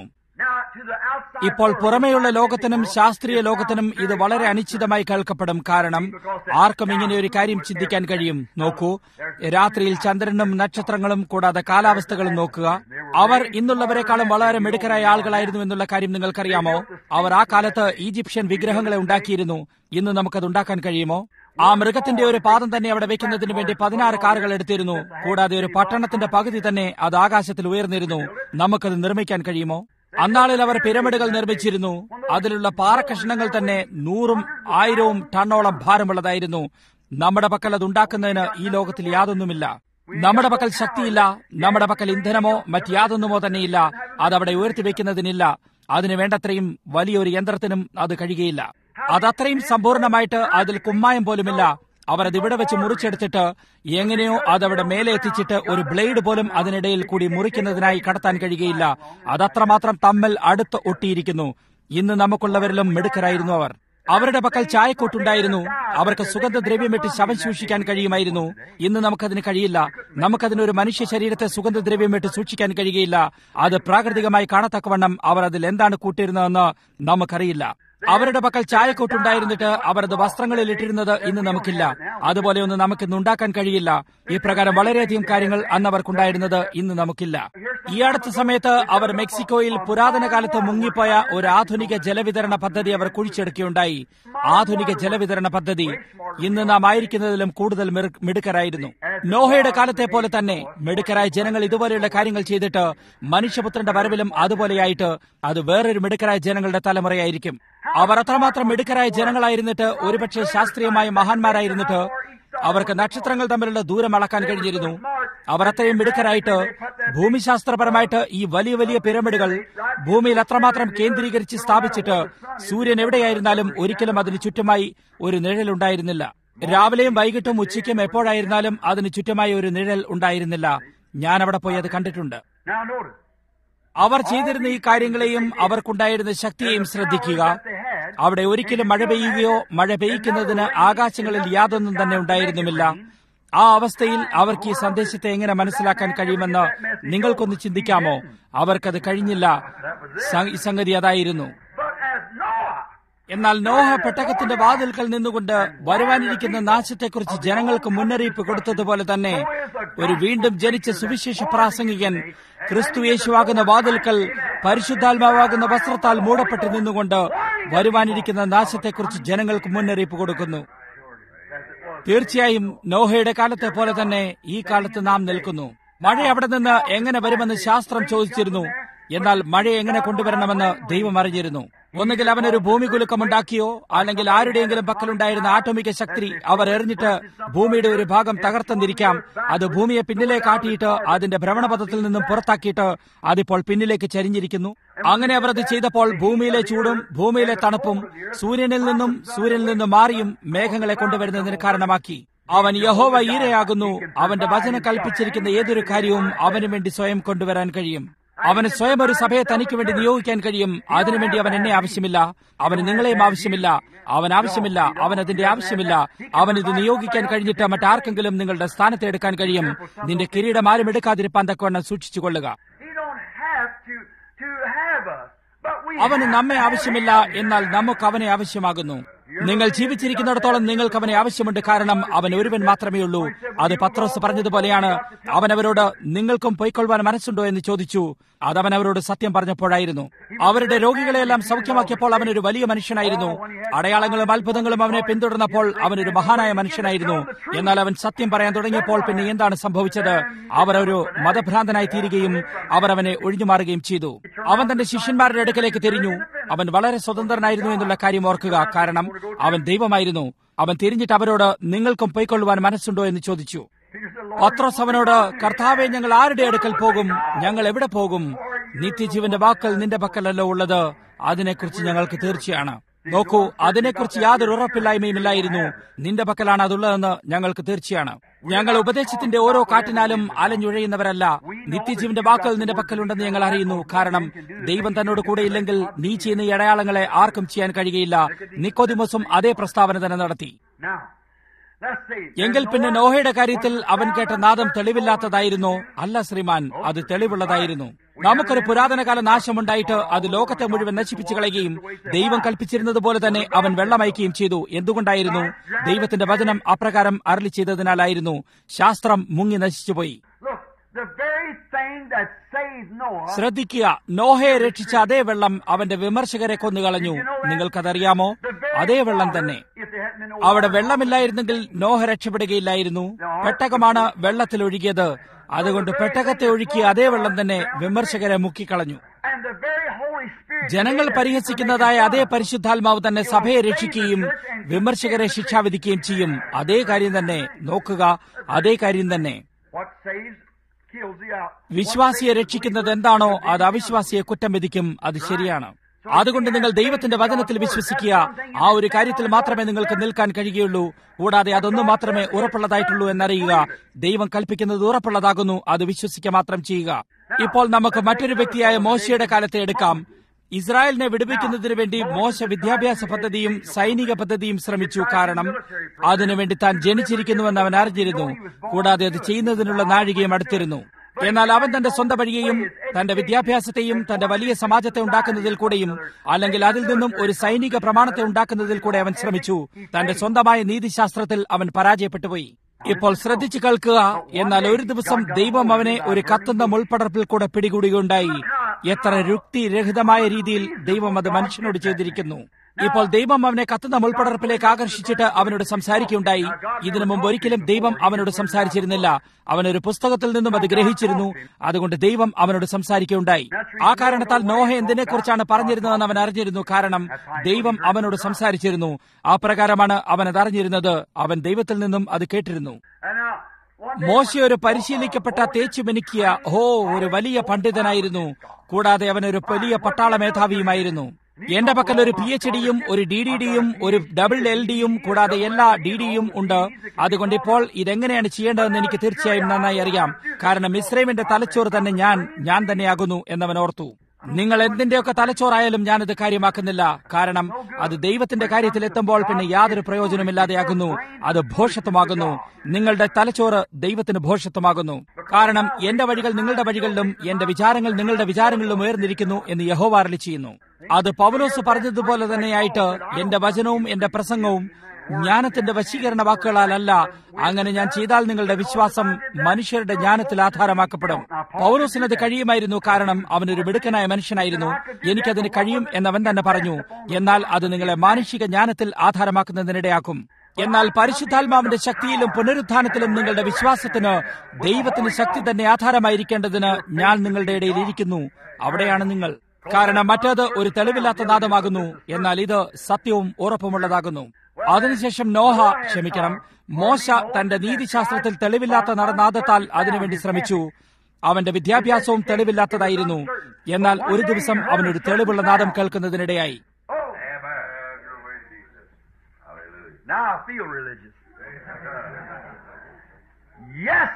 ഇപ്പോൾ പുറമേയുള്ള ലോകത്തിനും ശാസ്ത്രീയ ലോകത്തിനും ഇത് വളരെ അനിശ്ചിതമായി കേൾക്കപ്പെടും കാരണം ആർക്കും ഇങ്ങനെ ഒരു കാര്യം ചിന്തിക്കാൻ കഴിയും നോക്കൂ രാത്രിയിൽ ചന്ദ്രനും നക്ഷത്രങ്ങളും കൂടാതെ കാലാവസ്ഥകളും നോക്കുക അവർ ഇന്നുള്ളവരെക്കാളും വളരെ മിടുക്കരായ ആളുകളായിരുന്നു എന്നുള്ള കാര്യം നിങ്ങൾക്കറിയാമോ അവർ ആ കാലത്ത് ഈജിപ്ഷ്യൻ വിഗ്രഹങ്ങളെ ഉണ്ടാക്കിയിരുന്നു ഇന്ന് നമുക്കത് ഉണ്ടാക്കാൻ കഴിയുമോ ആ മൃഗത്തിന്റെ ഒരു പാദം തന്നെ അവിടെ വെക്കുന്നതിന് വേണ്ടി പതിനാറ് കാറുകൾ എടുത്തിരുന്നു കൂടാതെ ഒരു പട്ടണത്തിന്റെ പകുതി തന്നെ അത് ആകാശത്തിൽ ഉയർന്നിരുന്നു നമുക്കത് നിർമ്മിക്കാൻ കഴിയുമോ അന്നാളിൽ അവർ പിരമിഡുകൾ നിർമ്മിച്ചിരുന്നു അതിലുള്ള പാറക്കഷ്ണങ്ങൾ തന്നെ നൂറും ആയിരവും ടണ്ണോളം ഭാരമുള്ളതായിരുന്നു നമ്മുടെ പക്കൽ അത് ഉണ്ടാക്കുന്നതിന് ഈ ലോകത്തിൽ യാതൊന്നുമില്ല നമ്മുടെ പക്കൽ ശക്തിയില്ല നമ്മുടെ പക്കൽ ഇന്ധനമോ മറ്റ് യാതൊന്നുമോ തന്നെയില്ല അതവിടെ ഉയർത്തിവെക്കുന്നതിനില്ല അതിന് വേണ്ടത്രയും വലിയൊരു യന്ത്രത്തിനും അത് കഴിയുകയില്ല അതത്രയും സമ്പൂർണമായിട്ട് അതിൽ കുമ്മായം പോലുമില്ല അവർ അത് ഇവിടെ വെച്ച് മുറിച്ചെടുത്തിട്ട് എങ്ങനെയോ അതവിടെ മേലെ എത്തിച്ചിട്ട് ഒരു ബ്ലേഡ് പോലും അതിനിടയിൽ കൂടി മുറിക്കുന്നതിനായി കടത്താൻ കഴിയുകയില്ല അതത്രമാത്രം തമ്മിൽ അടുത്ത് ഒട്ടിയിരിക്കുന്നു ഇന്ന് നമുക്കുള്ളവരിലും മിടുക്കരായിരുന്നു അവർ അവരുടെ പക്കൽ ചായക്കൂട്ടുണ്ടായിരുന്നു അവർക്ക് സുഗന്ധദ്രവ്യമിട്ട് ശവം സൂക്ഷിക്കാൻ കഴിയുമായിരുന്നു ഇന്ന് നമുക്കതിന് കഴിയില്ല നമുക്കതിന് ഒരു മനുഷ്യ ശരീരത്തെ സുഗന്ധദ്രവ്യമിട്ട് സൂക്ഷിക്കാൻ കഴിയുകയില്ല അത് പ്രാകൃതികമായി കാണത്തക്കവണ്ണം അവർ അതിൽ എന്താണ് കൂട്ടിയിരുന്നതെന്ന് നമുക്കറിയില്ല അവരുടെ പക്കൽ ചായക്കൂട്ടുണ്ടായിരുന്നിട്ട് അവർ അത് വസ്ത്രങ്ങളിൽ ഇട്ടിരുന്നത് ഇന്ന് നമുക്കില്ല അതുപോലെ ഒന്നും നമുക്കിന്ന് ഉണ്ടാക്കാൻ കഴിയില്ല ഇപ്രകാരം വളരെയധികം കാര്യങ്ങൾ അന്ന് അവർക്കുണ്ടായിരുന്നത് ഇന്ന് നമുക്കില്ല ഈ അടുത്ത സമയത്ത് അവർ മെക്സിക്കോയിൽ പുരാതന കാലത്ത് മുങ്ങിപ്പോയ ഒരു ആധുനിക ജലവിതരണ പദ്ധതി അവർ കുഴിച്ചെടുക്കുകയുണ്ടായി ആധുനിക ജലവിതരണ പദ്ധതി ഇന്ന് നാം ആയിരിക്കുന്നതിലും കൂടുതൽ മിടുക്കരായിരുന്നു നോഹയുടെ കാലത്തെ പോലെ തന്നെ മിടുക്കരായ ജനങ്ങൾ ഇതുപോലെയുള്ള കാര്യങ്ങൾ ചെയ്തിട്ട് മനുഷ്യപുത്രന്റെ വരവിലും അതുപോലെയായിട്ട് അത് വേറൊരു മിടുക്കരായ ജനങ്ങളുടെ തലമുറയായിരിക്കും അവർ അത്രമാത്രം മിടുക്കരായ ജനങ്ങളായിരുന്നിട്ട് ഒരുപക്ഷെ ശാസ്ത്രീയമായ മഹാന്മാരായിരുന്നിട്ട് അവർക്ക് നക്ഷത്രങ്ങൾ തമ്മിലുള്ള ദൂരം അളക്കാൻ കഴിഞ്ഞിരുന്നു അവർ അത്രയും മിടുക്കരായിട്ട് ഭൂമിശാസ്ത്രപരമായിട്ട് ഈ വലിയ വലിയ പിരമിഡുകൾ ഭൂമിയിൽ അത്രമാത്രം കേന്ദ്രീകരിച്ച് സ്ഥാപിച്ചിട്ട് സൂര്യൻ എവിടെയായിരുന്നാലും ഒരിക്കലും അതിന് ചുറ്റുമായി ഒരു നിഴലുണ്ടായിരുന്നില്ല രാവിലെയും വൈകിട്ടും ഉച്ചയ്ക്കും എപ്പോഴായിരുന്നാലും അതിന് ചുറ്റുമായി ഒരു നിഴൽ ഉണ്ടായിരുന്നില്ല ഞാൻ അവിടെ പോയി അത് കണ്ടിട്ടുണ്ട് അവർ ചെയ്തിരുന്ന ഈ കാര്യങ്ങളെയും അവർക്കുണ്ടായിരുന്ന ശക്തിയെയും ശ്രദ്ധിക്കുക അവിടെ ഒരിക്കലും മഴ പെയ്യുകയോ മഴ പെയ്യിക്കുന്നതിന് ആകാശങ്ങളിൽ യാതൊന്നും തന്നെ ഉണ്ടായിരുന്നുമില്ല ആ അവസ്ഥയിൽ അവർക്ക് ഈ സന്ദേശത്തെ എങ്ങനെ മനസ്സിലാക്കാൻ കഴിയുമെന്ന് നിങ്ങൾക്കൊന്ന് ചിന്തിക്കാമോ അവർക്കത് കഴിഞ്ഞില്ല സംഗതി അതായിരുന്നു എന്നാൽ നോഹ പെട്ടകത്തിന്റെ വാതിൽക്കൽ നിന്നുകൊണ്ട് വരുവാനിരിക്കുന്ന നാശത്തെക്കുറിച്ച് ജനങ്ങൾക്ക് മുന്നറിയിപ്പ് കൊടുത്തതുപോലെ തന്നെ ഒരു വീണ്ടും ജനിച്ച സുവിശേഷ പ്രാസംഗികൻ ക്രിസ്തു യേശുവാകുന്ന വാതിൽക്കൽ പരിശുദ്ധാത്മാവാകുന്ന വസ്ത്രത്താൽ മൂടപ്പെട്ട് നിന്നുകൊണ്ട് വരുവാനിരിക്കുന്ന നാശത്തെക്കുറിച്ച് ജനങ്ങൾക്ക് മുന്നറിയിപ്പ് കൊടുക്കുന്നു തീർച്ചയായും നോഹയുടെ കാലത്തെ പോലെ തന്നെ ഈ കാലത്ത് നാം നിൽക്കുന്നു മഴ അവിടെ നിന്ന് എങ്ങനെ വരുമെന്ന് ശാസ്ത്രം ചോദിച്ചിരുന്നു എന്നാൽ മഴ എങ്ങനെ കൊണ്ടുവരണമെന്ന് ദൈവം അറിഞ്ഞിരുന്നു ഒന്നുകിൽ അവനൊരു ഭൂമി കുലുക്കമുണ്ടാക്കിയോ അല്ലെങ്കിൽ ആരുടെയെങ്കിലും പക്കലുണ്ടായിരുന്ന ആറ്റോമിക ശക്തി അവർ എറിഞ്ഞിട്ട് ഭൂമിയുടെ ഒരു ഭാഗം തകർത്തെന്നിരിക്കാം അത് ഭൂമിയെ പിന്നിലേക്ക് ആട്ടിയിട്ട് അതിന്റെ ഭ്രമണപഥത്തിൽ നിന്നും പുറത്താക്കിയിട്ട് അതിപ്പോൾ പിന്നിലേക്ക് ചരിഞ്ഞിരിക്കുന്നു അങ്ങനെ അവർ അത് ചെയ്തപ്പോൾ ഭൂമിയിലെ ചൂടും ഭൂമിയിലെ തണുപ്പും സൂര്യനിൽ നിന്നും സൂര്യനിൽ നിന്നും മാറിയും മേഘങ്ങളെ കൊണ്ടുവരുന്നതിന് കാരണമാക്കി അവൻ യഹോവ ഈരയാകുന്നു അവന്റെ വചനം കൽപ്പിച്ചിരിക്കുന്ന ഏതൊരു കാര്യവും അവന് വേണ്ടി സ്വയം കൊണ്ടുവരാൻ കഴിയും അവന് സ്വയം ഒരു സഭയെ തനിക്ക് വേണ്ടി നിയോഗിക്കാൻ കഴിയും അതിനുവേണ്ടി അവൻ എന്നെ ആവശ്യമില്ല അവന് നിങ്ങളെയും ആവശ്യമില്ല അവൻ ആവശ്യമില്ല അവൻ അതിന്റെ ആവശ്യമില്ല അവൻ ഇത് നിയോഗിക്കാൻ കഴിഞ്ഞിട്ട് മറ്റാർക്കെങ്കിലും നിങ്ങളുടെ സ്ഥാനത്തെ എടുക്കാൻ കഴിയും നിന്റെ കിരീടം ആരും എടുക്കാതിരിപ്പാൻ തക്കവണ്ണം സൂക്ഷിച്ചുകൊള്ളുക He don't have to to have us, but we അവന് have നമ്മെ to have ആവശ്യമില്ല എന്നാൽ നമുക്ക് അവനെ ആവശ്യമാകുന്നു നിങ്ങൾ ജീവിച്ചിരിക്കുന്നിടത്തോളം നിങ്ങൾക്ക് അവനെ ആവശ്യമുണ്ട് കാരണം അവൻ ഒരുവൻ മാത്രമേ ഉള്ളൂ അത് പത്രോസ് പറഞ്ഞതുപോലെയാണ് അവൻ അവരോട് നിങ്ങൾക്കും പൊയ്ക്കൊള്ളുവാൻ മനസ്സുണ്ടോ എന്ന് ചോദിച്ചു അതവൻ അവരോട് സത്യം പറഞ്ഞപ്പോഴായിരുന്നു അവരുടെ രോഗികളെയെല്ലാം സൗഖ്യമാക്കിയപ്പോൾ അവൻ ഒരു വലിയ മനുഷ്യനായിരുന്നു അടയാളങ്ങളും അത്ഭുതങ്ങളും അവനെ പിന്തുടർന്നപ്പോൾ അവൻ ഒരു മഹാനായ മനുഷ്യനായിരുന്നു എന്നാൽ അവൻ സത്യം പറയാൻ തുടങ്ങിയപ്പോൾ പിന്നെ എന്താണ് സംഭവിച്ചത് അവർ ഒരു മതഭ്രാന്തനായി തീരുകയും അവർ അവനെ ഒഴിഞ്ഞുമാറുകയും ചെയ്തു അവൻ തന്റെ ശിഷ്യന്മാരുടെ അടുക്കലേക്ക് തിരിഞ്ഞു അവൻ വളരെ സ്വതന്ത്രനായിരുന്നു എന്നുള്ള കാര്യം ഓർക്കുക കാരണം അവൻ ദൈവമായിരുന്നു അവൻ തിരിഞ്ഞിട്ട് അവരോട് നിങ്ങൾക്കും പൊയ്ക്കൊള്ളുവാൻ മനസ്സുണ്ടോ എന്ന് ചോദിച്ചു പത്രോസ് അവനോട് കർത്താവെ ഞങ്ങൾ ആരുടെ അടുക്കൽ പോകും ഞങ്ങൾ എവിടെ പോകും നിത്യജീവന്റെ വാക്കൽ നിന്റെ പക്കലല്ലോ ഉള്ളത് അതിനെക്കുറിച്ച് ഞങ്ങൾക്ക് തീർച്ചയാണ് നോക്കൂ അതിനെക്കുറിച്ച് യാതൊരു ഉറപ്പില്ലായ്മയും ഇല്ലായിരുന്നു നിന്റെ പക്കലാണ് അതുള്ളതെന്ന് ഞങ്ങൾക്ക് തീർച്ചയാണ് ഞങ്ങൾ ഉപദേശത്തിന്റെ ഓരോ കാട്ടിനാലും അലഞ്ഞുഴയുന്നവരല്ല നിത്യജീവന്റെ വാക്കുകൾ നിന്റെ പക്കലുണ്ടെന്ന് ഞങ്ങൾ അറിയുന്നു കാരണം ദൈവം തന്നോട് കൂടെ ഇല്ലെങ്കിൽ നീ ചെയ്യുന്ന ഈ അടയാളങ്ങളെ ആർക്കും ചെയ്യാൻ കഴിയുകയില്ല നിക്കോദിമസും അതേ പ്രസ്താവന തന്നെ നടത്തി Now, let's see. എങ്കിൽ പിന്നെ നോഹയുടെ കാര്യത്തിൽ അവൻ കേട്ട നാദം തെളിവില്ലാത്തതായിരുന്നോ അല്ല ശ്രീമാൻ അത് തെളിവുള്ളതായിരുന്നു നമുക്കൊരു പുരാതനകാല നാശമുണ്ടായിട്ട് അത് ലോകത്തെ മുഴുവൻ നശിപ്പിച്ചു കളയുകയും ദൈവം കൽപ്പിച്ചിരുന്നത് പോലെ തന്നെ അവൻ വെള്ളമയക്കുകയും ചെയ്തു എന്തുകൊണ്ടായിരുന്നു ദൈവത്തിന്റെ വചനം അപ്രകാരം അരളി ചെയ്തതിനാലായിരുന്നു ശാസ്ത്രം മുങ്ങി നശിച്ചുപോയി Look, the very thing that saved Noah ശ്രദ്ധിക്കുക നോഹയെ രക്ഷിച്ച അതേ വെള്ളം അവന്റെ വിമർശകരെ കൊന്നുകളഞ്ഞു നിങ്ങൾക്കതറിയാമോ അതേ വെള്ളം തന്നെ if there hadn't been no അവിടെ വെള്ളമില്ലായിരുന്നെങ്കിൽ നോഹ രക്ഷപ്പെടുകയില്ലായിരുന്നു പെട്ടകമാണ് വെള്ളത്തിൽ ഒഴുകിയത് അതുകൊണ്ട് പെട്ടകത്തെ ഒഴുക്കിയ അതേ വെള്ളം തന്നെ വിമർശകരെ മുക്കിക്കളഞ്ഞു and the very Holy Spirit ജനങ്ങൾ പരിഹസിക്കുന്നതായ അതേ പരിശുദ്ധാത്മാവ് തന്നെ സഭയെ രക്ഷിക്കുകയും വിമർശകരെ ശിക്ഷാവിധിക്കുകയും ചെയ്യും അതേ കാര്യം തന്നെ നോക്കുക അതേ കാര്യം തന്നെ what saves kills the out. വിശ്വാസിയെ രക്ഷിക്കുന്നത് എന്താണോ അത് അവിശ്വാസിയെ കുറ്റം വിധിക്കും അത് ശരിയാണ് അതുകൊണ്ട് നിങ്ങൾ ദൈവത്തിന്റെ വചനത്തിൽ വിശ്വസിക്കുക ആ ഒരു കാര്യത്തിൽ മാത്രമേ നിങ്ങൾക്ക് നിൽക്കാൻ കഴിയുകയുള്ളൂ കൂടാതെ അതൊന്നും മാത്രമേ ഉറപ്പുള്ളതായിട്ടുള്ളൂ എന്നറിയുക ദൈവം കൽപ്പിക്കുന്നത് ഉറപ്പുള്ളതാകുന്നു അത് വിശ്വസിക്കുക മാത്രം ചെയ്യുക ഇപ്പോൾ നമുക്ക് മറ്റൊരു വ്യക്തിയായ മോശയുടെ കാലത്തെ എടുക്കാം ഇസ്രായേലിനെ വിടുവിക്കുന്നതിന് വേണ്ടി മോശ വിദ്യാഭ്യാസ പദ്ധതിയും സൈനിക പദ്ധതിയും ശ്രമിച്ചു കാരണം അതിനുവേണ്ടി താൻ ജനിച്ചിരിക്കുന്നുവെന്ന് അവൻ അറിഞ്ഞിരുന്നു കൂടാതെ അത് ചെയ്യുന്നതിനുള്ള നാഴികയും അടുത്തിരുന്നു എന്നാൽ അവൻ തന്റെ സ്വന്തം വഴിയെയും തന്റെ വിദ്യാഭ്യാസത്തെയും തന്റെ വലിയ സമാജത്തെ ഉണ്ടാക്കുന്നതിൽ കൂടെയും അല്ലെങ്കിൽ അതിൽ നിന്നും ഒരു സൈനിക പ്രമാണത്തെ ഉണ്ടാക്കുന്നതിൽ കൂടെ അവൻ ശ്രമിച്ചു തന്റെ സ്വന്തമായ നീതിശാസ്ത്രത്തിൽ അവൻ പരാജയപ്പെട്ടുപോയി ഇപ്പോൾ ശ്രദ്ധിച്ചു കേൾക്കുക എന്നാൽ ഒരു ദിവസം ദൈവം അവനെ ഒരു കത്തുന്ന മുൾപടർപ്പിൽ കൂടെ പിടികൂടുകയുണ്ടായി എത്ര യുക്തിരഹിതമായ രീതിയിൽ ദൈവം അത് മനുഷ്യനോട് ചെയ്തിരിക്കുന്നു ഇപ്പോൾ ദൈവം അവനെ കത്തുന്ന മുൾപടർപ്പിലേക്ക് ആകർഷിച്ചിട്ട് അവനോട് സംസാരിക്കുകയുണ്ടായി ഇതിനു മുമ്പ് ഒരിക്കലും ദൈവം അവനോട് സംസാരിച്ചിരുന്നില്ല അവനൊരു പുസ്തകത്തിൽ നിന്നും അത് ഗ്രഹിച്ചിരുന്നു അതുകൊണ്ട് ദൈവം അവനോട് സംസാരിക്കുകയുണ്ടായി ആ കാരണത്താൽ നോഹ എന്തിനെക്കുറിച്ചാണ് പറഞ്ഞിരുന്നതെന്ന് അവൻ അറിഞ്ഞിരുന്നു കാരണം ദൈവം അവനോട് സംസാരിച്ചിരുന്നു ആ പ്രകാരമാണ് അവൻ അത് അറിഞ്ഞിരുന്നത് അവൻ ദൈവത്തിൽ നിന്നും അത് കേട്ടിരുന്നു And now, one day, മോശ ഒരു പരിശീലിക്കപ്പെട്ട തേച്ചു മിനുക്കിയ ഹോ ഒരു വലിയ പണ്ഡിതനായിരുന്നു കൂടാതെ അവൻ ഒരു വലിയ പട്ടാള മേധാവിയുമായിരുന്നു എന്റെ പക്കൽ ഒരു പി എച്ച് ഡിയും ഒരു ഡി ഡി ഡിയും ഒരു ഡബിൾ എൽ ഡിയും കൂടാതെ എല്ലാ ഡി ഡിയും ഉണ്ട് അതുകൊണ്ട് ഇപ്പോൾ ഇതെങ്ങനെയാണ് ചെയ്യേണ്ടതെന്ന് എനിക്ക് തീർച്ചയായും നന്നായി അറിയാം കാരണം ഇസ്രൈമിന്റെ തലച്ചോറ് തന്നെ ഞാൻ ഞാൻ തന്നെയാകുന്നു എന്നവൻ ഓർത്തു നിങ്ങൾ എന്തിന്റെയൊക്കെ തലച്ചോറായാലും ഞാനത് കാര്യമാക്കുന്നില്ല കാരണം അത് ദൈവത്തിന്റെ കാര്യത്തിൽ എത്തുമ്പോൾ പിന്നെ യാതൊരു പ്രയോജനമില്ലാതെയാകുന്നു അത് ഭോഷത്വമാകുന്നു നിങ്ങളുടെ തലച്ചോറ് ദൈവത്തിന് ഭോഷത്വമാകുന്നു കാരണം എന്റെ വഴികൾ നിങ്ങളുടെ വഴികളിലും എന്റെ വിചാരങ്ങൾ നിങ്ങളുടെ വിചാരങ്ങളിലും ഉയർന്നിരിക്കുന്നു എന്ന് യഹോവാരലി ചെയ്യുന്നു അത് പൗലോസ് പറഞ്ഞതുപോലെ തന്നെയായിട്ട് എന്റെ വചനവും എന്റെ പ്രസംഗവും ജ്ഞാനത്തിന്റെ വശീകരണ വാക്കുകളാലല്ല അങ്ങനെ ഞാൻ ചെയ്താൽ നിങ്ങളുടെ വിശ്വാസം മനുഷ്യരുടെ ജ്ഞാനത്തിൽ ആധാരമാക്കപ്പെടും പൗലോസിനത് കഴിയുമായിരുന്നു കാരണം അവനൊരു മിടുക്കനായ മനുഷ്യനായിരുന്നു എനിക്കതിന് കഴിയും എന്നവൻ തന്നെ പറഞ്ഞു എന്നാൽ അത് നിങ്ങളെ മാനുഷിക ജ്ഞാനത്തിൽ ആധാരമാക്കുന്നതിനിടയാക്കും എന്നാൽ പരിശുദ്ധാത്മാവിന്റെ ശക്തിയിലും പുനരുത്ഥാനത്തിലും നിങ്ങളുടെ വിശ്വാസത്തിന് ദൈവത്തിന് ശക്തി തന്നെ ആധാരമായിരിക്കേണ്ടതിന് ഞാൻ നിങ്ങളുടെ ഇടയിൽ ഇരിക്കുന്നു അവിടെയാണ് നിങ്ങൾ കാരണം മറ്റേത് ഒരു തെളിവില്ലാത്ത നാദമാകുന്നു എന്നാൽ ഇത് സത്യവും ഉറപ്പുമുള്ളതാകുന്നു അതിനുശേഷം നോഹ ക്ഷമിക്കണം മോശ തന്റെ നീതിശാസ്ത്രത്തിൽ തെളിവില്ലാത്ത നടനാദത്താൽ അതിനുവേണ്ടി ശ്രമിച്ചു അവന്റെ വിദ്യാഭ്യാസവും തെളിവില്ലാത്തതായിരുന്നു എന്നാൽ ഒരു ദിവസം അവനൊരു തെളിവുള്ള നാദം കേൾക്കുന്നതിനിടയായി Now I feel religious. Yes!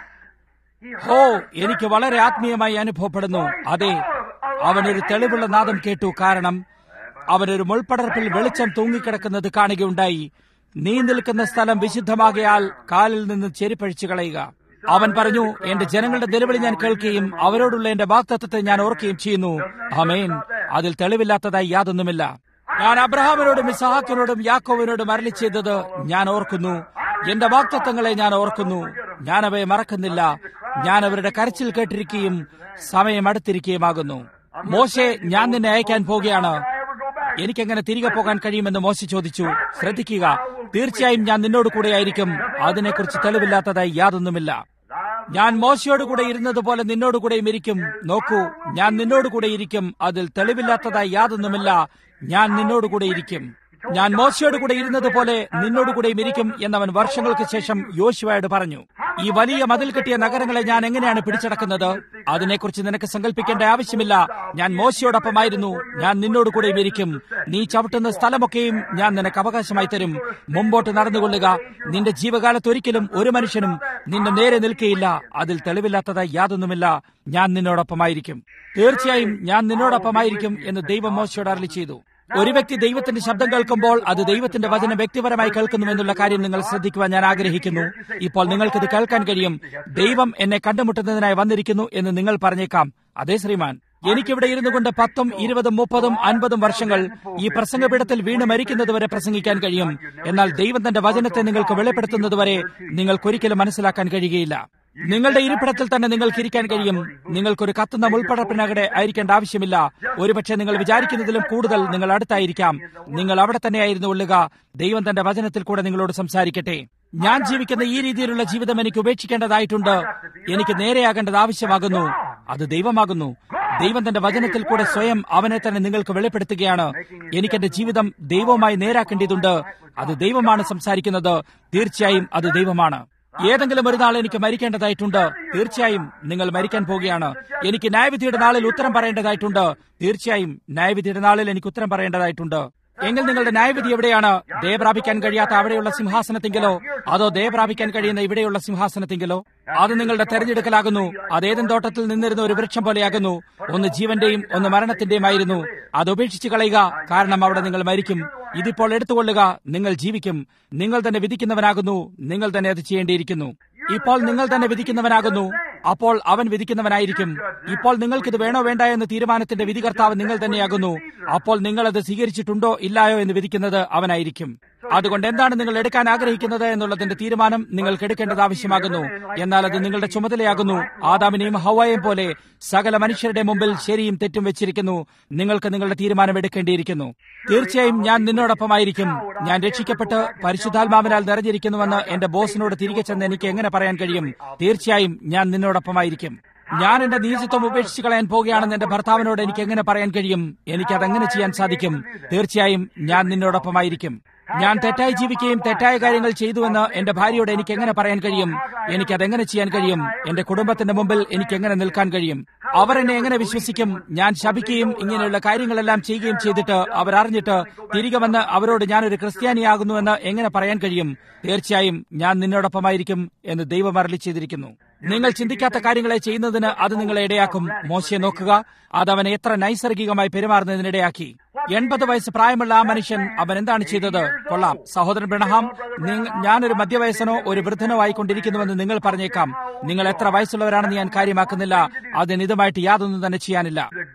He ഹോ heard എനിക്ക് വളരെ ആത്മീയമായി അനുഭവപ്പെടുന്നു അതെ അവനൊരു തെളിവുള്ള നാദം കേട്ടു കാരണം അവനൊരു മുൾപ്പടർപ്പിൽ വെളിച്ചം തൂങ്ങിക്കിടക്കുന്നത് കാണുകയുണ്ടായി നീ നിൽക്കുന്ന സ്ഥലം വിശുദ്ധമാകയാൽ കാലിൽ നിന്ന് ചെരിപ്പഴിച്ചു കളയുക അവൻ പറഞ്ഞു എന്റെ ജനങ്ങളുടെ നിലവിളി ഞാൻ കേൾക്കുകയും അവരോടുള്ള എന്റെ വാക്തത്വത്തെ ഞാൻ ഓർക്കുകയും ചെയ്യുന്നു അമേൻ അതിൽ തെളിവില്ലാത്തതായി യാതൊന്നുമില്ല ഞാൻ അബ്രഹാമിനോടും ഇസഹാക്കിനോടും യാക്കോവിനോടും അരളി ചെയ്തത് ഞാൻ ഓർക്കുന്നു എന്റെ വാക്തത്വങ്ങളെ ഞാൻ ഓർക്കുന്നു ഞാൻ അവയെ മറക്കുന്നില്ല ഞാൻ അവരുടെ കരച്ചിൽ കേട്ടിരിക്കുകയും സമയം അടുത്തിരിക്കുകയുമാകുന്നു മോശെ ഞാൻ നിന്നെ അയക്കാൻ പോകുകയാണ് എനിക്കെങ്ങനെ തിരികെ പോകാൻ കഴിയുമെന്ന് മോശ ചോദിച്ചു ശ്രദ്ധിക്കുക തീർച്ചയായും ഞാൻ നിന്നോട് കൂടെയായിരിക്കും അതിനെക്കുറിച്ച് തെളിവില്ലാത്തതായി യാതൊന്നുമില്ല ഞാൻ മോശയോട് കൂടെ ഇരുന്നത് പോലെ നിന്നോട് കൂടെയും ഇരിക്കും നോക്കൂ ഞാൻ നിന്നോട് കൂടെ ഇരിക്കും അതിൽ തെളിവില്ലാത്തതായി യാതൊന്നുമില്ല ഞാൻ നിന്നോട് കൂടെ ഇരിക്കും ഞാൻ മോശയോട് കൂടെ ഇരുന്നത് പോലെ നിന്നോട് കൂടെയും ഇരിക്കും എന്നവൻ വർഷങ്ങൾക്ക് ശേഷം യോശുവയോട് പറഞ്ഞു ഈ വലിയ മതിൽ കെട്ടിയ നഗരങ്ങളെ ഞാൻ എങ്ങനെയാണ് പിടിച്ചടക്കുന്നത് അതിനെക്കുറിച്ച് നിനക്ക് സങ്കല്പിക്കേണ്ട ആവശ്യമില്ല ഞാൻ മോശയോടൊപ്പമായിരുന്നു ഞാൻ നിന്നോട് കൂടെയും ഇരിക്കും നീ ചവിട്ടുന്ന സ്ഥലമൊക്കെയും ഞാൻ നിനക്ക് അവകാശമായി തരും മുമ്പോട്ട് നടന്നുകൊള്ളുക നിന്റെ ജീവകാലത്ത് ഒരിക്കലും ഒരു മനുഷ്യനും നിന്റെ നേരെ നിൽക്കുകയില്ല അതിൽ തെളിവില്ലാത്തതായി യാതൊന്നുമില്ല ഞാൻ നിന്നോടൊപ്പമായിരിക്കും തീർച്ചയായും ഞാൻ നിന്നോടൊപ്പമായിരിക്കും എന്ന് ദൈവം മോശയോട് അരളി ചെയ്തു ഒരു വ്യക്തി ദൈവത്തിന്റെ ശബ്ദം കേൾക്കുമ്പോൾ അത് ദൈവത്തിന്റെ വചനം വ്യക്തിപരമായി കേൾക്കുന്നുവെന്നുള്ള കാര്യം നിങ്ങൾ ശ്രദ്ധിക്കുവാൻ ഞാൻ ആഗ്രഹിക്കുന്നു ഇപ്പോൾ നിങ്ങൾക്കിത് കേൾക്കാൻ കഴിയും ദൈവം എന്നെ കണ്ടുമുട്ടുന്നതിനായി വന്നിരിക്കുന്നു എന്ന് നിങ്ങൾ പറഞ്ഞേക്കാം അതെ ശ്രീമാൻ എനിക്കിവിടെ ഇരുന്നു കൊണ്ട് പത്തും ഇരുപതും മുപ്പതും അൻപതും വർഷങ്ങൾ ഈ പ്രസംഗപീഠത്തിൽ വീണ് മരിക്കുന്നതുവരെ പ്രസംഗിക്കാൻ കഴിയും എന്നാൽ ദൈവം തന്റെ വചനത്തെ നിങ്ങൾക്ക് വെളിപ്പെടുത്തുന്നതുവരെ നിങ്ങൾക്കൊരിക്കലും മനസ്സിലാക്കാൻ കഴിയുകയില്ല നിങ്ങളുടെ ഇരിപ്പിടത്തിൽ തന്നെ നിങ്ങൾക്ക് ഇരിക്കാൻ കഴിയും നിങ്ങൾക്കൊരു കത്തുന്ന മുൾപ്പടപ്പിനകടെ ആയിരിക്കേണ്ട ആവശ്യമില്ല ഒരുപക്ഷെ നിങ്ങൾ വിചാരിക്കുന്നതിലും കൂടുതൽ നിങ്ങൾ അടുത്തായിരിക്കാം നിങ്ങൾ അവിടെ തന്നെയായിരുന്നു കൊള്ളുക ദൈവം തന്റെ വചനത്തിൽ കൂടെ നിങ്ങളോട് സംസാരിക്കട്ടെ ഞാൻ ജീവിക്കുന്ന ഈ രീതിയിലുള്ള ജീവിതം എനിക്ക് ഉപേക്ഷിക്കേണ്ടതായിട്ടുണ്ട് എനിക്ക് നേരെയാകേണ്ടത് ആവശ്യമാകുന്നു അത് ദൈവമാകുന്നു ദൈവം തന്റെ വചനത്തിൽ കൂടെ സ്വയം അവനെ തന്നെ നിങ്ങൾക്ക് വെളിപ്പെടുത്തുകയാണ് എനിക്ക് എന്റെ ജീവിതം ദൈവവുമായി നേരാക്കേണ്ടതുണ്ട് അത് ദൈവമാണ് സംസാരിക്കുന്നത് തീർച്ചയായും അത് ദൈവമാണ് ഏതെങ്കിലും ഒരു നാൾ എനിക്ക് മരിക്കേണ്ടതായിട്ടുണ്ട് തീർച്ചയായും നിങ്ങൾ മരിക്കാൻ പോവുകയാണ് എനിക്ക് ന്യായവിധിയുടെ നാളിൽ ഉത്തരം പറയേണ്ടതായിട്ടുണ്ട് തീർച്ചയായും ന്യായവിധിയുടെ നാളിൽ എനിക്ക് ഉത്തരം പറയേണ്ടതായിട്ടുണ്ട് എങ്കിൽ നിങ്ങളുടെ ന്യായവിധി എവിടെയാണ് ദയ പ്രാപിക്കാൻ കഴിയാത്ത അവിടെയുള്ള സിംഹാസനത്തെങ്കിലോ അതോ ദയ പ്രാപിക്കാൻ കഴിയുന്ന ഇവിടെയുള്ള സിംഹാസനത്തെങ്കിലോ അത് നിങ്ങളുടെ തെരഞ്ഞെടുക്കലാകുന്നു അതേതും തോട്ടത്തിൽ നിന്നിരുന്ന ഒരു വൃക്ഷം പോലെയാകുന്നു ഒന്ന് ജീവന്റെയും ഒന്ന് മരണത്തിന്റെയും ആയിരുന്നു അത് ഉപേക്ഷിച്ചു കളയുക കാരണം അവിടെ നിങ്ങൾ മരിക്കും ഇതിപ്പോൾ എടുത്തുകൊള്ളുക നിങ്ങൾ ജീവിക്കും നിങ്ങൾ തന്നെ വിധിക്കുന്നവനാകുന്നു നിങ്ങൾ തന്നെ അത് ചെയ്യേണ്ടിയിരിക്കുന്നു ഇപ്പോൾ നിങ്ങൾ തന്നെ വിധിക്കുന്നവനാകുന്നു അപ്പോൾ അവൻ വിധിക്കുന്നവനായിരിക്കും ഇപ്പോൾ നിങ്ങൾക്കിത് വേണോ വേണ്ട എന്ന തീരുമാനത്തിന്റെ വിധികർത്താവ് നിങ്ങൾ തന്നെയാകുന്നു അപ്പോൾ നിങ്ങൾ അത് സ്വീകരിച്ചിട്ടുണ്ടോ ഇല്ലായോ എന്ന് വിധിക്കുന്നത് അവനായിരിക്കും അതുകൊണ്ട് എന്താണ് നിങ്ങൾ എടുക്കാൻ ആഗ്രഹിക്കുന്നത് എന്നുള്ളതിന്റെ തീരുമാനം നിങ്ങൾക്ക് എടുക്കേണ്ടത് ആവശ്യമാകുന്നു എന്നാൽ അത് നിങ്ങളുടെ ചുമതലയാകുന്നു ആദാമിനെയും ഹവായെയും പോലെ സകല മനുഷ്യരുടെ മുമ്പിൽ ശരിയും തെറ്റും വെച്ചിരിക്കുന്നു നിങ്ങൾക്ക് നിങ്ങളുടെ തീരുമാനം എടുക്കേണ്ടിയിരിക്കുന്നു തീർച്ചയായും ഞാൻ നിന്നോടൊപ്പമായിരിക്കും ഞാൻ രക്ഷിക്കപ്പെട്ട് പരിശുദ്ധാത്മാവിനാൽ നിറഞ്ഞിരിക്കുന്നുവെന്ന് എന്റെ ബോസിനോട് തിരികെ ചെന്ന് എനിക്ക് എങ്ങനെ പറയാൻ കഴിയും തീർച്ചയായും ഞാൻ നിന്നോടൊപ്പമായിരിക്കും ഞാൻ എന്റെ നീചത്വം ഉപേക്ഷിച്ച് കളയാൻ പോകുകയാണെന്ന് എന്റെ ഭർത്താവിനോട് എനിക്ക് എങ്ങനെ പറയാൻ കഴിയും എനിക്ക് അതെങ്ങനെ ചെയ്യാൻ സാധിക്കും തീർച്ചയായും ഞാൻ നിന്നോടൊപ്പമായിരിക്കും ഞാൻ തെറ്റായി ജീവിക്കുകയും തെറ്റായ കാര്യങ്ങൾ ചെയ്തുവെന്ന് എന്റെ ഭാര്യയോട് എനിക്ക് എങ്ങനെ പറയാൻ കഴിയും എനിക്ക് അതെങ്ങനെ ചെയ്യാൻ കഴിയും എന്റെ കുടുംബത്തിന്റെ മുമ്പിൽ എനിക്ക് എങ്ങനെ നിൽക്കാൻ കഴിയും അവർ എന്നെ എങ്ങനെ വിശ്വസിക്കും ഞാൻ ശപിക്കുകയും ഇങ്ങനെയുള്ള കാര്യങ്ങളെല്ലാം ചെയ്യുകയും ചെയ്തിട്ട് അവർ അറിഞ്ഞിട്ട് തിരികെ വന്ന് അവരോട് ഞാനൊരു ക്രിസ്ത്യാനിയാകുന്നുവെന്ന് എങ്ങനെ പറയാൻ കഴിയും തീർച്ചയായും ഞാൻ നിന്നോടൊപ്പമായിരിക്കും എന്ന് ദൈവം അരളി ചെയ്തിരിക്കുന്നു നിങ്ങൾ ചിന്തിക്കാത്ത കാര്യങ്ങളെ ചെയ്യുന്നതിന് അത് നിങ്ങളെ ഇടയാക്കും മോശയെ നോക്കുക അത് അവനെ എത്ര നൈസർഗികമായി പെരുമാറുന്നതിനിടയാക്കി എൺപത് വയസ്സ് പ്രായമുള്ള ആ മനുഷ്യൻ അവൻ എന്താണ് ചെയ്തത് കൊള്ളാം സഹോദരൻ ബ്രണഹാം നിങ്ങ- ഞാനൊരു മധ്യവയസ്സനോ ഒരു വൃദ്ധനോ ആയിക്കൊണ്ടിരിക്കുന്നുവെന്ന് നിങ്ങൾ പറഞ്ഞേക്കാം നിങ്ങൾ എത്ര വയസ്സുള്ളവരാണെന്ന് ഞാൻ കാര്യമാക്കുന്നില്ല അതിന് ഇതുമായിട്ട് യാതൊന്നും തന്നെ ചെയ്യാനില്ല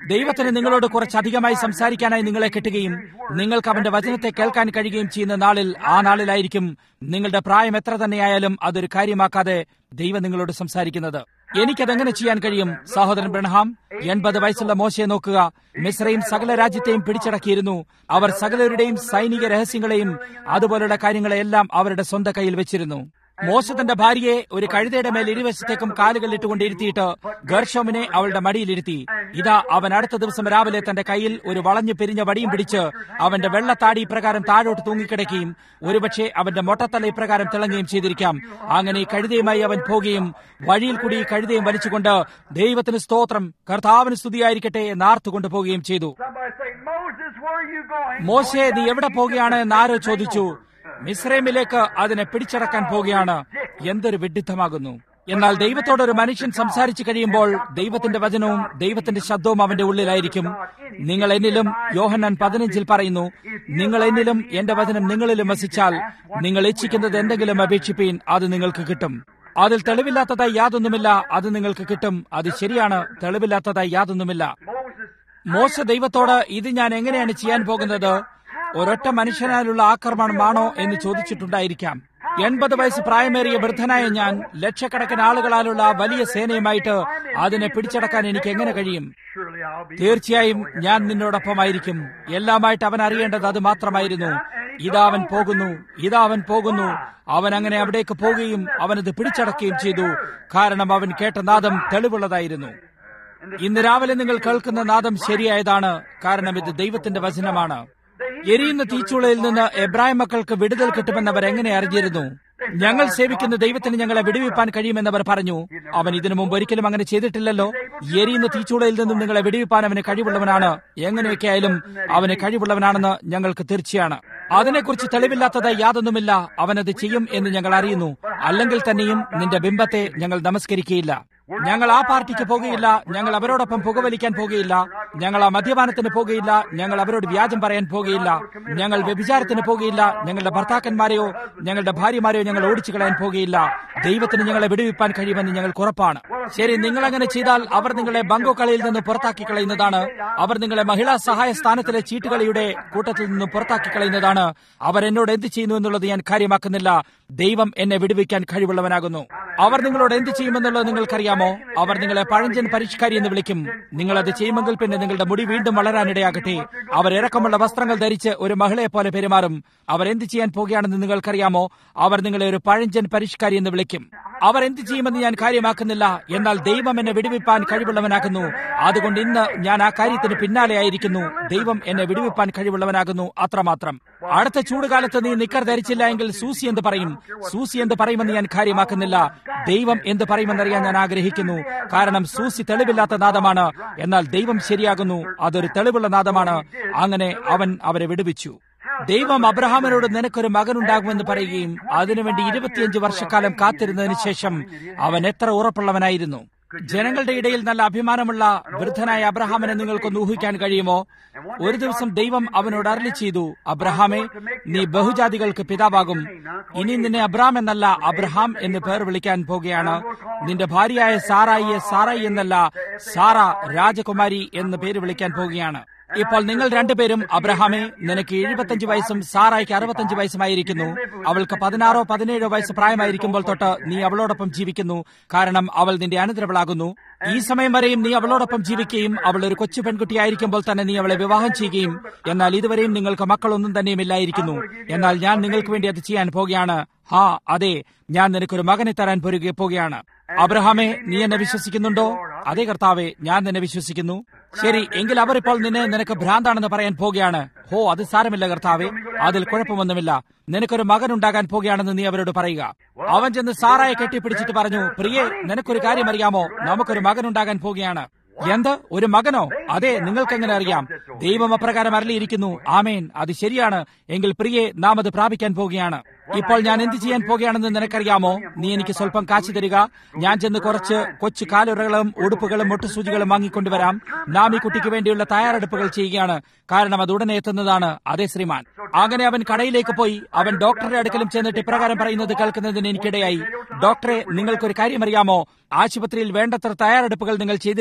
ദൈവത്തിന് നിങ്ങളോട് കുറച്ചധികമായി സംസാരിക്കാനായി നിങ്ങളെ കിട്ടുകയും നിങ്ങൾക്ക് അവന്റെ വചനത്തെ കേൾക്കാൻ കഴിയുകയും ചെയ്യുന്ന നാളിൽ ആ നാളിലായിരിക്കും നിങ്ങളുടെ പ്രായം എത്ര തന്നെയായാലും അതൊരു കാര്യമാക്കാതെ ദൈവം നിങ്ങളോട് സംസാരിക്കുന്നത് എനിക്കതെങ്ങനെ ചെയ്യാൻ കഴിയും സഹോദരൻ ബ്രഹ്ഹാം എൺപത് വയസ്സുള്ള മോശയെ നോക്കുക മിശ്രയും സകല രാജ്യത്തെയും പിടിച്ചടക്കിയിരുന്നു അവർ സകലരുടെയും സൈനിക രഹസ്യങ്ങളെയും അതുപോലുള്ള കാര്യങ്ങളെല്ലാം അവരുടെ സ്വന്തം കയ്യിൽ വെച്ചിരുന്നു മോശ തന്റെ ഭാര്യയെ ഒരു കഴുതയുടെ മേൽ ഇരുവശത്തേക്കും കാലുകൾ ഇട്ടുകൊണ്ട് ഇരുത്തിയിട്ട് ഗർഷോമിനെ അവളുടെ മടിയിലിരുത്തി ഇതാ അവൻ അടുത്ത ദിവസം രാവിലെ തന്റെ കയ്യിൽ ഒരു വളഞ്ഞു പിരിഞ്ഞ വടിയും പിടിച്ച് അവന്റെ വെള്ളത്താടി ഇപ്രകാരം താഴോട്ട് തൂങ്ങിക്കിടക്കുകയും ഒരുപക്ഷെ അവന്റെ മൊട്ടത്തല ഇപ്രകാരം തിളങ്ങുകയും ചെയ്തിരിക്കാം അങ്ങനെ ഈ കഴുതയുമായി അവൻ പോകുകയും വഴിയിൽ കൂടി ഈ കഴുതയും വലിച്ചുകൊണ്ട് ദൈവത്തിന് സ്തോത്രം കർത്താവിന് സ്തുതിയായിരിക്കട്ടെ എന്നാർത്തുകൊണ്ട് പോവുകയും ചെയ്തു Somebody say, Moses, where are you going? മോശെ നീ എവിടെ പോകുകയാണ് എന്ന് ആരോ ചോദിച്ചു മിസ്രൈമിലേക്ക് അതിനെ പിടിച്ചടക്കാൻ പോവുകയാണ് എന്തൊരു വിഡിത്തമാകുന്നു എന്നാൽ ദൈവത്തോട് ഒരു മനുഷ്യൻ സംസാരിച്ചു കഴിയുമ്പോൾ ദൈവത്തിന്റെ വചനവും ദൈവത്തിന്റെ ശബ്ദവും അവന്റെ ഉള്ളിലായിരിക്കും നിങ്ങൾ എന്നിലും യോഹന്നാൻ പതിനഞ്ചിൽ പറയുന്നു നിങ്ങൾ എന്നിലും എന്റെ വചനം നിങ്ങളിലും വസിച്ചാൽ നിങ്ങൾ ഇച്ഛിക്കുന്നത് എന്തെങ്കിലും അപേക്ഷിപ്പീൻ അത് നിങ്ങൾക്ക് കിട്ടും അതിൽ തെളിവില്ലാത്തതായി യാതൊന്നുമില്ല അത് നിങ്ങൾക്ക് കിട്ടും അത് ശരിയാണ് തെളിവില്ലാത്തതായി യാതൊന്നുമില്ല Moses, മോശ ദൈവത്തോട് ഇത് ഞാൻ എങ്ങനെയാണ് ചെയ്യാൻ പോകുന്നത് ഒരൊറ്റ മനുഷ്യനാലുള്ള ആക്രമണമാണോ എന്ന് ചോദിച്ചിട്ടുണ്ടായിരിക്കാം എൺപത് വയസ്സ് പ്രായമേറിയ വൃദ്ധനായ ഞാൻ ലക്ഷക്കണക്കിന് ആളുകളാലുള്ള ആ വലിയ സേനയുമായിട്ട് അതിനെ പിടിച്ചടക്കാൻ എനിക്ക് എങ്ങനെ കഴിയും surely I'll be. തീർച്ചയായും ഞാൻ നിന്നോടൊപ്പമായിരിക്കും എല്ലാമായിട്ട് അവൻ അറിയേണ്ടത് അത് മാത്രമായിരുന്നു ഇതാ അവൻ പോകുന്നു ഇതാ അവൻ പോകുന്നു അവൻ അങ്ങനെ അവിടേക്ക് പോകുകയും അവനത് പിടിച്ചടക്കുകയും ചെയ്തു കാരണം അവൻ കേട്ട നാദം തെളിവുള്ളതായിരുന്നു ഇന്ന് രാവിലെ നിങ്ങൾ കേൾക്കുന്ന നാദം ശരിയായതാണ് കാരണം ഇത് ദൈവത്തിന്റെ വചനമാണ് എരിയുന്ന തീച്ചുളയിൽ നിന്ന് എബ്രാഹിം മക്കൾക്ക് വിടുതൽ കിട്ടുമെന്നവർ എങ്ങനെ അറിഞ്ഞിരുന്നു ഞങ്ങൾ സേവിക്കുന്ന ദൈവത്തിന് ഞങ്ങളെ വിടുവിപ്പാൻ കഴിയുമെന്നവർ പറഞ്ഞു അവൻ ഇതിനു മുമ്പ് ഒരിക്കലും അങ്ങനെ ചെയ്തിട്ടില്ലല്ലോ എരിയുന്ന തീച്ചൂളയിൽ നിന്നും നിങ്ങളെ വിടുവിപ്പാൻ അവന് കഴിവുള്ളവനാണ് എങ്ങനെയൊക്കെ ആയാലും അവന് കഴിവുള്ളവനാണെന്ന് ഞങ്ങൾക്ക് തീർച്ചയാണ് അതിനെക്കുറിച്ച് തെളിവില്ലാത്തതായി യാതൊന്നുമില്ല അവനത് ചെയ്യും എന്ന് ഞങ്ങൾ അറിയുന്നു അല്ലെങ്കിൽ തന്നെയും നിന്റെ ബിംബത്തെ ഞങ്ങൾ നമസ്കരിക്കുകയില്ല ഞങ്ങൾ ആ പാർട്ടിക്ക് പോകുകയില്ല ഞങ്ങൾ അവരോടൊപ്പം പുകവലിക്കാൻ പോകുകയില്ല ഞങ്ങൾ ആ മദ്യപാനത്തിന് പോകുകയില്ല ഞങ്ങൾ അവരോട് വ്യാജം പറയാൻ പോകുകയില്ല ഞങ്ങൾ വ്യഭിചാരത്തിന് പോകുകയില്ല ഞങ്ങളുടെ ഭർത്താക്കന്മാരെയോ ഞങ്ങളുടെ ഭാര്യമാരെയോ ഞങ്ങൾ ഓടിച്ചു കളയാൻ പോകുകയില്ല ദൈവത്തിന് ഞങ്ങളെ വിടുവിപ്പാൻ കഴിയുമെന്ന് ഞങ്ങൾക്ക് ഉറപ്പാണ് ശരി നിങ്ങൾ അങ്ങനെ ചെയ്താൽ അവർ നിങ്ങളെ ബങ്കോ കളിയിൽ നിന്ന് പുറത്താക്കി കളയുന്നതാണ് അവർ നിങ്ങളെ മഹിളാ സഹായ സ്ഥാനത്തിലെ ചീട്ടുകളിയുടെ കൂട്ടത്തിൽ നിന്ന് പുറത്താക്കി കളയുന്നതാണ് അവർ എന്നോട് എന്ത് ചെയ്യുന്നു എന്നുള്ളത് ഞാൻ കാര്യമാക്കുന്നില്ല ദൈവം എന്നെ വിടുവിക്കാൻ കഴിവുള്ളവനാകുന്നു അവർ നിങ്ങളോട് എന്ത് ചെയ്യുമെന്നുള്ളത് നിങ്ങൾക്കറിയാമോ അവർ നിങ്ങളെ പഴഞ്ചൻ പരിഷ്കാരി എന്ന് വിളിക്കും നിങ്ങൾ അത് ചെയ്യുമെങ്കിൽ പിന്നെ നിങ്ങളുടെ മുടി വീണ്ടും വളരാനിടയാകട്ടെ അവർ ഇറക്കമുള്ള വസ്ത്രങ്ങൾ ധരിച്ച് ഒരു മഹിളയെ പോലെ പെരുമാറും അവർ എന്ത് ചെയ്യാൻ പോകുകയാണെന്ന് നിങ്ങൾക്കറിയാമോ അവർ നിങ്ങളെ ഒരു പഴഞ്ചൻ പരിഷ്കാരി എന്ന് വിളിക്കും അവർ എന്ത് ചെയ്യുമെന്ന് ഞാൻ കാര്യമാക്കുന്നില്ല എന്നാൽ ദൈവം എന്നെ വിടുവിപ്പാൻ കഴിവുള്ളവനാകുന്നു അതുകൊണ്ട് ഇന്ന് ഞാൻ ആ കാര്യത്തിന് പിന്നാലെ ആയിരിക്കുന്നു ദൈവം എന്നെ വിടുവിപ്പാൻ കഴിവുള്ളവനാകുന്നു അത്രമാത്രം അടുത്ത ചൂടുകാലത്ത് നീ നിക്കർ ധരിച്ചില്ല എങ്കിൽ സൂസി എന്ന് പറയും സൂസി എന്ത് പറയുമെന്ന് ഞാൻ കാര്യമാക്കുന്നില്ല ദൈവം എന്ത് പറയുമെന്നറിയാൻ ഞാൻ ആഗ്രഹിക്കുന്നു കാരണം സൂസി തെളിവില്ലാത്ത നാദമാണ് എന്നാൽ ദൈവം ശരിയാകുന്നു അതൊരു തെളിവുള്ള നാദമാണ് അങ്ങനെ അവൻ അവരെ വിടുവിച്ചു ദൈവം അബ്രഹാമിനോട് നിനക്കൊരു മകനുണ്ടാകുമെന്ന് പറയുകയും അതിനുവേണ്ടി ഇരുപത്തിയഞ്ച് വർഷക്കാലം കാത്തിരുന്നതിന് ശേഷം അവൻ എത്ര ഉറപ്പുള്ളവനായിരുന്നു ജനങ്ങളുടെ ഇടയിൽ നല്ല അഭിമാനമുള്ള വൃദ്ധനായ അബ്രഹാമിനെ നിങ്ങൾക്കൊന്ന് ഊഹിക്കാൻ കഴിയുമോ ഒരു ദിവസം ദൈവം അവനോട് അരളി ചെയ്തു അബ്രഹാമെ നീ ബഹുജാതികൾക്ക് പിതാവാകും ഇനി നിന്നെ അബ്രാം എന്നല്ല അബ്രഹാം എന്ന് പേർ വിളിക്കാൻ പോകുകയാണ് നിന്റെ ഭാര്യയായ സാറായിയെ സാറായി എന്നല്ല സാറ രാജകുമാരി എന്ന് പേര് വിളിക്കാൻ പോകുകയാണ് ഇപ്പോൾ നിങ്ങൾ രണ്ടുപേരും അബ്രഹാമെ നിനക്ക് എഴുപത്തഞ്ച് വയസ്സും സാറായിക്ക് അറുപത്തഞ്ച് വയസ്സുമായിരിക്കുന്നു അവൾക്ക് പതിനാറോ പതിനേഴോ വയസ്സ് പ്രായമായിരിക്കുമ്പോൾ തൊട്ട് നീ അവളോടൊപ്പം ജീവിക്കുന്നു കാരണം അവൾ നിന്റെ അനന്തരവളാകുന്നു ഈ സമയം വരെയും നീ അവളോടൊപ്പം ജീവിക്കുകയും അവൾ ഒരു കൊച്ചു പെൺകുട്ടിയായിരിക്കുമ്പോൾ തന്നെ നീ അവളെ വിവാഹം ചെയ്യുകയും എന്നാൽ ഇതുവരെയും നിങ്ങൾക്ക് മക്കളൊന്നും തന്നെയും ഇല്ലായിരിക്കുന്നു എന്നാൽ ഞാൻ നിങ്ങൾക്ക് വേണ്ടി അത് ചെയ്യാൻ പോകുകയാണ് ഹാ അതെ ഞാൻ നിനക്കൊരു മകനെ തരാൻ പൊരുകെ പോകുകയാണ് അബ്രഹാമെ നീ എന്നെ വിശ്വസിക്കുന്നുണ്ടോ അതെ കർത്താവെ ഞാൻ നിന്നെ വിശ്വസിക്കുന്നു ശരി എങ്കിൽ അവർ ഇപ്പോൾ നിന്നെ നിനക്ക് ഭ്രാന്താണെന്ന് പറയാൻ പോകുകയാണ് ഹോ അത് സാരമില്ല കർത്താവെ അതിൽ കുഴപ്പമൊന്നുമില്ല നിനക്കൊരു മകൻ ഉണ്ടാകാൻ പോകുകയാണെന്ന് നീ അവരോട് പറയുക അവൻ ചെന്ന് സാറായെ കെട്ടിപ്പിടിച്ചിട്ട് പറഞ്ഞു പ്രിയെ നിനക്കൊരു കാര്യം അറിയാമോ നമുക്കൊരു മകൻ ഉണ്ടാകാൻ പോകുകയാണ് എന്ത് ഒരു മകനോ അതെ നിങ്ങൾക്കെങ്ങനെ അറിയാം ദൈവം അപ്രകാരം അരളിയിരിക്കുന്നു ആമേൻ അത് ശരിയാണ് എങ്കിൽ പ്രിയെ നാം അത് പ്രാപിക്കാൻ പോകുകയാണ് ഇപ്പോൾ ഞാൻ എന്ത് ചെയ്യാൻ പോകുകയാണെന്ന് നിനക്കറിയാമോ നീ എനിക്ക് സ്വല്പം കാശ് തരിക ഞാൻ ചെന്ന് കുറച്ച് കൊച്ചു കാലുറകളും ഉടുപ്പുകളും മുട്ടുസൂചികളും വാങ്ങിക്കൊണ്ടുവരാം നാം ഈ കുട്ടിക്ക് വേണ്ടിയുള്ള തയ്യാറെടുപ്പുകൾ ചെയ്യുകയാണ് കാരണം അത് ഉടനെ എത്തുന്നതാണ് അതെ ശ്രീമാൻ അങ്ങനെ അവൻ കടയിലേക്ക് പോയി അവൻ ഡോക്ടറുടെ അടുക്കലും ചെന്നിട്ട് ഇപ്രകാരം പറയുന്നത് കേൾക്കുന്നതിന് എനിക്കിടയായി ഡോക്ടറെ നിങ്ങൾക്കൊരു കാര്യം അറിയാമോ ആശുപത്രിയിൽ വേണ്ടത്ര തയ്യാറെടുപ്പുകൾ നിങ്ങൾ ചെയ്തിരിക്കാൻ ഞാൻ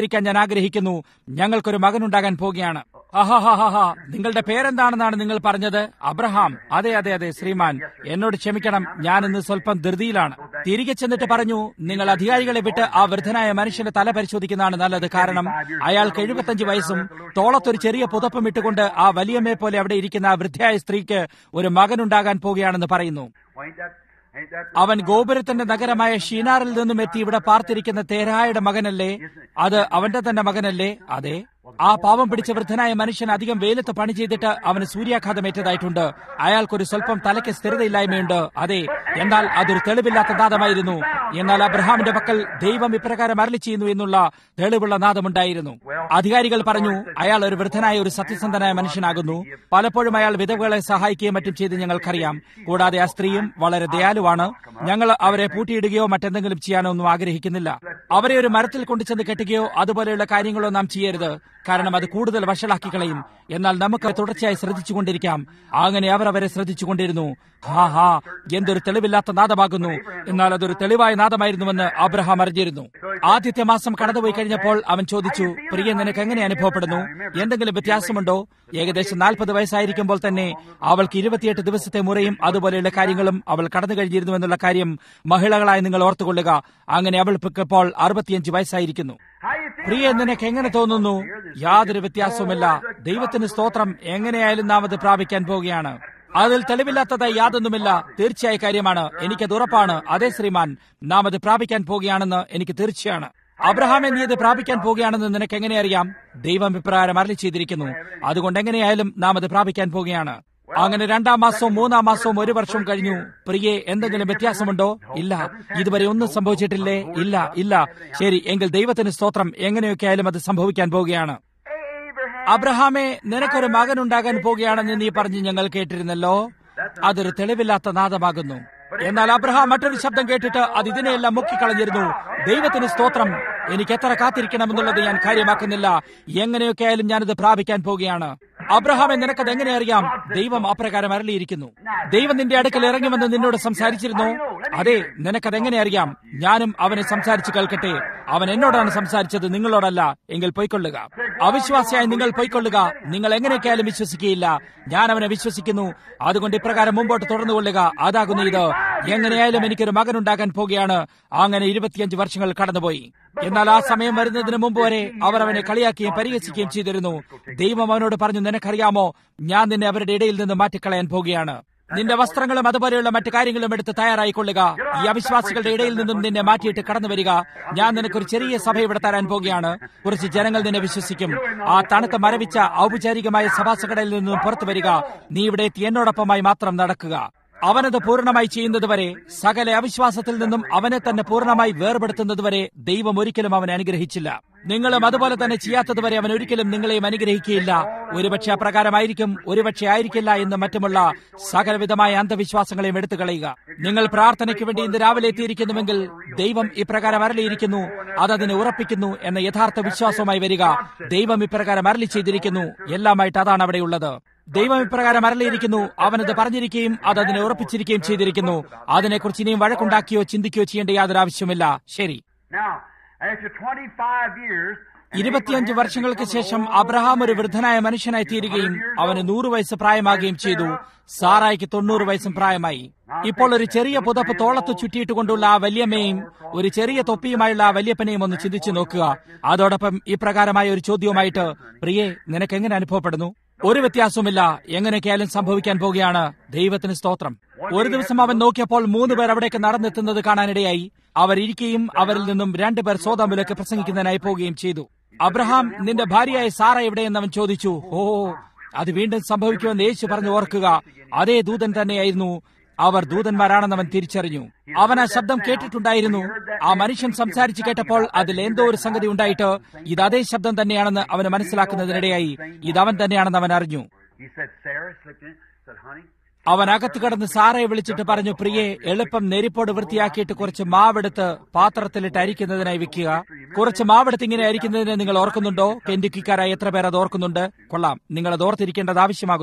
ആഗ്രഹിക്കുന്നു ഞങ്ങൾക്കൊരു മകനുണ്ടാകാൻ പോകുകയാണ് അഹഹഹഹ നിങ്ങളുടെ പേരെന്താണെന്നാണ് നിങ്ങൾ പറഞ്ഞത് അബ്രഹാം അതെ അതെ അതെ ശ്രീമാൻ എന്നോട് ക്ഷമിക്കണം ഞാൻ ഇന്ന് സ്വല്പം ധൃതിയിലാണ് തിരികെ ചെന്നിട്ട് പറഞ്ഞു നിങ്ങൾ അധികാരികളെ വിട്ട് ആ വൃദ്ധനായ മനുഷ്യന്റെ തല പരിശോധിക്കുന്നതാണ് നല്ലത് കാരണം അയാൾക്ക് എഴുപത്തഞ്ച് വയസ്സും തോളത്തൊരു ചെറിയ പുതപ്പും ഇട്ടുകൊണ്ട് ആ വലിയമ്മയെ പോലെ അവിടെ ഇരിക്കുന്ന ആ വൃദ്ധയായ സ്ത്രീക്ക് ഒരു മകനുണ്ടാകാൻ പോകുകയാണെന്ന് പറയുന്നു Well, ain't that, ain't that അവൻ ഗോപുരത്തിന്റെ നഗരമായ ഷീനാറിൽ നിന്നും എത്തി ഇവിടെ പാർത്തിരിക്കുന്ന തേരായുടെ മകനല്ലേ അത് അവന്റെ തന്നെ മകനല്ലേ അതെ ആ പാവം പിടിച്ച വൃദ്ധനായ മനുഷ്യൻ അധികം വെയിലത്ത് പണി ചെയ്തിട്ട് അവന് സൂര്യാഘാതമേറ്റതായിട്ടുണ്ട് അയാൾക്കൊരു സ്വല്പം തലയ്ക്ക് സ്ഥിരതയില്ലായ്മയുണ്ട് അതെ എന്നാൽ അതൊരു തെളിവില്ലാത്ത നാദമായിരുന്നു എന്നാൽ അബ്രഹാമിന്റെ പക്കൽ ദൈവം ഇപ്രകാരം അരളി ചെയ്യുന്നു എന്നുള്ള തെളിവുള്ള നാദമുണ്ടായിരുന്നു അധികാരികൾ പറഞ്ഞു അയാൾ ഒരു വൃദ്ധനായ ഒരു സത്യസന്ധനായ മനുഷ്യനാകുന്നു പലപ്പോഴും അയാൾ വിധവകളെ സഹായിക്കുകയും മറ്റും ചെയ്ത് ഞങ്ങൾക്കറിയാം കൂടാതെ ആ സ്ത്രീയും വളരെ ദയാലുവാണ് ഞങ്ങൾ അവരെ പൂട്ടിയിടുകയോ മറ്റെന്തെങ്കിലും ചെയ്യാനോ ഒന്നും ആഗ്രഹിക്കുന്നില്ല അവരെ ഒരു മരത്തിൽ കൊണ്ടുചെന്ന് കെട്ടുകയോ അതുപോലെയുള്ള കാര്യങ്ങളോ നാം ചെയ്യരുത് കാരണം അത് കൂടുതൽ വഷളാക്കി കളയും എന്നാൽ നമുക്ക് തുടർച്ചയായി ശ്രദ്ധിച്ചുകൊണ്ടിരിക്കാം അങ്ങനെ അവർ അവരെ ശ്രദ്ധിച്ചുകൊണ്ടിരുന്നു ഹാ ഹാ എന്തൊരു തെളിവില്ലാത്ത നാദമാകുന്നു എന്നാൽ അതൊരു തെളിവായ നാദമായിരുന്നുവെന്ന് അബ്രഹാം അറിഞ്ഞിരുന്നു ആദ്യത്തെ മാസം കടന്നുപോയി കഴിഞ്ഞപ്പോൾ അവൻ ചോദിച്ചു പ്രിയ നിനക്ക് എങ്ങനെ അനുഭവപ്പെടുന്നു എന്തെങ്കിലും വ്യത്യാസമുണ്ടോ ഏകദേശം നാൽപ്പത് വയസ്സായിരിക്കുമ്പോൾ തന്നെ അവൾക്ക് ഇരുപത്തിയെട്ട് ദിവസത്തെ മുറയും അതുപോലെയുള്ള കാര്യങ്ങളും അവൾ കടന്നു കഴിഞ്ഞിരുന്നു എന്നുള്ള കാര്യം മഹിളകളായി നിങ്ങൾ ഓർത്തുകൊള്ളുക അങ്ങനെ അവൾക്ക് ഇപ്പോൾ അറുപത്തിയഞ്ച് വയസ്സായിരിക്കുന്നു how you feel? പ്രിയ നിനക്ക് എങ്ങനെ തോന്നുന്നു യാതൊരു വ്യത്യാസവുമില്ല ദൈവത്തിന് സ്തോത്രം എങ്ങനെയായാലും നാം അത് പ്രാപിക്കാൻ പോവുകയാണ് അതിൽ തെളിവില്ലാത്തതായി യാതൊന്നുമില്ല തീർച്ചയായ കാര്യമാണ് എനിക്കത് ഉറപ്പാണ് അതേ ശ്രീമാൻ നാം അത് പ്രാപിക്കാൻ പോവുകയാണെന്ന് എനിക്ക് തീർച്ചയാണ് അബ്രഹാമെ നീ ഇത് പ്രാപിക്കാൻ പോവുകയാണെന്ന് നിനക്ക് എങ്ങനെ അറിയാം ദൈവം ഇപ്രകാരം അരളി ചെയ്തിരിക്കുന്നു അതുകൊണ്ട് എങ്ങനെയായാലും നാം അത് പ്രാപിക്കാൻ പോവുകയാണ് അങ്ങനെ രണ്ടാം മാസവും മൂന്നാം മാസവും ഒരു വർഷവും കഴിഞ്ഞു പ്രിയെ എന്തെങ്കിലും വ്യത്യാസമുണ്ടോ ഇല്ല ഇതുവരെ ഒന്നും സംഭവിച്ചിട്ടില്ലേ ഇല്ല ഇല്ല ശരി എങ്കിൽ ദൈവത്തിന് സ്തോത്രം എങ്ങനെയൊക്കെ ആയാലും അത് സംഭവിക്കാൻ പോവുകയാണ് Abraham. അബ്രഹാമെ നിനക്കൊരു മകൻ ഉണ്ടാകാൻ പോകുകയാണെന്ന് നീ പറഞ്ഞ് ഞങ്ങൾ കേട്ടിരുന്നല്ലോ അതൊരു തെളിവില്ലാത്ത നാദമാകുന്നു എന്നാൽ അബ്രഹാം മറ്റൊരു ശബ്ദം കേട്ടിട്ട് അത് ഇതിനെയെല്ലാം മുക്കിക്കളഞ്ഞിരുന്നു ദൈവത്തിന് സ്തോത്രം എനിക്ക് എത്ര കാത്തിരിക്കണമെന്നുള്ളത് ഞാൻ കാര്യമാക്കുന്നില്ല എങ്ങനെയൊക്കെ ആയാലും ഞാനിത് പ്രാപിക്കാൻ പോവുകയാണ് അബ്രഹാമെ നിനക്കത് എങ്ങനെ അറിയാം ദൈവം അപ്രകാരം അരളിയിരിക്കുന്നു ദൈവം നിന്റെ അടുക്കൽ ഇറങ്ങുമെന്ന് നിന്നോട് സംസാരിച്ചിരുന്നു അതെ നിനക്കത് എങ്ങനെ അറിയാം ഞാനും അവനെ സംസാരിച്ചു കേൾക്കട്ടെ അവൻ എന്നോടാണ് സംസാരിച്ചത് നിങ്ങളോടല്ല എങ്കിൽ പൊയ്ക്കൊള്ളുക അവിശ്വാസിയായി നിങ്ങൾ പൊയ്ക്കൊള്ളുക നിങ്ങൾ എങ്ങനെയൊക്കെയാലും വിശ്വസിക്കുകയില്ല ഞാൻ അവനെ വിശ്വസിക്കുന്നു അതുകൊണ്ട് ഇപ്രകാരം മുമ്പോട്ട് തുടർന്നുകൊള്ളുക അതാകുന്നു ഇത് എങ്ങനെയായാലും എനിക്കൊരു മകൻ ഉണ്ടാകാൻ പോകുകയാണ് അങ്ങനെ ഇരുപത്തിയഞ്ച് വർഷങ്ങൾ കടന്നുപോയി എന്നാൽ ആ സമയം വരുന്നതിന് മുമ്പ് വരെ അവർ അവനെ കളിയാക്കുകയും പരിഹസിക്കുകയും ചെയ്തിരുന്നു ദൈവം അവനോട് പറഞ്ഞു നിനക്കറിയാമോ ഞാൻ നിന്നെ അവരുടെ ഇടയിൽ നിന്ന് മാറ്റിക്കളയാൻ പോകുകയാണ് നിന്റെ വസ്ത്രങ്ങളും അതുപോലെയുള്ള മറ്റു കാര്യങ്ങളും എടുത്ത് തയ്യാറായിക്കൊള്ളുക ഈ അവിശ്വാസികളുടെ ഇടയിൽ നിന്നും നിന്നെ മാറ്റിയിട്ട് കടന്നു വരിക ഞാൻ നിനക്കൊരു ചെറിയ സഭ ഇവിടെ തരാൻ പോകുകയാണ് കുറച്ച് ജനങ്ങൾ നിന്നെ വിശ്വസിക്കും ആ തണുത്ത മരവിച്ച ഔപചാരികമായ സഭാസകടയിൽ നിന്നും പുറത്തു വരിക നീ ഇവിടെ എത്തി എന്നോടൊപ്പമായി മാത്രം നടക്കുക അവനത് പൂർണ്ണമായി ചെയ്യുന്നതുവരെ സകല അവിശ്വാസത്തിൽ നിന്നും അവനെ തന്നെ പൂർണ്ണമായി വേർപെടുത്തുന്നതുവരെ ദൈവം ഒരിക്കലും അവനെ അനുഗ്രഹിച്ചില്ല നിങ്ങളും അതുപോലെ തന്നെ ചെയ്യാത്തതുവരെ അവൻ ഒരിക്കലും നിങ്ങളെയും അനുഗ്രഹിക്കുകയില്ല ഒരുപക്ഷെ അപ്രകാരമായിരിക്കും ഒരുപക്ഷെ ആയിരിക്കില്ല എന്ന് മറ്റുമുള്ള സകലവിധമായ അന്ധവിശ്വാസങ്ങളെയും എടുത്തു കളയുക നിങ്ങൾ പ്രാർത്ഥനയ്ക്ക് വേണ്ടി ഇന്ന് രാവിലെ എത്തിയിരിക്കുന്നുവെങ്കിൽ ദൈവം ഇപ്രകാരം അരളിയിരിക്കുന്നു അതതിനെ ഉറപ്പിക്കുന്നു എന്ന യഥാർത്ഥ വിശ്വാസവുമായി വരിക ദൈവം ഇപ്രകാരം അരളി ചെയ്തിരിക്കുന്നു എല്ലാമായിട്ട് അതാണ് അവിടെയുള്ളത് ദൈവം ഇപ്രകാരം അരളിയിരിക്കുന്നു അവനത് പറഞ്ഞിരിക്കുകയും അത് അതിനെ ഉറപ്പിച്ചിരിക്കുകയും ചെയ്തിരിക്കുന്നു അതിനെക്കുറിച്ച് ഇനിയും വഴക്കുണ്ടാക്കിയോ ചിന്തിക്കുകയോ ചെയ്യേണ്ട യാതൊരു ആവശ്യമില്ല ശരി Now, after 25 years, and ഇരുപത്തിയഞ്ച് Abraham വർഷങ്ങൾക്ക് became ശേഷം the old അബ്രഹാം ഒരു man, വൃദ്ധനായ മനുഷ്യനായി തീരുകയും അവന് നൂറ് വയസ്സ് പ്രായമാകുകയും ചെയ്തു സാറായിക്ക് തൊണ്ണൂറ് വയസ്സും പ്രായമായി ഇപ്പോൾ ഒരു ചെറിയ പുതപ്പ് തോളത്ത് ചുറ്റിയിട്ടുകൊണ്ടുള്ള ആ വല്യമ്മയും ഒരു ചെറിയ തൊപ്പിയുമായുള്ള ആ വല്യപ്പനെയും ഒന്ന് ചിന്തിച്ചു നോക്കുക അതോടൊപ്പം ഇപ്രകാരമായ ഒരു ചോദ്യവുമായിട്ട് പ്രിയേ നിനക്ക് എങ്ങനെ അനുഭവപ്പെടുന്നു ഒരു വ്യത്യാസവുമില്ല എങ്ങനെയൊക്കെയാലും സംഭവിക്കാൻ പോവുകയാണ് ദൈവത്തിന് സ്തോത്രം ഒരു ദിവസം അവൻ നോക്കിയപ്പോൾ മൂന്ന് പേർ അവിടേക്ക് നടന്നെത്തുന്നത് കാണാനിടയായി അവർ ഇരിക്കുകയും അവരിൽ നിന്നും രണ്ടുപേർ സോതാമ്പിലേക്ക് പ്രസംഗിക്കുന്നതിനായി പോവുകയും ചെയ്തു അബ്രഹാം നിന്റെ ഭാര്യയായ സാറ എവിടെയെന്ന് അവൻ ചോദിച്ചു ഓ അത് വീണ്ടും സംഭവിക്കുമെന്ന് യേശു പറഞ്ഞു ഓർക്കുക അതേ ദൂതൻ തന്നെയായിരുന്നു അവർ ദൂതന്മാരാണെന്ന് അവൻ തിരിച്ചറിഞ്ഞു അവൻ ആ ശബ്ദം കേട്ടിട്ടുണ്ടായിരുന്നു ആ മനുഷ്യൻ സംസാരിച്ചു കേട്ടപ്പോൾ അതിൽ എന്തോ ഒരു സംഗതി ഉണ്ടായിട്ട് ഇത് അതേ ശബ്ദം തന്നെയാണെന്ന് അവന് മനസ്സിലാക്കുന്നതിനിടയായി ഇത് അവൻ തന്നെയാണെന്ന് അവൻ അറിഞ്ഞു He said, Sarah slipped in, said, honey, അവൻ അകത്ത് കടന്ന് സാറയെ വിളിച്ചിട്ട് പറഞ്ഞു പ്രിയെ എളുപ്പം നെരിപ്പോട് വൃത്തിയാക്കിയിട്ട് കുറച്ച് മാവെടുത്ത് പാത്രത്തിലിട്ട് അരിക്കുന്നതിനായി വെക്കുക കുറച്ച് മാവെടുത്ത് ഇങ്ങനെ അരിക്കുന്നതിന് നിങ്ങൾ ഓർക്കുന്നുണ്ടോ കെന്റുക്കിക്കാരായ എത്ര പേർ അത് ഓർക്കുന്നുണ്ട് കൊള്ളാം നിങ്ങൾ അത് ഓർത്തിരിക്കേണ്ടത് ആവശ്യമാകുന്നു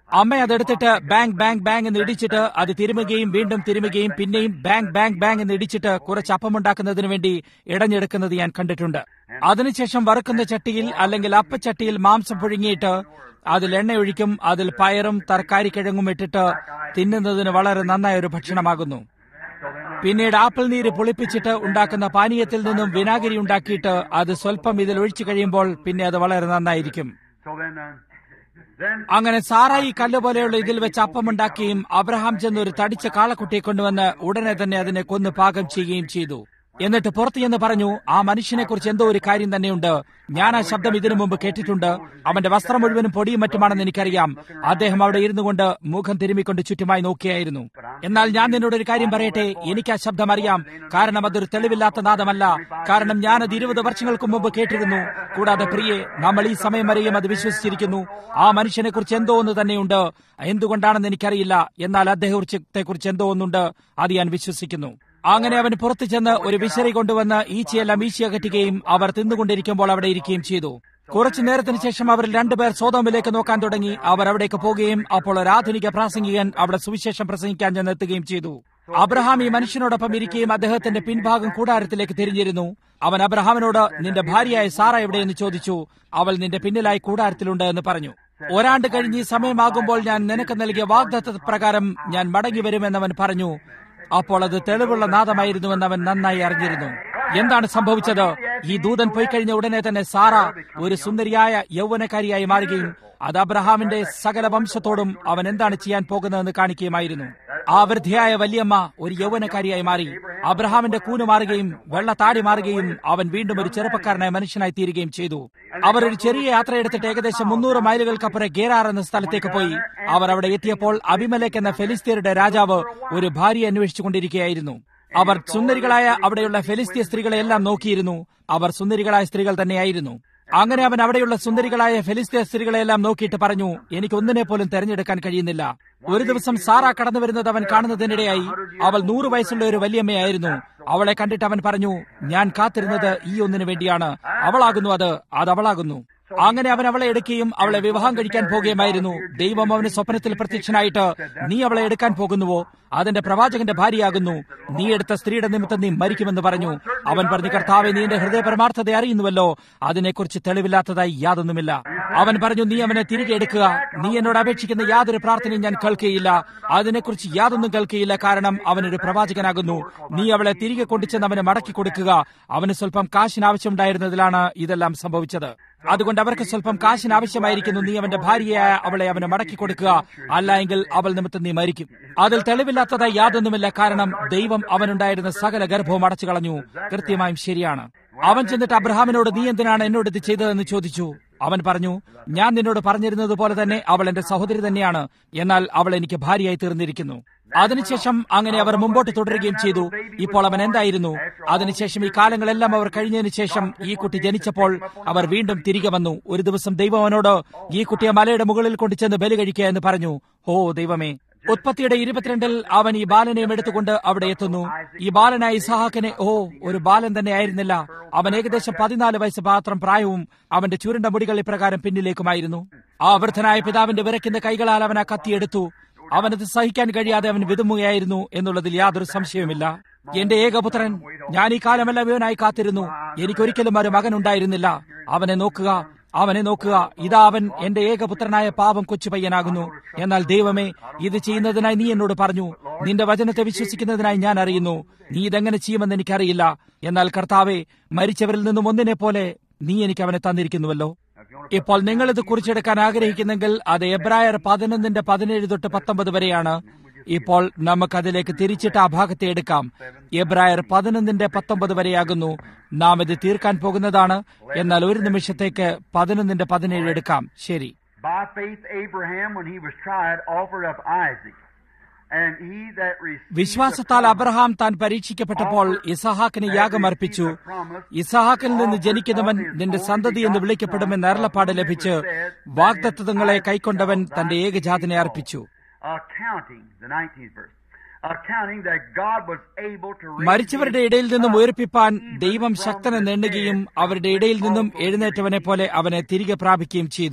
അമ്മ അതെടുത്തിട്ട് ബാങ്ക് ബാങ്ക് ബാങ്ക് എന്ന് ഇടിച്ചിട്ട് അത് തിരുമുകയും വീണ്ടും തിരുമുകയും പിന്നെയും ബാങ്ക് ബാങ്ക് ബാങ്ക് എന്ന് ഇടിച്ചിട്ട് കുറച്ച് അപ്പമുണ്ടാക്കുന്നതിന് വേണ്ടി ഇടഞ്ഞെടുക്കുന്നത് ഞാൻ കണ്ടിട്ടുണ്ട് അതിനുശേഷം വറുക്കുന്ന ചട്ടിയിൽ അല്ലെങ്കിൽ അപ്പച്ചട്ടിയിൽ മാംസം പുഴുങ്ങിയിട്ട് അതിൽ എണ്ണയൊഴിക്കും അതിൽ പയറും തർക്കാരിക്കിഴങ്ങും ഇട്ടിട്ട് തിന്നുന്നതിന് വളരെ നന്നായ ഒരു ഭക്ഷണമാകുന്നു പിന്നീട് ആപ്പിൾ നീര് പുളിപ്പിച്ചിട്ട് ഉണ്ടാക്കുന്ന പാനീയത്തിൽ നിന്നും വിനാഗിരി ഉണ്ടാക്കിയിട്ട് അത് സ്വല്പം ഇതിൽ ഒഴിച്ചു കഴിയുമ്പോൾ പിന്നെ അത് വളരെ നന്നായിരിക്കും So then, uh, then അങ്ങനെ സാറായി കല്ല് പോലെയുള്ള ഇതിൽ വെച്ച് അപ്പമുണ്ടാക്കുകയും അബ്രഹാം ചെന്ന് ഒരു തടിച്ച കാളക്കുട്ടിയെ കൊണ്ടുവന്ന് ഉടനെ തന്നെ അതിനെ കൊന്ന് പാകം ചെയ്യുകയും ചെയ്തു എന്നിട്ട് പുറത്തു ചെന്ന് പറഞ്ഞു ആ മനുഷ്യനെ കുറിച്ച് എന്തോ ഒരു കാര്യം തന്നെയുണ്ട് ഞാൻ ആ ശബ്ദം ഇതിനു മുമ്പ് കേട്ടിട്ടുണ്ട് അവന്റെ വസ്ത്രം മുഴുവനും പൊടിയും മറ്റുമാണെന്ന് എനിക്കറിയാം അദ്ദേഹം അവിടെ ഇരുന്നു കൊണ്ട് മുഖം തിരുമ്മിക്കൊണ്ട് ചുറ്റുമായി നോക്കിയായിരുന്നു എന്നാൽ ഞാൻ നിന്നോട് ഒരു കാര്യം പറയട്ടെ എനിക്ക് ആ ശബ്ദം അറിയാം കാരണം അതൊരു തെളിവില്ലാത്ത നാദമല്ല കാരണം ഞാൻ അത് ഇരുപത് വർഷങ്ങൾക്ക് മുമ്പ് കേട്ടിരുന്നു കൂടാതെ പ്രിയെ നമ്മൾ ഈ സമയം വരെയും അത് വിശ്വസിച്ചിരിക്കുന്നു ആ മനുഷ്യനെ കുറിച്ച് എന്തോ ഒന്ന് തന്നെയുണ്ട് എന്തുകൊണ്ടാണെന്ന് എനിക്കറിയില്ല എന്നാൽ അദ്ദേഹത്തെ കുറിച്ച് എന്തോ ഒന്നുണ്ട് അത് ഞാൻ വിശ്വസിക്കുന്നു അങ്ങനെ അവൻ പുറത്തു ചെന്ന് ഒരു വിശറി കൊണ്ടുവന്ന് ഈച്ചയെല്ലാം ഈച്ചി അകറ്റുകയും അവർ തിന്നുകൊണ്ടിരിക്കുമ്പോൾ അവിടെ ഇരിക്കുകയും ചെയ്തു കുറച്ചു നേരത്തിന് ശേഷം അവർ രണ്ടുപേർ സോതോമിലേക്ക് നോക്കാൻ തുടങ്ങി അവർ അവിടേക്ക് പോവുകയും അപ്പോൾ ഒരു ആധുനിക പ്രാസംഗികൻ അവിടെ സുവിശേഷം പ്രസംഗിക്കാൻ ചെന്നെത്തുകയും ചെയ്തു അബ്രഹാം ഈ മനുഷ്യനോടൊപ്പം ഇരിക്കുകയും അദ്ദേഹത്തിന്റെ പിൻഭാഗം കൂടാരത്തിലേക്ക് തിരിഞ്ഞിരുന്നു അവൻ അബ്രഹാമിനോട് നിന്റെ ഭാര്യയായ സാറ എവിടെയെന്ന് ചോദിച്ചു അവൾ നിന്റെ പിന്നിലായി കൂടാരത്തിലുണ്ട് എന്ന് പറഞ്ഞു ഒരാണ്ട് കഴിഞ്ഞ് ഈ സമയമാകുമ്പോൾ ഞാൻ നിനക്ക് നൽകിയ വാഗ്ദത്ത പ്രകാരം ഞാൻ മടങ്ങി വരുമെന്നവൻ പറഞ്ഞു അപ്പോൾ അത് തെളിവുള്ള നാദമായിരുന്നുവെന്ന് അവൻ നന്നായി അറിഞ്ഞിരുന്നു എന്താണ് സംഭവിച്ചത് ഈ ദൂതൻ പോയി കഴിഞ്ഞ ഉടനെ തന്നെ സാറ ഒരു സുന്ദരിയായ യൗവനക്കാരിയായി മാറുകയും അത് അബ്രഹാമിന്റെ സകല വംശത്തോടും അവൻ എന്താണ് ചെയ്യാൻ പോകുന്നതെന്ന് കാണിക്കുകയുമായിരുന്നു ആ വൃദ്ധയായ വല്യമ്മ ഒരു യൗവനക്കാരിയായി മാറി അബ്രഹാമിന്റെ കൂന് മാറുകയും വെള്ള താടി മാറുകയും അവൻ വീണ്ടും ഒരു ചെറുപ്പക്കാരനായ മനുഷ്യനായി തീരുകയും ചെയ്തു അവർ ഒരു ചെറിയ യാത്ര എടുത്തിട്ട് ഏകദേശം മുന്നൂറ് മൈലുകൾക്കപ്പുറം ഗേറാർ എന്ന സ്ഥലത്തേക്ക് പോയി അവർ അവിടെ എത്തിയപ്പോൾ അഭിമലേക്ക് എന്ന ഫെലിസ്തീനയുടെ രാജാവ് ഒരു ഭാര്യ അന്വേഷിച്ചുകൊണ്ടിരിക്കുകയായിരുന്നു അവർ സുന്ദരികളായ അവിടെയുള്ള ഫെലിസ്തീയ സ്ത്രീകളെല്ലാം നോക്കിയിരുന്നു അവർ സുന്ദരികളായ സ്ത്രീകൾ തന്നെയായിരുന്നു അങ്ങനെ അവൻ അവിടെയുള്ള സുന്ദരികളായ ഫെലിസ്തീയ സ്ത്രീകളെല്ലാം നോക്കിയിട്ട് പറഞ്ഞു എനിക്ക് ഒന്നിനെ പോലും തെരഞ്ഞെടുക്കാൻ കഴിയുന്നില്ല ഒരു ദിവസം സാറ കടന്നു വരുന്നത് അവൻ കാണുന്നതിനിടെയായി അവൾ നൂറ് വയസ്സുള്ള ഒരു വല്യമ്മയായിരുന്നു അവളെ കണ്ടിട്ട് അവൻ പറഞ്ഞു ഞാൻ കാത്തിരുന്നത് ഈ ഒന്നിനു വേണ്ടിയാണ് അവളാകുന്നു അത് അത് അവളാകുന്നു അങ്ങനെ അവൻ അവളെ എടുക്കുകയും അവളെ വിവാഹം കഴിക്കാൻ പോകുകയുമായിരുന്നു ദൈവം അവന് സ്വപ്നത്തിൽ പ്രത്യക്ഷനായിട്ട് നീ അവളെ എടുക്കാൻ പോകുന്നുവോ അതിന്റെ പ്രവാചകന്റെ ഭാര്യയാകുന്നു നീ എടുത്ത സ്ത്രീയുടെ നിമിത്തം നീ മരിക്കുമെന്ന് പറഞ്ഞു അവൻ പറഞ്ഞു കർത്താവെ നീ എന്റെ ഹൃദയ പരമാർത്ഥത അറിയുന്നുവല്ലോ അതിനെക്കുറിച്ച് തെളിവില്ലാത്തതായി യാതൊന്നുമില്ല അവൻ പറഞ്ഞു നീ അവനെ തിരികെ എടുക്കുക നീ എന്നോട് അപേക്ഷിക്കുന്ന യാതൊരു പ്രാർത്ഥനയും ഞാൻ കേൾക്കുകയില്ല അതിനെക്കുറിച്ച് യാതൊന്നും കേൾക്കുകയില്ല കാരണം അവനൊരു പ്രവാചകനാകുന്നു നീ അവളെ തിരികെ കൊണ്ടുചെന്ന് അവന് മടക്കി കൊടുക്കുക അവന് സ്വല്പം കാശിന് ആവശ്യമുണ്ടായിരുന്നതിലാണ് ഇതെല്ലാം സംഭവിച്ചത് അതുകൊണ്ട് അവർക്ക് സ്വല്പം കാശിന് ആവശ്യമായിരിക്കുന്നു നീ അവന്റെ ഭാര്യയായ അവളെ അവന് മടക്കി കൊടുക്കുക അല്ല എങ്കിൽ അവൾ നിമിത്തം നീ മരിക്കും അതിൽ തെളിവില്ലാത്തതായി യാതൊന്നുമില്ല കാരണം ദൈവം അവനുണ്ടായിരുന്ന സകല ഗർഭവും അടച്ചു കളഞ്ഞു കൃത്യമായും ശരിയാണ് അവൻ ചെന്നിട്ട് അബ്രഹാമിനോട് നീ എന്തിനാണ് എന്നോട് ഇത് ചെയ്തതെന്ന് ചോദിച്ചു അവൻ പറഞ്ഞു ഞാൻ നിന്നോട് പറഞ്ഞിരുന്നത് പോലെ തന്നെ അവൾ എന്റെ സഹോദരി തന്നെയാണ് എന്നാൽ അവൾ എനിക്ക് ഭാര്യയായി തീർന്നിരിക്കുന്നു അതിനുശേഷം അങ്ങനെ അവർ മുമ്പോട്ട് തുടരുകയും ചെയ്തു ഇപ്പോൾ അവൻ എന്തായിരുന്നു അതിനുശേഷം ഈ കാലങ്ങളെല്ലാം അവർ കഴിഞ്ഞതിന് ശേഷം ഈ കുട്ടി ജനിച്ചപ്പോൾ അവർ വീണ്ടും തിരികെ വന്നു ഒരു ദിവസം ദൈവം അവനോട് ഈ കുട്ടിയെ മലയുടെ മുകളിൽ കൊണ്ടുചെന്ന് ബലി കഴിക്കുക എന്ന് പറഞ്ഞു ഓ ദൈവമേ ഉത്പത്തിയുടെ ഇരുപത്തിരണ്ടിൽ അവൻ ഈ ബാലനെയും എടുത്തുകൊണ്ട് അവിടെ എത്തുന്നു ഈ ബാലനായ ഇസഹാക്കിനെ ഓ ഒരു ബാലൻ തന്നെ ആയിരുന്നില്ല അവൻ ഏകദേശം പതിനാല് വയസ്സ് മാത്രം പ്രായവും അവന്റെ ചുരുണ്ട മുടികൾ ഇപ്രകാരം പിന്നിലേക്കുമായിരുന്നു ആ വൃദ്ധനായ പിതാവിന്റെ വിറയ്ക്കുന്ന കൈകളാൽ അവൻ ആ കത്തിയെടുത്തു അവനത് സഹിക്കാൻ കഴിയാതെ അവൻ വിതുമുകയായിരുന്നു എന്നുള്ളതിൽ യാതൊരു സംശയവുമില്ല എന്റെ ഏകപുത്രൻ ഞാൻ ഈ കാലമെല്ലാം ഇവനായി കാത്തിരുന്നു എനിക്കൊരിക്കലും ഒരു മകൻ ഉണ്ടായിരുന്നില്ല അവനെ നോക്കുക അവനെ നോക്കുക ഇതാ അവൻ എന്റെ ഏകപുത്രനായ പാപം കൊച്ചു പയ്യനാകുന്നു എന്നാൽ ദൈവമേ ഇത് ചെയ്യുന്നതിനായി നീ എന്നോട് പറഞ്ഞു നിന്റെ വചനത്തെ വിശ്വസിക്കുന്നതിനായി ഞാൻ അറിയുന്നു നീ ഇതെങ്ങനെ ചെയ്യുമെന്ന് എനിക്കറിയില്ല എന്നാൽ കർത്താവെ മരിച്ചവരിൽ നിന്നും ഒന്നിനെ പോലെ നീ എനിക്ക് അവനെ തന്നിരിക്കുന്നുവല്ലോ ഇപ്പോൾ നിങ്ങൾ ഇത് കുറിച്ചെടുക്കാൻ ആഗ്രഹിക്കുന്നെങ്കിൽ അത് എബ്രായർ പതിനൊന്നിന്റെ പതിനേഴ് തൊട്ട് പത്തൊമ്പത് വരെയാണ് ഇപ്പോൾ നമുക്കതിലേക്ക് തിരിച്ചിട്ട് ആ ഭാഗത്തെ എടുക്കാം എബ്രായർ പതിനൊന്നിന്റെ പത്തൊമ്പത് വരെയാകുന്നു നാം ഇത് തീർക്കാൻ പോകുന്നതാണ് എന്നാൽ ഒരു നിമിഷത്തേക്ക് പതിനൊന്നിന്റെ പതിനേഴ് എടുക്കാം ശരി By faith, Abraham, when he was tried, offered up Isaac. And he that received വിശ്വാസത്താൽ the അബ്രഹാം താൻ പരീക്ഷിക്കപ്പെട്ടപ്പോൾ ഇസഹാക്കിന് യാഗം അർപ്പിച്ചു ഇസഹാക്കിൽ നിന്ന് ജനിക്കുന്നവൻ നിന്റെ സന്തതി എന്ന് വിളിക്കപ്പെടുമെന്ന് അരുളപ്പാട് ലഭിച്ച് വാഗ്ദത്തങ്ങളെ കൈക്കൊണ്ടവൻ തന്റെ ഏകജാതനെ അർപ്പിച്ചു accounting, the 19th verse, accounting that God was able to raise മരിച്ചവരുടെ ഇടയിൽ നിന്നും ഉയർപ്പിപ്പാൻ ദൈവം ശക്തനെന്ന് എണ്ണുകയും അവരുടെ ഇടയിൽ നിന്നും എഴുന്നേറ്റവനെ പോലെ അവനെ തിരികെ പ്രാപിക്കുകയും ചെയ്തു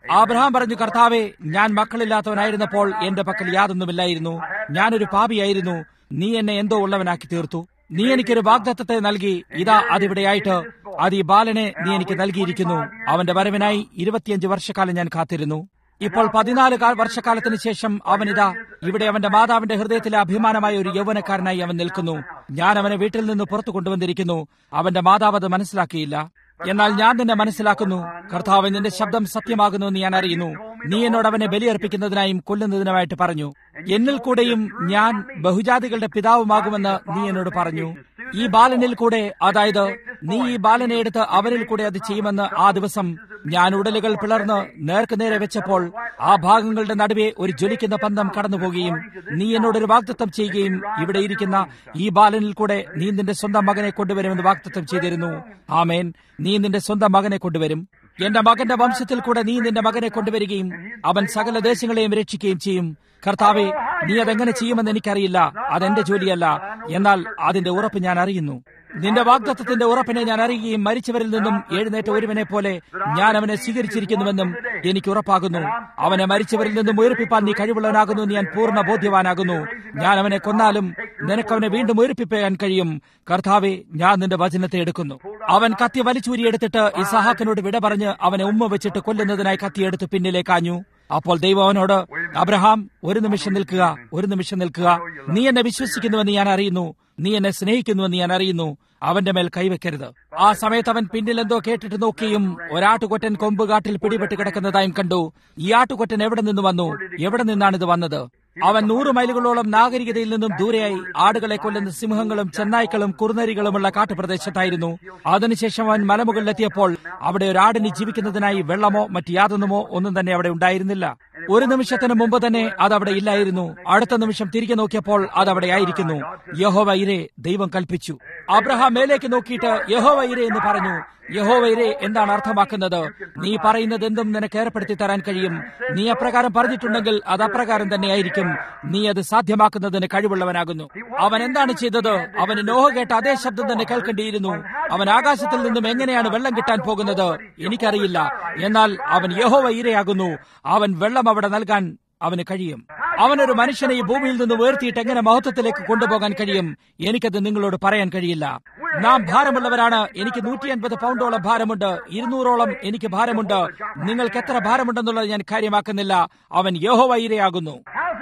ആബ്രഹാം പറഞ്ഞു കർത്താവെ ഞാൻ മക്കളില്ലാത്തവനായിരുന്നപ്പോൾ എന്റെ പക്കൽ യാതൊന്നുമില്ലായിരുന്നു ഞാനൊരു പാപിയായിരുന്നു നീ എന്നെ എന്തോ ഉള്ളവനാക്കി തീർത്തു നീ എനിക്കൊരു വാഗ്ദത്തത്തെ നൽകി ഇതാ അതിവിടെയായിട്ട് അത് ഈ ബാലനെ നീ എനിക്ക് നൽകിയിരിക്കുന്നു അവന്റെ വരവിനായി ഇരുപത്തിയഞ്ച് വർഷക്കാലം ഞാൻ കാത്തിരുന്നു ഇപ്പോൾ പതിനാല് കാ- വർഷക്കാലത്തിന് ശേഷം അവൻ ഇതാ ഇവിടെ അവന്റെ മാതാവിന്റെ ഹൃദയത്തിലെ അഭിമാനമായ ഒരു യൗവനക്കാരനായി അവൻ നിൽക്കുന്നു ഞാൻ അവനെ വീട്ടിൽ നിന്ന് പുറത്തു കൊണ്ടുവന്നിരിക്കുന്നു അവന്റെ മാതാവ് അത് മനസ്സിലാക്കിയില്ല എന്നാൽ ഞാൻ നിന്നെ മനസ്സിലാക്കുന്നു കർത്താവ് നിന്റെ ശബ്ദം സത്യമാകുന്നു എന്ന് ഞാൻ അറിയുന്നു നീ എന്നോട് അവനെ ബലിയർപ്പിക്കുന്നതിനായും കൊല്ലുന്നതിനുമായിട്ട് പറഞ്ഞു എന്നിൽ കൂടെയും ഞാൻ ബഹുജാതികളുടെ പിതാവുമാകുമെന്ന് നീ എന്നോട് പറഞ്ഞു ഈ ബാലനിൽ കൂടെ അതായത് നീ ഈ ബാലനെ എടുത്ത് അവരിൽ കൂടെ അത് ചെയ്യുമെന്ന് ആ ദിവസം ഞാൻ ഉടലുകൾ പിളർന്ന് നേർക്കുനേരെ വെച്ചപ്പോൾ ആ ഭാഗങ്ങളുടെ നടുവെ ഒരു ജ്വലിക്കുന്ന പന്തം കടന്നുപോകുകയും നീ എന്നോടൊരു വാഗ്ദത്തം ചെയ്യുകയും ഇവിടെ ഇരിക്കുന്ന ഈ ബാലനിൽ കൂടെ നീ നിന്റെ സ്വന്തം മകനെ കൊണ്ടുവരുമെന്ന് വാഗ്ദത്തം ചെയ്തിരുന്നു ആമേൻ നീ നിന്റെ സ്വന്തം മകനെ കൊണ്ടുവരും എന്റെ മകന്റെ വംശത്തിൽ കൂടെ നീ നിന്റെ മകനെ കൊണ്ടുവരികയും അവൻ സകല ദേശങ്ങളെയും രക്ഷിക്കുകയും ചെയ്യും കർത്താവെ നീ അതെങ്ങനെ ചെയ്യുമെന്ന് എനിക്കറിയില്ല അതെന്റെ ജോലിയല്ല എന്നാൽ അതിന്റെ ഉറപ്പ് ഞാൻ അറിയുന്നു നിന്റെ വാഗ്ദത്തത്തിന്റെ ഉറപ്പിനെ ഞാൻ അറിയുകയും മരിച്ചവരിൽ നിന്നും എഴുന്നേറ്റ ഒരുവനെ പോലെ ഞാൻ അവനെ സ്വീകരിച്ചിരിക്കുന്നുവെന്നും എനിക്ക് ഉറപ്പാകുന്നു അവനെ മരിച്ചവരിൽ നിന്നും ഉയർപ്പിപ്പാൻ നീ കഴിവുള്ളവനാകുന്നു എന്ന് ഞാൻ പൂർണ്ണ ബോധ്യവാനാകുന്നു ഞാൻ അവനെ കൊന്നാലും നിനക്കവനെ വീണ്ടും ഉയർപ്പിക്കാൻ കഴിയും കർത്താവെ ഞാൻ നിന്റെ വചനത്തെ എടുക്കുന്നു അവൻ കത്തി വലിച്ചൂരിയെടുത്തിട്ട് ഇസഹാക്കിനോട് വിട പറഞ്ഞ് അവനെ ഉമ്മ വെച്ചിട്ട് കൊല്ലുന്നതിനായി കത്തിയെടുത്ത് പിന്നിലേക്കാഞ്ഞു അപ്പോൾ ദൈവം അവനോട് അബ്രഹാം ഒരു നിമിഷം നിൽക്കുക ഒരു നിമിഷം നിൽക്കുക നീ എന്നെ വിശ്വസിക്കുന്നുവെന്ന് ഞാൻ അറിയുന്നു നീ എന്നെ സ്നേഹിക്കുന്നുവെന്ന് ഞാൻ അറിയുന്നു അവന്റെ മേൽ കൈവെക്കരുത് ആ സമയത്ത് അവൻ പിന്നിൽ എന്തോ കേട്ടിട്ട് നോക്കിയും ഒരാട്ടുകൊറ്റൻ കൊമ്പുകാട്ടിൽ പിടിപെട്ട് കിടക്കുന്നതായും കണ്ടു ഈ ആട്ടുകൊറ്റൻ എവിടെ നിന്ന് വന്നു എവിടെ നിന്നാണ് ഇത് വന്നത് അവൻ നൂറ് മൈലുകളോളം നാഗരികതയിൽ നിന്നും ദൂരെയായി ആടുകളെ കൊല്ലുന്ന സിംഹങ്ങളും ചെന്നായ്ക്കളും കുറുനരികളുമുള്ള കാട്ടുപ്രദേശത്തായിരുന്നു അതിനുശേഷം അവൻ മലമുകളിലെത്തിയപ്പോൾ അവിടെ ഒരു ആടിന് ജീവിക്കുന്നതിനായി വെള്ളമോ മറ്റ് യാതൊന്നുമോ ഒന്നും തന്നെ അവിടെ ഉണ്ടായിരുന്നില്ല ഒരു നിമിഷത്തിന് മുമ്പ് തന്നെ അത് അവിടെ ഇല്ലായിരുന്നു അടുത്ത നിമിഷം തിരികെ നോക്കിയപ്പോൾ അത് അവിടെ ആയിരിക്കുന്നു യഹോവ ഇരേ ദൈവം കൽപ്പിച്ചു അബ്രഹാം മേലേക്ക് നോക്കിയിട്ട് യഹോവ ഇരേ എന്ന് പറഞ്ഞു യഹോവൈരെ എന്താണ് അർത്ഥമാക്കുന്നത് നീ പറയുന്നത് എന്തും നിനക്ക് ഏർപ്പെടുത്തി തരാൻ കഴിയും നീ അപ്രകാരം പറഞ്ഞിട്ടുണ്ടെങ്കിൽ അത് അപ്രകാരം തന്നെയായിരിക്കും നീ അത് സാധ്യമാക്കുന്നതിന് കഴിവുള്ളവനാകുന്നു അവൻ എന്താണ് ചെയ്തത് അവന് നോഹ കേട്ട അതേ ശബ്ദം തന്നെ കേൾക്കേണ്ടിയിരുന്നു അവൻ ആകാശത്തിൽ നിന്നും എങ്ങനെയാണ് വെള്ളം കിട്ടാൻ പോകുന്നത് എനിക്കറിയില്ല എന്നാൽ അവൻ യഹോവ ഇരയാകുന്നു അവൻ വെള്ളം അവിടെ നൽകാൻ അവന് കഴിയും അവനൊരു മനുഷ്യനെ ഈ ഭൂമിയിൽ നിന്ന് ഉയർത്തിയിട്ട് എങ്ങനെ മഹത്വത്തിലേക്ക് കൊണ്ടുപോകാൻ കഴിയും എനിക്കത് നിങ്ങളോട് പറയാൻ കഴിയില്ല നാം ഭാരമുള്ളവരാണ് എനിക്ക് നൂറ്റി അൻപത് പൗണ്ടോളം ഭാരമുണ്ട് ഇരുന്നൂറോളം എനിക്ക് ഭാരമുണ്ട് നിങ്ങൾക്ക് എത്ര ഭാരമുണ്ടെന്നുള്ളത് ഞാൻ കാര്യമാക്കുന്നില്ല അവൻ യഹോവൈരയാകുന്നു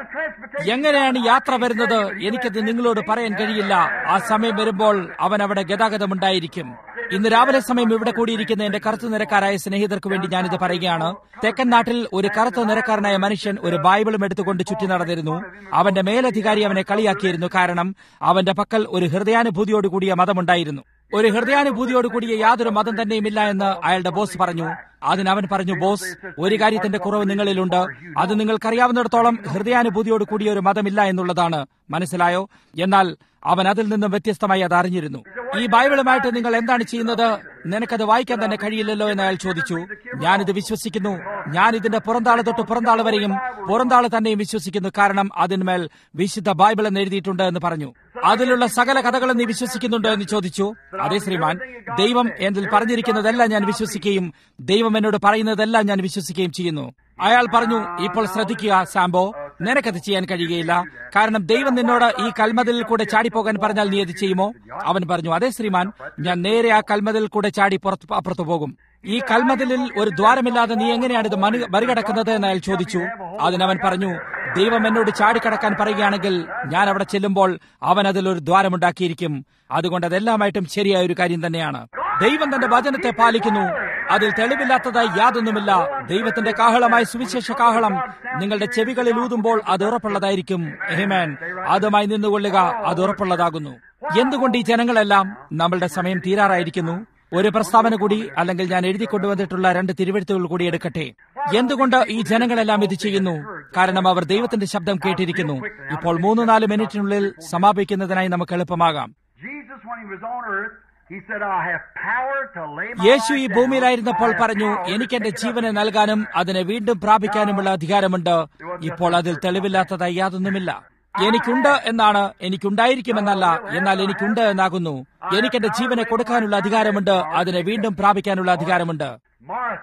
എങ്ങനെയാണ് യാത്ര വരുന്നത് എനിക്കത് നിങ്ങളോട് പറയാൻ കഴിയില്ല ആ സമയം വരുമ്പോൾ അവൻ അവിടെ ഗതാഗതമുണ്ടായിരിക്കും ഇന്ന് രാവിലെ സമയം ഇവിടെ കൂടിയിരിക്കുന്ന എന്റെ കറുത്ത നിരക്കാരായ സ്നേഹിതർക്ക് വേണ്ടി ഞാനിത് പറയുകയാണ് തെക്കൻ നാട്ടിൽ ഒരു കറുത്ത നിരക്കാരനായ മനുഷ്യൻ ഒരു ബൈബിളും എടുത്തുകൊണ്ട് ചുറ്റി നടന്നിരുന്നു അവന്റെ മേലധികാരി അവനെ കളിയാക്കിയിരുന്നു കാരണം അവന്റെ പക്കൽ ഒരു ഹൃദയാനുഭൂതിയോട് കൂടിയ മതമുണ്ടായിരുന്നു ഒരു ഹൃദയാനുഭൂതിയോട് കൂടിയ യാതൊരു മതം തന്നെയുമില്ല എന്ന് അയാളുടെ ബോസ് പറഞ്ഞു അതിന് അവൻ പറഞ്ഞു ബോസ് ഒരു കാര്യത്തിന്റെ കുറവ് നിങ്ങളിലുണ്ട് അത് നിങ്ങൾക്കറിയാവുന്നിടത്തോളം ഹൃദയാനുഭൂതിയോട് കൂടിയ ഒരു മതമില്ല എന്നുള്ളതാണ് മനസ്സിലായോ എന്നാൽ അവൻ അതിൽ നിന്നും വ്യത്യസ്തമായി അത് അറിഞ്ഞിരുന്നു ഈ ബൈബിളുമായിട്ട് നിങ്ങൾ എന്താണ് ചെയ്യുന്നത് നിനക്കത് വായിക്കാൻ തന്നെ കഴിയില്ലല്ലോ എന്ന് അയാൾ ചോദിച്ചു ഞാനിത് വിശ്വസിക്കുന്നു ഞാൻ ഇതിന്റെ പുറന്താള് തൊട്ട് പുറന്താള് വരെയും പുറന്താള് തന്നെയും വിശ്വസിക്കുന്നു കാരണം അതിന്മേൽ വിശുദ്ധ ബൈബിൾ എന്ന് എഴുതിയിട്ടുണ്ട് എന്ന് പറഞ്ഞു അതിലുള്ള സകല കഥകളും നീ വിശ്വസിക്കുന്നുണ്ടോ എന്ന് ചോദിച്ചു അതേ ശ്രീമാൻ ദൈവം എന്നിൽ പറഞ്ഞിരിക്കുന്നതെല്ലാം ഞാൻ വിശ്വസിക്കുകയും ദൈവം എന്നോട് പറയുന്നതെല്ലാം ഞാൻ വിശ്വസിക്കുകയും ചെയ്യുന്നു അയാൾ പറഞ്ഞു ഇപ്പോൾ ശ്രദ്ധിക്കുക സാംബോ നിനക്കത് ചെയ്യാൻ കഴിയുകയില്ല കാരണം ദൈവം നിന്നോട് ഈ കൽമതിലിൽ കൂടെ ചാടിപ്പോകാൻ പറഞ്ഞാൽ നീ അത് ചെയ്യുമോ അവൻ പറഞ്ഞു അതെ ശ്രീമാൻ ഞാൻ നേരെ ആ കൽമതിൽ കൂടെ ചാടി പുറത്ത് അപ്പുറത്തു പോകും ഈ കൽമതിലിൽ ഒരു ദ്വാരമില്ലാതെ നീ എങ്ങനെയാണ് ഇത് മറി- മറികടക്കുന്നത് എന്ന് അയാൾ ചോദിച്ചു അതിനവൻ പറഞ്ഞു ദൈവം എന്നോട് ചാടിക്കടക്കാൻ പറയുകയാണെങ്കിൽ ഞാൻ അവിടെ ചെല്ലുമ്പോൾ അവൻ അതിൽ ഒരു ദ്വാരമുണ്ടാക്കിയിരിക്കും അതുകൊണ്ട് അതെല്ലാമായിട്ടും ശരിയായ ഒരു കാര്യം തന്നെയാണ് ദൈവം തന്റെ വചനത്തെ പാലിക്കുന്നു അതിൽ തെളിവില്ലാത്തതായി യാതൊന്നുമില്ല ദൈവത്തിന്റെ കാഹളമായ സുവിശേഷ കാഹളം നിങ്ങളുടെ ചെവികളിൽ ഊതുമ്പോൾ അത് ഉറപ്പുള്ളതായിരിക്കും എഹിമേൻ അതുമായി നിന്നുകൊള്ളുക അത് ഉറപ്പുള്ളതാകുന്നു എന്തുകൊണ്ട് ഈ ജനങ്ങളെല്ലാം നമ്മളുടെ സമയം തീരാറായിരിക്കുന്നു ഒരു പ്രസ്താവന കൂടി അല്ലെങ്കിൽ ഞാൻ എഴുതി കൊണ്ടുവന്നിട്ടുള്ള രണ്ട് തിരുവെഴുത്തുകൾ കൂടി എടുക്കട്ടെ എന്തുകൊണ്ട് ഈ ജനങ്ങളെല്ലാം ഇത് ചെയ്യുന്നു കാരണം അവർ ദൈവത്തിന്റെ ശബ്ദം കേട്ടിരിക്കുന്നു ഇപ്പോൾ മൂന്ന് നാല് മിനിറ്റിനുള്ളിൽ സമാപിക്കുന്നതിനായി നമുക്ക് എളുപ്പമാകാം Jesus, when he was on earth, he said, I have power to lay my യേശു ഈ life down. ഭൂമിയിലായിരുന്നപ്പോൾ I have പറഞ്ഞു power to എനിക്ക് എന്റെ take it up ജീവനെ again." നൽകാനും അതിനെ വീണ്ടും പ്രാപിക്കാനുമുള്ള അധികാരമുണ്ട് ഇപ്പോൾ അതിൽ തെളിവില്ലാത്തതായി യാതൊന്നുമില്ല എനിക്കുണ്ട് എന്നാണ് എനിക്കുണ്ടായിരിക്കുമെന്നല്ല എന്നാൽ എനിക്കുണ്ട് എന്നാകുന്നു എനിക്ക് എന്റെ ജീവനെ കൊടുക്കാനുള്ള അധികാരമുണ്ട് അതിനെ വീണ്ടും പ്രാപിക്കാനുള്ള അധികാരമുണ്ട് Martha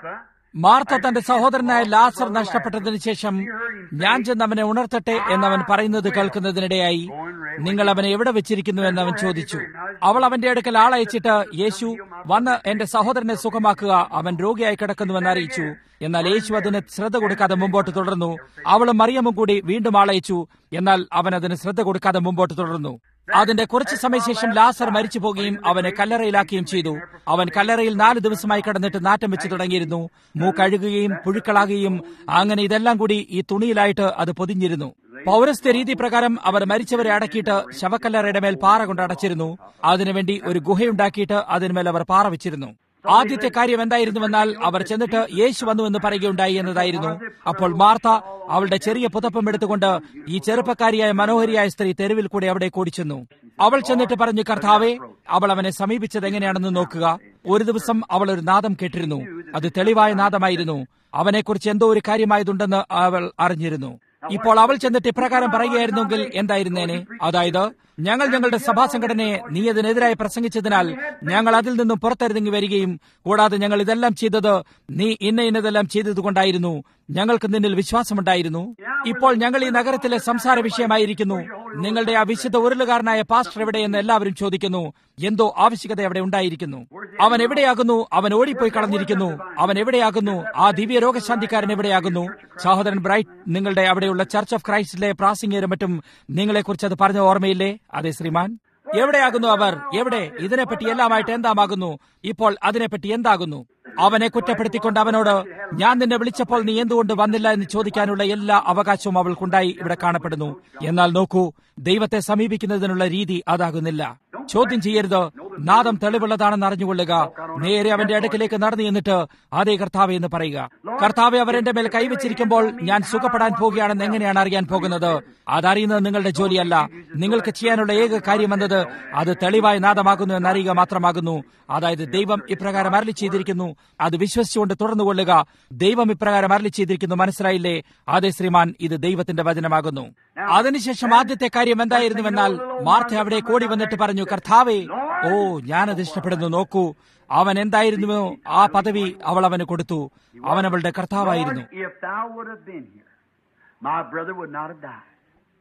മാർത്ത തന്റെ സഹോദരനായ ലാസർ നഷ്ടപ്പെട്ടതിന് ശേഷം ഞാൻ ചെന്ന് അവനെ ഉണർത്തട്ടെ എന്നവൻ പറയുന്നത് കേൾക്കുന്നതിനിടെയായി നിങ്ങൾ അവനെ എവിടെ വെച്ചിരിക്കുന്നു എന്ന് അവൻ ചോദിച്ചു അവൾ അവന്റെ അടുക്കൽ ആളയച്ചിട്ട് യേശു വന്ന് എന്റെ സഹോദരനെ സുഖമാക്കുക അവൻ രോഗിയായി കിടക്കുന്നുവെന്ന് അറിയിച്ചു എന്നാൽ യേശു അതിന് ശ്രദ്ധ കൊടുക്കാതെ മുമ്പോട്ട് തുടർന്നു അവളും മറിയമ്മും കൂടി വീണ്ടും ആളയച്ചു എന്നാൽ അവൻ അതിന് ശ്രദ്ധ കൊടുക്കാതെ മുമ്പോട്ട് തുടർന്നു അതിന്റെ കുറച്ചു സമയശേഷം ലാസർ മരിച്ചു പോകുകയും അവനെ കല്ലറയിലാക്കുകയും ചെയ്തു അവൻ കല്ലറയിൽ നാല് ദിവസമായി കിടന്നിട്ട് നാറ്റം വെച്ച് തുടങ്ങിയിരുന്നു മൂക്കഴുകുകയും പുഴുക്കളാകുകയും അങ്ങനെ ഇതെല്ലാം കൂടി ഈ തുണിയിലായിട്ട് അത് പൊതിഞ്ഞിരുന്നു പൗരസ്ത്യ രീതി പ്രകാരം അവർ മരിച്ചവരെ അടക്കിയിട്ട് ശവക്കല്ലറയുടെ മേൽ പാറ കൊണ്ട് അടച്ചിരുന്നു അതിനുവേണ്ടി ഒരു ഗുഹയുണ്ടാക്കിയിട്ട് അതിന്മേൽ അവർ പാറ വെച്ചിരുന്നു ആദ്യത്തെ കാര്യം എന്തായിരുന്നുവെന്നാൽ അവർ ചെന്നിട്ട് യേശു വന്നു എന്ന് പറയുകയുണ്ടായി എന്നതായിരുന്നു അപ്പോൾ മാർത്ത അവളുടെ ചെറിയ പുതപ്പം എടുത്തുകൊണ്ട് ഈ ചെറുപ്പക്കാരിയായ മനോഹരിയായ സ്ത്രീ തെരുവിൽ കൂടെ അവിടെ കൂടിച്ചെന്നു അവൾ ചെന്നിട്ട് പറഞ്ഞു കർത്താവെ അവൾ അവനെ സമീപിച്ചത് എങ്ങനെയാണെന്ന് നോക്കുക ഒരു ദിവസം അവൾ ഒരു നാദം കേട്ടിരുന്നു അത് തെളിവായ നാദമായിരുന്നു അവനെക്കുറിച്ച് എന്തോ ഒരു കാര്യമായതുണ്ടെന്ന് അവൾ അറിഞ്ഞിരുന്നു ഇപ്പോൾ അവൾ ചെന്നിട്ട് ഇപ്രകാരം പറയുകയായിരുന്നെങ്കിൽ എന്തായിരുന്നേനെ അതായത് ഞങ്ങൾ ഞങ്ങളുടെ സഭാ സംഘടനയെ നീ അതിനെതിരായി പ്രസംഗിച്ചതിനാൽ ഞങ്ങൾ അതിൽ നിന്നും പുറത്തിറങ്ങി വരികയും കൂടാതെ ഞങ്ങൾ ഇതെല്ലാം ചെയ്തത് നീ ഇന്ന ഇന്നതെല്ലാം ചെയ്തതുകൊണ്ടായിരുന്നു ഞങ്ങൾക്ക് നിന്നിൽ വിശ്വാസമുണ്ടായിരുന്നു ഇപ്പോൾ ഞങ്ങൾ ഈ നഗരത്തിലെ സംസാര വിഷയമായിരിക്കുന്നു നിങ്ങളുടെ ആ വിശുദ്ധ ഉരുളുകാരനായ പാസ്റ്റർ എവിടെയെന്ന് എല്ലാവരും ചോദിക്കുന്നു എന്തോ ആവശ്യകത അവിടെ ഉണ്ടായിരിക്കുന്നു അവൻ എവിടെയാകുന്നു അവൻ ഓടിപ്പോയി കളഞ്ഞിരിക്കുന്നു അവൻ എവിടെയാകുന്നു ആ ദിവ്യ രോഗശാന്തിക്കാരൻ എവിടെയാകുന്നു സഹോദരൻ ബ്രൈറ്റ് നിങ്ങളുടെ അവിടെയുള്ള ചർച്ച് ഓഫ് ക്രൈസ്റ്റിലെ പ്രാസംഗികരും മറ്റും നിങ്ങളെക്കുറിച്ച് അത് പറഞ്ഞ ഓർമ്മയില്ലേ അതെ ശ്രീമാൻ എവിടെയാകുന്നു അവർ എവിടെ ഇതിനെപ്പറ്റി എല്ലാമായിട്ട് എന്താമാകുന്നു ഇപ്പോൾ അതിനെപ്പറ്റി എന്താകുന്നു അവനെ കുറ്റപ്പെടുത്തിക്കൊണ്ട് അവനോട് ഞാൻ നിന്നെ വിളിച്ചപ്പോൾ നീ എന്തുകൊണ്ട് വന്നില്ല എന്ന് ചോദിക്കാനുള്ള എല്ലാ അവകാശവും അവൾക്കുണ്ടായി ഇവിടെ കാണപ്പെടുന്നു എന്നാൽ നോക്കൂ ദൈവത്തെ സമീപിക്കുന്നതിനുള്ള രീതി അതാകുന്നില്ല ചോദ്യം ചെയ്യരുത് നാദം തെളിവുള്ളതാണെന്ന് അറിഞ്ഞുകൊള്ളുക നേരെ അവന്റെ അടുക്കിലേക്ക് നടന്നു എന്നിട്ട് അതേ കർത്താവെ എന്ന് പറയുക കർത്താവെ അവർ എന്റെ മേൽ കൈവച്ചിരിക്കുമ്പോൾ ഞാൻ സുഖപ്പെടാൻ പോകുകയാണെന്ന് എങ്ങനെയാണ് അറിയാൻ പോകുന്നത് അതറിയുന്നത് നിങ്ങളുടെ ജോലിയല്ല നിങ്ങൾക്ക് ചെയ്യാനുള്ള ഏക കാര്യം എന്നത് അത് തെളിവായ നാദമാകുന്നു എന്നറിയുക മാത്രമാകുന്നു അതായത് ദൈവം ഇപ്രകാരം അരളി ചെയ്തിരിക്കുന്നു അത് വിശ്വസിച്ചുകൊണ്ട് തുറന്നുകൊള്ളുക ദൈവം ഇപ്രകാരം അരളി ചെയ്തിരിക്കുന്നു മനസ്സിലായില്ലേ അതെ ശ്രീമാൻ ഇത് ദൈവത്തിന്റെ വചനമാകുന്നു അതിനുശേഷം ആദ്യത്തെ കാര്യം എന്തായിരുന്നുവെന്നാൽ മാർത്ത അവിടെ കൂടി വന്നിട്ട് പറഞ്ഞു കർത്താവേ ഓ ഞാനത് ഇഷ്ടപ്പെടുന്നു നോക്കൂ അവൻ എന്തായിരുന്നുവോ ആ പദവി അവൾ അവന് കൊടുത്തു അവൻ അവളുടെ കർത്താവായിരുന്നു If thou would have been here, my brother would not have died.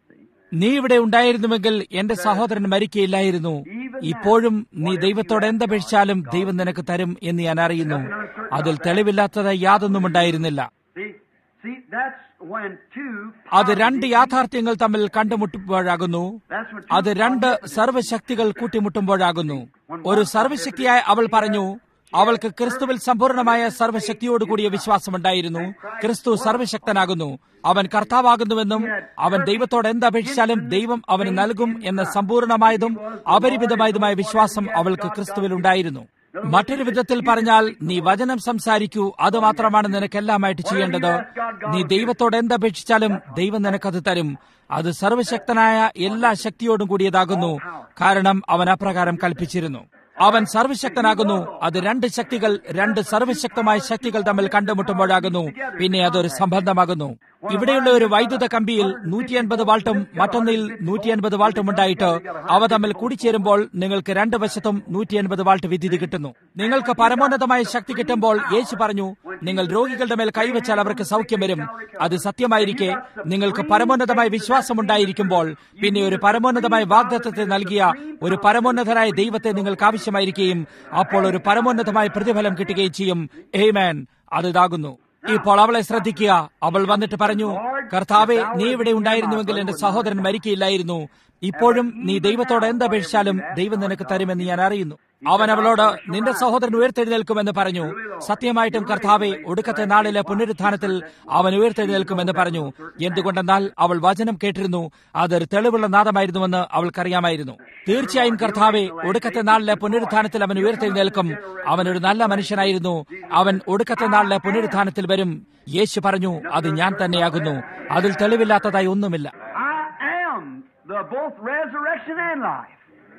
നീ ഇവിടെ ഉണ്ടായിരുന്നുവെങ്കിൽ എന്റെ സഹോദരൻ മരിക്കയില്ലായിരുന്നു ഇപ്പോഴും നീ ദൈവത്തോട് എന്തപേക്ഷിച്ചാലും ദൈവം നിനക്ക് തരും എന്ന് ഞാൻ അറിയുന്നു അതിൽ തെളിവില്ലാത്തത് യാതൊന്നും ഉണ്ടായിരുന്നില്ല See, see, that's when two. അത് രണ്ട് യാഥാർത്ഥ്യങ്ങൾ തമ്മിൽ കണ്ടുമുട്ടുമ്പോഴാകുന്നു That's when two അത് രണ്ട് സർവശക്തികൾ കൂട്ടിമുട്ടുമ്പോഴാകുന്നു ഒരു സർവശക്തിയായ അവൾ പറഞ്ഞു അവൾക്ക് ക്രിസ്തുവിൽ സമ്പൂർണമായ സർവശക്തിയോടുകൂടിയ വിശ്വാസമുണ്ടായിരുന്നു ക്രിസ്തു സർവശക്തനാകുന്നു അവൻ കർത്താവാകുന്നുവെന്നും അവൻ ദൈവത്തോട് എന്തപേക്ഷിച്ചാലും ദൈവം അവന് നൽകും എന്ന സമ്പൂർണമായതും അപരിമിതമായതുമായ വിശ്വാസം അവൾക്ക് ക്രിസ്തുവിൽ ഉണ്ടായിരുന്നു മറ്റൊരു വിധത്തിൽ പറഞ്ഞാൽ നീ വചനം സംസാരിക്കൂ അത് മാത്രമാണ് നിനക്കെല്ലാമായിട്ട് ചെയ്യേണ്ടത് നീ ദൈവത്തോട് എന്തപേക്ഷിച്ചാലും ദൈവം നിനക്കത് തരും അത് സർവശക്തനായ എല്ലാ ശക്തിയോടും കൂടിയതാകുന്നു കാരണം അവൻ അപ്രകാരം കൽപ്പിച്ചിരുന്നു അവൻ സർവശക്തനാകുന്നു അത് രണ്ട് ശക്തികൾ രണ്ട് സർവശക്തമായ ശക്തികൾ തമ്മിൽ കണ്ടുമുട്ടുമ്പോഴാകുന്നു പിന്നെ അതൊരു സംബന്ധമാകുന്നു ഇവിടെയുള്ള ഒരു വൈദ്യുത കമ്പിയിൽ നൂറ്റി അൻപത് വാൾട്ടും മറ്റൊന്നിൽ നൂറ്റി അൻപത് വാൾട്ടും ഉണ്ടായിട്ട് അവ തമ്മിൽ കൂടിച്ചേരുമ്പോൾ നിങ്ങൾക്ക് രണ്ട് വശത്തും നൂറ്റി അൻപത് വാൾട്ട് വിദ്യുതി കിട്ടുന്നു നിങ്ങൾക്ക് പരമോന്നതമായ ശക്തി കിട്ടുമ്പോൾ യേശു പറഞ്ഞു നിങ്ങൾ രോഗികളുടെ മേൽ കൈവച്ചാൽ അവർക്ക് സൗഖ്യം വരും അത് സത്യമായിരിക്കെ നിങ്ങൾക്ക് പരമോന്നതമായ വിശ്വാസമുണ്ടായിരിക്കുമ്പോൾ പിന്നെ ഒരു പരമോന്നതമായ വാഗ്ദത്തത്തെ നൽകിയ ഒരു പരമോന്നതനായ ദൈവത്തെ നിങ്ങൾക്ക് ആവശ്യമായിരിക്കുകയും അപ്പോൾ ഒരു പരമോന്നതമായ പ്രതിഫലം കിട്ടുകയും ചെയ്യും ഏമേൻ അത് ഇതാകുന്നു ഇപ്പോൾ അവളെ ശ്രദ്ധിക്കുക അവൾ വന്നിട്ട് പറഞ്ഞു കർത്താവെ നീ ഇവിടെ ഉണ്ടായിരുന്നുവെങ്കിൽ എന്റെ സഹോദരൻ മരിക്കയില്ലായിരുന്നു ഇപ്പോഴും നീ ദൈവത്തോട് എന്തപേക്ഷിച്ചാലും ദൈവം നിനക്ക് തരുമെന്ന് ഞാൻ അറിയുന്നു അവൻ അവളോട് നിന്റെ സഹോദരൻ ഉയർത്തെഴുന്നേൽക്കുമെന്ന് പറഞ്ഞു സത്യമായിട്ടും കർത്താവെ ഒടുക്കത്തെ നാളിലെ പുനരുത്ഥാനത്തിൽ അവൻ ഉയർത്തെഴുന്നേൽക്കുമെന്ന് പറഞ്ഞു എന്തുകൊണ്ടെന്നാൽ അവൾ വചനം കേട്ടിരുന്നു അതൊരു തെളിവുള്ള നാദമായിരുന്നുവെന്ന് അവൾക്കറിയാമായിരുന്നു തീർച്ചയായും കർത്താവെ ഒടുക്കത്തെ നാളിലെ പുനരുത്ഥാനത്തിൽ അവൻ ഉയർത്തെഴുന്നേൽക്കും അവൻ ഒരു നല്ല മനുഷ്യനായിരുന്നു അവൻ ഒടുക്കത്തെ നാളിലെ പുനരുത്ഥാനത്തിൽ വരും യേശു പറഞ്ഞു അത് ഞാൻ തന്നെയാകുന്നു അതിൽ തെളിവില്ലാത്തതായി ഒന്നുമില്ല I am the both resurrection and life.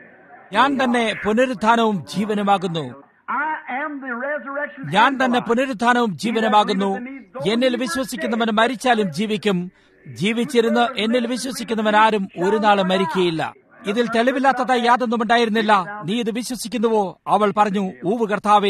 ഞാൻ തന്നെ പുനരുത്ഥാനവും ജീവനുമാകുന്നു I am the resurrection ഞാൻ and the തന്നെ life. പുനരുത്ഥാനവും ജീവനുമാകുന്നു എന്നിൽ വിശ്വസിക്കുന്നവൻ മരിച്ചാലും ജീവിക്കും ജീവിച്ചിരുന്ന് എന്നിൽ വിശ്വസിക്കുന്നവൻ ആരും ഒരു നാളും മരിക്കുകയില്ല ഇതിൽ തെളിവില്ലാത്തതായി യാതൊന്നും ഉണ്ടായിരുന്നില്ല നീ ഇത് വിശ്വസിക്കുന്നുവോ അവൾ പറഞ്ഞു ഊവ് കർത്താവേ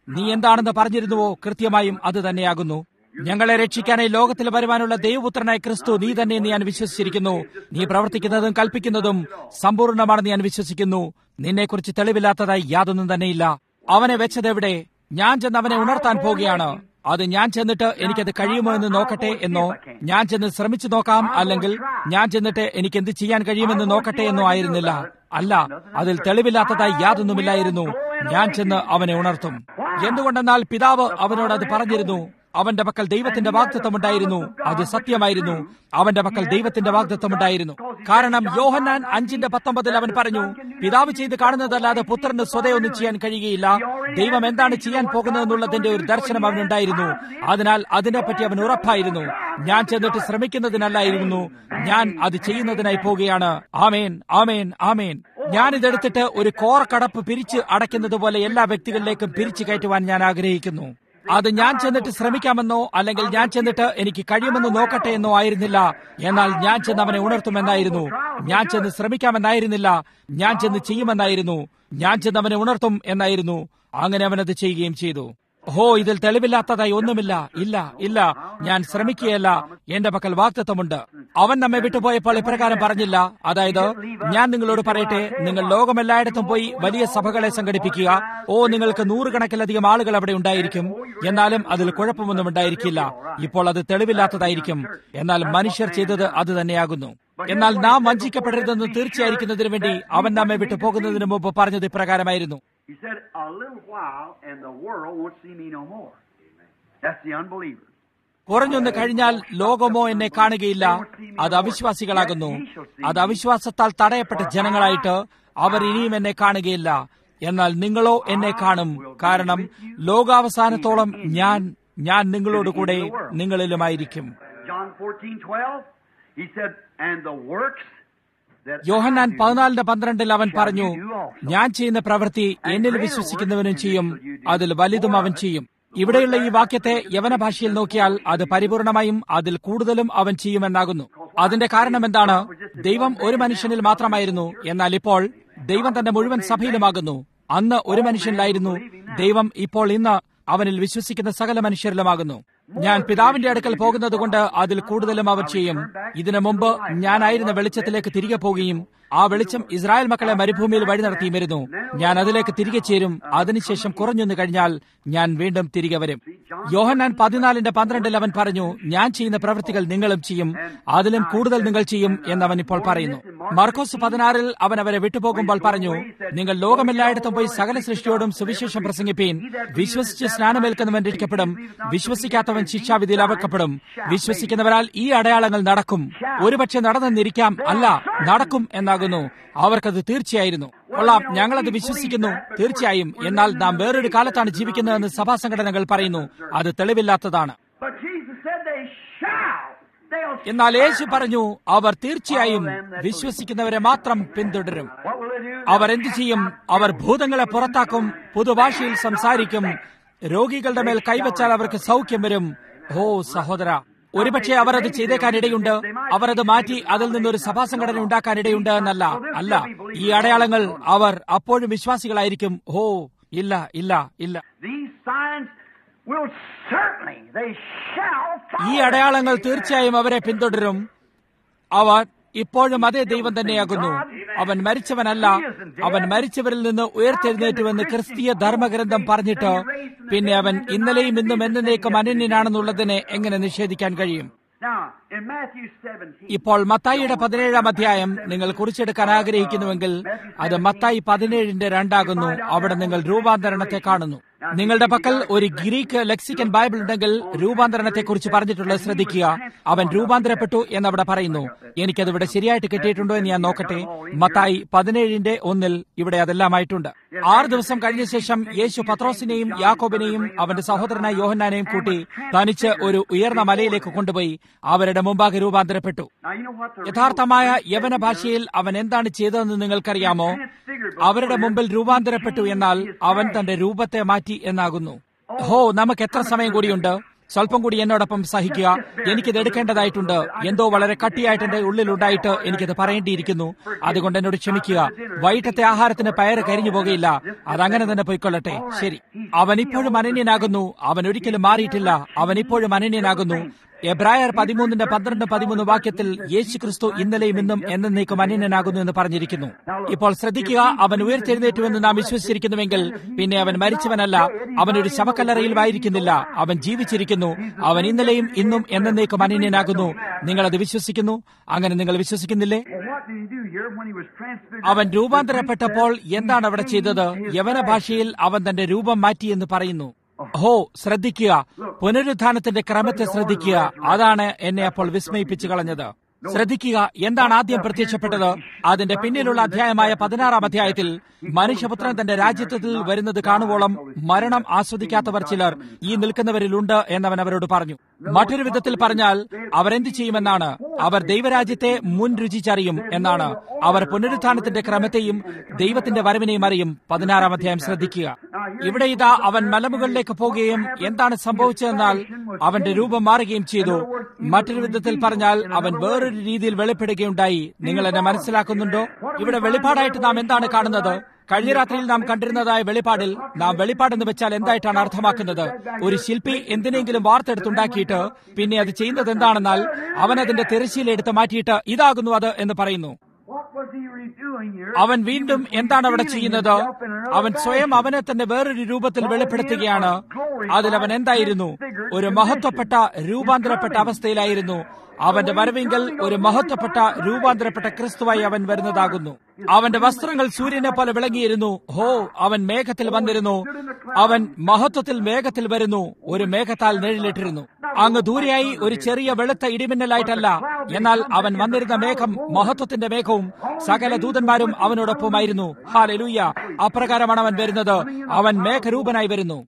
നീ എന്താണെന്ന് പറഞ്ഞിരുന്നുവോ കൃത്യമായും അത് തന്നെയാകുന്നു ഞങ്ങളെ രക്ഷിക്കാനായി ലോകത്തിൽ വരുവാനുള്ള ദൈവപുത്രനായ ക്രിസ്തു നീ തന്നെ എന്ന് ഞാൻ വിശ്വസിച്ചിരിക്കുന്നു നീ പ്രവർത്തിക്കുന്നതും കൽപ്പിക്കുന്നതും സമ്പൂർണ്ണമാണെന്ന് ഞാൻ വിശ്വസിക്കുന്നു നിന്നെക്കുറിച്ച് തെളിവില്ലാത്തതായി യാതൊന്നും തന്നെയില്ല അവനെ വെച്ചതെവിടെ ഞാൻ ചെന്ന് അവനെ ഉണർത്താൻ പോവുകയാണ് അത് ഞാൻ ചെന്നിട്ട് എനിക്കത് കഴിയുമോ എന്ന് നോക്കട്ടെ എന്നോ ഞാൻ ചെന്ന് ശ്രമിച്ചു നോക്കാം അല്ലെങ്കിൽ ഞാൻ ചെന്നിട്ട് എനിക്ക് എന്ത് ചെയ്യാൻ കഴിയുമെന്ന് നോക്കട്ടെ എന്നോ ആയിരുന്നില്ല അല്ല അതിൽ തെളിവില്ലാത്തതായി യാതൊന്നുമില്ലായിരുന്നു ഞാൻ ചെന്ന് അവനെ ഉണർത്തും എന്തുകൊണ്ടെന്നാൽ പിതാവ് അവനോട് അത് പറഞ്ഞിരുന്നു അവന്റെ പക്കൽ ദൈവത്തിന്റെ വാഗ്ദത്വമുണ്ടായിരുന്നു അത് സത്യമായിരുന്നു അവന്റെ പക്കൽ ദൈവത്തിന്റെ വാഗ്ദത്വമുണ്ടായിരുന്നു കാരണം യോഹന്നാൻ അഞ്ചിന്റെ പത്തൊമ്പതിൽ അവൻ പറഞ്ഞു പിതാവ് ചെയ്ത് കാണുന്നതല്ലാതെ പുത്രന് സ്വതയൊന്നും ചെയ്യാൻ കഴിയുകയില്ല ദൈവം എന്താണ് ചെയ്യാൻ പോകുന്നതെന്നുള്ളതിന്റെ ഒരു ദർശനം അവനുണ്ടായിരുന്നു അതിനാൽ അതിനെപ്പറ്റി അവൻ ഉറപ്പായിരുന്നു ഞാൻ ചെന്നിട്ട് ശ്രമിക്കുന്നതിനല്ലായിരുന്നു ഞാൻ അത് ചെയ്യുന്നതിനായി പോവുകയാണ് ആമേൻ ആമേൻ ആമേൻ ഞാൻ ഇതെടുത്തിട്ട് ഒരു കോറക്കടപ്പ് പിരിച്ച് അടയ്ക്കുന്നത് പോലെ എല്ലാ വ്യക്തികളിലേക്കും പിരിച്ചു കയറ്റുവാൻ ഞാൻ ആഗ്രഹിക്കുന്നു അത് ഞാൻ ചെന്നിട്ട് ശ്രമിക്കാമെന്നോ അല്ലെങ്കിൽ ഞാൻ ചെന്നിട്ട് എനിക്ക് കഴിയുമെന്ന് നോക്കട്ടെ എന്നോ ആയിരുന്നില്ല എന്നാൽ ഞാൻ ചെന്ന് അവനെ ഉണർത്തുമെന്നായിരുന്നു ഞാൻ ചെന്ന് ശ്രമിക്കാമെന്നായിരുന്നില്ല ഞാൻ ചെന്ന് ചെയ്യുമെന്നായിരുന്നു ഞാൻ ചെന്ന് അവനെ ഉണർത്തും എന്നായിരുന്നു അങ്ങനെ അവനത് ചെയ്യുകയും ചെയ്തു ഹോ ഇതിൽ തെളിവില്ലാത്തതായി ഒന്നുമില്ല ഇല്ല ഇല്ല ഞാൻ ശ്രമിക്കുകയല്ല എന്റെ പക്കൽ വാക്തത്വമുണ്ട് അവൻ നമ്മെ വിട്ടുപോയപ്പോൾ ഇപ്രകാരം പറഞ്ഞില്ല അതായത് ഞാൻ നിങ്ങളോട് പറയട്ടെ നിങ്ങൾ ലോകമെല്ലായിടത്തും പോയി വലിയ സഭകളെ സംഘടിപ്പിക്കുക ഓ നിങ്ങൾക്ക് നൂറുകണക്കിലധികം ആളുകൾ അവിടെ ഉണ്ടായിരിക്കും എന്നാലും അതിൽ കുഴപ്പമൊന്നും ഉണ്ടായിരിക്കില്ല ഇപ്പോൾ അത് തെളിവില്ലാത്തതായിരിക്കും എന്നാൽ മനുഷ്യർ ചെയ്തത് അത് തന്നെയാകുന്നു എന്നാൽ നാം വഞ്ചിക്കപ്പെടരുതെന്ന് തീർച്ചയായിരിക്കുന്നതിന് വേണ്ടി അവൻ നമ്മെ വിട്ടു പോകുന്നതിന് മുമ്പ് പറഞ്ഞത് ഇപ്രകാരമായിരുന്നു He said, A little while, and the world won't see me no more. That's the unbeliever. കുറഞ്ഞൊന്ന് കഴിഞ്ഞാൽ ലോകമോ എന്നെ കാണുകയില്ല അത് അവിശ്വാസികളാകുന്നു അത് അവിശ്വാസത്താൽ തടയപ്പെട്ട ജനങ്ങളായിട്ട് അവർ ഇനിയും എന്നെ കാണുകയില്ല എന്നാൽ നിങ്ങളോ എന്നെ കാണും കാരണം ലോകാവസാനത്തോളം ഞാൻ ഞാൻ നിങ്ങളോട് കൂടെ നിങ്ങളിലുമായിരിക്കും John 14, 12, he said, And the works that Yohannan I do പതിനാലിന്റെ പന്ത്രണ്ടിൽ അവൻ പറഞ്ഞു ഞാൻ ചെയ്യുന്ന പ്രവൃത്തി എന്നിൽ വിശ്വസിക്കുന്നവനും ചെയ്യും അതിൽ വലുതും അവൻ ചെയ്യും ഇവിടെയുള്ള ഈ വാക്യത്തെ യവന ഭാഷയിൽ നോക്കിയാൽ അത് പരിപൂർണമായും അതിൽ കൂടുതലും അവൻ ചെയ്യുമെന്നാകുന്നു അതിന്റെ കാരണം എന്താണ് ദൈവം ഒരു മനുഷ്യനിൽ മാത്രമായിരുന്നു എന്നാൽ ഇപ്പോൾ ദൈവം തന്റെ മുഴുവൻ സഭയിലുമാകുന്നു അന്ന് ഒരു മനുഷ്യനിലായിരുന്നു ദൈവം ഇപ്പോൾ ഇന്ന് അവനിൽ വിശ്വസിക്കുന്ന സകല മനുഷ്യരിലുമാകുന്നു ഞാൻ പിതാവിന്റെ അടുക്കൽ പോകുന്നത് കൊണ്ട് അതിൽ കൂടുതലും അവർ ചെയ്യും ഇതിനു മുമ്പ് ഞാനായിരുന്ന വെളിച്ചത്തിലേക്ക് തിരികെ പോകുകയും ആ വെളിച്ചം ഇസ്രായേൽ മക്കളെ മരുഭൂമിയിൽ വഴി നടത്തിയുമിരുന്നു ഞാൻ അതിലേക്ക് തിരികെ ചേരും അതിനുശേഷം കുറഞ്ഞൊന്നു കഴിഞ്ഞാൽ ഞാൻ വീണ്ടും തിരികെ വരും യോഹന്നാൻ പതിനാലിന്റെ പന്ത്രണ്ടിൽ അവൻ പറഞ്ഞു ഞാൻ ചെയ്യുന്ന പ്രവൃത്തികൾ നിങ്ങളും ചെയ്യും അതിലും കൂടുതൽ നിങ്ങൾ ചെയ്യും എന്നവൻ ഇപ്പോൾ പറയുന്നു മർക്കോസ് പതിനാറിൽ അവൻ അവരെ വിട്ടുപോകുമ്പോൾ പറഞ്ഞു നിങ്ങൾ ലോകമെല്ലായിടത്തും പോയി സകല സൃഷ്ടിയോടും സുവിശേഷം പ്രസംഗിപ്പീൻ വിശ്വസിച്ച് സ്നാനമേൽക്കുന്നവൻ രക്ഷിക്കപ്പെടും വിശ്വസിക്കാത്തവൻ ശിക്ഷാവിധിയിൽ അവർക്കപ്പെടും വിശ്വസിക്കുന്നവരാൽ ഈ അടയാളങ്ങൾ നടക്കും ഒരുപക്ഷെ നടന്നെന്നിരിക്കാം അല്ല നടക്കും എന്നാകുന്നു അവർക്കത് തീർച്ചയായിരുന്നു കൊള്ളാം ഞങ്ങളത് വിശ്വസിക്കുന്നു തീർച്ചയായും എന്നാൽ നാം വേറൊരു കാലത്താണ് ജീവിക്കുന്നതെന്ന് സഭാ സംഘടനകൾ പറയുന്നു അത് തെളിവില്ലാത്തതാണ് But Jesus said they shall. They'll എന്നാൽ യേശു പറഞ്ഞു അവർ തീർച്ചയായും വിശ്വസിക്കുന്നവരെ മാത്രം പിന്തുടരും What will they do? അവർ എന്തു ചെയ്യും അവർ ഭൂതങ്ങളെ പുറത്താക്കും പുതുഭാഷയിൽ സംസാരിക്കും രോഗികളുടെ മേൽ കൈവച്ചാൽ അവർക്ക് സൗഖ്യം വരും ഓ സഹോദര ഒരുപക്ഷെ അവർ അത് ചെയ്തേക്കാൻ ഇടയുണ്ട് അവർ അത് മാറ്റി അതിൽ നിന്നൊരു സഭാ സംഘടന ഉണ്ടാക്കാൻ ഇടയുണ്ട് എന്നല്ല അല്ല ഈ അടയാളങ്ങൾ അവർ അപ്പോഴും വിശ്വാസികളായിരിക്കും ഓ ഇല്ല ഇല്ല ഇല്ല These signs will certainly, they shall ഈ follow. അടയാളങ്ങൾ തീർച്ചയായും അവരെ പിന്തുടരും അവർ ഇപ്പോഴും അതേ ദൈവം തന്നെയാകുന്നു അവൻ മരിച്ചവനല്ല അവൻ മരിച്ചവരിൽ നിന്ന് ഉയർത്തെഴുന്നേറ്റുവെന്ന് ക്രിസ്തീയ ധർമ്മഗ്രന്ഥം പറഞ്ഞിട്ട് പിന്നെ അവൻ ഇന്നലെയും ഇന്നും എന്നേക്കും അനന്യനാണെന്നുള്ളതിനെ എങ്ങനെ നിഷേധിക്കാൻ കഴിയും Now, in Matthew 17, ഇപ്പോൾ മത്തായിയുടെ പതിനേഴാം അധ്യായം നിങ്ങൾ കുറിച്ചെടുക്കാൻ ആഗ്രഹിക്കുന്നുവെങ്കിൽ അത് മത്തായി പതിനേഴിന്റെ രണ്ടാകുന്നു അവിടെ നിങ്ങൾ രൂപാന്തരണത്തെ കാണുന്നു നിങ്ങളുടെ പക്കൽ ഒരു ഗ്രീക്ക് ലെക്സിക്കൻ ബൈബിൾ ഉണ്ടെങ്കിൽ രൂപാന്തരണത്തെ കുറിച്ച് പറഞ്ഞിട്ടുള്ളത് ശ്രദ്ധിക്കുക അവൻ രൂപാന്തരപ്പെട്ടു എന്നവിടെ പറയുന്നു എനിക്കത് ഇവിടെ ശരിയായിട്ട് കിട്ടിയിട്ടുണ്ടോ എന്ന് ഞാൻ നോക്കട്ടെ മത്തായി പതിനേഴിന്റെ ഒന്നിൽ ഇവിടെ അതെല്ലാമായിട്ടുണ്ട് ആറ് ദിവസം കഴിഞ്ഞ ശേഷം യേശു പത്രോസിനെയും യാക്കോബിനെയും അവന്റെ സഹോദരനായ യോഹന്നാനെയും കൂട്ടി തനിച്ച് ഒരു ഉയർന്ന മലയിലേക്ക് കൊണ്ടുപോയി അവരുടെ മുമ്പാകെ രൂപാന്തരപ്പെട്ടു now you know what the യഥാർത്ഥമായ യവന ഭാഷയിൽ അവൻ എന്താണ് ചെയ്തതെന്ന് നിങ്ങൾക്കറിയാമോ അവരുടെ മുമ്പിൽ രൂപാന്തരപ്പെട്ടു എന്നാൽ അവൻ തന്റെ രൂപത്തെ മാറ്റി എന്നാകുന്നു ഹോ നമുക്ക് എത്ര സമയം കൂടിയുണ്ട് സ്വല്പം കൂടി എന്നോടൊപ്പം സഹിക്കുക എനിക്കിത് എടുക്കേണ്ടതായിട്ടുണ്ട് എന്തോ വളരെ കട്ടിയായിട്ട് എന്റെ ഉള്ളിലുണ്ടായിട്ട് എനിക്കത് പറയേണ്ടിയിരിക്കുന്നു അതുകൊണ്ട് എന്നോട് ക്ഷമിക്കുക വൈകിട്ടത്തെ ആഹാരത്തിന് പയറ് കരിഞ്ഞു പോകുകയില്ല അതങ്ങനെ തന്നെ പോയിക്കൊള്ളട്ടെ ശരി അവൻ ഇപ്പോഴും അനന്യനാകുന്നു അവൻ ഒരിക്കലും മാറിയിട്ടില്ല അവൻ ഇപ്പോഴും അനന്യനാകുന്നു എബ്രായർ പതിമൂന്നിന്റെ പന്ത്രണ്ട് പതിമൂന്ന് വാക്യത്തിൽ യേശു ക്രിസ്തു ഇന്നലെയും ഇന്നും എന്നേക്കും അനന്യനാകുന്നു എന്ന് പറഞ്ഞിരിക്കുന്നു ഇപ്പോൾ ശ്രദ്ധിക്കുക അവൻ ഉയർത്തെഴുന്നേറ്റുവെന്ന് നാം വിശ്വസിച്ചിരിക്കുന്നുവെങ്കിൽ പിന്നെ അവൻ മരിച്ചവനല്ല അവൻ ഒരു ശവക്കല്ലറയിൽ ആയിരിക്കുന്നില്ല അവൻ ജീവിച്ചിരിക്കുന്നു അവൻ ഇന്നലെയും ഇന്നും എന്നേക്കും അനന്യനാകുന്നു നിങ്ങൾ അത് വിശ്വസിക്കുന്നു അങ്ങനെ നിങ്ങൾ വിശ്വസിക്കുന്നില്ലേ Well, what did he do here when he was transfigured? അവൻ രൂപാന്തരപ്പെട്ടപ്പോൾ എന്താണ് അവിടെ ചെയ്തത് യവന ഭാഷയിൽ അവൻ തന്റെ രൂപം മാറ്റി എന്ന് പറയുന്നു ഹോ ശ്രദ്ധിക്കുക പുനരുത്ഥാനത്തിന്റെ ക്രമത്തെ ശ്രദ്ധിക്കുക അതാണ് എന്നെ അപ്പോൾ വിസ്മയിപ്പിച്ചു കളഞ്ഞത് ശ്രദ്ധിക്കുക എന്താണ് ആദ്യം പ്രത്യക്ഷപ്പെട്ടത് അതിന്റെ പിന്നിലുള്ള അധ്യായമായ പതിനാറാം അധ്യായത്തിൽ മനുഷ്യപുത്രൻ തന്റെ രാജ്യത്വത്തിൽ വരുന്നത് കാണുവോളം മരണം ആസ്വദിക്കാത്തവർ ചിലർ ഈ നിൽക്കുന്നവരിലുണ്ട് എന്നവൻ അവരോട് പറഞ്ഞു മറ്റൊരു വിധത്തിൽ പറഞ്ഞാൽ അവരെന്ത് ചെയ്യുമെന്നാണ് അവർ ദൈവരാജ്യത്തെ മുൻ രുചിച്ചറിയും എന്നാണ് അവർ പുനരുത്ഥാനത്തിന്റെ ക്രമത്തെയും ദൈവത്തിന്റെ വരവിനെയും അറിയും പതിനാറാം അധ്യായം ശ്രദ്ധിക്കുക ഇവിടെ ഇതാ അവൻ മലമുകളിലേക്ക് പോകുകയും എന്താണ് സംഭവിച്ചതെന്നാൽ അവന്റെ രൂപം മാറുകയും ചെയ്തു മറ്റൊരു വിധത്തിൽ പറഞ്ഞാൽ അവൻ വേറൊരു രീതിയിൽ വെളിപ്പെടുകയുണ്ടായി നിങ്ങൾ എന്നെ മനസ്സിലാക്കുന്നുണ്ടോ ഇവിടെ വെളിപ്പാടായിട്ട് നാം എന്താണ് കാണുന്നത് കഴിഞ്ഞ രാത്രിയിൽ നാം കണ്ടിരുന്നതായ വെളിപ്പാടിൽ നാം വെളിപ്പാടെന്ന് വെച്ചാൽ എന്തായിട്ടാണ് അർത്ഥമാക്കുന്നത് ഒരു ശില്പി എന്തിനെങ്കിലും വാർത്തെടുത്തുണ്ടാക്കിയിട്ട് പിന്നെ അത് ചെയ്യുന്നത് എന്താണെന്നാൽ അവൻ അതിന്റെ തിരശ്ശീലെടുത്ത് മാറ്റിയിട്ട് ഇതാകുന്നു അത് എന്ന് പറയുന്നു What was he redoing here? അവൻ വീണ്ടും എന്താണ് അവിടെ ചെയ്യുന്നത് അവൻ സ്വയം അവനെ തന്നെ വേറൊരു രൂപത്തിൽ വെളിപ്പെടുത്തുകയാണ് അതിൽ അവൻ എന്തായിരുന്നു ഒരു മഹത്വപ്പെട്ട രൂപാന്തരപ്പെട്ട അവസ്ഥയിലായിരുന്നു അവന്റെ വരവിങ്കൽ ഒരു മഹത്വപ്പെട്ട രൂപാന്തരപ്പെട്ട ക്രിസ്തുവായി അവൻ വരുന്നതാകുന്നു അവന്റെ വസ്ത്രങ്ങൾ സൂര്യനെ പോലെ വിളങ്ങിയിരുന്നു ഹോ അവൻ മേഘത്തിൽ വന്നിരുന്നു അവൻ മഹത്വത്തിൽ മേഘത്തിൽ വരുന്നു ഒരു മേഘത്താൽ നിഴലിട്ടിരുന്നു അങ്ങ് ദൂരെയായി ഒരു ചെറിയ വെളുത്ത ഇടിമിന്നലായിട്ടല്ല എന്നാൽ അവൻ വന്നിരുന്ന മേഘം മഹത്വത്തിന്റെ മേഘവും സകല ദൂതന്മാരും അവനോടൊപ്പമായിരുന്നു ഹാലലൂയ അപ്രകാരമാണ് അവൻ വരുന്നത് അവൻ മേഘരൂപനായി വരുന്നു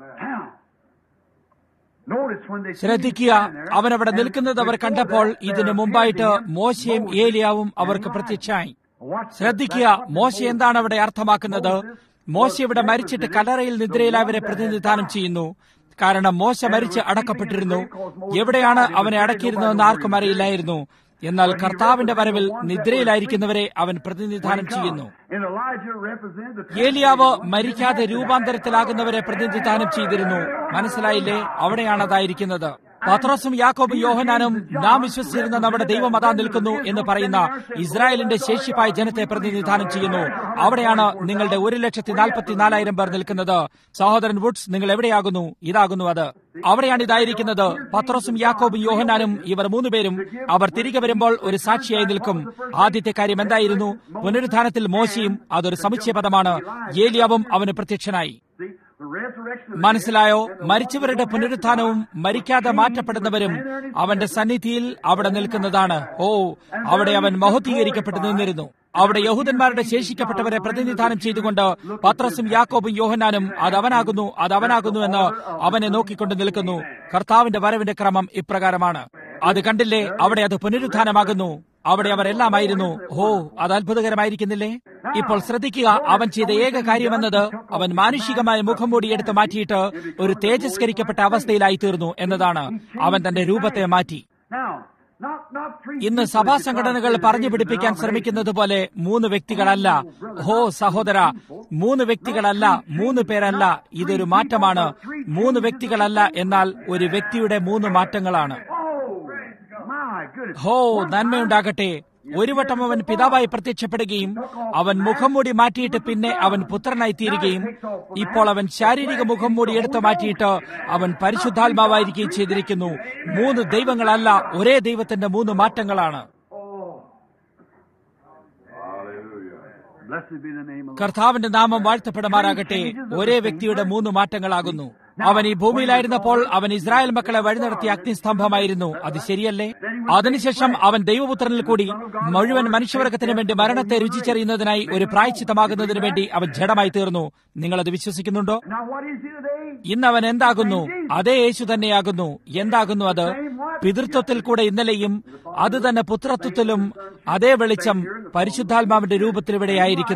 Notice when they see him ശ്രദ്ധിക്കുക standing there, അവൻ അവിടെ and നിൽക്കുന്നത് അവർ before കണ്ടപ്പോൾ that, ഇതിനു there മുമ്പായിട്ട് appeared to him മോശയും Moses ഏലിയാവും and അവർക്ക് Elijah. പ്രത്യക്ഷമായി Watch this. ശ്രദ്ധിക്കുക That's what മോശ Moses എന്താണ് അവിടെ അർത്ഥമാക്കുന്നത് മോശ ഇവിടെ മരിച്ചിട്ട് കലറയിൽ നിദ്രയിലാവരെ പ്രതിനിധാനം ചെയ്യുന്നു കാരണം മോശ മരിച്ച് അടക്കപ്പെട്ടിരുന്നു എവിടെയാണ് അവനെ അടക്കിയിരുന്നതെന്ന് ആർക്കും അറിയില്ലായിരുന്നു എന്നാൽ കർത്താവിന്റെ വരവിൽ നിദ്രയിലായിരിക്കുന്നവരെ അവൻ പ്രതിനിധാനം ചെയ്യുന്നു And Elijah represented the ഏലിയാവ് മരിക്കാതെ രൂപാന്തരത്തിലാകുന്നവരെ പ്രതിനിധാനം ചെയ്തിരുന്നു മനസ്സിലായില്ലേ അവിടെയാണ് അതായിരിക്കുന്നത് പത്രോസും യാക്കോബും യോഹനാനും നാം വിശ്വസിച്ചിരുന്ന നമ്മുടെ ദൈവം അതാ നിൽക്കുന്നു എന്ന് പറയുന്ന ഇസ്രായേലിന്റെ ശേഷിപ്പായ ജനത്തെ പ്രതിനിധാനം ചെയ്യുന്നു അവിടെയാണ് നിങ്ങളുടെ ഒരു ലക്ഷത്തി നാൽപ്പത്തിനാലായിരം പേർ നിൽക്കുന്നത് സഹോദരൻ വുഡ്സ് നിങ്ങൾ എവിടെയാകുന്നു ഇതാകുന്നു അത് അവിടെയാണ് ഇതായിരിക്കുന്നത് പത്രോസും യാക്കോബും യോഹനാനും ഇവർ മൂന്നുപേരും അവർ തിരികെ വരുമ്പോൾ ഒരു സാക്ഷിയായി നിൽക്കും ആദ്യത്തെ കാര്യം എന്തായിരുന്നു പുനരുദ്ധാനത്തിൽ മോശയും അതൊരു സമുച്ചയപദമാണ് ഏലിയാവും അവന് പ്രത്യക്ഷനായി See, the resurrection of the മനസ്സിലായോ മരിച്ചവരുടെ പുനരുത്ഥാനവും മരിക്കാതെ മാറ്റപ്പെടുന്നവരും അവന്റെ സന്നിധിയിൽ അവിടെ നിൽക്കുന്നതാണ് ഓ അവിടെ അവൻ മഹത്വീകരിക്കപ്പെട്ടു നിന്നിരുന്നു അവിടെ യഹൂദന്മാരുടെ ശേഷിക്കപ്പെട്ടവരെ പ്രതിനിധാനം ചെയ്തുകൊണ്ട് പത്രസും യാക്കോബും യോഹനാനും അത് അവനാകുന്നു അത് അവനാകുന്നു എന്ന് അവനെ നോക്കിക്കൊണ്ട് നിൽക്കുന്നു കർത്താവിന്റെ വരവിന്റെ ക്രമം ഇപ്രകാരമാണ് അത് കണ്ടില്ലേ അവിടെ അത് പുനരുത്ഥാനമാകുന്നു അവിടെ അവർ എല്ലാമായിരുന്നു ഹോ അത് അത്ഭുതകരമായിരിക്കുന്നില്ലേ ഇപ്പോൾ ശ്രദ്ധിക്കുക അവൻ ചെയ്ത ഏക കാര്യമെന്നത് അവൻ മാനുഷികമായ മുഖംമൂടി എടുത്ത് മാറ്റിയിട്ട് ഒരു തേജസ്കരിക്കപ്പെട്ട അവസ്ഥയിലായി തീർന്നു എന്നതാണ് അവൻ തന്റെ രൂപത്തെ മാറ്റി Now, not, not three ഇന്ന് people സഭാ that you സംഘടനകൾ try to പറഞ്ഞു fit പിടിപ്പിക്കാൻ in an ശ്രമിക്കുന്നത് പോലെ മൂന്ന് വ്യക്തികളല്ല ഹോ സഹോദര മൂന്ന് വ്യക്തികളല്ല മൂന്ന് പേരല്ല ഇതൊരു മാറ്റമാണ് മൂന്ന് വ്യക്തികളല്ല എന്നാൽ ഒരു വ്യക്തിയുടെ മൂന്ന് മാറ്റങ്ങളാണ് Oh, my goodness. ഹോ നന്മയുണ്ടാകട്ടെ ഒരു വട്ടം അവൻ പിതാവായി പ്രത്യക്ഷപ്പെടുകയും അവൻ മുഖംമൂടി മാറ്റിയിട്ട് പിന്നെ അവൻ പുത്രനായി തീരുകയും ഇപ്പോൾ അവൻ ശാരീരിക മുഖംമൂടി എടുത്തു മാറ്റിയിട്ട് അവൻ പരിശുദ്ധാത്മാവായിരിക്കുകയും ചെയ്തിരിക്കുന്നു മൂന്ന് ദൈവങ്ങളല്ല ഒരേ ദൈവത്തിന്റെ മൂന്ന് മാറ്റങ്ങളാണ് Blessed be the name of the കർത്താവിന്റെ നാമം വാഴ്ത്തപ്പെടുമാറാകട്ടെ ഒരേ വ്യക്തിയുടെ മൂന്ന് മാറ്റങ്ങളാകുന്നു അവൻ ഈ ഭൂമിയിലായിരുന്നപ്പോൾ അവൻ ഇസ്രായേൽ മക്കളെ വഴിനടത്തിയ അഗ്നിസ്തംഭമായിരുന്നു അത് ശരിയല്ലേ അതിനുശേഷം അവൻ ദൈവപുത്രനിൽ കൂടി മുഴുവൻ മനുഷ്യവർഗത്തിന് വേണ്ടി മരണത്തെ രുചിച്ചറിയുന്നതിനായി ഒരു പ്രായച്ചിത്തമാകുന്നതിന് വേണ്ടി അവൻ ജഡമായി തീർന്നു നിങ്ങൾ അത് വിശ്വസിക്കുന്നുണ്ടോ Now, what is he today? ഇന്ന് അവൻ എന്താകുന്നു അതേ യേശു തന്നെയാകുന്നു എന്താകുന്നു അത് പിതൃത്വത്തിൽ കൂടെ ഇന്നലെയും അത് തന്നെ പുത്രത്വത്തിലും അതേ വെളിച്ചം പരിശുദ്ധാത്മാവിന്റെ രൂപത്തിൽ ഇവിടെയായിരിക്കുന്നു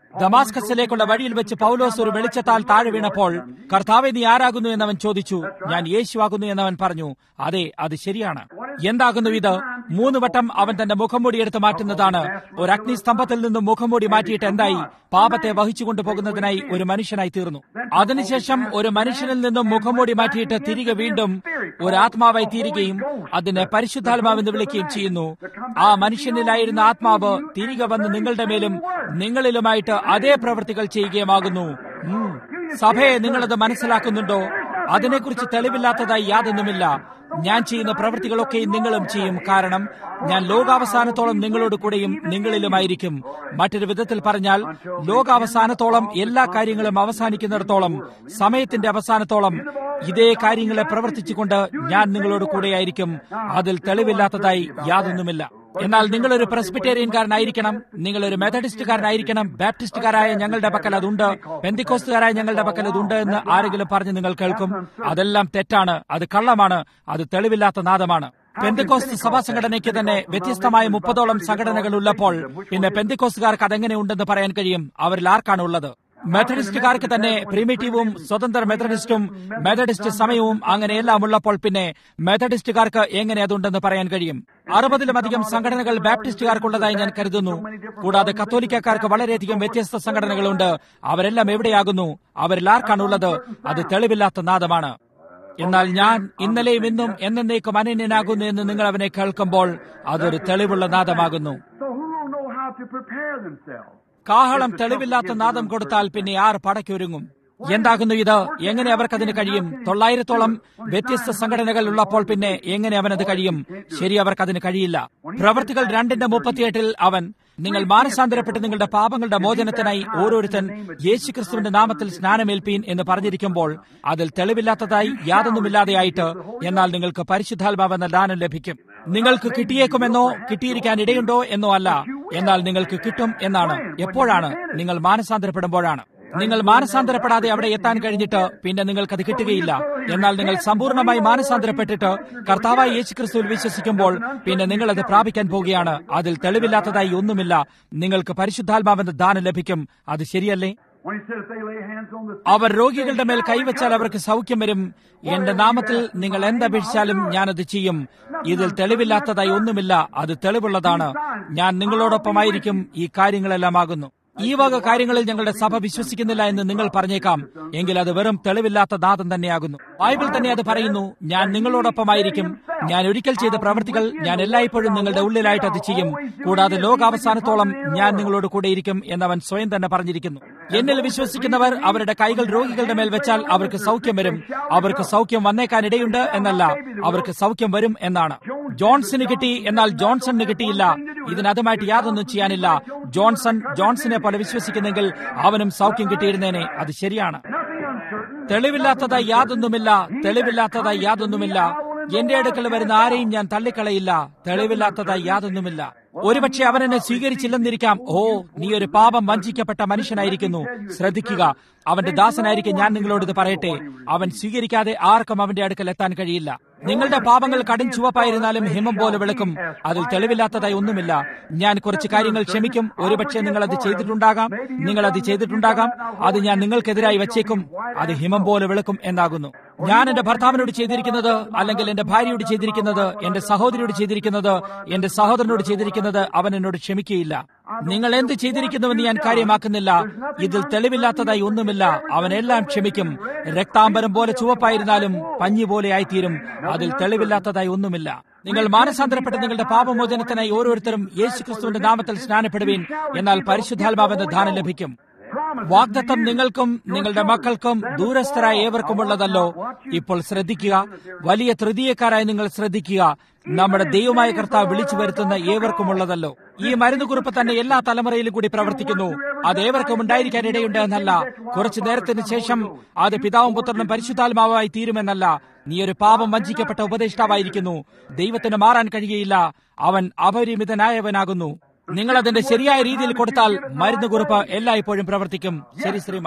ദമാസ്കസിലേക്കുള്ള വഴിയിൽ വെച്ച് പൗലോസ് ഒരു വെളിച്ചത്താൽ താഴെ വീണപ്പോൾ കർത്താവെ നീ ആരാകുന്നു എന്നവൻ ചോദിച്ചു ഞാൻ യേശുവാകുന്നു എന്നവൻ പറഞ്ഞു അതെ അത് ശരിയാണ് എന്താകുന്നു ഇത് മൂന്ന് വട്ടം അവൻ തന്റെ മുഖംമൂടി എടുത്ത് മാറ്റുന്നതാണ് ഒരു അഗ്നിസ്തംഭത്തിൽ നിന്നും മുഖംമൂടി മാറ്റിയിട്ട് എന്തായി പാപത്തെ വഹിച്ചു കൊണ്ടുപോകുന്നതിനായി ഒരു മനുഷ്യനായി തീർന്നു അതിനുശേഷം ഒരു മനുഷ്യനിൽ നിന്നും മുഖംമൂടി മാറ്റിയിട്ട് തിരികെ വീണ്ടും ഒരു ആത്മാവായി തീരുകയും അതിനെ പരിശുദ്ധാത്മാവെന്ന് വിളിക്കുകയും ചെയ്യുന്നു ആ മനുഷ്യനിലായിരുന്ന ആത്മാവ് തിരികെ വന്ന് നിങ്ങളുടെ മേലും നിങ്ങളിലുമായിട്ട് അതേ പ്രവൃത്തികൾ ചെയ്യുകയുമാകുന്നു ഉം. സഭയെ നിങ്ങളത് മനസ്സിലാക്കുന്നുണ്ടോ അതിനെക്കുറിച്ച് തെളിവില്ലാത്തതായി യാതൊന്നുമില്ല ഞാൻ ചെയ്യുന്ന പ്രവൃത്തികളൊക്കെയും നിങ്ങളും ചെയ്യും കാരണം ഞാൻ ലോകാവസാനത്തോളം നിങ്ങളോട് കൂടെയും നിങ്ങളിലുമായിരിക്കും മറ്റൊരു വിധത്തിൽ പറഞ്ഞാൽ ലോകാവസാനത്തോളം എല്ലാ കാര്യങ്ങളും അവസാനിക്കുന്നിടത്തോളം സമയത്തിന്റെ അവസാനത്തോളം ഇതേ കാര്യങ്ങളെ പ്രവർത്തിച്ചുകൊണ്ട് ഞാൻ നിങ്ങളോട് കൂടെയായിരിക്കും അതിൽ തെളിവില്ലാത്തതായി യാതൊന്നുമില്ല എന്നാൽ നിങ്ങളൊരു പ്രസ്ബിറ്റേറിയൻകാരനായിരിക്കണം നിങ്ങളൊരു മെത്തഡിസ്റ്റുകാരനായിരിക്കണം ബാപ്റ്റിസ്റ്റുകാരായ ഞങ്ങളുടെ പക്കൽ അതുണ്ട് പെന്തിക്കോസ്റ്റുകാരായ ഞങ്ങളുടെ പക്കൽ അതുണ്ട് എന്ന് ആരെങ്കിലും പറഞ്ഞ് നിങ്ങൾ കേൾക്കും അതെല്ലാം തെറ്റാണ് അത് കള്ളമാണ് അത് തെളിവില്ലാത്ത നാദമാണ് പെന്തിക്കോസ്റ്റ് സഭാ സംഘടനയ്ക്ക് തന്നെ വ്യത്യസ്തമായ മുപ്പതോളം സംഘടനകൾ ഉള്ളപ്പോൾ പിന്നെ പെന്തിക്കോസ്റ്റുകാർക്ക് അതെങ്ങനെ ഉണ്ടെന്ന് പറയാൻ കഴിയും അവരിൽ ആർക്കാണ് ഉള്ളത് മെത്തഡിസ്റ്റുകാർക്ക് തന്നെ പ്രിമിറ്റീവും സ്വതന്ത്ര മെത്തഡിസ്റ്റും മെത്തഡിസ്റ്റ് സമയവും അങ്ങനെയെല്ലാം ഉള്ളപ്പോൾ പിന്നെ മെത്തഡിസ്റ്റുകാർക്ക് എങ്ങനെ അതുണ്ടെന്ന് പറയാൻ കഴിയും അറുപതിലുമധികം സംഘടനകൾ ബാപ്റ്റിസ്റ്റുകാർക്കുള്ളതായി ഞാൻ കരുതുന്നു കൂടാതെ കത്തോലിക്കക്കാർക്ക് വളരെയധികം വ്യത്യസ്ത സംഘടനകളുണ്ട് അവരെല്ലാം എവിടെയാകുന്നു അവരിൽ ആർക്കാണുള്ളത് അത് തെളിവില്ലാത്ത നാദമാണ് എന്നാൽ ഞാൻ ഇന്നലെയും ഇന്നും എന്നേക്കും അനന്യനാകുന്നു എന്ന് നിങ്ങൾ അവനെ കേൾക്കുമ്പോൾ അതൊരു തെളിവുള്ള നാദമാകുന്നു So who will know how to prepare themselves? കാഹളം തെളിവില്ലാത്ത നാദം കൊടുത്താൽ പിന്നെ ആർ പടയ്ക്കൊരുങ്ങും എന്താകുന്നു ഇത് എങ്ങനെ അവർക്കതിന് കഴിയും തൊള്ളായിരത്തോളം വ്യത്യസ്ത സംഘടനകൾ ഉള്ളപ്പോൾ പിന്നെ എങ്ങനെ അവനത് കഴിയും ശരി അവർക്കതിന് കഴിയില്ല പ്രവർത്തികൾ രണ്ടിന്റെ മുപ്പത്തിയെട്ടിൽ അവൻ നിങ്ങൾ മാനസാന്തരപ്പെട്ട് നിങ്ങളുടെ പാപങ്ങളുടെ മോചനത്തിനായി ഓരോരുത്തൻ യേശുക്രിസ്തുവിന്റെ നാമത്തിൽ സ്നാനമേൽപ്പീൻ എന്ന് പറഞ്ഞിരിക്കുമ്പോൾ അതിൽ തെളിവില്ലാത്തതായി യാതൊന്നുമില്ലാതെയായിട്ട് എന്നാൽ നിങ്ങൾക്ക് പരിശുദ്ധാത്മാവെന്ന ദാനം ലഭിക്കും നിങ്ങൾക്ക് കിട്ടിയേക്കുമെന്നോ കിട്ടിയിരിക്കാൻ ഇടയുണ്ടോ എന്നോ അല്ല എന്നാൽ നിങ്ങൾക്ക് കിട്ടും എന്നാണ് എപ്പോഴാണ് നിങ്ങൾ മാനസാന്തരപ്പെടുമ്പോഴാണ് നിങ്ങൾ മാനസാന്തരപ്പെടാതെ അവിടെ എത്താൻ കഴിഞ്ഞിട്ട് പിന്നെ നിങ്ങൾക്ക് അത് കിട്ടുകയില്ല എന്നാൽ നിങ്ങൾ സമ്പൂർണ്ണമായി മാനസാന്തരപ്പെട്ടിട്ട് കർത്താവായ യേശുക്രിസ്തുവിൽ വിശ്വസിക്കുമ്പോൾ പിന്നെ നിങ്ങൾ അത് പ്രാപിക്കാൻ പോവുകയാണ് അതിൽ തെളിവില്ലാത്തതായി ഒന്നുമില്ല നിങ്ങൾക്ക് പരിശുദ്ധാത്മാവെന്ന ദാനം ലഭിക്കും അത് ശരിയല്ലേ When he said if they lay hands on the അവർ രോഗികളുടെ മേൽ കൈവച്ചാൽ അവർക്ക് സൗഖ്യം വരും എന്റെ നാമത്തിൽ നിങ്ങൾ എന്തപേക്ഷിച്ചാലും ഞാനത് ചെയ്യും ഇതിൽ തെളിവില്ലാത്തതായി ഒന്നുമില്ല അത് തെളിവുള്ളതാണ് ഞാൻ നിങ്ങളോടൊപ്പമായിരിക്കും ഈ കാര്യങ്ങളെല്ലാം ആകുന്നു ഈ വക കാര്യങ്ങളിൽ ഞങ്ങളുടെ സഭ വിശ്വസിക്കുന്നില്ല എന്ന് നിങ്ങൾ പറഞ്ഞേക്കാം എങ്കിൽ അത് വെറും തെളിവില്ലാത്ത ദാതം തന്നെയാകുന്നു ബൈബിൾ തന്നെ അത് പറയുന്നു ഞാൻ നിങ്ങളോടൊപ്പമായിരിക്കും ഞാൻ ഒരിക്കൽ ചെയ്ത പ്രവൃത്തികൾ ഞാൻ എല്ലായ്പ്പോഴും നിങ്ങളുടെ ഉള്ളിലായിട്ട് അത് ചെയ്യും കൂടാതെ ലോകാവസാനത്തോളം ഞാൻ നിങ്ങളോട് കൂടെയിരിക്കും എന്നവൻ സ്വയം തന്നെ പറഞ്ഞിരിക്കുന്നു എന്നിൽ വിശ്വസിക്കുന്നവർ അവരുടെ കൈകൾ രോഗികളുടെ മേൽ വെച്ചാൽ അവർക്ക് സൗഖ്യം വരും അവർക്ക് സൗഖ്യം വന്നേക്കാൻ ഇടയുണ്ട് എന്നല്ല അവർക്ക് സൗഖ്യം വരും എന്നാണ് ജോൺസന് കിട്ടി എന്നാൽ ജോൺസണിന് കിട്ടിയില്ല ഇതിനതുമായിട്ട് യാതൊന്നും ചെയ്യാനില്ല ജോൺസൺ ജോൺസനെ പോലെ വിശ്വസിക്കുന്നെങ്കിൽ അവനും സൗഖ്യം കിട്ടിയിരുന്നേനെ അത് ശരിയാണ് nothing uncertain. തെളിവില്ലാത്തതായി യാതൊന്നുമില്ല തെളിവില്ലാത്തതായി യാതൊന്നുമില്ല എന്റെ അടുക്കൽ വരുന്ന ആരെയും ഞാൻ തള്ളിക്കളയില്ല തെളിവില്ലാത്തതായി യാതൊന്നുമില്ല ഒരുപക്ഷെ അവൻ എന്നെ സ്വീകരിച്ചില്ലെന്നിരിക്കാം ഓ നീ ഒരു പാപം വഞ്ചിക്കപ്പെട്ട മനുഷ്യനായിരിക്കുന്നു ശ്രദ്ധിക്കുക അവന്റെ ദാസനായിരിക്കും ഞാൻ നിങ്ങളോട് ഇത് പറയട്ടെ അവൻ സ്വീകരിക്കാതെ ആർക്കും അവന്റെ അടുക്കൽ എത്താൻ കഴിയില്ല നിങ്ങളുടെ പാപങ്ങൾ കടും ചുവപ്പായിരുന്നാലും ഹിമം പോലെ വെളുക്കും അതിൽ തെളിവില്ലാത്തതായി ഒന്നുമില്ല ഞാൻ കുറച്ച് കാര്യങ്ങൾ ക്ഷമിക്കും ഒരുപക്ഷെ നിങ്ങൾ അത് ചെയ്തിട്ടുണ്ടാകാം നിങ്ങൾ അത് ചെയ്തിട്ടുണ്ടാകാം അത് ഞാൻ നിങ്ങൾക്കെതിരായി വച്ചേക്കും അത് ഹിമം പോലെ വെളുക്കും എന്നാകുന്നു ഞാൻ എന്റെ ഭർത്താവിനോട് ചെയ്തിരിക്കുന്നത് അല്ലെങ്കിൽ എന്റെ ഭാര്യയോട് ചെയ്തിരിക്കുന്നത് എന്റെ സഹോദരിയോട് ചെയ്തിരിക്കുന്നത് എന്റെ സഹോദരനോട് ചെയ്തിരിക്കുന്നത് അവൻ എന്നോട് ക്ഷമിക്കുകയില്ല നിങ്ങൾ എന്ത് ചെയ്തിരിക്കുന്നുവെന്ന് ഞാൻ കാര്യമാക്കുന്നില്ല ഇതിൽ തെളിവില്ലാത്തതായി ഒന്നുമില്ല അവനെല്ലാം ക്ഷമിക്കും രക്താംബരം പോലെ ചുവപ്പായിരുന്നാലും പഞ്ഞി പോലെ ആയിത്തീരും അതിൽ തെളിവില്ലാത്തതായി ഒന്നുമില്ല നിങ്ങൾ മാനസാന്തരപ്പെട്ട് നിങ്ങളുടെ പാപമോചനത്തിനായി ഓരോരുത്തരും യേശുക്രിസ്തുവിന്റെ നാമത്തിൽ സ്നാനപ്പെടുവീൻ എന്നാൽ പരിശുദ്ധാത്മാവെന്ന ദാനം ലഭിക്കും വാഗ്ദത്തം നിങ്ങൾക്കും നിങ്ങളുടെ മക്കൾക്കും ദൂരസ്ഥരായ ഏവർക്കുമുള്ളതല്ലോ ഇപ്പോൾ ശ്രദ്ധിക്കുക വലിയ തൃതീയക്കാരായി നിങ്ങൾ ശ്രദ്ധിക്കുക നമ്മുടെ ദൈവമായ കർത്താവ് വിളിച്ചു വരുത്തുന്ന ഏവർക്കുമുള്ളതല്ലോ ഈ മരുന്ന് കുറിപ്പ് തന്നെ എല്ലാ തലമുറയിലും കൂടി പ്രവർത്തിക്കുന്നു അത് ഏവർക്കും ഉണ്ടായിരിക്കാൻ ഇടയുണ്ട് എന്നല്ല കുറച്ചു നേരത്തിന് ശേഷം അത് പിതാവും പുത്രനും പരിശുദ്ധാത്മാവായി തീരുമെന്നല്ല നീ ഒരു പാപം വഞ്ചിക്കപ്പെട്ട ഉപദേഷ്ടാവായിരിക്കുന്നു ദൈവത്തിന് മാറാൻ കഴിയുകയില്ല അവൻ അപരിമിതനായവനാകുന്നു നിങ്ങൾ അതിന്റെ ശരിയായ രീതിയിൽ കൊടുത്താൽ മരുന്ന് കുറിപ്പ് എല്ലായ്പ്പോഴും പ്രവർത്തിക്കും ശരി ശ്രീമാൻ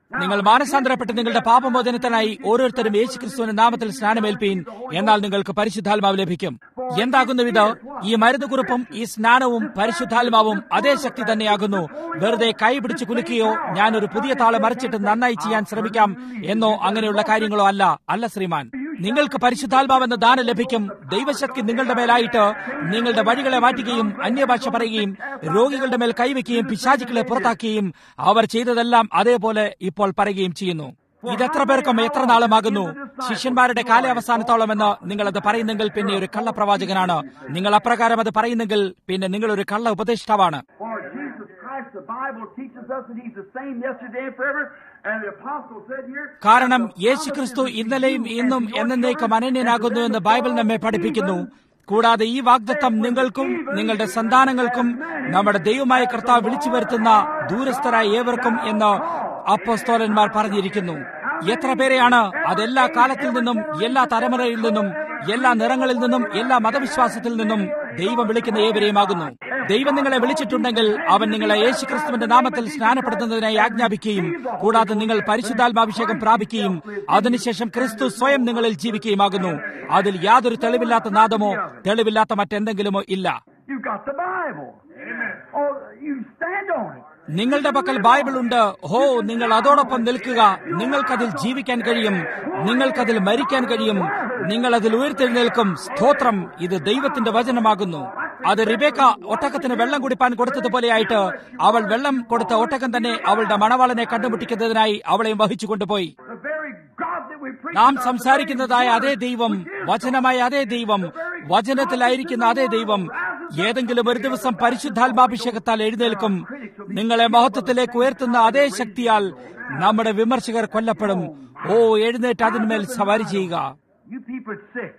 നിങ്ങൾ മാനസാന്തരപ്പെട്ട് നിങ്ങളുടെ പാപമോചനത്തിനായി ഓരോരുത്തരും യേശുക്രിസ്തുവിന്റെ നാമത്തിൽ സ്നാനമേൽപ്പീൻ എന്നാൽ നിങ്ങൾക്ക് പരിശുദ്ധാത്മാവ് ലഭിക്കും എന്താകുന്നു ഇത് ഈ മരുന്നുകുറിപ്പും ഈ സ്നാനവും പരിശുദ്ധാത്മാവും അതേ ശക്തി തന്നെയാകുന്നു വെറുതെ കൈ പിടിച്ച് കുലുക്കുകയോ ഞാൻ ഒരു പുതിയ താളെ മറിച്ചിട്ട് നന്നായി ചെയ്യാൻ ശ്രമിക്കാം എന്നോ അങ്ങനെയുള്ള കാര്യങ്ങളോ അല്ല അല്ല ശ്രീമാൻ നിങ്ങൾക്ക് പരിശുദ്ധാത്മാവെന്ന ദാനം ലഭിക്കും ദൈവശക്തി നിങ്ങളുടെ മേലായിട്ട് നിങ്ങളുടെ വഴികളെ മാറ്റുകയും അന്യഭാഷ പറയുകയും രോഗികളുടെ മേൽ കൈവയ്ക്കുകയും പിശാചുക്കളെ പുറത്താക്കുകയും അവർ ചെയ്തതെല്ലാം അതേപോലെ ഇപ്പോൾ പറയുകയും ചെയ്യുന്നു ഇതെത്ര പേർക്കും എത്ര നാളുമാകുന്നു ശിഷ്യന്മാരുടെ കാലാവസാനത്തോളം എന്ന് നിങ്ങൾ അത് പറയുന്നെങ്കിൽ പിന്നെ ഒരു കള്ളപ്രവാചകനാണ് നിങ്ങൾ അപ്രകാരം അത് പറയുന്നെങ്കിൽ പിന്നെ നിങ്ങൾ ഒരു കള്ള ഉപദേഷ്ടാവാണ് For Jesus Christ, the Bible teaches us that He's the same yesterday and forever. And the apostle said here, കാരണം യേശുക്രിസ്തു ഇന്നലെയും ഇന്നും എന്നേക്കും അനന്യനാകുന്നു എന്ന് ബൈബിൾ നമ്മെ പഠിപ്പിക്കുന്നു കൂടാതെ ഈ വാഗ്ദത്തം നിങ്ങൾക്കും നിങ്ങളുടെ സന്താനങ്ങൾക്കും നമ്മുടെ ദൈവമായ കർത്താവ് വിളിച്ചു വരുത്തുന്ന ദൂരസ്ഥരായ ഏവർക്കും എന്ന് അപ്പോസ്തോലന്മാർ പറഞ്ഞിരിക്കുന്നു എത്ര പേരെയാണ് അതെല്ലാ കാലത്തിൽ നിന്നും എല്ലാ തലമുറയിൽ നിന്നും എല്ലാ നിറങ്ങളിൽ നിന്നും എല്ലാ മതവിശ്വാസത്തിൽ നിന്നും ദൈവം വിളിക്കുന്ന ഏവരെയുമാകുന്നു ദൈവം നിങ്ങളെ വിളിച്ചിട്ടുണ്ടെങ്കിൽ അവൻ നിങ്ങളെ യേശുക്രിസ്തുവിന്റെ നാമത്തിൽ സ്നാനപ്പെടുത്തുന്നതിനായി ആജ്ഞാപിക്കുകയും കൂടാതെ നിങ്ങൾ പരിശുദ്ധാത്മാഭിഷേകം പ്രാപിക്കുകയും അതിനുശേഷം ക്രിസ്തു സ്വയം നിങ്ങളിൽ ജീവിക്കുകയുമാകുന്നു അതിൽ യാതൊരു തെളിവില്ലാത്ത നാദമോ തെളിവില്ലാത്ത മറ്റെന്തെങ്കിലുമോ ഇല്ല You've got the Bible. Oh, you stand on it. നിങ്ങളുടെ പക്കൽ ബൈബിൾ ഉണ്ട് ഹോ നിങ്ങൾ അതോടൊപ്പം നിൽക്കുക നിങ്ങൾക്കതിൽ ജീവിക്കാൻ കഴിയും നിങ്ങൾക്കതിൽ മരിക്കാൻ കഴിയും നിങ്ങൾ അതിൽ ഉയർത്തെഴുന്നേൽക്കും സ്തോത്രം ഇത് ദൈവത്തിന്റെ വചനമാകുന്നു അത് റിബേക്ക ഒട്ടകത്തിന് വെള്ളം കുടിപ്പാൻ കൊടുത്തതുപോലെയായിട്ട് അവൾ വെള്ളം കൊടുത്ത ഒട്ടകം തന്നെ അവളുടെ മണവാളനെ കണ്ടുമുട്ടിക്കുന്നതിനായി അവളെയും വഹിച്ചു കൊണ്ടുപോയി The very God that we preach. നാം സംസാരിക്കുന്നതായ അതേ ദൈവം വചനമായ അതേ ദൈവം വചനത്തിലായിരിക്കുന്ന അതേ ദൈവം ഏതെങ്കിലും ഒരു ദിവസം പരിശുദ്ധാത്മാഭിഷേകത്താൽ എഴുന്നേൽക്കും നിങ്ങളെ മഹത്വത്തിലേക്ക് ഉയർത്തുന്ന അതേ ശക്തിയാൽ നമ്മുടെ വിമർശകർ കൊല്ലപ്പെടും ഓ എഴുന്നേറ്റ് അതിന്മേൽ സവാരി ചെയ്യുക You people are sick.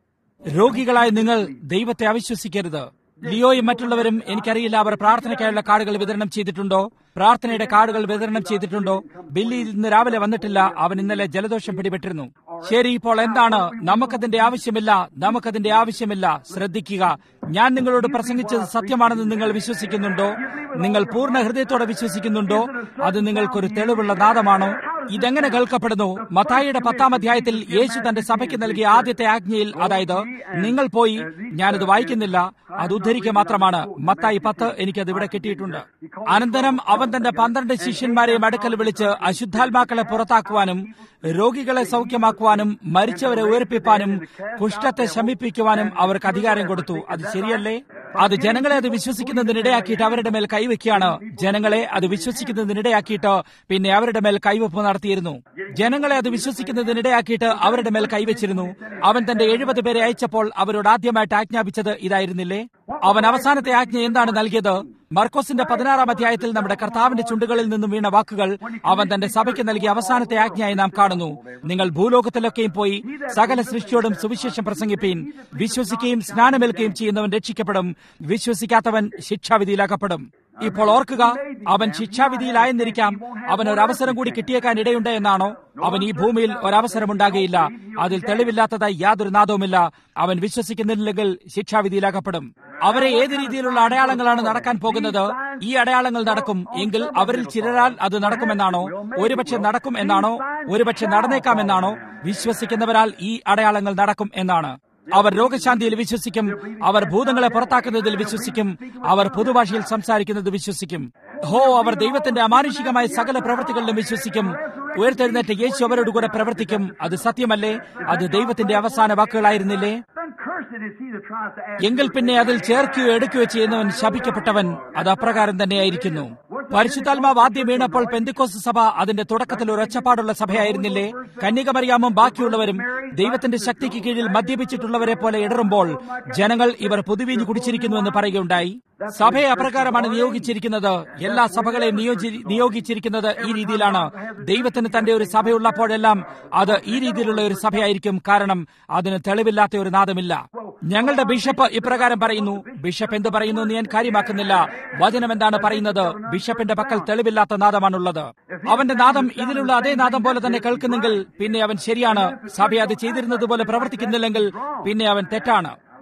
രോഗികളായ നിങ്ങൾ ദൈവത്തെ അവിശ്വസിക്കരുത് ലിയോയും മറ്റുള്ളവരും എനിക്കറിയില്ല അവർ പ്രാർത്ഥനയ്ക്കായുള്ള കാർഡുകൾ വിതരണം ചെയ്തിട്ടുണ്ടോ പ്രാർത്ഥനയുടെ കാർഡുകൾ വിതരണം ചെയ്തിട്ടുണ്ടോ ബില്ലി ഇന്ന് രാവിലെ വന്നിട്ടില്ല അവൻ ഇന്നലെ ജലദോഷം പിടിപെട്ടിരുന്നു ശരി ഇപ്പോൾ എന്താണ് നമുക്കതിന്റെ ആവശ്യമില്ല നമുക്കതിന്റെ ആവശ്യമില്ല ശ്രദ്ധിക്കുക ഞാൻ നിങ്ങളോട് പ്രസംഗിച്ചത് സത്യമാണെന്ന് നിങ്ങൾ വിശ്വസിക്കുന്നുണ്ടോ നിങ്ങൾ പൂർണ്ണ ഹൃദയത്തോടെ വിശ്വസിക്കുന്നുണ്ടോ അത് നിങ്ങൾക്കൊരു തെളിവുള്ള നാദമാണോ ഇതെങ്ങനെ കേൾക്കപ്പെടുന്നു മത്തായിയുടെ പത്താം അധ്യായത്തിൽ യേശു തന്റെ സഭയ്ക്ക് നൽകിയ ആദ്യത്തെ ആജ്ഞയിൽ അതായത് നിങ്ങൾ പോയി ഞാനത് വായിക്കുന്നില്ല അത് ഉദ്ധരിക്കുക മാത്രമാണ് മത്തായി പത്ത് എനിക്കത് ഇവിടെ കിട്ടിയിട്ടുണ്ട് അനന്തരം അവൻ തന്റെ പന്ത്രണ്ട് ശിഷ്യന്മാരെയും അടുക്കൽ വിളിച്ച് അശുദ്ധാത്മാക്കളെ പുറത്താക്കുവാനും രോഗികളെ സൗഖ്യമാക്കുവാനും മരിച്ചവരെ ഉയർപ്പിപ്പാനും കുഷ്ഠത്തെ ശമിപ്പിക്കുവാനും അവർക്ക് അധികാരം കൊടുത്തു അത് ശരിയല്ലേ അത് ജനങ്ങളെ അത് വിശ്വസിക്കുന്നതിനിടയാക്കിയിട്ട് അവരുടെ മേൽ കൈവയ്ക്കുകയാണ് ജനങ്ങളെ അത് വിശ്വസിക്കുന്നതിനിടയാക്കിയിട്ട് പിന്നെ അവരുടെ മേൽ കൈവപ്പ് നടത്തിയിരുന്നു ജനങ്ങളെ അത് വിശ്വസിക്കുന്നതിനിടയാക്കിയിട്ട് അവരുടെ മേൽ കൈവച്ചിരുന്നു അവൻ തന്റെ എഴുപത് പേരെ അയച്ചപ്പോൾ അവരോട് ആദ്യമായിട്ട് ആജ്ഞാപിച്ചത് ഇതായിരുന്നില്ലേ അവൻ അവസാനത്തെ ആജ്ഞ എന്താണ് നൽകിയത് മർക്കോസിന്റെ പതിനാറാം അധ്യായത്തിൽ നമ്മുടെ കർത്താവിന്റെ ചുണ്ടുകളിൽ നിന്നും വീണ വാക്കുകൾ അവൻ തന്റെ സഭയ്ക്ക് നൽകിയ അവസാനത്തെ ആജ്ഞയായി നാം കാണുന്നു നിങ്ങൾ ഭൂലോകത്തിലൊക്കെയും പോയി സകല സൃഷ്ടിയോടും സുവിശേഷം പ്രസംഗിപ്പീൻ വിശ്വസിക്കുകയും സ്നാനമേൽക്കുകയും ചെയ്യുന്നവൻ രക്ഷിക്കപ്പെടും വിശ്വസിക്കാത്തവൻ ശിക്ഷാവിധിയിലാക്കപ്പെടും ഇപ്പോൾ ഓർക്കുക അവൻ ശിക്ഷാവിധിയിലായെന്നിരിക്കാം അവൻ ഒരു അവസരം കൂടി കിട്ടിയേക്കാൻ ഇടയുണ്ട് എന്നാണോ അവൻ ഈ ഭൂമിയിൽ ഒരവസരമുണ്ടാകുകയില്ല അതിൽ തെളിവില്ലാത്തതായി യാതൊരു നാദവുമില്ല അവൻ വിശ്വസിക്കുന്നില്ലെങ്കിൽ ശിക്ഷാവിധിയിലാക്കപ്പെടും അവരെ ഏത് രീതിയിലുള്ള അടയാളങ്ങളാണ് നടക്കാൻ പോകുന്നത് ഈ അടയാളങ്ങൾ നടക്കും എങ്കിൽ അവരിൽ ചിലരാൽ അത് നടക്കുമെന്നാണോ ഒരുപക്ഷെ നടക്കും എന്നാണോ ഒരുപക്ഷെ നടന്നേക്കാമെന്നാണോ വിശ്വസിക്കുന്നവരാൽ ഈ അടയാളങ്ങൾ നടക്കും എന്നാണ് അവർ രോഗശാന്തിയിൽ വിശ്വസിക്കും അവർ ഭൂതങ്ങളെ പുറത്താക്കുന്നതിൽ വിശ്വസിക്കും അവർ പൊതുഭാഷയിൽ സംസാരിക്കുന്നത് വിശ്വസിക്കും ഹോ അവർ ദൈവത്തിന്റെ അമാനുഷികമായ സകല പ്രവൃത്തികളിലും വിശ്വസിക്കും ഉയർത്തെഴുന്നേറ്റ് യേശു അവരോട് കൂടെ പ്രവർത്തിക്കും അത് സത്യമല്ലേ അത് ദൈവത്തിന്റെ അവസാന വാക്കുകളായിരുന്നില്ലേ Then cursed is he that tries to add. എങ്കിൽ പിന്നെ അതിൽ ചേർക്കുകയോ എടുക്കുകയോ ചെയ്യുന്നവൻ ശപിക്കപ്പെട്ടവൻ അത് അപ്രകാരം തന്നെയായിരിക്കുന്നു പരിശുദ്ധാത്മാവ് ആദ്യം വീണപ്പോൾ പെന്തിക്കോസ് സഭ അതിന്റെ തുടക്കത്തിൽ ഒരു ഒച്ചപ്പാടുള്ള സഭയായിരുന്നില്ലേ കന്യകമറിയാമും ബാക്കിയുള്ളവരും ദൈവത്തിന്റെ ശക്തിക്ക് കീഴിൽ മദ്യപിച്ചിട്ടുള്ളവരെ പോലെ ഇടറുമ്പോൾ ജനങ്ങൾ ഇവർ പൊതുവീഞ്ഞ് കുടിച്ചിരിക്കുന്നുവെന്ന് പറയുകയുണ്ടായി സഭയെ അപ്രകാരമാണ് നിയോഗിച്ചിരിക്കുന്നത് എല്ലാ സഭകളെയും നിയോജി- നിയോഗിച്ചിരിക്കുന്നത് ഈ രീതിയിലാണ് ദൈവത്തിന് തന്റെ ഒരു സഭയുള്ളപ്പോഴെല്ലാം അത് ഈ രീതിയിലുള്ള ഒരു സഭയായിരിക്കും കാരണം അതിന് തെളിവില്ലാത്ത ഒരു നാദമില്ല ഞങ്ങളുടെ ബിഷപ്പ് ഇപ്രകാരം പറയുന്നു ബിഷപ്പ് എന്ത് പറയുന്നു എന്ന് ഞാൻ കാര്യമാക്കുന്നില്ല വചനം എന്താണ് പറയുന്നത് ബിഷപ്പിന്റെ പക്കൽ തെളിവില്ലാത്ത നാദമാണുള്ളത് അവന്റെ നാദം ഇതിലുള്ള അതേ നാദം പോലെ തന്നെ കേൾക്കുന്നെങ്കിൽ പിന്നെ അവൻ ശരിയാണ് സഭ അത് ചെയ്തിരുന്നത് പോലെ പ്രവർത്തിക്കുന്നില്ലെങ്കിൽ പിന്നെ അവൻ തെറ്റാണ്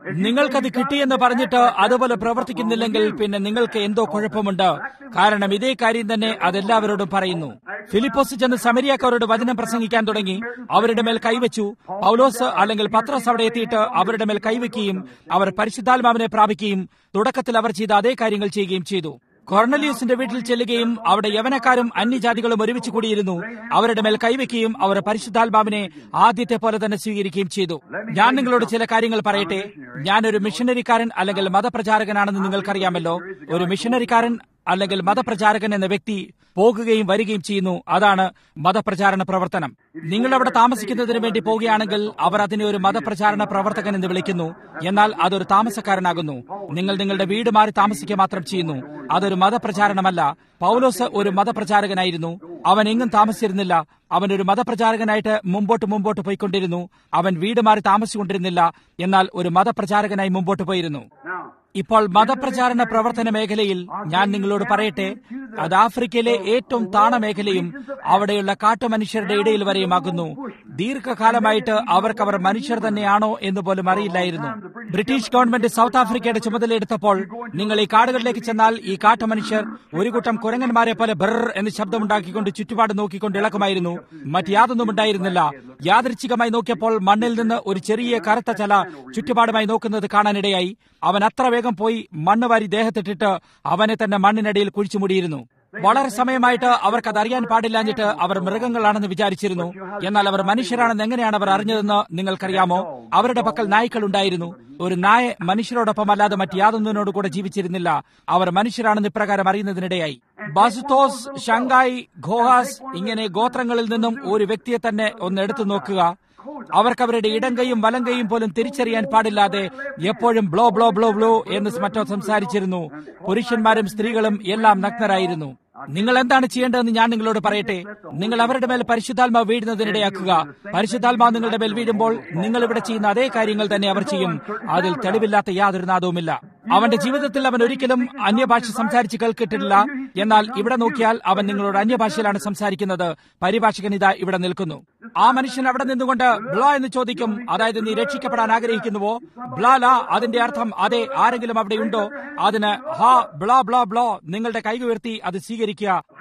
നിങ്ങൾക്കത് കിട്ടിയെന്ന് പറഞ്ഞിട്ട് അതുപോലെ പ്രവർത്തിക്കുന്നില്ലെങ്കിൽ പിന്നെ നിങ്ങൾക്ക് എന്തോ കുഴപ്പമുണ്ട് കാരണം ഇതേ കാര്യം തന്നെ അതെല്ലാവരോടും പറയുന്നു ഫിലിപ്പോസ് ചെന്ന് സമരിയാക്കാരോട് വചനം പ്രസംഗിക്കാൻ തുടങ്ങി അവരുടെ മേൽ കൈവച്ചു പൗലോസ് അല്ലെങ്കിൽ പത്രോസ് അവിടെ എത്തിയിട്ട് അവരുടെ മേൽ കൈവയ്ക്കുകയും അവർ പരിശുദ്ധാത്മാവിനെ പ്രാപിക്കുകയും തുടക്കത്തിൽ അവർ ചെയ്ത അതേ കാര്യങ്ങൾ ചെയ്യുകയും ചെയ്തു കൊർണലിയൂസിന്റെ വീട്ടിൽ ചെല്ലുകയും അവിടെ യവനക്കാരും അന്യജാതികളും ഒരുമിച്ച് കൂടിയിരുന്നു അവരുടെ മേൽ കൈവയ്ക്കുകയും അവർ പരിശുദ്ധാത്മാവിനെ ആദ്യത്തെ പോലെ തന്നെ സ്വീകരിക്കുകയും ചെയ്തു ഞാൻ നിങ്ങളോട് ചില കാര്യങ്ങൾ പറയട്ടെ ഞാനൊരു മിഷനറിക്കാരൻ അല്ലെങ്കിൽ മതപ്രചാരകനാണെന്ന് നിങ്ങൾക്കറിയാമല്ലോ ഒരു മിഷനറിക്കാരൻ അല്ലെങ്കിൽ മതപ്രചാരകൻ എന്ന വ്യക്തി പോകുകയും വരികയും ചെയ്യുന്നു അതാണ് മതപ്രചാരണ പ്രവർത്തനം നിങ്ങൾ അവിടെ താമസിക്കുന്നതിന് വേണ്ടി പോവുകയാണെങ്കിൽ അവർ അതിനെ ഒരു മതപ്രചാരണ പ്രവർത്തകൻ എന്ന് വിളിക്കുന്നു എന്നാൽ അതൊരു താമസക്കാരനാകുന്നു നിങ്ങൾ നിങ്ങളുടെ വീട് മാറി താമസിക്കുക മാത്രം ചെയ്യുന്നു അതൊരു മതപ്രചാരണമല്ല പൗലോസ് ഒരു മതപ്രചാരകനായിരുന്നു അവൻ എങ്ങും താമസിച്ചിരുന്നില്ല അവൻ ഒരു മതപ്രചാരകനായിട്ട് മുമ്പോട്ട് മുമ്പോട്ട് പോയിക്കൊണ്ടിരുന്നു അവൻ വീട് മാറി താമസിച്ചുകൊണ്ടിരുന്നില്ല എന്നാൽ ഒരു മതപ്രചാരകനായി മുമ്പോട്ട് പോയിരുന്നു ഇപ്പോൾ മതപ്രചാരണ പ്രവർത്തന മേഖലയിൽ ഞാൻ നിങ്ങളോട് പറയട്ടെ അത് ആഫ്രിക്കയിലെ ഏറ്റവും താണ മേഖലയും അവിടെയുള്ള കാട്ടുമനുഷ്യരുടെ ഇടയിൽ വരെയുമാകുന്നു ദീർഘകാലമായിട്ട് അവർക്ക് അവർ മനുഷ്യർ തന്നെയാണോ എന്ന് പോലും അറിയില്ലായിരുന്നു ബ്രിട്ടീഷ് ഗവൺമെന്റ് സൗത്ത് ആഫ്രിക്കയുടെ ചുമതലയെടുത്തപ്പോൾ നിങ്ങൾ ഈ കാടുകളിലേക്ക് ചെന്നാൽ ഈ കാട്ടുമനുഷ്യർ ഒരു കൂട്ടം കുരങ്ങന്മാരെ പോലെ ബർ എന്ന് ശബ്ദമുണ്ടാക്കിക്കൊണ്ട് ചുറ്റുപാട് നോക്കിക്കൊണ്ട് ഇളക്കുമായിരുന്നു മറ്റ് യാതൊന്നും ഉണ്ടായിരുന്നില്ല യാദൃച്ഛികമായി നോക്കിയപ്പോൾ മണ്ണിൽ നിന്ന് ഒരു ചെറിയ കറുത്ത ചല ചുറ്റുപാടുമായി നോക്കുന്നത് കാണാനിടയായി അവൻ അത്ര വേഗം പോയി മണ്ണ് വാരി ദേഹത്തിട്ടിട്ട് അവനെ തന്നെ മണ്ണിനടിയിൽ കുഴിച്ചുമൂടിയിരുന്നു വളരെ സമയമായിട്ട് അവർക്ക് അത് അറിയാൻ പാടില്ലാഞ്ഞിട്ട് അവർ മൃഗങ്ങളാണെന്ന് വിചാരിച്ചിരുന്നു എന്നാൽ അവർ മനുഷ്യരാണെന്ന് എങ്ങനെയാണ് അവർ അറിഞ്ഞതെന്ന് നിങ്ങൾക്കറിയാമോ അവരുടെ പക്കൽ നായ്ക്കൾ ഉണ്ടായിരുന്നു ഒരു നായ മനുഷ്യരോടൊപ്പം അല്ലാതെ മറ്റ് യാതൊന്നിനോട് കൂടെ ജീവിച്ചിരുന്നില്ല അവർ മനുഷ്യരാണെന്ന് ഇപ്രകാരം അറിയുന്നതിനിടയായി ബാസുത്തോസ് ഷങ്കായ് ഖോഹാസ് ഇങ്ങനെ ഗോത്രങ്ങളിൽ നിന്നും ഒരു വ്യക്തിയെ തന്നെ ഒന്ന് എടുത്തു നോക്കുക അവർക്ക് അവരുടെ ഇടങ്കയും വലങ്കയും പോലും തിരിച്ചറിയാൻ പാടില്ലാതെ എപ്പോഴും ബ്ലോ ബ്ലോ ബ്ലോ ബ്ലോ എന്ന് മറ്റോ സംസാരിച്ചിരുന്നു പുരുഷന്മാരും സ്ത്രീകളും എല്ലാം നഗ്നരായിരുന്നു നിങ്ങൾ എന്താണ് ചെയ്യേണ്ടതെന്ന് ഞാൻ നിങ്ങളോട് പറയട്ടെ നിങ്ങൾ അവരുടെ മേൽ പരിശുദ്ധാത്മാവ് വീഴുന്നതിനിടയാക്കുക പരിശുദ്ധാത്മാവ് നിങ്ങളുടെ മേൽ വീഴുമ്പോൾ നിങ്ങൾ ഇവിടെ ചെയ്യുന്ന അതേ കാര്യങ്ങൾ തന്നെ അവർ ചെയ്യും അതിൽ തെളിവില്ലാത്ത യാതൊരു നാദവുമില്ല അവന്റെ ജീവിതത്തിൽ അവൻ ഒരിക്കലും അന്യഭാഷ സംസാരിച്ച് കേൾക്കിട്ടില്ല എന്നാൽ ഇവിടെ നോക്കിയാൽ അവൻ നിങ്ങളോട് അന്യഭാഷയിലാണ് സംസാരിക്കുന്നത് പരിഭാഷകൻ ഇതാ ഇവിടെ നിൽക്കുന്നു ആ മനുഷ്യൻ അവിടെ നിന്നുകൊണ്ട് ബ്ലാ എന്ന് ചോദിക്കും അതായത് നീ രക്ഷിക്കപ്പെടാൻ ആഗ്രഹിക്കുന്നുവോ ബ്ലാ ലാ അതിന്റെ അർത്ഥം അതെ ആരെങ്കിലും അവിടെ ഉണ്ടോ അതിന് ഹാ ബ്ലാ ബ്ലാ ബ്ലോ നിങ്ങളുടെ കൈ ഉയർത്തി അത് സ്വീകരിക്കുക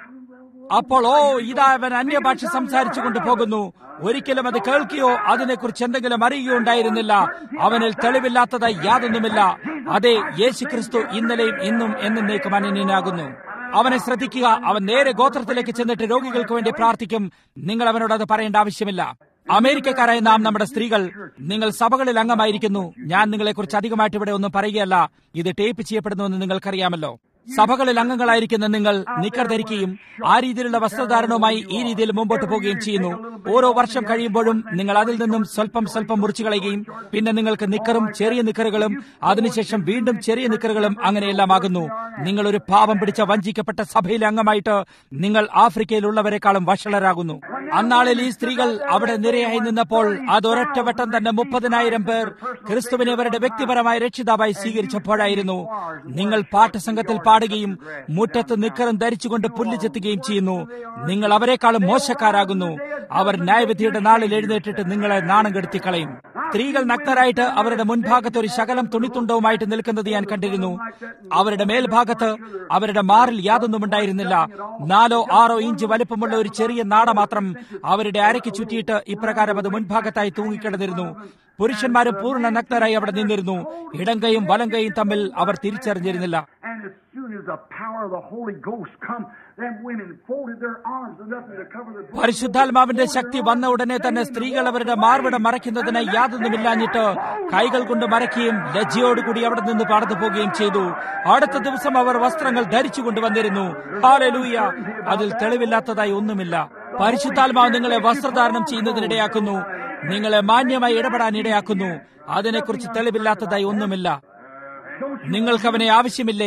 അപ്പോൾ ഓ ഇതാ അവൻ അന്യഭാഷ സംസാരിച്ചു കൊണ്ടുപോകുന്നു ഒരിക്കലും അത് കേൾക്കുകയോ അതിനെക്കുറിച്ച് എന്തെങ്കിലും അറിയുകയോ ഉണ്ടായിരുന്നില്ല അവനിൽ തെളിവില്ലാത്തതായി യാതൊന്നുമില്ല അതെ യേശു ക്രിസ്തു ഇന്നലെയും ഇന്നും എന്നേക്കും അനന്യനാകുന്നു അവനെ ശ്രദ്ധിക്കുക അവൻ നേരെ ഗോത്രത്തിലേക്ക് ചെന്നിട്ട് രോഗികൾക്ക് വേണ്ടി പ്രാർത്ഥിക്കും നിങ്ങൾ അവനോട് അത് പറയേണ്ട ആവശ്യമില്ല അമേരിക്കക്കാരായ നാം നമ്മുടെ സ്ത്രീകൾ നിങ്ങൾ സഭകളിൽ അംഗമായിരിക്കുന്നു ഞാൻ നിങ്ങളെക്കുറിച്ച് അധികമായിട്ട് ഇവിടെ ഒന്നും പറയുകയല്ല ഇത് ടേപ്പ് ചെയ്യപ്പെടുന്നുവെന്ന് നിങ്ങൾക്കറിയാമല്ലോ സഭകളിൽ അംഗങ്ങളായിരിക്കുന്ന നിങ്ങൾ നിക്കർ ധരിക്കുകയും ആ രീതിയിലുള്ള വസ്ത്രധാരണവുമായി ഈ രീതിയിൽ മുമ്പോട്ട് പോവുകയും ചെയ്യുന്നു ഓരോ വർഷം കഴിയുമ്പോഴും നിങ്ങൾ അതിൽ നിന്നും സ്വല്പം സ്വല്പം മുറിച്ചു കളയുകയും പിന്നെ നിങ്ങൾക്ക് നിക്കറും ചെറിയ നിക്കറുകളും അതിനുശേഷം വീണ്ടും ചെറിയ നിക്കറുകളും അങ്ങനെയെല്ലാം ആകുന്നു നിങ്ങൾ ഒരു പാപം പിടിച്ച വഞ്ചിക്കപ്പെട്ട സഭയിലെ അംഗമായിട്ട് നിങ്ങൾ ആഫ്രിക്കയിലുള്ളവരെക്കാളും വഷളരാകുന്നു അന്നാളിൽ ഈ സ്ത്രീകൾ അവിടെ നിരയായി നിന്നപ്പോൾ അതൊരൊറ്റ വട്ടം തന്നെ മുപ്പതിനായിരം പേർ ക്രിസ്തുവിനെ അവരുടെ വ്യക്തിപരമായ രക്ഷിതാവായി സ്വീകരിച്ചപ്പോഴായിരുന്നു നിങ്ങൾ പാട്ടസംഘത്തിൽ പാടുകയും മുറ്റത്ത് നിക്കറും ധരിച്ചുകൊണ്ട് പുല്ല് ചെത്തുകയും ചെയ്യുന്നു നിങ്ങൾ അവരെക്കാളും മോശക്കാരാകുന്നു അവർ ന്യായവിധിയുടെ നാളിൽ എഴുന്നേറ്റിട്ട് നിങ്ങളെ നാണം കെടുത്തി കളയും സ്ത്രീകൾ നഗ്നരായിട്ട് അവരുടെ മുൻഭാഗത്ത് ഒരു ശകലം തുണിത്തുണ്ടവുമായിട്ട് നിൽക്കുന്നത് ഞാൻ കണ്ടിരുന്നു അവരുടെ മേൽഭാഗത്ത് അവരുടെ മാറിൽ യാതൊന്നും ഉണ്ടായിരുന്നില്ല നാലോ ആറോ ഇഞ്ച് വലുപ്പമുള്ള ഒരു ചെറിയ നാട മാത്രം അവരുടെ അരയ്ക്ക് ചുറ്റിയിട്ട് ഇപ്രകാരം അത് മുൻഭാഗത്തായി തൂങ്ങിക്കിടന്നിരുന്നു പുരുഷന്മാരും പൂർണ്ണ നഗ്നരായി അവിടെ നിന്നിരുന്നു ഇടങ്കയും വലങ്കയും തമ്മിൽ അവർ തിരിച്ചറിഞ്ഞിരുന്നില്ല And as soon as the power of the Holy Ghost come, them women folded their arms and nothing to cover their breasts. പരിശുദ്ധാത്മാവിന്റെ ശക്തി വന്ന ഉടനെ തന്നെ സ്ത്രീകൾ അവരുടെ മാർവിടം മറയ്ക്കുന്നതിന് യാതൊന്നുമില്ലാഞ്ഞിട്ട് കൈകൾ കൊണ്ട് മറയ്ക്കുകയും ലജ്ജയോടുകൂടി അവിടെ നിന്ന് പാടത്തു പോവുകയും ചെയ്തു അടുത്ത ദിവസം അവർ വസ്ത്രങ്ങൾ ധരിച്ചു കൊണ്ടുവന്നിരുന്നു ഹാലലൂയ അതിൽ തെളിവില്ലാത്തതായി ഒന്നുമില്ല പരിശുദ്ധാത്മാവ് നിങ്ങളെ വസ്ത്രധാരണം ചെയ്യുന്നതിനിടയാക്കുന്നു നിങ്ങളെ മാന്യമായി ഇടപെടാൻ ഇടയാക്കുന്നു അതിനെക്കുറിച്ച് തെളിവില്ലാത്തതായി ഒന്നുമില്ല നിങ്ങൾക്ക് അവനെ ആവശ്യമില്ലേ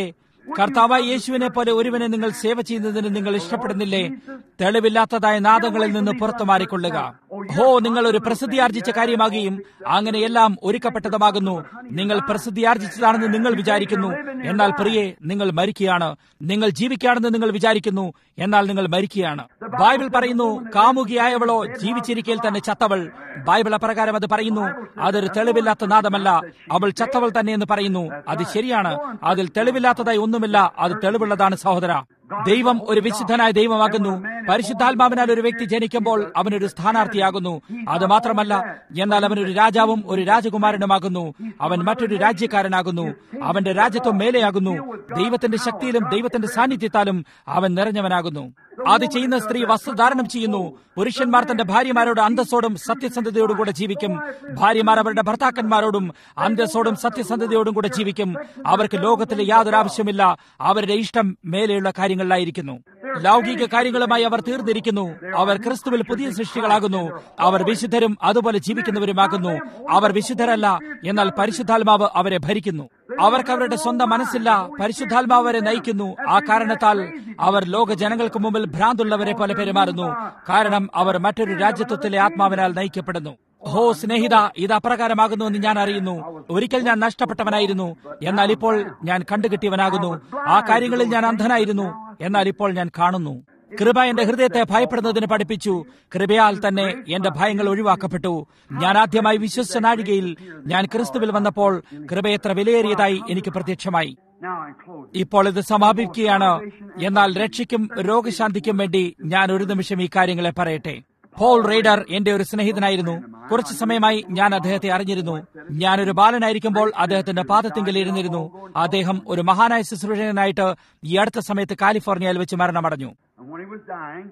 കർത്താവായ യേശുവിനെ പോലെ ഒരുവനെ നിങ്ങൾ സേവ ചെയ്യുന്നതിന് നിങ്ങൾ ഇഷ്ടപ്പെടുന്നില്ലേ തെളിവില്ലാത്തതായ നാദങ്ങളിൽ നിന്ന് പുറത്തു മാറിക്കൊള്ളുക ഹോ നിങ്ങൾ ഒരു പ്രസിദ്ധിയാർജിച്ച കാര്യമാകുകയും അങ്ങനെ എല്ലാം ഒരുക്കപ്പെട്ടതുമാകുന്നു നിങ്ങൾ പ്രസിദ്ധിയാർജിച്ചതാണെന്ന് നിങ്ങൾ വിചാരിക്കുന്നു എന്നാൽ പ്രിയെ നിങ്ങൾ മരിക്കുകയാണ് നിങ്ങൾ ജീവിക്കുകയാണെന്ന് നിങ്ങൾ വിചാരിക്കുന്നു എന്നാൽ നിങ്ങൾ മരിക്കുകയാണ് ബൈബിൾ പറയുന്നു കാമുകിയായവളോ ജീവിച്ചിരിക്കയിൽ തന്നെ ചത്തവൾ ബൈബിൾ അപ്രകാരം അത് പറയുന്നു അതൊരു തെളിവില്ലാത്ത നാദമല്ല അവൾ ചത്തവൾ തന്നെ എന്ന് പറയുന്നു അത് ശരിയാണ് അതിൽ തെളിവില്ലാത്തതായി ഒന്നുമില്ല അത് തെളിവുള്ളതാണ് സഹോദര ദൈവം ഒരു വിശുദ്ധനായ ദൈവമാകുന്നു പരിശുദ്ധാത്മാവിനാൽ ഒരു വ്യക്തി ജനിക്കുമ്പോൾ അവനൊരു സ്ഥാനാർത്ഥിയാകുന്നു അത് മാത്രമല്ല എന്നാൽ അവനൊരു രാജാവും ഒരു രാജകുമാരനുമാകുന്നു അവൻ മറ്റൊരു രാജ്യക്കാരനാകുന്നു അവന്റെ രാജ്യത്വം മേലെയാകുന്നു ദൈവത്തിന്റെ ശക്തിയിലും ദൈവത്തിന്റെ സാന്നിധ്യത്താലും അവൻ നിറഞ്ഞവനാകുന്നു അത് ചെയ്യുന്ന സ്ത്രീ വസ്ത്രധാരണം ചെയ്യുന്നു പുരുഷന്മാർ തന്റെ ഭാര്യമാരോട് അന്തസ്സോടും സത്യസന്ധതയോടും കൂടെ ജീവിക്കും ഭാര്യമാർ അവരുടെ ഭർത്താക്കന്മാരോടും അന്തസ്സോടും സത്യസന്ധതയോടും കൂടെ ജീവിക്കും അവർക്ക് ലോകത്തിലെ യാതൊരു ആവശ്യമില്ല അവരുടെ ഇഷ്ടം മേലെയുള്ള കാര്യങ്ങളിലായിരിക്കുന്നു ലൗകിക കാര്യങ്ങളുമായി അവർ തീർന്നിരിക്കുന്നു അവർ ക്രിസ്തുവിൽ പുതിയ സൃഷ്ടികളാകുന്നു അവർ വിശുദ്ധരും അതുപോലെ ജീവിക്കുന്നവരുമാകുന്നു അവർ വിശുദ്ധരല്ല എന്നാൽ പരിശുദ്ധാത്മാവ് അവരെ ഭരിക്കുന്നു അവർക്ക് അവരുടെ സ്വന്തം മനസ്സില്ല പരിശുദ്ധാത്മാവ് അവരെ നയിക്കുന്നു ആ കാരണത്താൽ അവർ ലോക ജനങ്ങൾക്ക് മുമ്പിൽ ഭ്രാന്തുള്ളവരെ പോലെ പെരുമാറുന്നു കാരണം അവർ മറ്റൊരു രാജ്യത്വത്തിലെ ആത്മാവിനാൽ നയിക്കപ്പെടുന്നു ഹോ സ്നേഹിത ഇത് അപ്രകാരമാകുന്നു എന്ന് ഞാൻ അറിയുന്നു ഒരിക്കൽ ഞാൻ നഷ്ടപ്പെട്ടവനായിരുന്നു എന്നാൽ ഇപ്പോൾ ഞാൻ കണ്ടുകിട്ടിയവനാകുന്നു ആ കാര്യങ്ങളിൽ ഞാൻ അന്ധനായിരുന്നു എന്നാൽ ഇപ്പോൾ ഞാൻ കാണുന്നു കൃപ എന്റെ ഹൃദയത്തെ ഭയപ്പെടുന്നതിന് പഠിപ്പിച്ചു കൃപയാൽ തന്നെ എന്റെ ഭയങ്ങൾ ഒഴിവാക്കപ്പെട്ടു ഞാൻ ആദ്യമായി വിശ്വസിച്ച നാഴികയിൽ ഞാൻ ക്രിസ്തുവിൽ വന്നപ്പോൾ കൃപ എത്ര വിലയേറിയതായി എനിക്ക് പ്രത്യക്ഷമായി Now, in closing, ഇപ്പോൾ ഇത് സമാപിക്കുകയാണ് എന്നാൽ രക്ഷയ്ക്കും രോഗശാന്തിക്കും വേണ്ടി ഞാൻ ഒരു നിമിഷം ഈ കാര്യങ്ങളെ പറയട്ടെ പോൾ റെയ്ഡർ എന്റെ ഒരു സ്നേഹിതനായിരുന്നു കുറച്ചു സമയമായി ഞാൻ അദ്ദേഹത്തെ അറിഞ്ഞിരുന്നു ഞാനൊരു ബാലനായിരിക്കുമ്പോൾ അദ്ദേഹത്തിന്റെ പാദത്തിങ്കിൽ ഇരുന്നിരുന്നു അദ്ദേഹം ഒരു മഹാനായ ശുശ്രൂഷകനായിട്ട് ഈ അടുത്ത സമയത്ത് കാലിഫോർണിയയിൽ വെച്ച് മരണമടഞ്ഞു and when he was dying,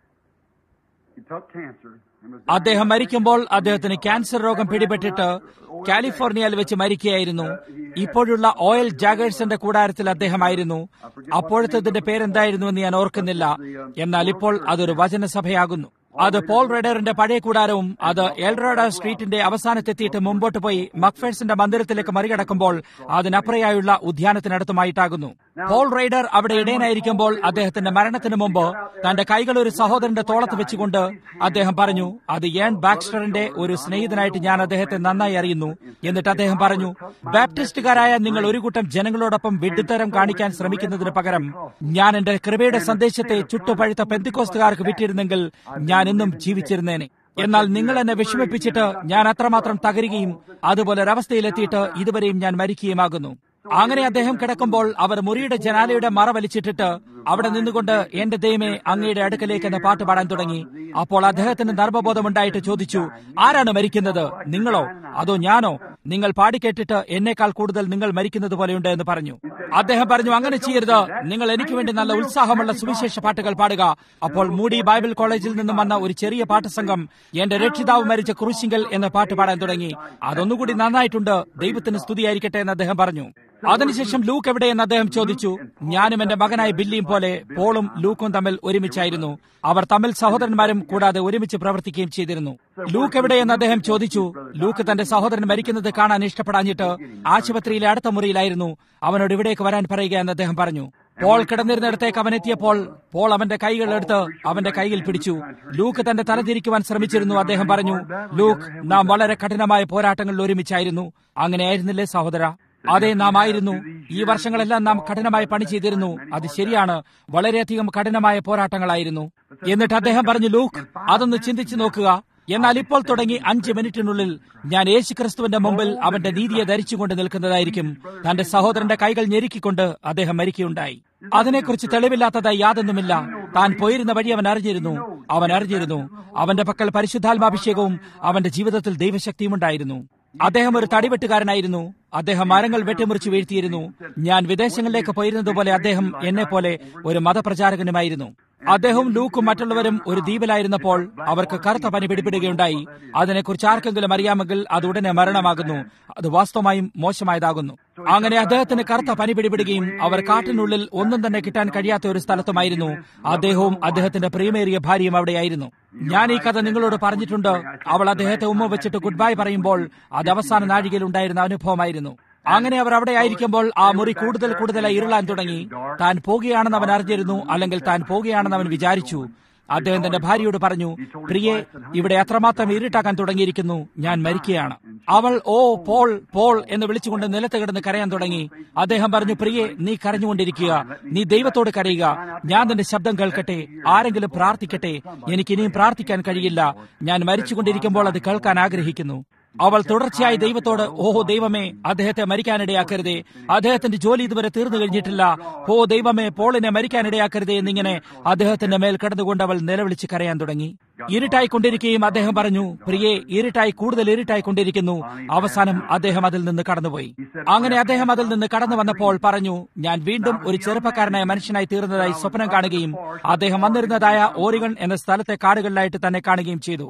he took cancer. and was അദ്ദേഹം മരിക്കുമ്പോൾ അദ്ദേഹത്തിന് ക്യാൻസർ രോഗം പിടിപെട്ടിട്ട് കാലിഫോർണിയയിൽ വെച്ച് മരിക്കുകയായിരുന്നു ഇപ്പോഴുള്ള ഓയിൽ ജാഗേഴ്സിന്റെ കൂടാരത്തിൽ അദ്ദേഹമായിരുന്നു അപ്പോഴത്തെ പേരെന്തായിരുന്നു എന്ന് ഞാൻ ഓർക്കുന്നില്ല എന്നാൽ ഇപ്പോൾ അതൊരു വചനസഭയാകുന്നു അത് പോൾ റെഡറിന്റെ പഴയ കൂടാരവും അത് എൽറോഡ സ്ട്രീറ്റിന്റെ അവസാനത്തെത്തിയിട്ട് മുമ്പോട്ട് പോയി മക്ഫേഴ്സിന്റെ മന്ദിരത്തിലേക്ക് മറികടക്കുമ്പോൾ അതിനപ്പുറയായുള്ള ഉദ്യാനത്തിനടുത്തുമായിട്ടാകുന്നു പോൾ റൈഡർ അവിടെ ഇടയനായിരിക്കുമ്പോൾ അദ്ദേഹത്തിന്റെ മരണത്തിന് മുമ്പ് തന്റെ കൈകൾ ഒരു സഹോദരന്റെ തോളത്ത് വെച്ചുകൊണ്ട് അദ്ദേഹം പറഞ്ഞു അത് ഏൺ ബാക്സ്റ്ററിന്റെ ഒരു സ്നേഹിതനായിട്ട് ഞാൻ അദ്ദേഹത്തെ നന്നായി അറിയുന്നു എന്നിട്ട് അദ്ദേഹം പറഞ്ഞു ബാപ്റ്റിസ്റ്റുകാരായ നിങ്ങൾ ഒരു കൂട്ടം ജനങ്ങളോടൊപ്പം വിഡ്ഢിത്തരം കാണിക്കാൻ ശ്രമിക്കുന്നതിന് പകരം ഞാൻ എന്റെ കൃപയുടെ സന്ദേശത്തെ ചുട്ടുപഴുത്ത പെന്തിക്കോസ്തുകാർക്ക് വിറ്റിരുന്നെങ്കിൽ ഞാൻ ഇന്നും ജീവിച്ചിരുന്നേനെ എന്നാൽ നിങ്ങൾ എന്നെ വിഷമിപ്പിച്ചിട്ട് ഞാൻ അത്രമാത്രം തകരുകയും അതുപോലെ ഒരവസ്ഥയിലെത്തിയിട്ട് ഇതുവരെയും ഞാൻ മരിക്കുകയുമാകുന്നു അങ്ങനെ അദ്ദേഹം കിടക്കുമ്പോൾ അവർ മുറിയുടെ ജനാലയുടെ മറ വലിച്ചിട്ടിട്ട് അവിടെ നിന്നുകൊണ്ട് എന്റെ ദൈവമേ അങ്ങയുടെ അടുക്കലേക്ക് എന്ന പാട്ട് പാടാൻ തുടങ്ങി അപ്പോൾ അദ്ദേഹത്തിന് നർമ്മബോധമുണ്ടായിട്ട് ചോദിച്ചു ആരാണ് മരിക്കുന്നത് നിങ്ങളോ അതോ ഞാനോ നിങ്ങൾ പാടിക്കേട്ടിട്ട് എന്നേക്കാൾ കൂടുതൽ നിങ്ങൾ മരിക്കുന്നത് പോലെയുണ്ട് എന്ന് പറഞ്ഞു അദ്ദേഹം പറഞ്ഞു അങ്ങനെ ചെയ്യരുത് നിങ്ങൾ എനിക്ക് വേണ്ടി നല്ല ഉത്സാഹമുള്ള സുവിശേഷ പാട്ടുകൾ പാടുക അപ്പോൾ മൂടി ബൈബിൾ കോളേജിൽ നിന്നും വന്ന ഒരു ചെറിയ പാട്ടുസംഘം എന്റെ രക്ഷിതാവ് മരിച്ച ക്രൂശിങ്കൽ എന്ന പാട്ട് പാടാൻ തുടങ്ങി അതൊന്നുകൂടി നന്നായിട്ടുണ്ട് ദൈവത്തിന് സ്തുതിയായിരിക്കട്ടെ എന്ന് അദ്ദേഹം പറഞ്ഞു അതിനുശേഷം ലൂക്ക് എവിടെയെന്ന് അദ്ദേഹം ചോദിച്ചു ഞാനും എന്റെ മകനായ ബില്ലിയും പോലെ പോളും ലൂക്കും തമ്മിൽ ഒരുമിച്ചായിരുന്നു അവർ തമ്മിൽ സഹോദരന്മാരും കൂടാതെ ഒരുമിച്ച് പ്രവർത്തിക്കുകയും ചെയ്തിരുന്നു ലൂക്ക് എവിടെയെന്ന് അദ്ദേഹം ചോദിച്ചു ലൂക്ക് തന്റെ സഹോദരൻ മരിക്കുന്നത് കാണാൻ ഇഷ്ടപ്പെടാഞ്ഞിട്ട് ആശുപത്രിയിലെ അടുത്ത മുറിയിലായിരുന്നു അവനോട് ഇവിടേക്ക് വരാൻ പറയുക എന്ന് അദ്ദേഹം പറഞ്ഞു പോൾ കിടന്നിരുന്നിടത്തേക്ക് അവൻ എത്തിയപ്പോൾ പോൾ അവന്റെ കൈകൾ എടുത്ത് അവന്റെ കൈയിൽ പിടിച്ചു ലൂക്ക് തന്റെ തല തിരിക്കുവാൻ ശ്രമിച്ചിരുന്നു അദ്ദേഹം പറഞ്ഞു ലൂക്ക് നാം വളരെ കഠിനമായ പോരാട്ടങ്ങളിൽ ഒരുമിച്ചായിരുന്നു അങ്ങനെയായിരുന്നില്ലേ സഹോദര അതെ നാം ആയിരുന്നു ഈ വർഷങ്ങളെല്ലാം നാം കഠിനമായി പണി ചെയ്തിരുന്നു അത് ശരിയാണ് വളരെയധികം കഠിനമായ പോരാട്ടങ്ങളായിരുന്നു എന്നിട്ട് അദ്ദേഹം പറഞ്ഞു ലൂക്ക് അതൊന്ന് ചിന്തിച്ചു നോക്കുക എന്നാൽ ഇപ്പോൾ തുടങ്ങി അഞ്ച് മിനിറ്റിനുള്ളിൽ ഞാൻ യേശു ക്രിസ്തുവിന്റെ മുമ്പിൽ അവന്റെ നീതിയെ ധരിച്ചുകൊണ്ട് നിൽക്കുന്നതായിരിക്കും തന്റെ സഹോദരന്റെ കൈകൾ ഞെരുക്കിക്കൊണ്ട് അദ്ദേഹം മരിക്കുകയുണ്ടായി അതിനെക്കുറിച്ച് തെളിവില്ലാത്തതായി യാതൊന്നുമില്ല താൻ പോയിരുന്ന വഴി അവൻ അറിഞ്ഞിരുന്നു അവൻ അറിഞ്ഞിരുന്നു അവന്റെ പക്കൽ പരിശുദ്ധാത്മാഭിഷേകവും അവന്റെ ജീവിതത്തിൽ ദൈവശക്തിയും ഉണ്ടായിരുന്നു അദ്ദേഹം ഒരു തടിവെട്ടുകാരനായിരുന്നു അദ്ദേഹം മരങ്ങൾ വെട്ടിമുറിച്ച് വീഴ്ത്തിയിരുന്നു ഞാൻ വിദേശങ്ങളിലേക്ക് പോയിരുന്നതുപോലെ അദ്ദേഹം എന്നെ പോലെ ഒരു മതപ്രചാരകനുമായിരുന്നു അദ്ദേഹവും ലൂക്കും മറ്റുള്ളവരും ഒരു ദ്വീപിലായിരുന്നപ്പോൾ അവർക്ക് കറുത്ത പനി പിടിപെടുകയുണ്ടായി അതിനെക്കുറിച്ച് ആർക്കെങ്കിലും അറിയാമെങ്കിൽ അത് ഉടനെ മരണമാകുന്നു അത് വാസ്തവമായും മോശമായതാകുന്നു അങ്ങനെ അദ്ദേഹത്തിന് കറുത്ത പനി പിടിപെടുകയും അവർ കാട്ടിനുള്ളിൽ ഒന്നും തന്നെ കിട്ടാൻ കഴിയാത്ത ഒരു സ്ഥലത്തുമായിരുന്നു അദ്ദേഹവും അദ്ദേഹത്തിന്റെ പ്രിയമേറിയ ഭാര്യയും അവിടെയായിരുന്നു ഞാൻ ഈ കഥ നിങ്ങളോട് പറഞ്ഞിട്ടുണ്ട് അവൾ അദ്ദേഹത്തെ ഉമ്മ വെച്ചിട്ട് ഗുഡ് ബൈ പറയുമ്പോൾ അത് അവസാന നാഴികയിൽ ഉണ്ടായിരുന്ന അനുഭവമായിരുന്നു അങ്ങനെ അവർ അവിടെ ആയിരിക്കുമ്പോൾ ആ മുറി കൂടുതൽ കൂടുതലായി ഇരുളാൻ തുടങ്ങി താൻ പോകുകയാണെന്ന് അവൻ അറിഞ്ഞിരുന്നു അല്ലെങ്കിൽ താൻ പോകുകയാണെന്ന് അവൻ വിചാരിച്ചു അദ്ദേഹം തന്റെ ഭാര്യയോട് പറഞ്ഞു പ്രിയെ ഇവിടെ അത്രമാത്രം ഇരുട്ടാക്കാൻ തുടങ്ങിയിരിക്കുന്നു ഞാൻ മരിക്കുകയാണ് അവൾ ഓ പോൾ പോൾ എന്ന് വിളിച്ചുകൊണ്ട് നിലത്ത് കിടന്ന് കരയാൻ തുടങ്ങി അദ്ദേഹം പറഞ്ഞു പ്രിയെ നീ കരഞ്ഞുകൊണ്ടിരിക്കുക നീ ദൈവത്തോട് കരയുക ഞാൻ നിന്റെ ശബ്ദം കേൾക്കട്ടെ ആരെങ്കിലും പ്രാർത്ഥിക്കട്ടെ എനിക്ക് ഇനിയും പ്രാർത്ഥിക്കാൻ കഴിയില്ല ഞാൻ മരിച്ചുകൊണ്ടിരിക്കുമ്പോൾ അത് കേൾക്കാൻ ആഗ്രഹിക്കുന്നു അവൾ തുടർച്ചയായി ദൈവത്തോട് ഓഹോ ദൈവമേ അദ്ദേഹത്തെ മരിക്കാനിടയാക്കരുതേ അദ്ദേഹത്തിന്റെ ജോലി ഇതുവരെ തീർന്നു കഴിഞ്ഞിട്ടില്ല ഓ ദൈവമേ പോളിനെ മരിക്കാനിടയാക്കരുതേ എന്നിങ്ങനെ അദ്ദേഹത്തിന്റെ മേൽ കിടന്നുകൊണ്ട് അവൾ നിലവിളിച്ച് കരയാൻ തുടങ്ങി ഇരുട്ടായിക്കൊണ്ടിരിക്കുകയും അദ്ദേഹം പറഞ്ഞു പ്രിയെ ഇരുട്ടായി കൂടുതൽ ഇരുട്ടായി കൊണ്ടിരിക്കുന്നു അവസാനം അദ്ദേഹം അതിൽ നിന്ന് കടന്നുപോയി അങ്ങനെ അദ്ദേഹം അതിൽ നിന്ന് കടന്നു വന്നപ്പോൾ പറഞ്ഞു ഞാൻ വീണ്ടും ഒരു ചെറുപ്പക്കാരനായ മനുഷ്യനായി തീർന്നതായി സ്വപ്നം കാണുകയും അദ്ദേഹം വന്നിരുന്നതായ ഓറിഗൺ എന്ന സ്ഥലത്തെ കാടുകളിലായിട്ട് തന്നെ കാണുകയും ചെയ്തു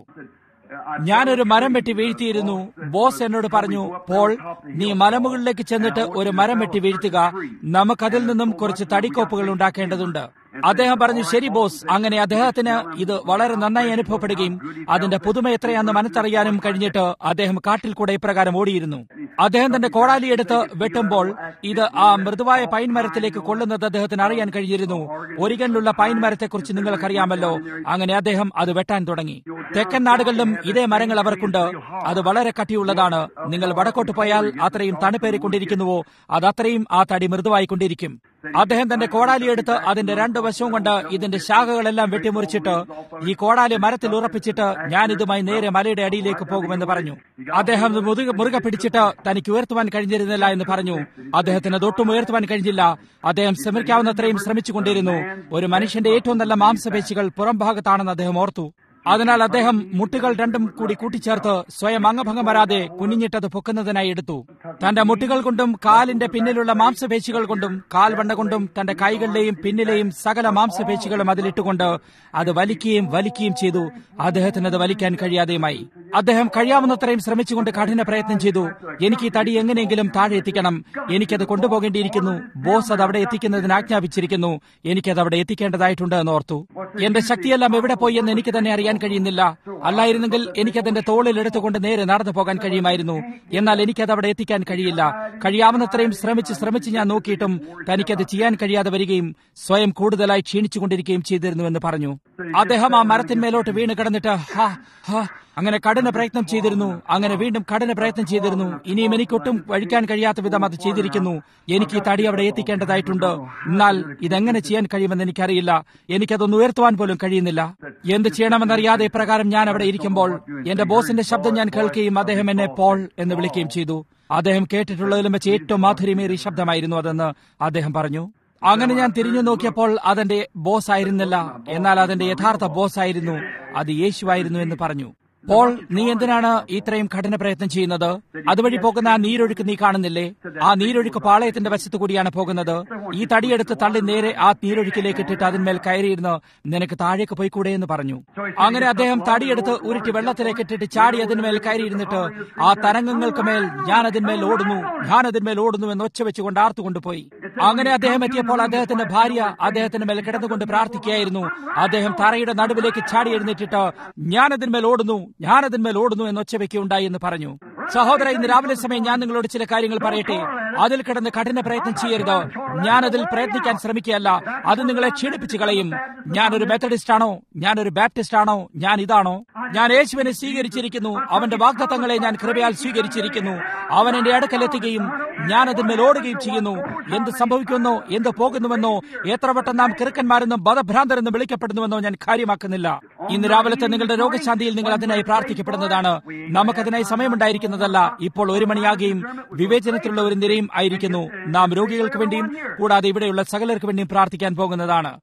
ഞാനൊരു മരം വെട്ടി വീഴ്ത്തിയിരുന്നു ബോസ് എന്നോട് പറഞ്ഞു പോൾ നീ മലമുകളിലേക്ക് ചെന്നിട്ട് ഒരു മരം വെട്ടി വീഴ്ത്തുക നമുക്കതിൽ നിന്നും കുറച്ച് തടിക്കോപ്പുകൾ ഉണ്ടാക്കേണ്ടതുണ്ട് അദ്ദേഹം പറഞ്ഞു ശരി ബോസ് അങ്ങനെ അദ്ദേഹത്തിന് ഇത് വളരെ നന്നായി അനുഭവപ്പെടുകയും അതിന്റെ പുതുമ എത്രയാണെന്ന് മനസ്സറിയാനും കഴിഞ്ഞിട്ട് അദ്ദേഹം കാട്ടിൽ കൂടെ ഇപ്രകാരം ഓടിയിരുന്നു അദ്ദേഹം തന്റെ കോടാലി എടുത്ത് വെട്ടുമ്പോൾ ഇത് ആ മൃദുവായ പൈൻ മരത്തിലേക്ക് കൊള്ളുന്നത് അദ്ദേഹത്തിന് അറിയാൻ കഴിഞ്ഞിരുന്നു ഒരികനിലുള്ള പൈൻ മരത്തെക്കുറിച്ച് നിങ്ങൾക്കറിയാമല്ലോ അങ്ങനെ അദ്ദേഹം അത് വെട്ടാൻ തുടങ്ങി തെക്കൻ നാടുകളിലും ഇതേ മരങ്ങൾ അവർക്കുണ്ട് അത് വളരെ കട്ടിയുള്ളതാണ് നിങ്ങൾ വടക്കോട്ട് പോയാൽ അത്രയും തണുപ്പേറിക്കൊണ്ടിരിക്കുന്നുവോ അത് അത്രയും ആ തടി മൃദുവായിക്കൊണ്ടിരിക്കും അദ്ദേഹം തന്റെ കോടാലി എടുത്ത് അതിന്റെ രണ്ട് വശവും കൊണ്ട് ഇതിന്റെ ശാഖകളെല്ലാം വെട്ടിമുറിച്ചിട്ട് ഈ കോടാലി മരത്തിൽ ഉറപ്പിച്ചിട്ട് ഞാൻ ഇതുമായി നേരെ മലയുടെ അടിയിലേക്ക് പോകുമെന്ന് പറഞ്ഞു അദ്ദേഹം മുറുകെ മുറുകെ പിടിച്ചിട്ട് തനിക്ക് ഉയർത്തുവാൻ കഴിഞ്ഞിരുന്നില്ല എന്ന് പറഞ്ഞു അദ്ദേഹത്തിന് തൊട്ടും ഉയർത്തുവാൻ കഴിഞ്ഞില്ല അദ്ദേഹം ശ്രമിക്കാവുന്നത്രയും ശ്രമിച്ചുകൊണ്ടിരുന്നു ഒരു മനുഷ്യന്റെ ഏറ്റവും നല്ല മാംസപേശികൾ പുറം ഭാഗത്താണെന്ന് അദ്ദേഹം ഓർത്തു അതിനാൽ അദ്ദേഹം മുട്ടുകൾ രണ്ടും കൂടി കൂട്ടിച്ചേർത്ത് സ്വയം അംഗഭംഗം വരാതെ കുനിഞ്ഞിട്ടത് പൊക്കുന്നതിനായി എടുത്തു തന്റെ മുട്ടുകൾ കൊണ്ടും കാലിന്റെ പിന്നിലുള്ള മാംസപേശികൾ കൊണ്ടും കാൽവണ്ണ കൊണ്ടും തന്റെ കൈകളിലെയും പിന്നിലെയും സകല മാംസപേശികളും അതിലിട്ടുകൊണ്ട് അത് വലിക്കുകയും വലിക്കുകയും ചെയ്തു അദ്ദേഹത്തിന് അത് വലിക്കാൻ കഴിയാതെയുമായി അദ്ദേഹം കഴിയാവുന്നത്രയും ശ്രമിച്ചുകൊണ്ട് കഠിന പ്രയത്നം ചെയ്തു എനിക്ക് ഈ തടി എങ്ങനെയെങ്കിലും താഴെ എത്തിക്കണം എനിക്കത് കൊണ്ടുപോകേണ്ടിയിരിക്കുന്നു ബോസ് അത് അവിടെ എത്തിക്കുന്നതിന് ആജ്ഞാപിച്ചിരിക്കുന്നു എനിക്കത് അവിടെ എത്തിക്കേണ്ടതായിട്ടുണ്ട് എന്ന് ഓർത്തു എന്റെ ശക്തിയെല്ലാം എവിടെ പോയി എന്ന് എനിക്ക് തന്നെ അറിയാൻ കഴിയുന്നില്ല അല്ലായിരുന്നെങ്കിൽ എനിക്കതെന്റെ തോളിൽ എടുത്തുകൊണ്ട് നേരെ നടന്നു പോകാൻ കഴിയുമായിരുന്നു എന്നാൽ എനിക്കത് അവിടെ എത്തിക്കാൻ കഴിയില്ല കഴിയാവുന്നത്രയും ശ്രമിച്ച് ശ്രമിച്ച് ഞാൻ നോക്കിയിട്ടും തനിക്കത് ചെയ്യാൻ കഴിയാതെ വരികയും സ്വയം കൂടുതലായി ക്ഷീണിച്ചുകൊണ്ടിരിക്കുകയും ചെയ്തിരുന്നുവെന്ന് പറഞ്ഞു അദ്ദേഹം ആ മരത്തിന്മേലോട്ട് വീണ് കിടന്നിട്ട് ഹാ ഹാ അങ്ങനെ കഠിന പ്രയത്നം ചെയ്തിരുന്നു അങ്ങനെ വീണ്ടും കഠിന പ്രയത്നം ചെയ്തിരുന്നു ഇനിയും എനിക്കൊട്ടും വഴിക്കാൻ കഴിയാത്ത വിധം അത് ചെയ്തിരിക്കുന്നു എനിക്ക് ഈ തടി അവിടെ എത്തിക്കേണ്ടതായിട്ടുണ്ട് എന്നാൽ ഇതെങ്ങനെ ചെയ്യാൻ കഴിയുമെന്ന് എനിക്കറിയില്ല എനിക്കതൊന്ന് ഉയർത്തുവാൻ പോലും കഴിയുന്നില്ല എന്ത് ചെയ്യണമെന്നറിയാതെ ഇപ്രകാരം ഞാൻ അവിടെ ഇരിക്കുമ്പോൾ എന്റെ ബോസിന്റെ ശബ്ദം ഞാൻ കേൾക്കുകയും അദ്ദേഹം എന്നെ പോൾ എന്ന് വിളിക്കുകയും ചെയ്തു അദ്ദേഹം കേട്ടിട്ടുള്ളതിലും വെച്ച് ഏറ്റവും മാധുര്യമേറിയ ശബ്ദമായിരുന്നു അതെന്ന് അദ്ദേഹം പറഞ്ഞു അങ്ങനെ ഞാൻ തിരിഞ്ഞു നോക്കിയപ്പോൾ അതെന്റെ ബോസ് ആയിരുന്നില്ല എന്നാൽ അതെന്റെ യഥാർത്ഥ ബോസ് ആയിരുന്നു അത് യേശുവായിരുന്നു എന്ന് പറഞ്ഞു പോൾ നീ എന്തിനാണ് ഇത്രയും കഠിന പ്രയത്നം ചെയ്യുന്നത് അതുവഴി പോകുന്ന ആ നീരൊഴുക്ക് നീ കാണുന്നില്ലേ ആ നീരൊഴുക്ക് പാളയത്തിന്റെ വശത്തു കൂടിയാണ് പോകുന്നത് ഈ തടിയെടുത്ത് തള്ളി നേരെ ആ നീരൊഴുക്കിലേക്ക് ഇട്ടിട്ട് അതിന്മേൽ കയറിയിരുന്ന് നിനക്ക് താഴേക്ക് പോയിക്കൂടെ എന്ന് പറഞ്ഞു അങ്ങനെ അദ്ദേഹം തടിയെടുത്ത് ഉരുട്ടി വെള്ളത്തിലേക്ക് ഇട്ടിട്ട് ചാടി അതിന്മേൽ കയറിയിരുന്നിട്ട് ആ തരംഗങ്ങൾക്ക് മേൽ ഞാൻ അതിന്മേൽ ഓടുന്നു ഞാൻ അതിന്മേൽ ഓടുന്നു എന്ന് ഒച്ച വെച്ചുകൊണ്ട് ആർത്തുകൊണ്ടുപോയി അങ്ങനെ അദ്ദേഹം എത്തിയപ്പോൾ അദ്ദേഹത്തിന്റെ ഭാര്യ അദ്ദേഹത്തിന്റെ മേൽ കിടന്നുകൊണ്ട് പ്രാർത്ഥിക്കുകയായിരുന്നു അദ്ദേഹം തറയുടെ നടുവിലേക്ക് ചാടി എഴുന്നേറ്റിട്ട് ഞാൻ അതിന്മേൽ ഓടുന്നു ഞാൻ അതിന്മേൽ ഓടുന്നു എന്ന് ഒച്ചവെക്കുകയുണ്ടായി എന്ന് പറഞ്ഞു സഹോദര ഇന്ന് രാവിലെ സമയം ഞാൻ നിങ്ങളോട് ചില കാര്യങ്ങൾ പറയട്ടെ അതിൽ കിടന്ന് കഠിന പ്രയത്നം ചെയ്യരുത് ഞാൻ അതിൽ പ്രയത്നിക്കാൻ ശ്രമിക്കുകയല്ല അത് നിങ്ങളെ ക്ഷീണിപ്പിച്ച് കളയും ഞാനൊരു മെത്തഡിസ്റ്റ് ആണോ ഞാനൊരു ബാപ്റ്റിസ്റ്റ് ആണോ ഞാൻ ഇതാണോ ഞാൻ യേശുവിനെ സ്വീകരിച്ചിരിക്കുന്നു അവന്റെ വാഗ്ദത്തങ്ങളെ ഞാൻ കൃപയാൽ സ്വീകരിച്ചിരിക്കുന്നു അവൻ എന്റെ അടുക്കലെത്തുകയും ഞാൻ അതിന്മേൽ ഓടുകയും ചെയ്യുന്നു എന്ത് സംഭവിക്കുമെന്നോ എന്ത് പോകുന്നുവെന്നോ എത്ര വട്ടം നാം കിറുക്കന്മാരെന്നും ബധഭ്രാന്തരെന്നും വിളിക്കപ്പെടുന്നുവെന്നോ ഞാൻ കാര്യമാക്കുന്നില്ല ഇന്ന് രാവിലത്തെ നിങ്ങളുടെ രോഗശാന്തിയിൽ നിങ്ങൾ അതിനായി പ്രാർത്ഥിക്കപ്പെടുന്നതാണ് നമുക്കതിനായി സമയമുണ്ടായിരിക്കുന്നതല്ല ഇപ്പോൾ ഒരു മണിയാകുകയും വിവേചനത്തിലുള്ള ഒരു നിരയും ആയിരിക്കുന്നു നാം രോഗികൾക്ക് വേണ്ടിയും കൂടാതെ ഇവിടെയുള്ള സകലർക്ക് വേണ്ടിയും പ്രാർത്ഥിക്കാൻ പോകുന്നതാണ്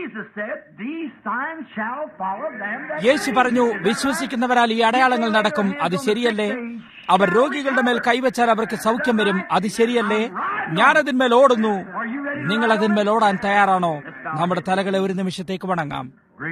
യേശു പറഞ്ഞു വിശ്വസിക്കുന്നവരാൽ ഈ അടയാളങ്ങൾ നടക്കും അത് ശരിയല്ലേ അവർ രോഗികളുടെ മേൽ കൈവച്ചാൽ അവർക്ക് സൗഖ്യം വരും അത് ശരിയല്ലേ ഞാൻ അതിന്മേൽ ഓടുന്നു നിങ്ങൾ അതിന്മേൽ ഓടാൻ തയ്യാറാണോ നമ്മുടെ തലകളെ ഒരു നിമിഷത്തേക്ക് വണങ്ങാം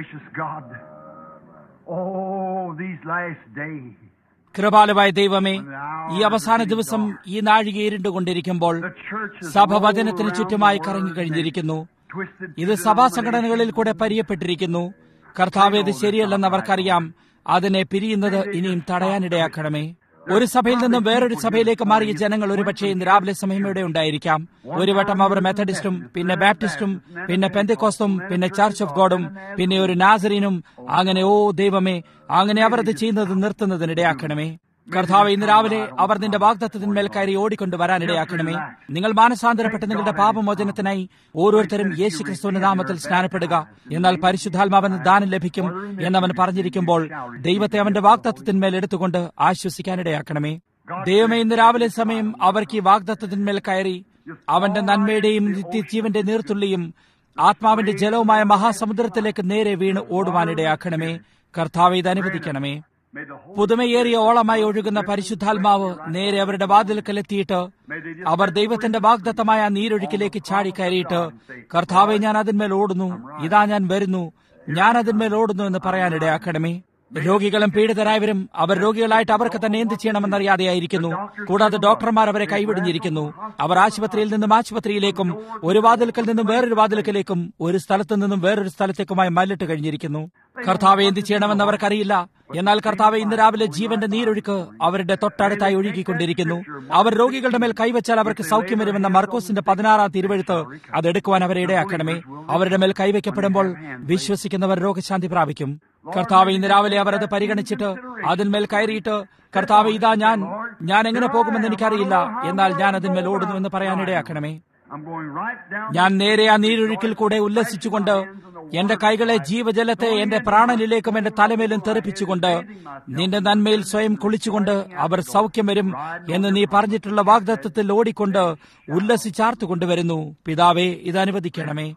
കൃപാലുവായ ദൈവമേ ഈ അവസാന ദിവസം ഈ നാഴിക ഇരുണ്ടുകൊണ്ടിരിക്കുമ്പോൾ സഭ വചനത്തിന് ചുറ്റുമായി കറങ്ങി കഴിഞ്ഞിരിക്കുന്നു ഇത് സഭാ സംഘടനകളിൽ കൂടെ പരിയപ്പെട്ടിരിക്കുന്നു കർത്താവ് ഇത് ശരിയല്ലെന്ന് അവർക്കറിയാം അതിനെ പിരിയുന്നത് ഇനിയും തടയാനിടയാക്കണമേ ഒരു സഭയിൽ നിന്നും വേറൊരു സഭയിലേക്ക് മാറിയ ജനങ്ങൾ ഒരുപക്ഷെ ഇന്ന് രാവിലെ സമയം ഇവിടെ ഉണ്ടായിരിക്കാം ഒരു വട്ടം അവർ മെത്തഡിസ്റ്റും പിന്നെ ബാപ്റ്റിസ്റ്റും പിന്നെ പെന്തക്കോസ്തും പിന്നെ ചർച്ച് ഓഫ് ഗോഡും പിന്നെ ഒരു നാസറിനും അങ്ങനെ ഓ ദൈവമേ അങ്ങനെ അവർ അത് ചെയ്യുന്നത് നിർത്തുന്നതിനിടയാക്കണമേ കർത്താവ് ഇന്ന് രാവിലെ അവർ നിന്റെ വാഗ്ദത്തത്തിന്മേൽ കയറി ഓടിക്കൊണ്ട് വരാനിടയാക്കണമേ നിങ്ങൾ മാനസാന്തരപ്പെട്ട് നിങ്ങളുടെ പാപമോചനത്തിനായി ഓരോരുത്തരും യേശു ക്രിസ്തുവിന്റെ നാമത്തിൽ സ്നാനപ്പെടുക എന്നാൽ പരിശുദ്ധാത്മാവന് ദാനം ലഭിക്കും എന്നവൻ പറഞ്ഞിരിക്കുമ്പോൾ ദൈവത്തെ അവന്റെ വാഗ്ദത്തത്തിന്മേൽ എടുത്തുകൊണ്ട് ആശ്വസിക്കാനിടയാക്കണമേ ദൈവമേ ഇന്ന് രാവിലെ സമയം അവർക്ക് ഈ വാഗ്ദത്തത്തിന്മേൽ കയറി അവന്റെ നന്മയുടെയും നിത്യജീവന്റെ നീർത്തുള്ളിയും ആത്മാവിന്റെ ജലവുമായ മഹാസമുദ്രത്തിലേക്ക് നേരെ വീണ് ഓടുവാനിടയാക്കണമേ കർത്താവ് ഇത് അനുവദിക്കണമേ പുതുമയേറിയ ഓളമായി ഒഴുകുന്ന പരിശുദ്ധാത്മാവ് നേരെ അവരുടെ വാതിൽക്കലെത്തിയിട്ട് അവർ ദൈവത്തിന്റെ വാഗ്ദത്തമായ നീരൊഴുക്കിലേക്ക് ചാടി കയറിയിട്ട് കർത്താവെ ഞാൻ അതിന്മേൽ ഓടുന്നു ഇതാ ഞാൻ വരുന്നു ഞാൻ അതിന്മേൽ ഓടുന്നു എന്ന് പറയാനിടയാക്കണമേ രോഗികളും പീഡിതരായവരും അവർ രോഗികളായിട്ട് അവർക്ക് തന്നെ എന്ത് ചെയ്യണമെന്നറിയാതെയായിരിക്കുന്നു കൂടാതെ ഡോക്ടർമാർ അവരെ കൈവിടിഞ്ഞിരിക്കുന്നു അവർ ആശുപത്രിയിൽ നിന്നും ആശുപത്രിയിലേക്കും ഒരു വാതിൽക്കൽ നിന്നും വേറൊരു വാതിൽക്കലേക്കും ഒരു സ്ഥലത്തു നിന്നും വേറൊരു സ്ഥലത്തേക്കുമായി മല്ലിട്ട് കഴിഞ്ഞിരിക്കുന്നു കർത്താവ് എന്ത് ചെയ്യണമെന്ന് അവർക്കറിയില്ല എന്നാൽ കർത്താവ് ഇന്ന് രാവിലെ ജീവന്റെ നീരൊഴുക്ക് അവരുടെ തൊട്ടടുത്തായി ഒഴുകിക്കൊണ്ടിരിക്കുന്നു അവർ രോഗികളുടെ മേൽ കൈവച്ചാൽ അവർക്ക് സൗഖ്യം വരുമെന്ന മർക്കോസിന്റെ പതിനാറാം തിരുവഴുത്ത് അതെടുക്കുവാൻ അവരെ ഇടയാക്കണമേ അവരുടെ മേൽ കൈവയ്ക്കപ്പെടുമ്പോൾ വിശ്വസിക്കുന്നവർ രോഗശാന്തി പ്രാപിക്കും കർത്താവ് ഇന്ന് രാവിലെ അവർ അത് പരിഗണിച്ചിട്ട് അതിന്മേൽ കയറിയിട്ട് കർത്താവ് ഇതാ ഞാൻ ഞാൻ എങ്ങനെ പോകുമെന്ന് എനിക്കറിയില്ല എന്നാൽ ഞാൻ അതിന്മേൽ ഓടുന്നുവെന്ന് പറയാനിടയാക്കണമേ ഞാൻ നേരെ ആ നീരൊഴുക്കിൽ കൂടെ ഉല്ലസിച്ചുകൊണ്ട് എന്റെ കൈകളെ ജീവജലത്തെ എന്റെ പ്രാണനിലേക്കും എന്റെ തലമേലും തെറിപ്പിച്ചുകൊണ്ട് നിന്റെ നന്മയിൽ സ്വയം കുളിച്ചുകൊണ്ട് അവർ സൗഖ്യം വരും എന്ന് നീ പറഞ്ഞിട്ടുള്ള വാഗ്ദത്വത്തിൽ ഓടിക്കൊണ്ട് ഉല്ലസിച്ചാർത്തുകൊണ്ടുവരുന്നു പിതാവേ ഇത് അനുവദിക്കണമേ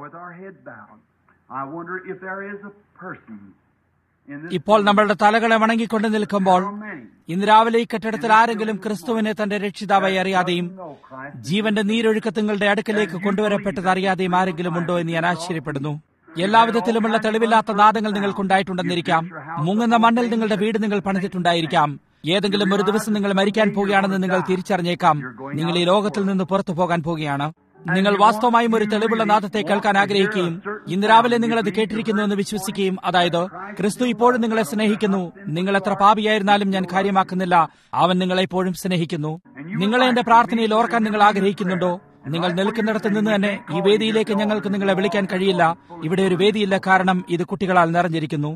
ഇപ്പോൾ നമ്മളുടെ തലകളെ വണങ്ങിക്കൊണ്ട് നിൽക്കുമ്പോൾ ഇന്ന് രാവിലെ ഈ കെട്ടിടത്തിൽ ആരെങ്കിലും ക്രിസ്തുവിനെ തന്റെ രക്ഷിതാവായി അറിയാതെയും ജീവന്റെ നീരൊഴുക്കത്തുങ്ങളുടെ അടുക്കലേക്ക് കൊണ്ടുവരപ്പെട്ടത് അറിയാതെയും ആരെങ്കിലും ഉണ്ടോ എന്ന് ഞാൻ ആശ്ചര്യപ്പെടുന്നു എല്ലാവിധത്തിലുമുള്ള തെളിവില്ലാത്ത നാദങ്ങൾ നിങ്ങൾക്കുണ്ടായിട്ടുണ്ടെന്നിരിക്കാം മുങ്ങുന്ന മണ്ണിൽ നിങ്ങളുടെ വീട് നിങ്ങൾ പണിതിട്ടുണ്ടായിരിക്കാം ഏതെങ്കിലും ഒരു ദിവസം നിങ്ങൾ മരിക്കാൻ പോവുകയാണെന്ന് നിങ്ങൾ തിരിച്ചറിഞ്ഞേക്കാം നിങ്ങൾ ഈ ലോകത്തിൽ നിന്ന് പുറത്തു പോകാൻ പോവുകയാണ് നിങ്ങൾ വാസ്തവമായും ഒരു തെളിവുള്ള നാദത്തെ കേൾക്കാൻ ആഗ്രഹിക്കുകയും ഇന്ന് രാവിലെ നിങ്ങൾ അത് കേട്ടിരിക്കുന്നു എന്ന് വിശ്വസിക്കുകയും അതായത് ക്രിസ്തു ഇപ്പോഴും നിങ്ങളെ സ്നേഹിക്കുന്നു നിങ്ങൾ എത്ര പാപിയായിരുന്നാലും ഞാൻ കാര്യമാക്കുന്നില്ല അവൻ നിങ്ങളെ ഇപ്പോഴും സ്നേഹിക്കുന്നു നിങ്ങളെ എന്റെ പ്രാർത്ഥനയിൽ ഓർക്കാൻ നിങ്ങൾ ആഗ്രഹിക്കുന്നുണ്ടോ നിങ്ങൾ നിൽക്കുന്നിടത്ത് നിന്ന് തന്നെ ഈ വേദിയിലേക്ക് ഞങ്ങൾക്ക് നിങ്ങളെ വിളിക്കാൻ കഴിയില്ല ഇവിടെ ഒരു വേദിയില്ല കാരണം ഇത് കുട്ടികളാൽ നിറഞ്ഞിരിക്കുന്നു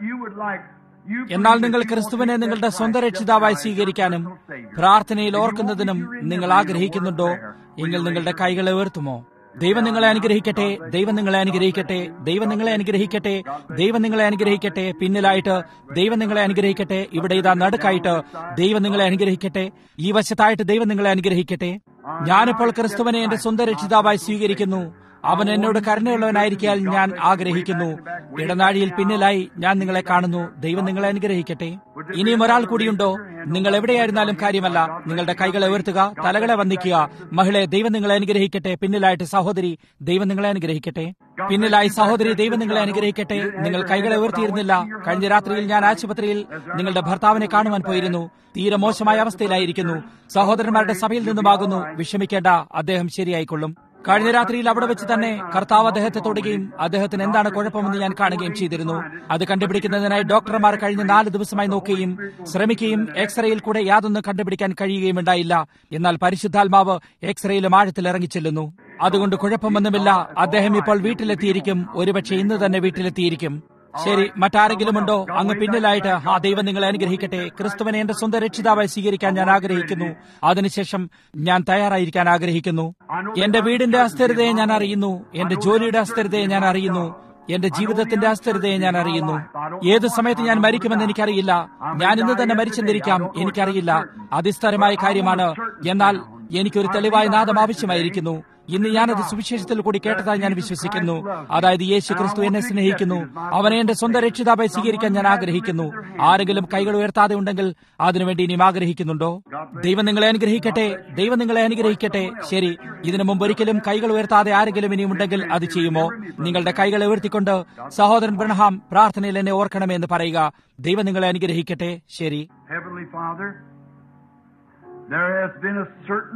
എന്നാൽ നിങ്ങൾ ക്രിസ്തുവിനെ നിങ്ങളുടെ സ്വന്തം രക്ഷിതാവായി സ്വീകരിക്കാനും പ്രാർത്ഥനയിൽ ഓർക്കുന്നതിനും നിങ്ങൾ ആഗ്രഹിക്കുന്നുണ്ടോ എങ്കിൽ നിങ്ങളുടെ കൈകളെ ഉയർത്തുമോ ദൈവം നിങ്ങളെ അനുഗ്രഹിക്കട്ടെ ദൈവം നിങ്ങളെ അനുഗ്രഹിക്കട്ടെ ദൈവം നിങ്ങളെ അനുഗ്രഹിക്കട്ടെ ദൈവം നിങ്ങളെ അനുഗ്രഹിക്കട്ടെ പിന്നിലായിട്ട് ദൈവം നിങ്ങളെ അനുഗ്രഹിക്കട്ടെ ഇവിടെ ഇതാ നടുക്കായിട്ട് ദൈവം നിങ്ങളെ അനുഗ്രഹിക്കട്ടെ ഈ വശത്തായിട്ട് ദൈവം നിങ്ങളെ അനുഗ്രഹിക്കട്ടെ ഞാനിപ്പോൾ ക്രിസ്തുവിനെ എന്റെ സ്വന്തം രക്ഷിതാവായി സ്വീകരിക്കുന്നു അവൻ എന്നോട് കരുണയുള്ളവനായിരിക്കാൻ ഞാൻ ആഗ്രഹിക്കുന്നു ഇടനാഴിയിൽ പിന്നിലായി ഞാൻ നിങ്ങളെ കാണുന്നു ദൈവം നിങ്ങളെ അനുഗ്രഹിക്കട്ടെ ഇനിയും ഒരാൾ കൂടിയുണ്ടോ നിങ്ങൾ എവിടെയായിരുന്നാലും കാര്യമല്ല നിങ്ങളുടെ കൈകളെ ഉയർത്തുക തലകളെ വന്ദിക്കുക മഹിളെ ദൈവം നിങ്ങളെ അനുഗ്രഹിക്കട്ടെ പിന്നിലായിട്ട് സഹോദരി ദൈവം നിങ്ങളെ അനുഗ്രഹിക്കട്ടെ പിന്നിലായി സഹോദരി ദൈവം നിങ്ങളെ അനുഗ്രഹിക്കട്ടെ നിങ്ങൾ കൈകളെ ഉയർത്തിയിരുന്നില്ല കഴിഞ്ഞ രാത്രിയിൽ ഞാൻ ആശുപത്രിയിൽ നിങ്ങളുടെ ഭർത്താവിനെ കാണുവാൻ പോയിരുന്നു തീരെ മോശമായ അവസ്ഥയിലായിരിക്കുന്നു സഹോദരന്മാരുടെ സഭയിൽ നിന്നുമാകുന്നു വിഷമിക്കേണ്ട അദ്ദേഹം ശരിയായിക്കൊള്ളും കഴിഞ്ഞ രാത്രിയിൽ അവിടെ വെച്ച് തന്നെ കർത്താവ് അദ്ദേഹത്തെ തൊടുകയും അദ്ദേഹത്തിന് എന്താണ് കുഴപ്പമെന്ന് ഞാൻ കാണുകയും ചെയ്തിരുന്നു അത് കണ്ടുപിടിക്കുന്നതിനായി ഡോക്ടർമാർ കഴിഞ്ഞ നാല് ദിവസമായി നോക്കുകയും ശ്രമിക്കുകയും എക്സ്റേയിൽ കൂടെ യാതൊന്നും കണ്ടുപിടിക്കാൻ കഴിയുകയും ഉണ്ടായില്ല എന്നാൽ പരിശുദ്ധാത്മാവ് എക്സ്റേയിലും ആഴത്തിൽ ഇറങ്ങിച്ചെല്ലുന്നു അതുകൊണ്ട് കുഴപ്പമൊന്നുമില്ല അദ്ദേഹം ഇപ്പോൾ വീട്ടിലെത്തിയിരിക്കും ഒരുപക്ഷെ ഇന്ന് തന്നെ വീട്ടിലെത്തിയിരിക്കും ശരി മറ്റാരെങ്കിലും ഉണ്ടോ അങ്ങ് പിന്നിലായിട്ട് ആ ദൈവം നിങ്ങളെ അനുഗ്രഹിക്കട്ടെ ക്രിസ്തുവിനെ എന്റെ സ്വന്തം രക്ഷിതാവായി സ്വീകരിക്കാൻ ഞാൻ ആഗ്രഹിക്കുന്നു അതിനുശേഷം ഞാൻ തയ്യാറായിരിക്കാൻ ആഗ്രഹിക്കുന്നു എന്റെ വീടിന്റെ അസ്ഥിരതയെ ഞാൻ അറിയുന്നു എന്റെ ജോലിയുടെ അസ്ഥിരതയെ ഞാൻ അറിയുന്നു എന്റെ ജീവിതത്തിന്റെ അസ്ഥിരതയെ ഞാൻ അറിയുന്നു ഏത് സമയത്ത് ഞാൻ മരിക്കുമെന്ന് എനിക്കറിയില്ല ഞാൻ ഇന്ന് തന്നെ മരിച്ചെന്നിരിക്കാം എനിക്കറിയില്ല അതിസ്ഥരമായ കാര്യമാണ് എന്നാൽ എനിക്കൊരു തെളിവായ നാദം ആവശ്യമായിരിക്കുന്നു ഇന്ന് ഞാനത് സുവിശേഷത്തിൽ കൂടി കേട്ടതായി ഞാൻ വിശ്വസിക്കുന്നു അതായത് യേശു ക്രിസ്തു എന്നെ സ്നേഹിക്കുന്നു അവനെ എന്റെ സ്വന്തം രക്ഷിതാവായി സ്വീകരിക്കാൻ ഞാൻ ആഗ്രഹിക്കുന്നു ആരെങ്കിലും കൈകൾ ഉയർത്താതെ ഉണ്ടെങ്കിൽ അതിനുവേണ്ടി ഇനിയും ആഗ്രഹിക്കുന്നുണ്ടോ ദൈവം നിങ്ങളെ അനുഗ്രഹിക്കട്ടെ ദൈവം നിങ്ങളെ അനുഗ്രഹിക്കട്ടെ ശരി ഇതിനു മുമ്പ് ഒരിക്കലും കൈകൾ ഉയർത്താതെ ആരെങ്കിലും ഇനിയും ഉണ്ടെങ്കിൽ അത് ചെയ്യുമോ നിങ്ങളുടെ കൈകളെ ഉയർത്തിക്കൊണ്ട് സഹോദരൻ ബ്രഹ്ഹാം പ്രാർത്ഥനയിൽ എന്നെ ഓർക്കണമേ എന്ന് പറയുക ദൈവം നിങ്ങളെ അനുഗ്രഹിക്കട്ടെ ശരി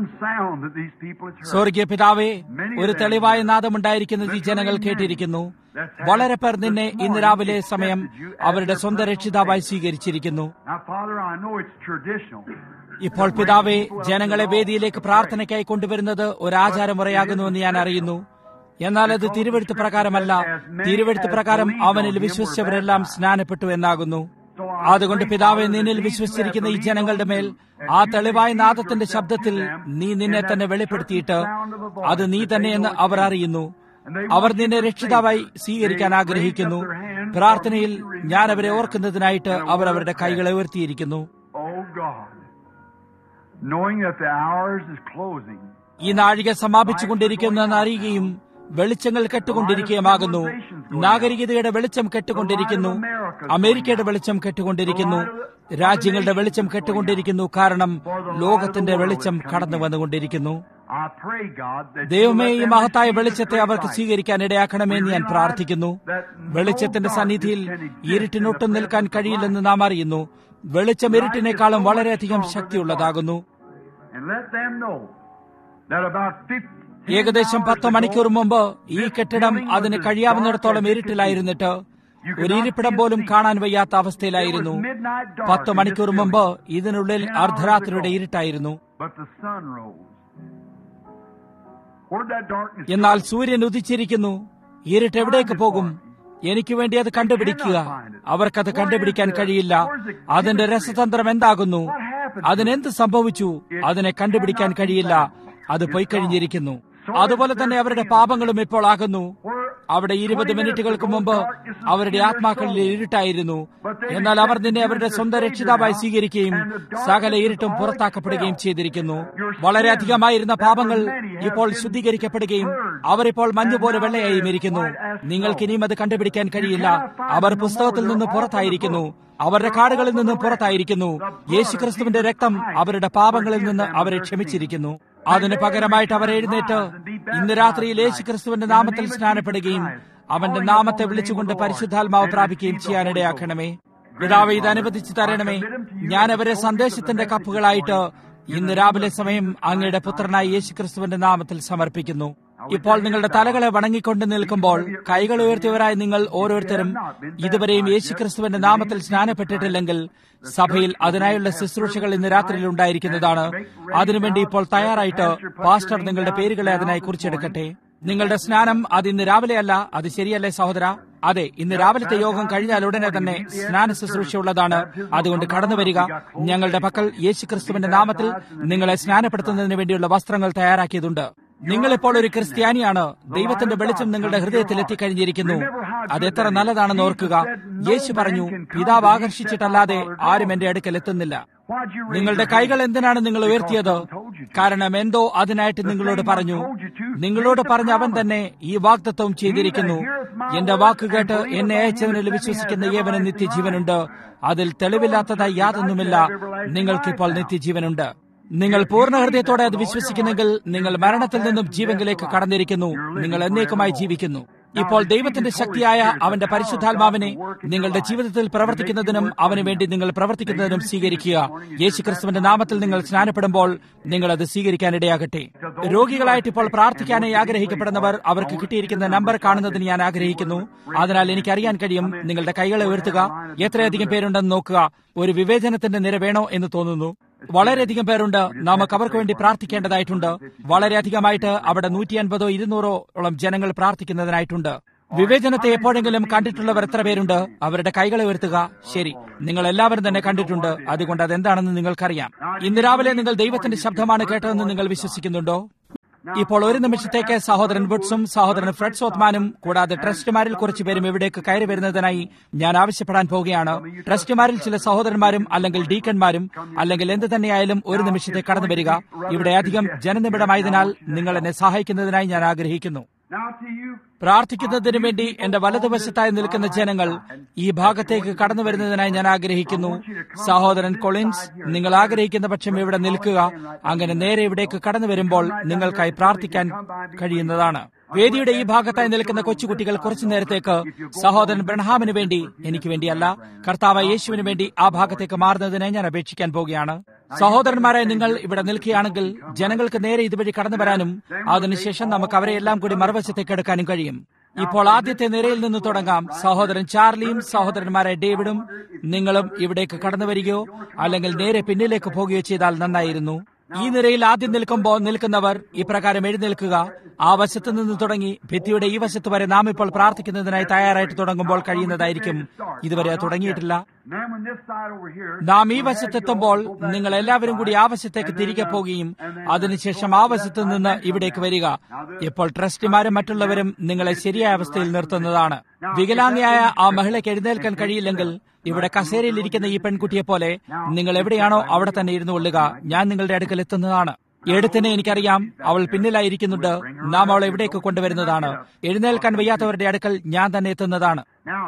സ്വർഗീയ പിതാവേ ഒരു തെളിവായ നാദമുണ്ടായിരിക്കുന്നത് ഈ ജനങ്ങൾ കേട്ടിരിക്കുന്നു വളരെ പേർ നിന്നെ ഇന്ന് രാവിലെ സമയം അവരുടെ സ്വന്തം രക്ഷിതാവായി സ്വീകരിച്ചിരിക്കുന്നു Now, Father, I know it's traditional. ഇപ്പോൾ പിതാവെ ജനങ്ങളെ വേദിയിലേക്ക് പ്രാർത്ഥനയ്ക്കായി കൊണ്ടുവരുന്നത് ഒരു ആചാരമുറയാകുന്നുവെന്ന് ഞാൻ അറിയുന്നു എന്നാൽ അത് തിരുവെഴുത്ത് പ്രകാരമല്ല തിരുവെഴുത്ത് പ്രകാരം അവനിൽ വിശ്വസിച്ചവരെല്ലാം സ്നാനപ്പെട്ടു എന്നാകുന്നു അതുകൊണ്ട് പിതാവെ നിന്നിൽ വിശ്വസിച്ചിരിക്കുന്ന ഈ ജനങ്ങളുടെ മേൽ ആ തെളിവായ നാദത്തിന്റെ ശബ്ദത്തിൽ നീ നിന്നെ തന്നെ വെളിപ്പെടുത്തിയിട്ട് അത് നീ തന്നെയെന്ന് അവർ അറിയുന്നു അവർ നിന്നെ രക്ഷിതാവായി സ്വീകരിക്കാൻ ആഗ്രഹിക്കുന്നു പ്രാർത്ഥനയിൽ ഞാൻ അവരെ ഓർക്കുന്നതിനായിട്ട് അവർ അവരുടെ കൈകളെ ഉയർത്തിയിരിക്കുന്നു Oh, God. Knowing that the hours is closing. ഈ നാഴിക സമാപിച്ചുകൊണ്ടിരിക്കുന്നെന്ന് അറിയുകയും വെളിച്ചങ്ങൾ കെട്ടുകൊണ്ടിരിക്കുകയുമാകുന്നു നാഗരികതയുടെ വെളിച്ചം കെട്ടുകൊണ്ടിരിക്കുന്നു അമേരിക്കയുടെ വെളിച്ചം കെട്ടുകൊണ്ടിരിക്കുന്നു രാജ്യങ്ങളുടെ വെളിച്ചം കെട്ടുകൊണ്ടിരിക്കുന്നു കാരണം ലോകത്തിന്റെ വെളിച്ചം കടന്നു വന്നുകൊണ്ടിരിക്കുന്നു I pray, God, that ദൈവമേ you ഈ let them മഹത്തായ receive വെളിച്ചത്തെ this അവർക്ക് light. സ്വീകരിക്കാൻ ഇടയാക്കണമെന്ന് ഞാൻ പ്രാർത്ഥിക്കുന്നു വെളിച്ചത്തിന്റെ സന്നിധിയിൽ ഇരുട്ടിനൊട്ടും നിൽക്കാൻ കഴിയില്ലെന്ന് നാം അറിയുന്നു വെളിച്ചം ഇരുട്ടിനേക്കാളും വളരെയധികം ശക്തിയുള്ളതാകുന്നു And let them know that about 50 ഏകദേശം പത്ത് മണിക്കൂർ മുമ്പ് ഈ കെട്ടിടം അതിന് കഴിയാവുന്നിടത്തോളം ഇരുട്ടിലായിരുന്നിട്ട് ഒരു ഇരിപ്പിടം പോലും കാണാൻ വയ്യാത്ത അവസ്ഥയിലായിരുന്നു പത്ത് മണിക്കൂർ മുമ്പ് ഇതിനുള്ളിൽ അർദ്ധരാത്രിയുടെ ഇരുട്ടായിരുന്നു But the sun rose. Where'd that darkness എന്നാൽ സൂര്യൻ ഉദിച്ചിരിക്കുന്നു ഇരുട്ട് എവിടേക്ക് പോകും എനിക്ക് വേണ്ടി അത് കണ്ടുപിടിക്കുക അവർക്കത് കണ്ടുപിടിക്കാൻ കഴിയില്ല അതിന്റെ രസതന്ത്രം എന്താകുന്നു അതിനെന്ത് സംഭവിച്ചു അതിനെ കണ്ടുപിടിക്കാൻ കഴിയില്ല അത് പോയി കഴിഞ്ഞിരിക്കുന്നു അതുപോലെ തന്നെ അവരുടെ പാപങ്ങളും ഇപ്പോൾ ആകുന്നു അവിടെ ഇരുപത് മിനിറ്റുകൾക്ക് മുമ്പ് അവരുടെ ആത്മാക്കളിൽ ഇരുട്ടായിരുന്നു എന്നാൽ അവർ നിന്നെ അവരുടെ സ്വന്തം രക്ഷിതാവായി സ്വീകരിക്കുകയും സകല ഇരുട്ടും പുറത്താക്കപ്പെടുകയും ചെയ്തിരിക്കുന്നു വളരെയധികമായിരുന്ന പാപങ്ങൾ ഇപ്പോൾ ശുദ്ധീകരിക്കപ്പെടുകയും അവർ ഇപ്പോൾ മഞ്ഞുപോലെ വെള്ളയായും ഇരിക്കുന്നു നിങ്ങൾക്ക് ഇനിയും അത് കണ്ടുപിടിക്കാൻ കഴിയില്ല അവർ പുസ്തകത്തിൽ നിന്ന് പുറത്തായിരിക്കുന്നു അവരുടെ കാടുകളിൽ നിന്ന് പുറത്തായിരിക്കുന്നു യേശുക്രിസ്തുവിന്റെ രക്തം അവരുടെ പാപങ്ങളിൽ നിന്ന് അവരെ ക്ഷമിച്ചിരിക്കുന്നു അതിന് പകരമായിട്ട് അവർ എഴുന്നേറ്റ് ഇന്ന് രാത്രിയിൽ യേശുക്രിസ്തുവിന്റെ നാമത്തിൽ സ്നാനപ്പെടുകയും അവന്റെ നാമത്തെ വിളിച്ചുകൊണ്ട് പരിശുദ്ധാത്മാവ് പ്രാപിക്കുകയും ചെയ്യാനിടയാക്കണമേ പിതാവ് ഇത് അനുവദിച്ചു തരണമേ ഞാൻ അവരെ സന്ദേശത്തിന്റെ കപ്പുകളായിട്ട് ഇന്ന് രാവിലെ സമയം അങ്ങയുടെ പുത്രനായ യേശുക്രിസ്തുവിന്റെ നാമത്തിൽ സമർപ്പിക്കുന്നു ഇപ്പോൾ നിങ്ങളുടെ തലകളെ വണങ്ങിക്കൊണ്ട് നിൽക്കുമ്പോൾ കൈകൾ ഉയർത്തിയവരായ നിങ്ങൾ ഓരോരുത്തരും ഇതുവരെയും യേശുക്രിസ്തുവിന്റെ നാമത്തിൽ സ്നാനപ്പെട്ടിട്ടില്ലെങ്കിൽ സഭയിൽ അതിനായുള്ള ശുശ്രൂഷകൾ ഇന്ന് രാത്രിയിൽ ഉണ്ടായിരിക്കുന്നതാണ് അതിനുവേണ്ടി ഇപ്പോൾ തയ്യാറായിട്ട് പാസ്റ്റർ നിങ്ങളുടെ പേരുകളെ അതിനായി കുറിച്ചെടുക്കട്ടെ നിങ്ങളുടെ സ്നാനം അത് ഇന്ന് രാവിലെയല്ല അത് ശരിയല്ലേ സഹോദര അതെ ഇന്ന് രാവിലത്തെ യോഗം കഴിഞ്ഞാൽ ഉടനെ തന്നെ സ്നാന ശുശ്രൂഷയുള്ളതാണ് അതുകൊണ്ട് കടന്നു വരിക ഞങ്ങളുടെ പക്കൽ യേശുക്രിസ്തുവിന്റെ നാമത്തിൽ നിങ്ങളെ സ്നാനപ്പെടുത്തുന്നതിന് വേണ്ടിയുള്ള വസ്ത്രങ്ങൾ തയ്യാറാക്കിയതുണ്ട് നിങ്ങളിപ്പോൾ ഒരു ക്രിസ്ത്യാനിയാണ് ദൈവത്തിന്റെ വെളിച്ചം നിങ്ങളുടെ ഹൃദയത്തിൽ എത്തിക്കഴിഞ്ഞിരിക്കുന്നു അത് എത്ര നല്ലതാണെന്ന് ഓർക്കുക യേശു പറഞ്ഞു പിതാവ് ആകർഷിച്ചിട്ടല്ലാതെ ആരും എന്റെ അടുക്കൽ എത്തുന്നില്ല നിങ്ങളുടെ കൈകൾ എന്തിനാണ് നിങ്ങൾ ഉയർത്തിയത് കാരണം എന്തോ അതിനായിട്ട് നിങ്ങളോട് പറഞ്ഞു നിങ്ങളോട് പറഞ്ഞ അവൻ തന്നെ ഈ വാഗ്ദത്വം ചെയ്തിരിക്കുന്നു എന്റെ വാക്ക് കേട്ട് എന്നെ അയച്ചവനിൽ വിശ്വസിക്കുന്ന ഏവന് നിത്യജീവനുണ്ട് അതിൽ തെളിവില്ലാത്തതായി യാതൊന്നുമില്ല നിങ്ങൾക്കിപ്പോൾ നിത്യജീവനുണ്ട് നിങ്ങൾ പൂർണ്ണ ഹൃദയത്തോടെ അത് വിശ്വസിക്കുന്നെങ്കിൽ നിങ്ങൾ മരണത്തിൽ നിന്നും ജീവങ്കിലേക്ക് കടന്നിരിക്കുന്നു നിങ്ങൾ എന്നേക്കുമായി ജീവിക്കുന്നു ഇപ്പോൾ ദൈവത്തിന്റെ ശക്തിയായ അവന്റെ പരിശുദ്ധാത്മാവിനെ നിങ്ങളുടെ ജീവിതത്തിൽ പ്രവർത്തിക്കുന്നതിനും അവന് വേണ്ടി നിങ്ങൾ പ്രവർത്തിക്കുന്നതിനും സ്വീകരിക്കുക യേശുക്രിസ്തുവിന്റെ നാമത്തിൽ നിങ്ങൾ സ്നാനപ്പെടുമ്പോൾ നിങ്ങൾ അത് സ്വീകരിക്കാനിടയാകട്ടെ രോഗികളായിട്ട് ഇപ്പോൾ പ്രാർത്ഥിക്കാനായി ആഗ്രഹിക്കപ്പെടുന്നവർ അവർക്ക് കിട്ടിയിരിക്കുന്ന നമ്പർ കാണുന്നതിന് ഞാൻ ആഗ്രഹിക്കുന്നു അതിനാൽ എനിക്കറിയാൻ കഴിയും നിങ്ങളുടെ കൈകളെ ഉയർത്തുക എത്രയധികം പേരുണ്ടെന്ന് നോക്കുക ഒരു വിവേചനത്തിന്റെ നിര വേണോ എന്ന് തോന്നുന്നു വളരെയധികം പേരുണ്ട് നമുക്ക് അവർക്ക് വേണ്ടി പ്രാർത്ഥിക്കേണ്ടതായിട്ടുണ്ട് വളരെയധികമായിട്ട് അവിടെ നൂറ്റി അൻപതോ ഇരുന്നൂറോളം ജനങ്ങൾ പ്രാർത്ഥിക്കുന്നതിനായിട്ടുണ്ട് വിവേചനത്തെ എപ്പോഴെങ്കിലും കണ്ടിട്ടുള്ളവർ എത്ര പേരുണ്ട് അവരുടെ കൈകളെ ഉയർത്തുക ശരി നിങ്ങൾ എല്ലാവരും തന്നെ കണ്ടിട്ടുണ്ട് അതുകൊണ്ട് അതെന്താണെന്ന് നിങ്ങൾക്കറിയാം ഇന്ന് രാവിലെ നിങ്ങൾ ദൈവത്തിന്റെ ശബ്ദമാണ് കേട്ടതെന്ന് നിങ്ങൾ വിശ്വസിക്കുന്നുണ്ടോ ഇപ്പോൾ ഒരു നിമിഷത്തേക്ക് സഹോദരൻ വുഡ്സും സഹോദരൻ ഫ്രെഡ് സോത്മാനും കൂടാതെ ട്രസ്റ്റുമാരിൽ കുറച്ചു പേരും ഇവിടേക്ക് കയറി വരുന്നതിനായി ഞാൻ ആവശ്യപ്പെടാൻ പോവുകയാണ് ട്രസ്റ്റുമാരിൽ ചില സഹോദരന്മാരും അല്ലെങ്കിൽ ഡീക്കന്മാരും അല്ലെങ്കിൽ എന്ത് തന്നെയായാലും ഒരു നിമിഷത്തെ കടന്നു വരിക ഇവിടെ അധികം ജനനിബിഡമായതിനാൽ നിങ്ങൾ എന്നെ സഹായിക്കുന്നതിനായി ഞാൻ ആഗ്രഹിക്കുന്നു Now to you, പ്രാർത്ഥിക്കുന്നതിനു വേണ്ടി എന്റെ വലതുവശത്തായി നിൽക്കുന്ന ജനങ്ങൾ ഈ ഭാഗത്തേക്ക് കടന്നു വരുന്നതിനായി ഞാൻ ആഗ്രഹിക്കുന്നു സഹോദരൻ കൊളിൻസ് നിങ്ങൾ ആഗ്രഹിക്കുന്ന പക്ഷം ഇവിടെ നിൽക്കുക അങ്ങനെ നേരെ ഇവിടേക്ക് കടന്നു വരുമ്പോൾ നിങ്ങൾക്കായി പ്രാർത്ഥിക്കാൻ കഴിയുന്നതാണ് വേദിയുടെ ഈ ഭാഗത്തായി നിൽക്കുന്ന കൊച്ചുകുട്ടികൾ കുറച്ചു നേരത്തേക്ക് സഹോദരൻ ബ്രഹ്ഹാമിന് വേണ്ടി എനിക്ക് വേണ്ടിയല്ല കർത്താവ് യേശുവിന് വേണ്ടി ആ ഭാഗത്തേക്ക് മാറുന്നതിനെ ഞാൻ അപേക്ഷിക്കാൻ പോവുകയാണ് സഹോദരന്മാരെ നിങ്ങൾ ഇവിടെ നിൽക്കുകയാണെങ്കിൽ ജനങ്ങൾക്ക് നേരെ ഇതുവഴി കടന്നു വരാനും അതിനുശേഷം നമുക്ക് അവരെ എല്ലാം കൂടി മറുവശത്തേക്ക് എടുക്കാനും കഴിയും ഇപ്പോൾ ആദ്യത്തെ നിരയിൽ നിന്ന് തുടങ്ങാം സഹോദരൻ ചാർലിയും സഹോദരന്മാരെ ഡേവിഡും നിങ്ങളും ഇവിടേക്ക് കടന്നു വരികയോ അല്ലെങ്കിൽ നേരെ പിന്നിലേക്ക് പോകുകയോ ചെയ്താൽ നന്നായിരുന്നു ഈ നിരയിൽ ആദ്യം നിൽക്കുമ്പോൾ നിൽക്കുന്നവർ ഇപ്രകാരം എഴുന്നേൽക്കുക ആ വശത്ത് നിന്ന് തുടങ്ങി ഭിത്തിയുടെ ഈ വശത്ത് വരെ നാം ഇപ്പോൾ പ്രാർത്ഥിക്കുന്നതിനായി തയ്യാറായിട്ട് തുടങ്ങുമ്പോൾ കഴിയുന്നതായിരിക്കും ഇതുവരെ അത് തുടങ്ങിയിട്ടില്ല Then when this side over here, നാം ഈ വശത്തെത്തുമ്പോൾ നിങ്ങൾ എല്ലാവരും കൂടി ആ വശത്തേക്ക് തിരികെ പോവുകയും അതിനുശേഷം ആ വശത്ത് നിന്ന് ഇവിടേക്ക് വരിക ഇപ്പോൾ ട്രസ്റ്റിമാരും മറ്റുള്ളവരും നിങ്ങളെ ശരിയായ അവസ്ഥയിൽ നിർത്തുന്നതാണ് വികലാംഗയായ ആ മഹിളയ്ക്ക് എഴുന്നേൽക്കാൻ കഴിയില്ലെങ്കിൽ ഇവിടെ കസേരയിൽ ഇരിക്കുന്ന ഈ പെൺകുട്ടിയെ പോലെ നിങ്ങൾ എവിടെയാണോ അവിടെ തന്നെ ഇരുന്നു കൊള്ളുക ഞാൻ നിങ്ങളുടെ അടുക്കൽ എത്തുന്നതാണ് എടുത്തിനെ എനിക്കറിയാം അവൾ പിന്നിലായിരിക്കുന്നുണ്ട് നാം അവളെ എവിടേക്ക് കൊണ്ടുവരുന്നതാണ് എഴുന്നേൽക്കാൻ വയ്യാത്തവരുടെ അടുക്കൽ ഞാൻ തന്നെ എത്തുന്നതാണ് now,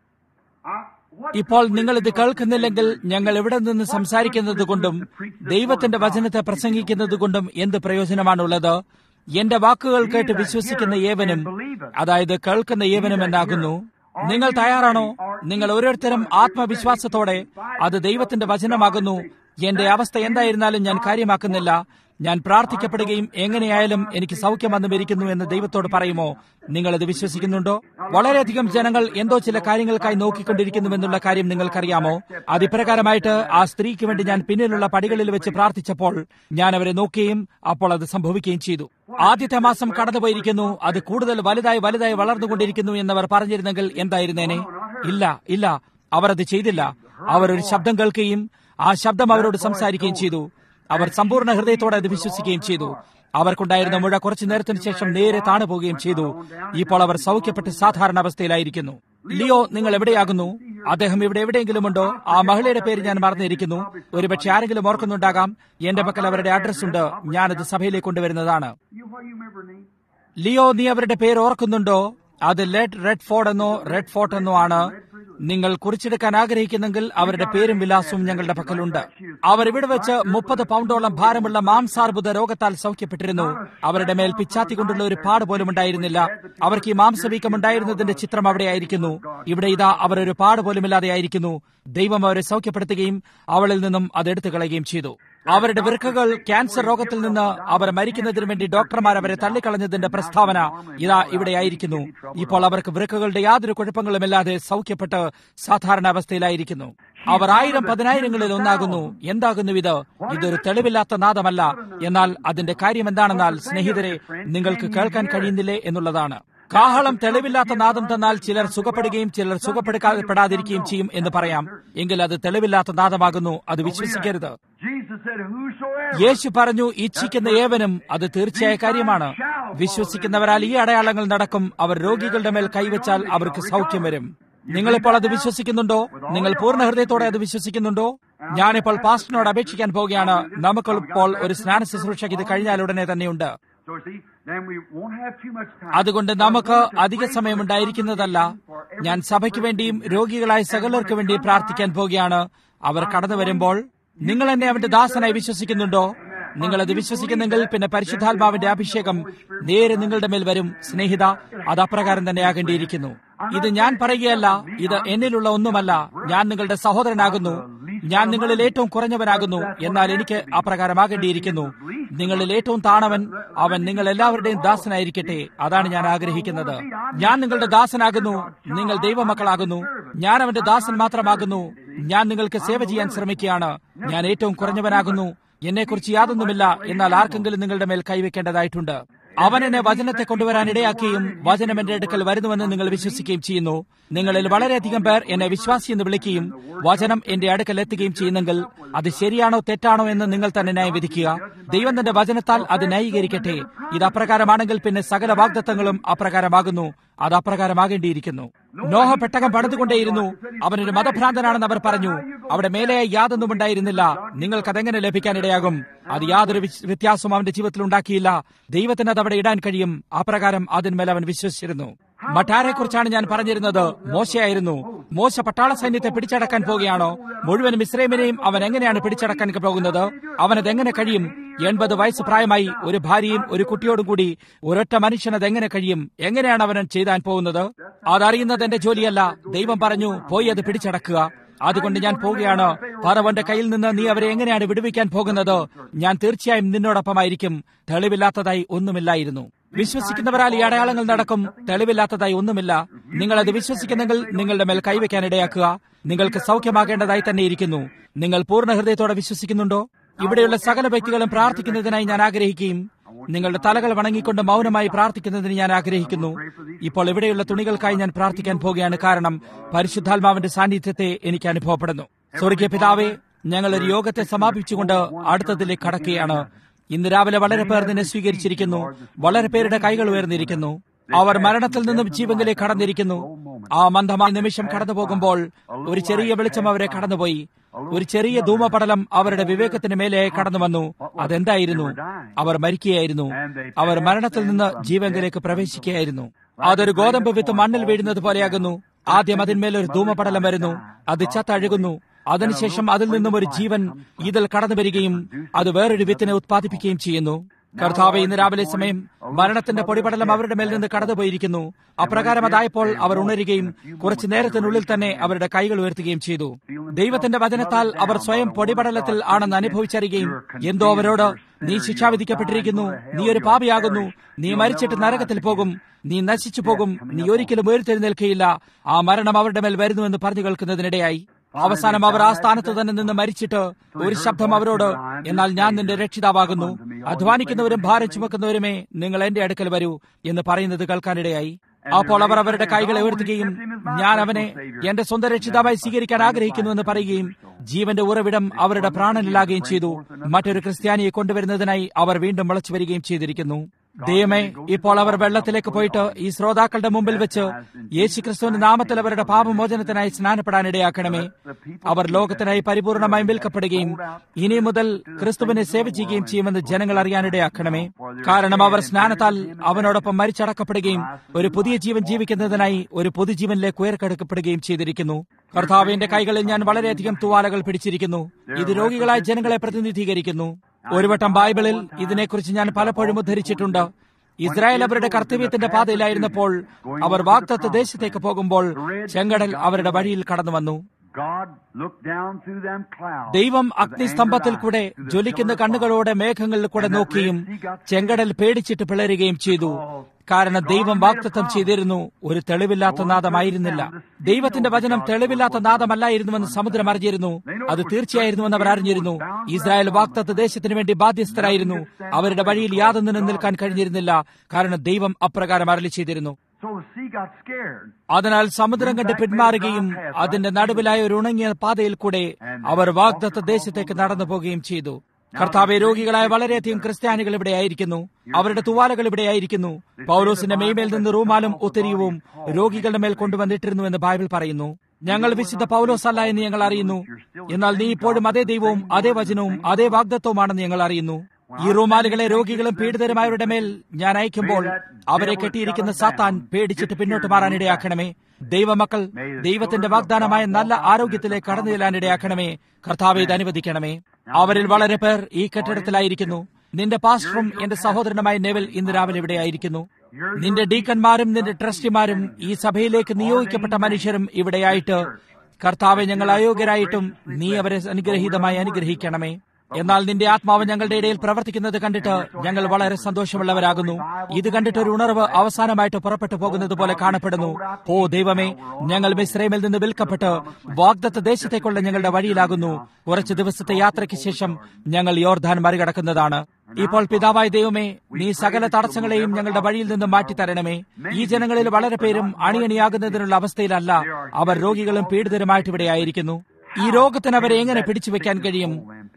I, what ഇപ്പോൾ നിങ്ങൾ ഇത് കേൾക്കുന്നില്ലെങ്കിൽ ഞങ്ങൾ ഇവിടെ നിന്ന് സംസാരിക്കുന്നത് കൊണ്ടും ദൈവത്തിന്റെ വചനത്തെ പ്രസംഗിക്കുന്നത് കൊണ്ടും എന്ത് പ്രയോജനമാണുള്ളത് എന്റെ വാക്കുകൾ കേട്ട് വിശ്വസിക്കുന്ന ഏവനും അതായത് കേൾക്കുന്ന ഏവനും എന്നാകുന്നു നിങ്ങൾ തയ്യാറാണോ നിങ്ങൾ ഓരോരുത്തരും ആത്മവിശ്വാസത്തോടെ അത് ദൈവത്തിന്റെ വചനമാകുന്നു എന്റെ അവസ്ഥ എന്തായിരുന്നാലും ഞാൻ കാര്യമാക്കുന്നില്ല ഞാൻ പ്രാർത്ഥിക്കപ്പെടുകയും എങ്ങനെയായാലും എനിക്ക് സൗഖ്യം വന്നു വരിക്കുന്നു എന്ന് ദൈവത്തോട് പറയുമോ നിങ്ങൾ ഇത് വിശ്വസിക്കുന്നുണ്ടോ വളരെയധികം ജനങ്ങൾ എന്തോ ചില കാര്യങ്ങൾക്കായി നോക്കിക്കൊണ്ടിരിക്കുന്നുവെന്നുള്ള കാര്യം നിങ്ങൾക്കറിയാമോ അതിപ്രകാരമായിട്ട് ആ സ്ത്രീക്ക് വേണ്ടി ഞാൻ പിന്നിലുള്ള പടികളിൽ വെച്ച് പ്രാർത്ഥിച്ചപ്പോൾ ഞാൻ അവരെ നോക്കുകയും അപ്പോൾ അത് സംഭവിക്കുകയും ചെയ്തു ആദ്യത്തെ മാസം കടന്നുപോയിരിക്കുന്നു അത് കൂടുതൽ വലുതായി വലുതായി വളർന്നുകൊണ്ടിരിക്കുന്നു എന്നവർ പറഞ്ഞിരുന്നെങ്കിൽ എന്തായിരുന്നേനെ ഇല്ല ഇല്ല അവർ അത് ചെയ്തില്ല അവർ ഒരു ശബ്ദം കേൾക്കുകയും ആ ശബ്ദം അവരോട് സംസാരിക്കുകയും ചെയ്തു അവർ സമ്പൂർണ്ണ ഹൃദയത്തോടെ അത് വിശ്വസിക്കുകയും ചെയ്തു അവർക്കുണ്ടായിരുന്ന മുഴ കുറച്ചു നേരത്തിന് ശേഷം നേരെ താണു പോവുകയും ചെയ്തു ഇപ്പോൾ അവർ സൗഖ്യപ്പെട്ട് സാധാരണ അവസ്ഥയിലായിരിക്കുന്നു ലിയോ നിങ്ങൾ എവിടെയാകുന്നു അദ്ദേഹം ഇവിടെ എവിടെയെങ്കിലും ഉണ്ടോ ആ മഹിളയുടെ പേര് ഞാൻ മറന്നിരിക്കുന്നു ഒരുപക്ഷെ ആരെങ്കിലും ഓർക്കുന്നുണ്ടാകാം എന്റെ പക്കൽ അവരുടെ അഡ്രസ് ഉണ്ട് ഞാനത് സഭയിലേക്ക് കൊണ്ടുവരുന്നതാണ് you, what you remember name? Leo നീ അവരുടെ പേര് ഓർക്കുന്നുണ്ടോ അത് ലെഡ് റെഡ് ഫോർഡ് എന്നോ റെഡ് ഫോർട്ട് എന്നോ ആണ് നിങ്ങൾ കുറിച്ചെടുക്കാൻ ആഗ്രഹിക്കുന്നെങ്കിൽ അവരുടെ പേരും വിലാസവും ഞങ്ങളുടെ പക്കലുണ്ട് അവർ ഇവിടെ വെച്ച് മുപ്പത് പൗണ്ടോളം ഭാരമുള്ള മാംസാർബുദ രോഗത്താൽ സൗഖ്യപ്പെട്ടിരുന്നു അവരുടെ മേൽ പിച്ചാത്തി കൊണ്ടുള്ള ഒരു പാട് പോലും ഉണ്ടായിരുന്നില്ല അവർക്ക് ഈ മാംസവീക്കം ഉണ്ടായിരുന്നതിന്റെ ചിത്രം അവിടെയായിരിക്കുന്നു ഇവിടെ ഇതാ അവർ ഒരു പാട് പോലുമില്ലാതെ ആയിരിക്കുന്നു ദൈവം അവരെ സൗഖ്യപ്പെടുത്തുകയും അവളിൽ നിന്നും അത് എടുത്തു കളയുകയും ചെയ്തു അവരുടെ വൃക്കകൾ ക്യാൻസർ രോഗത്തിൽ നിന്ന് അവർ മരിക്കുന്നതിന് വേണ്ടി ഡോക്ടർമാർ അവരെ തള്ളിക്കളഞ്ഞതിന്റെ പ്രസ്താവന ഇതാ ഇവിടെയായിരിക്കുന്നു ഇപ്പോൾ അവർക്ക് വൃക്കകളുടെ യാതൊരു കുഴപ്പങ്ങളുമില്ലാതെ സൗഖ്യപ്പെട്ട് സാധാരണ അവസ്ഥയിലായിരിക്കുന്നു അവർ ആയിരം പതിനായിരങ്ങളിൽ ഒന്നാകുന്നു എന്താകുന്നു ഇത് ഇതൊരു തെളിവില്ലാത്ത നാദമല്ല എന്നാൽ അതിന്റെ കാര്യം എന്താണെന്നാൽ സ്നേഹിതരെ നിങ്ങൾക്ക് കേൾക്കാൻ കഴിയുന്നില്ലേ എന്നുള്ളതാണ് കാഹളം തെളിവില്ലാത്ത നാദം തന്നാൽ ചിലർ സുഖപ്പെടുകയും ചിലർ സുഖപ്പെടുക്കാതെപ്പെടാതിരിക്കുകയും ചെയ്യും എന്ന് പറയാം എങ്കിൽ അത് തെളിവില്ലാത്ത നാദമാകുന്നു അത് വിശ്വസിക്കരുത് Jesus said, Whosoever യേശു പറഞ്ഞു ഇച്ഛിക്കുന്ന ഏവനും അത് തീർച്ചയായ കാര്യമാണ് വിശ്വസിക്കുന്നവരാൽ ഈ അടയാളങ്ങൾ നടക്കും അവർ രോഗികളുടെ മേൽ കൈവച്ചാൽ അവർക്ക് സൗഖ്യം വരും നിങ്ങളിപ്പോൾ അത് വിശ്വസിക്കുന്നുണ്ടോ നിങ്ങൾ പൂർണ്ണ ഹൃദയത്തോടെ അത് വിശ്വസിക്കുന്നുണ്ടോ ഞാനിപ്പോൾ പാസ്റ്ററിനോട് അപേക്ഷിക്കാൻ പോവുകയാണ് നമുക്കിപ്പോൾ ഒരു സ്നാന ശുശ്രൂഷയ്ക്ക് ഇത് കഴിഞ്ഞാൽ ഉടനെ തന്നെയുണ്ട് So see, then we won't have too much time. അതുകൊണ്ട് നമുക്ക് അധിക സമയം ഉണ്ടായിരിക്കുന്നതല്ല ഞാൻ സഭയ്ക്ക് വേണ്ടിയും രോഗികളായ സകലർക്ക് വേണ്ടിയും പ്രാർത്ഥിക്കാൻ പോവുകയാണ് അവർ കടന്നു വരുമ്പോൾ നിങ്ങൾ എന്നെ അവന്റെ ദാസനായി വിശ്വസിക്കുന്നുണ്ടോ നിങ്ങൾ അത് വിശ്വസിക്കുന്നെങ്കിൽ പിന്നെ പരിശുദ്ധാത്മാവിന്റെ അഭിഷേകം നേരെ നിങ്ങളുടെ മേൽ വരും സ്നേഹിത അത് അപ്രകാരം തന്നെ ആകേണ്ടിയിരിക്കുന്നു ഇത് ഞാൻ പറയുകയല്ല ഇത് എന്നിലുള്ള ഒന്നുമല്ല ഞാൻ നിങ്ങളുടെ സഹോദരനാകുന്നു ഞാൻ നിങ്ങളിൽ ഏറ്റവും കുറഞ്ഞവനാകുന്നു എന്നാൽ എനിക്ക് അപ്രകാരമാകേണ്ടിയിരിക്കുന്നു നിങ്ങളിൽ ഏറ്റവും താണവൻ അവൻ നിങ്ങൾ എല്ലാവരുടെയും ദാസനായിരിക്കട്ടെ അതാണ് ഞാൻ ആഗ്രഹിക്കുന്നത് ഞാൻ നിങ്ങളുടെ ദാസനാകുന്നു നിങ്ങൾ ദൈവമക്കളാകുന്നു ഞാൻ അവന്റെ ദാസൻ മാത്രമാകുന്നു ഞാൻ നിങ്ങൾക്ക് സേവ ചെയ്യാൻ ശ്രമിക്കുകയാണ് ഞാൻ ഏറ്റവും കുറഞ്ഞവനാകുന്നു എന്നെക്കുറിച്ച് യാതൊന്നുമില്ല എന്നാൽ ആർക്കെങ്കിലും നിങ്ങളുടെ മേൽ കൈവയ്ക്കേണ്ടതായിട്ടുണ്ട് അവൻ എന്നെ വചനത്തെ കൊണ്ടുവരാൻ ഇടയാക്കുകയും വചനം എന്റെ അടുക്കൽ വരുന്നുവെന്ന് നിങ്ങൾ വിശ്വസിക്കുകയും ചെയ്യുന്നു നിങ്ങളിൽ വളരെയധികം പേർ എന്നെ വിശ്വാസി എന്ന് വിളിക്കുകയും വചനം എന്റെ അടുക്കൽ എത്തുകയും ചെയ്യുന്നെങ്കിൽ അത് ശരിയാണോ തെറ്റാണോ എന്ന് നിങ്ങൾ തന്നെ ന്യായം വിധിക്കുക ദൈവം തന്റെ വചനത്താൽ അത് ന്യായീകരിക്കട്ടെ ഇത് അപ്രകാരമാണെങ്കിൽ പിന്നെ സകല വാഗ്ദത്തങ്ങളും അപ്രകാരമാകുന്നു അത് അപ്രകാരമാകേണ്ടിയിരിക്കുന്നു നോഹ പെട്ടകം പണിതുകൊണ്ടേയിരുന്നു അവനൊരു മതഭ്രാന്തനാണെന്ന് അവർ പറഞ്ഞു അവിടെ മേലെയായി യാതൊന്നും ഉണ്ടായിരുന്നില്ല നിങ്ങൾക്ക് അതെങ്ങനെ ലഭിക്കാനിടയാകും അത് യാതൊരു വിസ്- വ്യത്യാസവും അവന്റെ ജീവിതത്തിൽ ഉണ്ടാക്കിയില്ല ദൈവത്തിന് അത് അവിടെ ഇടാൻ കഴിയും അപ്രകാരം അതിന്മേൽ അവൻ വിശ്വസിച്ചിരുന്നു മറ്റാരെക്കുറിച്ചാണ് ഞാൻ പറഞ്ഞിരുന്നത് മോശയായിരുന്നു മോശ പട്ടാള സൈന്യത്തെ പിടിച്ചടക്കാൻ പോകുകയാണോ മുഴുവൻ ഇസ്രേമിനെയും അവൻ എങ്ങനെയാണ് പിടിച്ചടക്കാൻ പോകുന്നത് അവനത് എങ്ങനെ കഴിയും എൺപത് വയസ്സ് പ്രായമായി ഒരു ഭാര്യയും ഒരു കുട്ടിയോടും കൂടി ഒരൊറ്റ മനുഷ്യൻ അത് എങ്ങനെ കഴിയും എങ്ങനെയാണ് അവൻ ചെയ്താൻ പോകുന്നത് അതറിയുന്നത് എന്റെ ജോലിയല്ല ദൈവം പറഞ്ഞു പോയി അത് പിടിച്ചടക്കുക അതുകൊണ്ട് ഞാൻ പോവുകയാണ് പറവന്റെ കയ്യിൽ നിന്ന് നീ അവരെ എങ്ങനെയാണ് വിടുവിക്കാൻ പോകുന്നത് ഞാൻ തീർച്ചയായും നിന്നോടൊപ്പമായിരിക്കും തെളിവില്ലാത്തതായി ഒന്നുമില്ലായിരുന്നു വിശ്വസിക്കുന്നവരാൽ ഈ അടയാളങ്ങൾ നടക്കും തെളിവില്ലാത്തതായി ഒന്നുമില്ല നിങ്ങൾ അത് വിശ്വസിക്കുന്നെങ്കിൽ നിങ്ങളുടെ മേൽ കൈവയ്ക്കാൻ ഇടയാക്കുക നിങ്ങൾക്ക് സൗഖ്യമാകേണ്ടതായി തന്നെ ഇരിക്കുന്നു നിങ്ങൾ പൂർണ്ണ ഹൃദയത്തോടെ വിശ്വസിക്കുന്നുണ്ടോ ഇവിടെയുള്ള സകല വ്യക്തികളും പ്രാർത്ഥിക്കുന്നതിനായി ഞാൻ ആഗ്രഹിക്കുകയും നിങ്ങളുടെ തലകൾ വണങ്ങിക്കൊണ്ട് മൗനമായി പ്രാർത്ഥിക്കുന്നതിന് ഞാൻ ആഗ്രഹിക്കുന്നു ഇപ്പോൾ ഇവിടെയുള്ള തുണികൾക്കായി ഞാൻ പ്രാർത്ഥിക്കാൻ പോകുകയാണ് കാരണം പരിശുദ്ധാത്മാവിന്റെ സാന്നിധ്യത്തെ എനിക്ക് അനുഭവപ്പെടുന്നു സ്വർഗീയ പിതാവേ ഞങ്ങൾ ഒരു യോഗത്തെ സമാപിച്ചുകൊണ്ട് അടുത്തതിലേക്ക് കടക്കുകയാണ് ഇന്ന് രാവിലെ വളരെ പേർ നിന്നെ സ്വീകരിച്ചിരിക്കുന്നു വളരെ പേരുടെ കൈകൾ ഉയർന്നിരിക്കുന്നു അവർ മരണത്തിൽ നിന്നും ജീവങ്കിലേക്ക് കടന്നിരിക്കുന്നു ആ മന്ദമായ നിമിഷം കടന്നു പോകുമ്പോൾ ഒരു ചെറിയ വെളിച്ചം അവരെ കടന്നുപോയി ഒരു ചെറിയ ധൂമപടലം അവരുടെ വിവേകത്തിന് മേലെ കടന്നു വന്നു അതെന്തായിരുന്നു അവർ മരിക്കുകയായിരുന്നു അവർ മരണത്തിൽ നിന്ന് ജീവങ്കിലേക്ക് പ്രവേശിക്കുകയായിരുന്നു അതൊരു ഗോതമ്പ് വിത്ത് മണ്ണിൽ വീഴുന്നത് പോലെയാകുന്നു ആദ്യം അതിന്മേൽ ഒരു ധൂമപടലം വരുന്നു അത് ചത്തഴുകുന്നു അതിനുശേഷം അതിൽ നിന്നും ഒരു ജീവൻ ഇതിൽ കടന്നു വരികയും അത് വേറൊരു വിത്തിനെ ഉത്പാദിപ്പിക്കുകയും ചെയ്യുന്നു കർത്താവ് ഇന്ന് രാവിലെ സമയം മരണത്തിന്റെ പൊടിപടലം അവരുടെ മേൽ നിന്ന് കടന്നുപോയിരിക്കുന്നു അപ്രകാരം അതായപ്പോൾ അവർ ഉണരുകയും കുറച്ചു നേരത്തിനുള്ളിൽ തന്നെ അവരുടെ കൈകൾ ഉയർത്തുകയും ചെയ്തു ദൈവത്തിന്റെ വചനത്താൽ അവർ സ്വയം പൊടിപടലത്തിൽ ആണെന്ന് അനുഭവിച്ചറിയുകയും എന്തോ അവരോട് നീ ശിക്ഷാവിധിക്കപ്പെട്ടിരിക്കുന്നു നീ ഒരു പാപിയാകുന്നു നീ മരിച്ചിട്ട് നരകത്തിൽ പോകും നീ നശിച്ചു പോകും നീ ഒരിക്കലും ഉയർത്തെഴുന്നേൽക്കയില്ല ആ മരണം അവരുടെ മേൽ വരുന്നുവെന്ന് പറഞ്ഞു കേൾക്കുന്നതിനിടയായി അവസാനം അവർ ആ സ്ഥാനത്ത് തന്നെ നിന്ന് മരിച്ചിട്ട് ഒരു ശബ്ദം അവരോട് എന്നാൽ ഞാൻ നിന്റെ രക്ഷിതാവാകുന്നു അധ്വാനിക്കുന്നവരും ഭാരം ചുമക്കുന്നവരുമേ നിങ്ങൾ എന്റെ അടുക്കൽ വരൂ എന്ന് പറയുന്നത് കേൾക്കാനിടയായി അപ്പോൾ അവർ അവരുടെ കൈകളെ ഉയർത്തുകയും ഞാൻ അവനെ എന്റെ സ്വന്തം രക്ഷിതാവായി സ്വീകരിക്കാൻ ആഗ്രഹിക്കുന്നു എന്ന് പറയുകയും ജീവന്റെ ഉറവിടം അവരുടെ പ്രാണനിലാകുകയും ചെയ്തു മറ്റൊരു ക്രിസ്ത്യാനിയെ കൊണ്ടുവരുന്നതിനായി അവർ വീണ്ടും മുളച്ചു വരികയും ചെയ്തിരിക്കുന്നു ദൈവമേ ഇപ്പോൾ അവർ വെള്ളത്തിലേക്ക് പോയിട്ട് ഈ ശ്രോതാക്കളുടെ മുമ്പിൽ വെച്ച് യേശുക്രിസ്തുവിന്റെ നാമത്തിൽ അവരുടെ പാപമോചനത്തിനായി സ്നാനപ്പെടാൻ ഇടയാക്കണമേ അവർ ലോകത്തിനായി പരിപൂർണമായും വിൽക്കപ്പെടുകയും ഇനി മുതൽ ക്രിസ്തുവിനെ സേവിക്കുകയും ചെയ്യുമെന്ന് ജനങ്ങൾ അറിയാനിടയാക്കണമേ കാരണം അവർ സ്നാനത്താൽ അവനോടൊപ്പം മരിച്ചടക്കപ്പെടുകയും ഒരു പുതിയ ജീവൻ ജീവിക്കുന്നതിനായി ഒരു പൊതുജീവനിലേക്ക് ഉയർക്കെടുക്കപ്പെടുകയും ചെയ്തിരിക്കുന്നു കർത്താവിന്റെ കൈകളിൽ ഞാൻ വളരെയധികം തുവാലകൾ പിടിച്ചിരിക്കുന്നു ഇത് രോഗികളായ ജനങ്ങളെ പ്രതിനിധീകരിക്കുന്നു ഒരു വട്ടം ബൈബിളിൽ ഇതിനെക്കുറിച്ച് ഞാൻ പലപ്പോഴും ഉദ്ധരിച്ചിട്ടുണ്ട് ഇസ്രായേൽ അവരുടെ കർത്തവ്യത്തിന്റെ പാതയിലായിരുന്നപ്പോൾ അവർ വാക്തത്വ ദേശത്തേക്ക് പോകുമ്പോൾ ചെങ്കടൽ അവരുടെ വഴിയിൽ കടന്നു വന്നു God looked down through them clouds. ദൈവം അഗ്നിസ്തംഭത്തിൽ കൂടെ ജ്വലിക്കുന്ന കണ്ണുകളോടെ മേഘങ്ങളിൽ കൂടെ നോക്കിയും ചെങ്കടൽ പേടിച്ചിട്ട് പിളരുകയും ചെയ്തു കാരണം ദൈവം വാക്തത്വം ചെയ്തിരുന്നു ഒരു തെളിവില്ലാത്ത നാദമായിരുന്നില്ല ദൈവത്തിന്റെ വചനം തെളിവില്ലാത്ത നാദമല്ലായിരുന്നുവെന്ന് സമുദ്രം അറിഞ്ഞിരുന്നു അത് തീർച്ചയായിരുന്നുവെന്ന് അവർ അറിഞ്ഞിരുന്നു ഇസ്രായേൽ വാക്തത്വ ദേശത്തിന് വേണ്ടി ബാധ്യസ്ഥരായിരുന്നു അവരുടെ വഴിയിൽ യാതൊന്നിനും നിൽക്കാൻ കഴിഞ്ഞിരുന്നില്ല കാരണം ദൈവം അപ്രകാരം അരളി ചെയ്തിരുന്നു So the sea got scared. അതിനാൽ സമുദ്രം കണ്ട് പിന്മാറുകയും അതിന്റെ നടുവിലായ ഒരു ഉണങ്ങിയ പാതയിൽ കൂടെ അവർ വാഗ്ദത്ത ദേശത്തേക്ക് നടന്നു പോവുകയും ചെയ്തു കർത്താവെ രോഗികളായ വളരെയധികം ക്രിസ്ത്യാനികൾ ഇവിടെ ആയിരിക്കുന്നു അവരുടെ തുവാലകൾ ഇവിടെ ആയിരിക്കുന്നു പൗലോസിന്റെ മെയ്മേൽ നിന്ന് റൂമാലും ഉത്തരീയവും രോഗികളുടെ മേൽ കൊണ്ടുവന്നിട്ടിരുന്നു എന്ന് ബൈബിൾ പറയുന്നു ഞങ്ങൾ വിശുദ്ധ പൗലോസ് അല്ല എന്ന് ഞങ്ങൾ അറിയുന്നു എന്നാൽ നീ ഇപ്പോഴും അതേ ദൈവവും അതേ വചനവും അതേ വാഗ്ദത്വമാണെന്ന് ഞങ്ങൾ അറിയുന്നു ഈ റൂമാലുകളെ രോഗികളും പീഡിതരുമായവരുടെ മേൽ ഞാൻ അയക്കുമ്പോൾ അവരെ കെട്ടിയിരിക്കുന്ന സാത്താൻ പേടിച്ചിട്ട് പിന്നോട്ട് മാറാൻ ഇടയാക്കണമേ ദൈവമക്കൾ ദൈവത്തിന്റെ വാഗ്ദാനമായ നല്ല ആരോഗ്യത്തിലേക്ക് കടന്നു ചെല്ലാൻ ഇടയാക്കണമേ കർത്താവ് ഇത് അനുവദിക്കണമേ അവരിൽ വളരെ പേർ ഈ കെട്ടിടത്തിലായിരിക്കുന്നു നിന്റെ പാസ്റ്ററും എന്റെ സഹോദരനുമായ നെവൽ ഇന്ന് രാവിലെ ഇവിടെ ആയിരിക്കുന്നു നിന്റെ ഡീക്കന്മാരും നിന്റെ ട്രസ്റ്റിമാരും ഈ സഭയിലേക്ക് നിയോഗിക്കപ്പെട്ട മനുഷ്യരും ഇവിടെയായിട്ട് കർത്താവെ ഞങ്ങൾ അയോഗ്യരായിട്ടും നീ അവരെ അനുഗ്രഹീതമായി അനുഗ്രഹിക്കണമേ എന്നാൽ നിന്റെ ആത്മാവ് ഞങ്ങളുടെ ഇടയിൽ പ്രവർത്തിക്കുന്നത് കണ്ടിട്ട് ഞങ്ങൾ വളരെ സന്തോഷമുള്ളവരാകുന്നു ഇത് കണ്ടിട്ട് ഒരു ഉണർവ് അവസാനമായിട്ട് പുറപ്പെട്ടു പോകുന്നത് പോലെ കാണപ്പെടുന്നു ഓ ദൈവമേ ഞങ്ങൾ മിശ്രൈമിൽ നിന്ന് വിൽക്കപ്പെട്ട് വാഗ്ദത്ത ദേശത്തേക്കുള്ള ഞങ്ങളുടെ വഴിയിലാകുന്നു കുറച്ച് ദിവസത്തെ യാത്രയ്ക്ക് ശേഷം ഞങ്ങൾ യോർധാൻ മറികടക്കുന്നതാണ് ഇപ്പോൾ പിതാവായ ദൈവമേ നീ സകല തടസ്സങ്ങളെയും ഞങ്ങളുടെ വഴിയിൽ നിന്ന് മാറ്റിത്തരണമേ ഈ ജനങ്ങളിൽ വളരെ പേരും അണിയണിയാകുന്നതിനുള്ള അവസ്ഥയിലല്ല അവർ രോഗികളും പീഡിതരുമായിട്ട് ഇവിടെ ആയിരിക്കുന്നു ഈ രോഗത്തിന് അവരെ എങ്ങനെ പിടിച്ചു വെക്കാൻ കഴിയും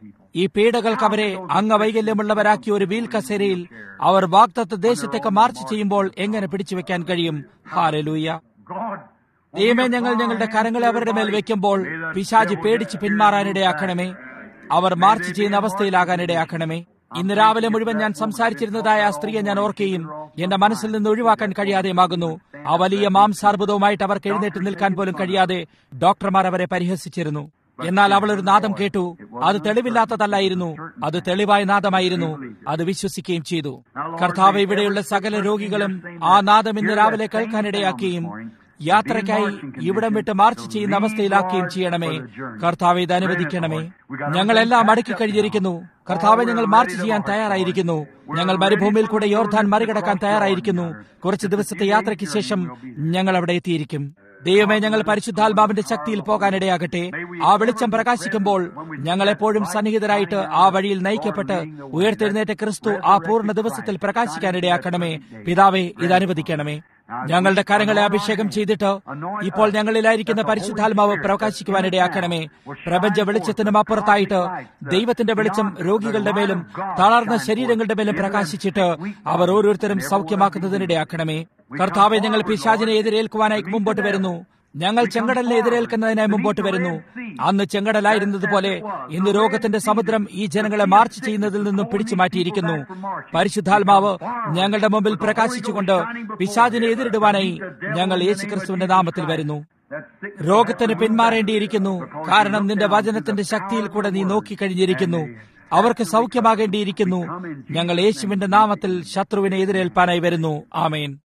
ഈ പീഡകൾക്ക് അവരെ അംഗവൈകല്യമുള്ളവരാക്കിയ ഒരു വീൽ കസേരയിൽ അവർ വാക്തത്വ ദേശത്തേക്ക് മാർച്ച് ചെയ്യുമ്പോൾ എങ്ങനെ പിടിച്ചു വെക്കാൻ കഴിയും ഹാലലൂയ God, ദൈവമേ ഞങ്ങൾ ഞങ്ങളുടെ കരങ്ങളെ അവരുടെ മേൽ വെക്കുമ്പോൾ പിശാജി പേടിച്ച് പിന്മാറാനിടയാക്കണമേ അവർ മാർച്ച് ചെയ്യുന്ന അവസ്ഥയിലാകാനിടയാക്കണമേ ഇന്ന് രാവിലെ മുഴുവൻ ഞാൻ സംസാരിച്ചിരുന്നതായ ആ സ്ത്രീയെ ഞാൻ ഓർക്കുകയും എന്റെ മനസ്സിൽ നിന്ന് ഒഴിവാക്കാൻ കഴിയാതെയുമാകുന്നു ആ വലിയ മാംസാർബുദവുമായിട്ട് അവർക്ക് എഴുന്നേറ്റ് നിൽക്കാൻ പോലും കഴിയാതെ ഡോക്ടർമാർ അവരെ പരിഹസിച്ചിരുന്നു എന്നാൽ അവൾ ഒരു നാദം കേട്ടു അത് തെളിവില്ലാത്തതല്ലായിരുന്നു അത് തെളിവായ നാദമായിരുന്നു അത് വിശ്വസിക്കുകയും ചെയ്തു കർത്താവ് ഇവിടെയുള്ള സകല രോഗികളും ആ നാദം ഇന്ന് രാവിലെ കേൾക്കാനിടയാക്കുകയും യാത്രയ്ക്കായി ഇവിടം വിട്ട് മാർച്ച് ചെയ്യുന്ന അവസ്ഥയിലാക്കുകയും ചെയ്യണമേ കർത്താവ് ഇത് അനുവദിക്കണമേ ഞങ്ങളെല്ലാം മടക്കി കഴിഞ്ഞിരിക്കുന്നു കർത്താവ് ഞങ്ങൾ മാർച്ച് ചെയ്യാൻ തയ്യാറായിരിക്കുന്നു ഞങ്ങൾ മരുഭൂമിയിൽ കൂടെ യോർധാൻ മറികടക്കാൻ തയ്യാറായിരിക്കുന്നു കുറച്ച് ദിവസത്തെ യാത്രയ്ക്ക് ശേഷം ഞങ്ങൾ അവിടെ എത്തിയിരിക്കും ദൈവമേ ഞങ്ങൾ പരിശുദ്ധാത്മാവിന്റെ ശക്തിയിൽ പോകാനിടയാകട്ടെ ആ വെളിച്ചം പ്രകാശിക്കുമ്പോൾ ഞങ്ങൾ എപ്പോഴും സന്നിഹിതരായിട്ട് ആ വഴിയിൽ നയിക്കപ്പെട്ട് ഉയർത്തെഴുന്നേറ്റ ക്രിസ്തു ആ പൂർണ്ണ ദിവസത്തിൽ പ്രകാശിക്കാനിടയാക്കണമേ പിതാവേ ഇത് അനുവദിക്കണമേ ഞങ്ങളുടെ കരങ്ങളെ അഭിഷേകം ചെയ്തിട്ട് ഇപ്പോൾ ഞങ്ങളിലായിരിക്കുന്ന പരിശുദ്ധാത്മാവ് പ്രകാശിക്കുവാനിടയാക്കണമേ പ്രപഞ്ച വെളിച്ചത്തിനും അപ്പുറത്തായിട്ട് ദൈവത്തിന്റെ വെളിച്ചം രോഗികളുടെ മേലും തളർന്ന ശരീരങ്ങളുടെ മേലും പ്രകാശിച്ചിട്ട് അവർ ഓരോരുത്തരും സൗഖ്യമാക്കുന്നതിനിടയാക്കണമേ കർത്താവെ ഞങ്ങൾ പിശാചിനെ എതിരേൽക്കുവാനായി മുമ്പോട്ട് വരുന്നു ഞങ്ങൾ ചെങ്കടലിനെ എതിരേൽക്കുന്നതിനായി മുമ്പോട്ട് വരുന്നു അന്ന് ചെങ്കടലായിരുന്നതുപോലെ ഇന്ന് രോഗത്തിന്റെ സമുദ്രം ഈ ജനങ്ങളെ മാർച്ച് ചെയ്യുന്നതിൽ നിന്നും പിടിച്ചു മാറ്റിയിരിക്കുന്നു പരിശുദ്ധാത്മാവ് ഞങ്ങളുടെ മുമ്പിൽ പ്രകാശിച്ചുകൊണ്ട് പിശാചിനെ എതിരിടുവാനായി ഞങ്ങൾ യേശുക്രിസ്തുവിന്റെ നാമത്തിൽ വരുന്നു രോഗത്തിന് പിന്മാറേണ്ടിയിരിക്കുന്നു കാരണം നിന്റെ വചനത്തിന്റെ ശക്തിയിൽ കൂടെ നീ നോക്കിക്കഴിഞ്ഞിരിക്കുന്നു അവർക്ക് സൗഖ്യമാകേണ്ടിയിരിക്കുന്നു ഞങ്ങൾ യേശുവിന്റെ നാമത്തിൽ ശത്രുവിനെ എതിരേൽപ്പാനായി വരുന്നു ആമേൻ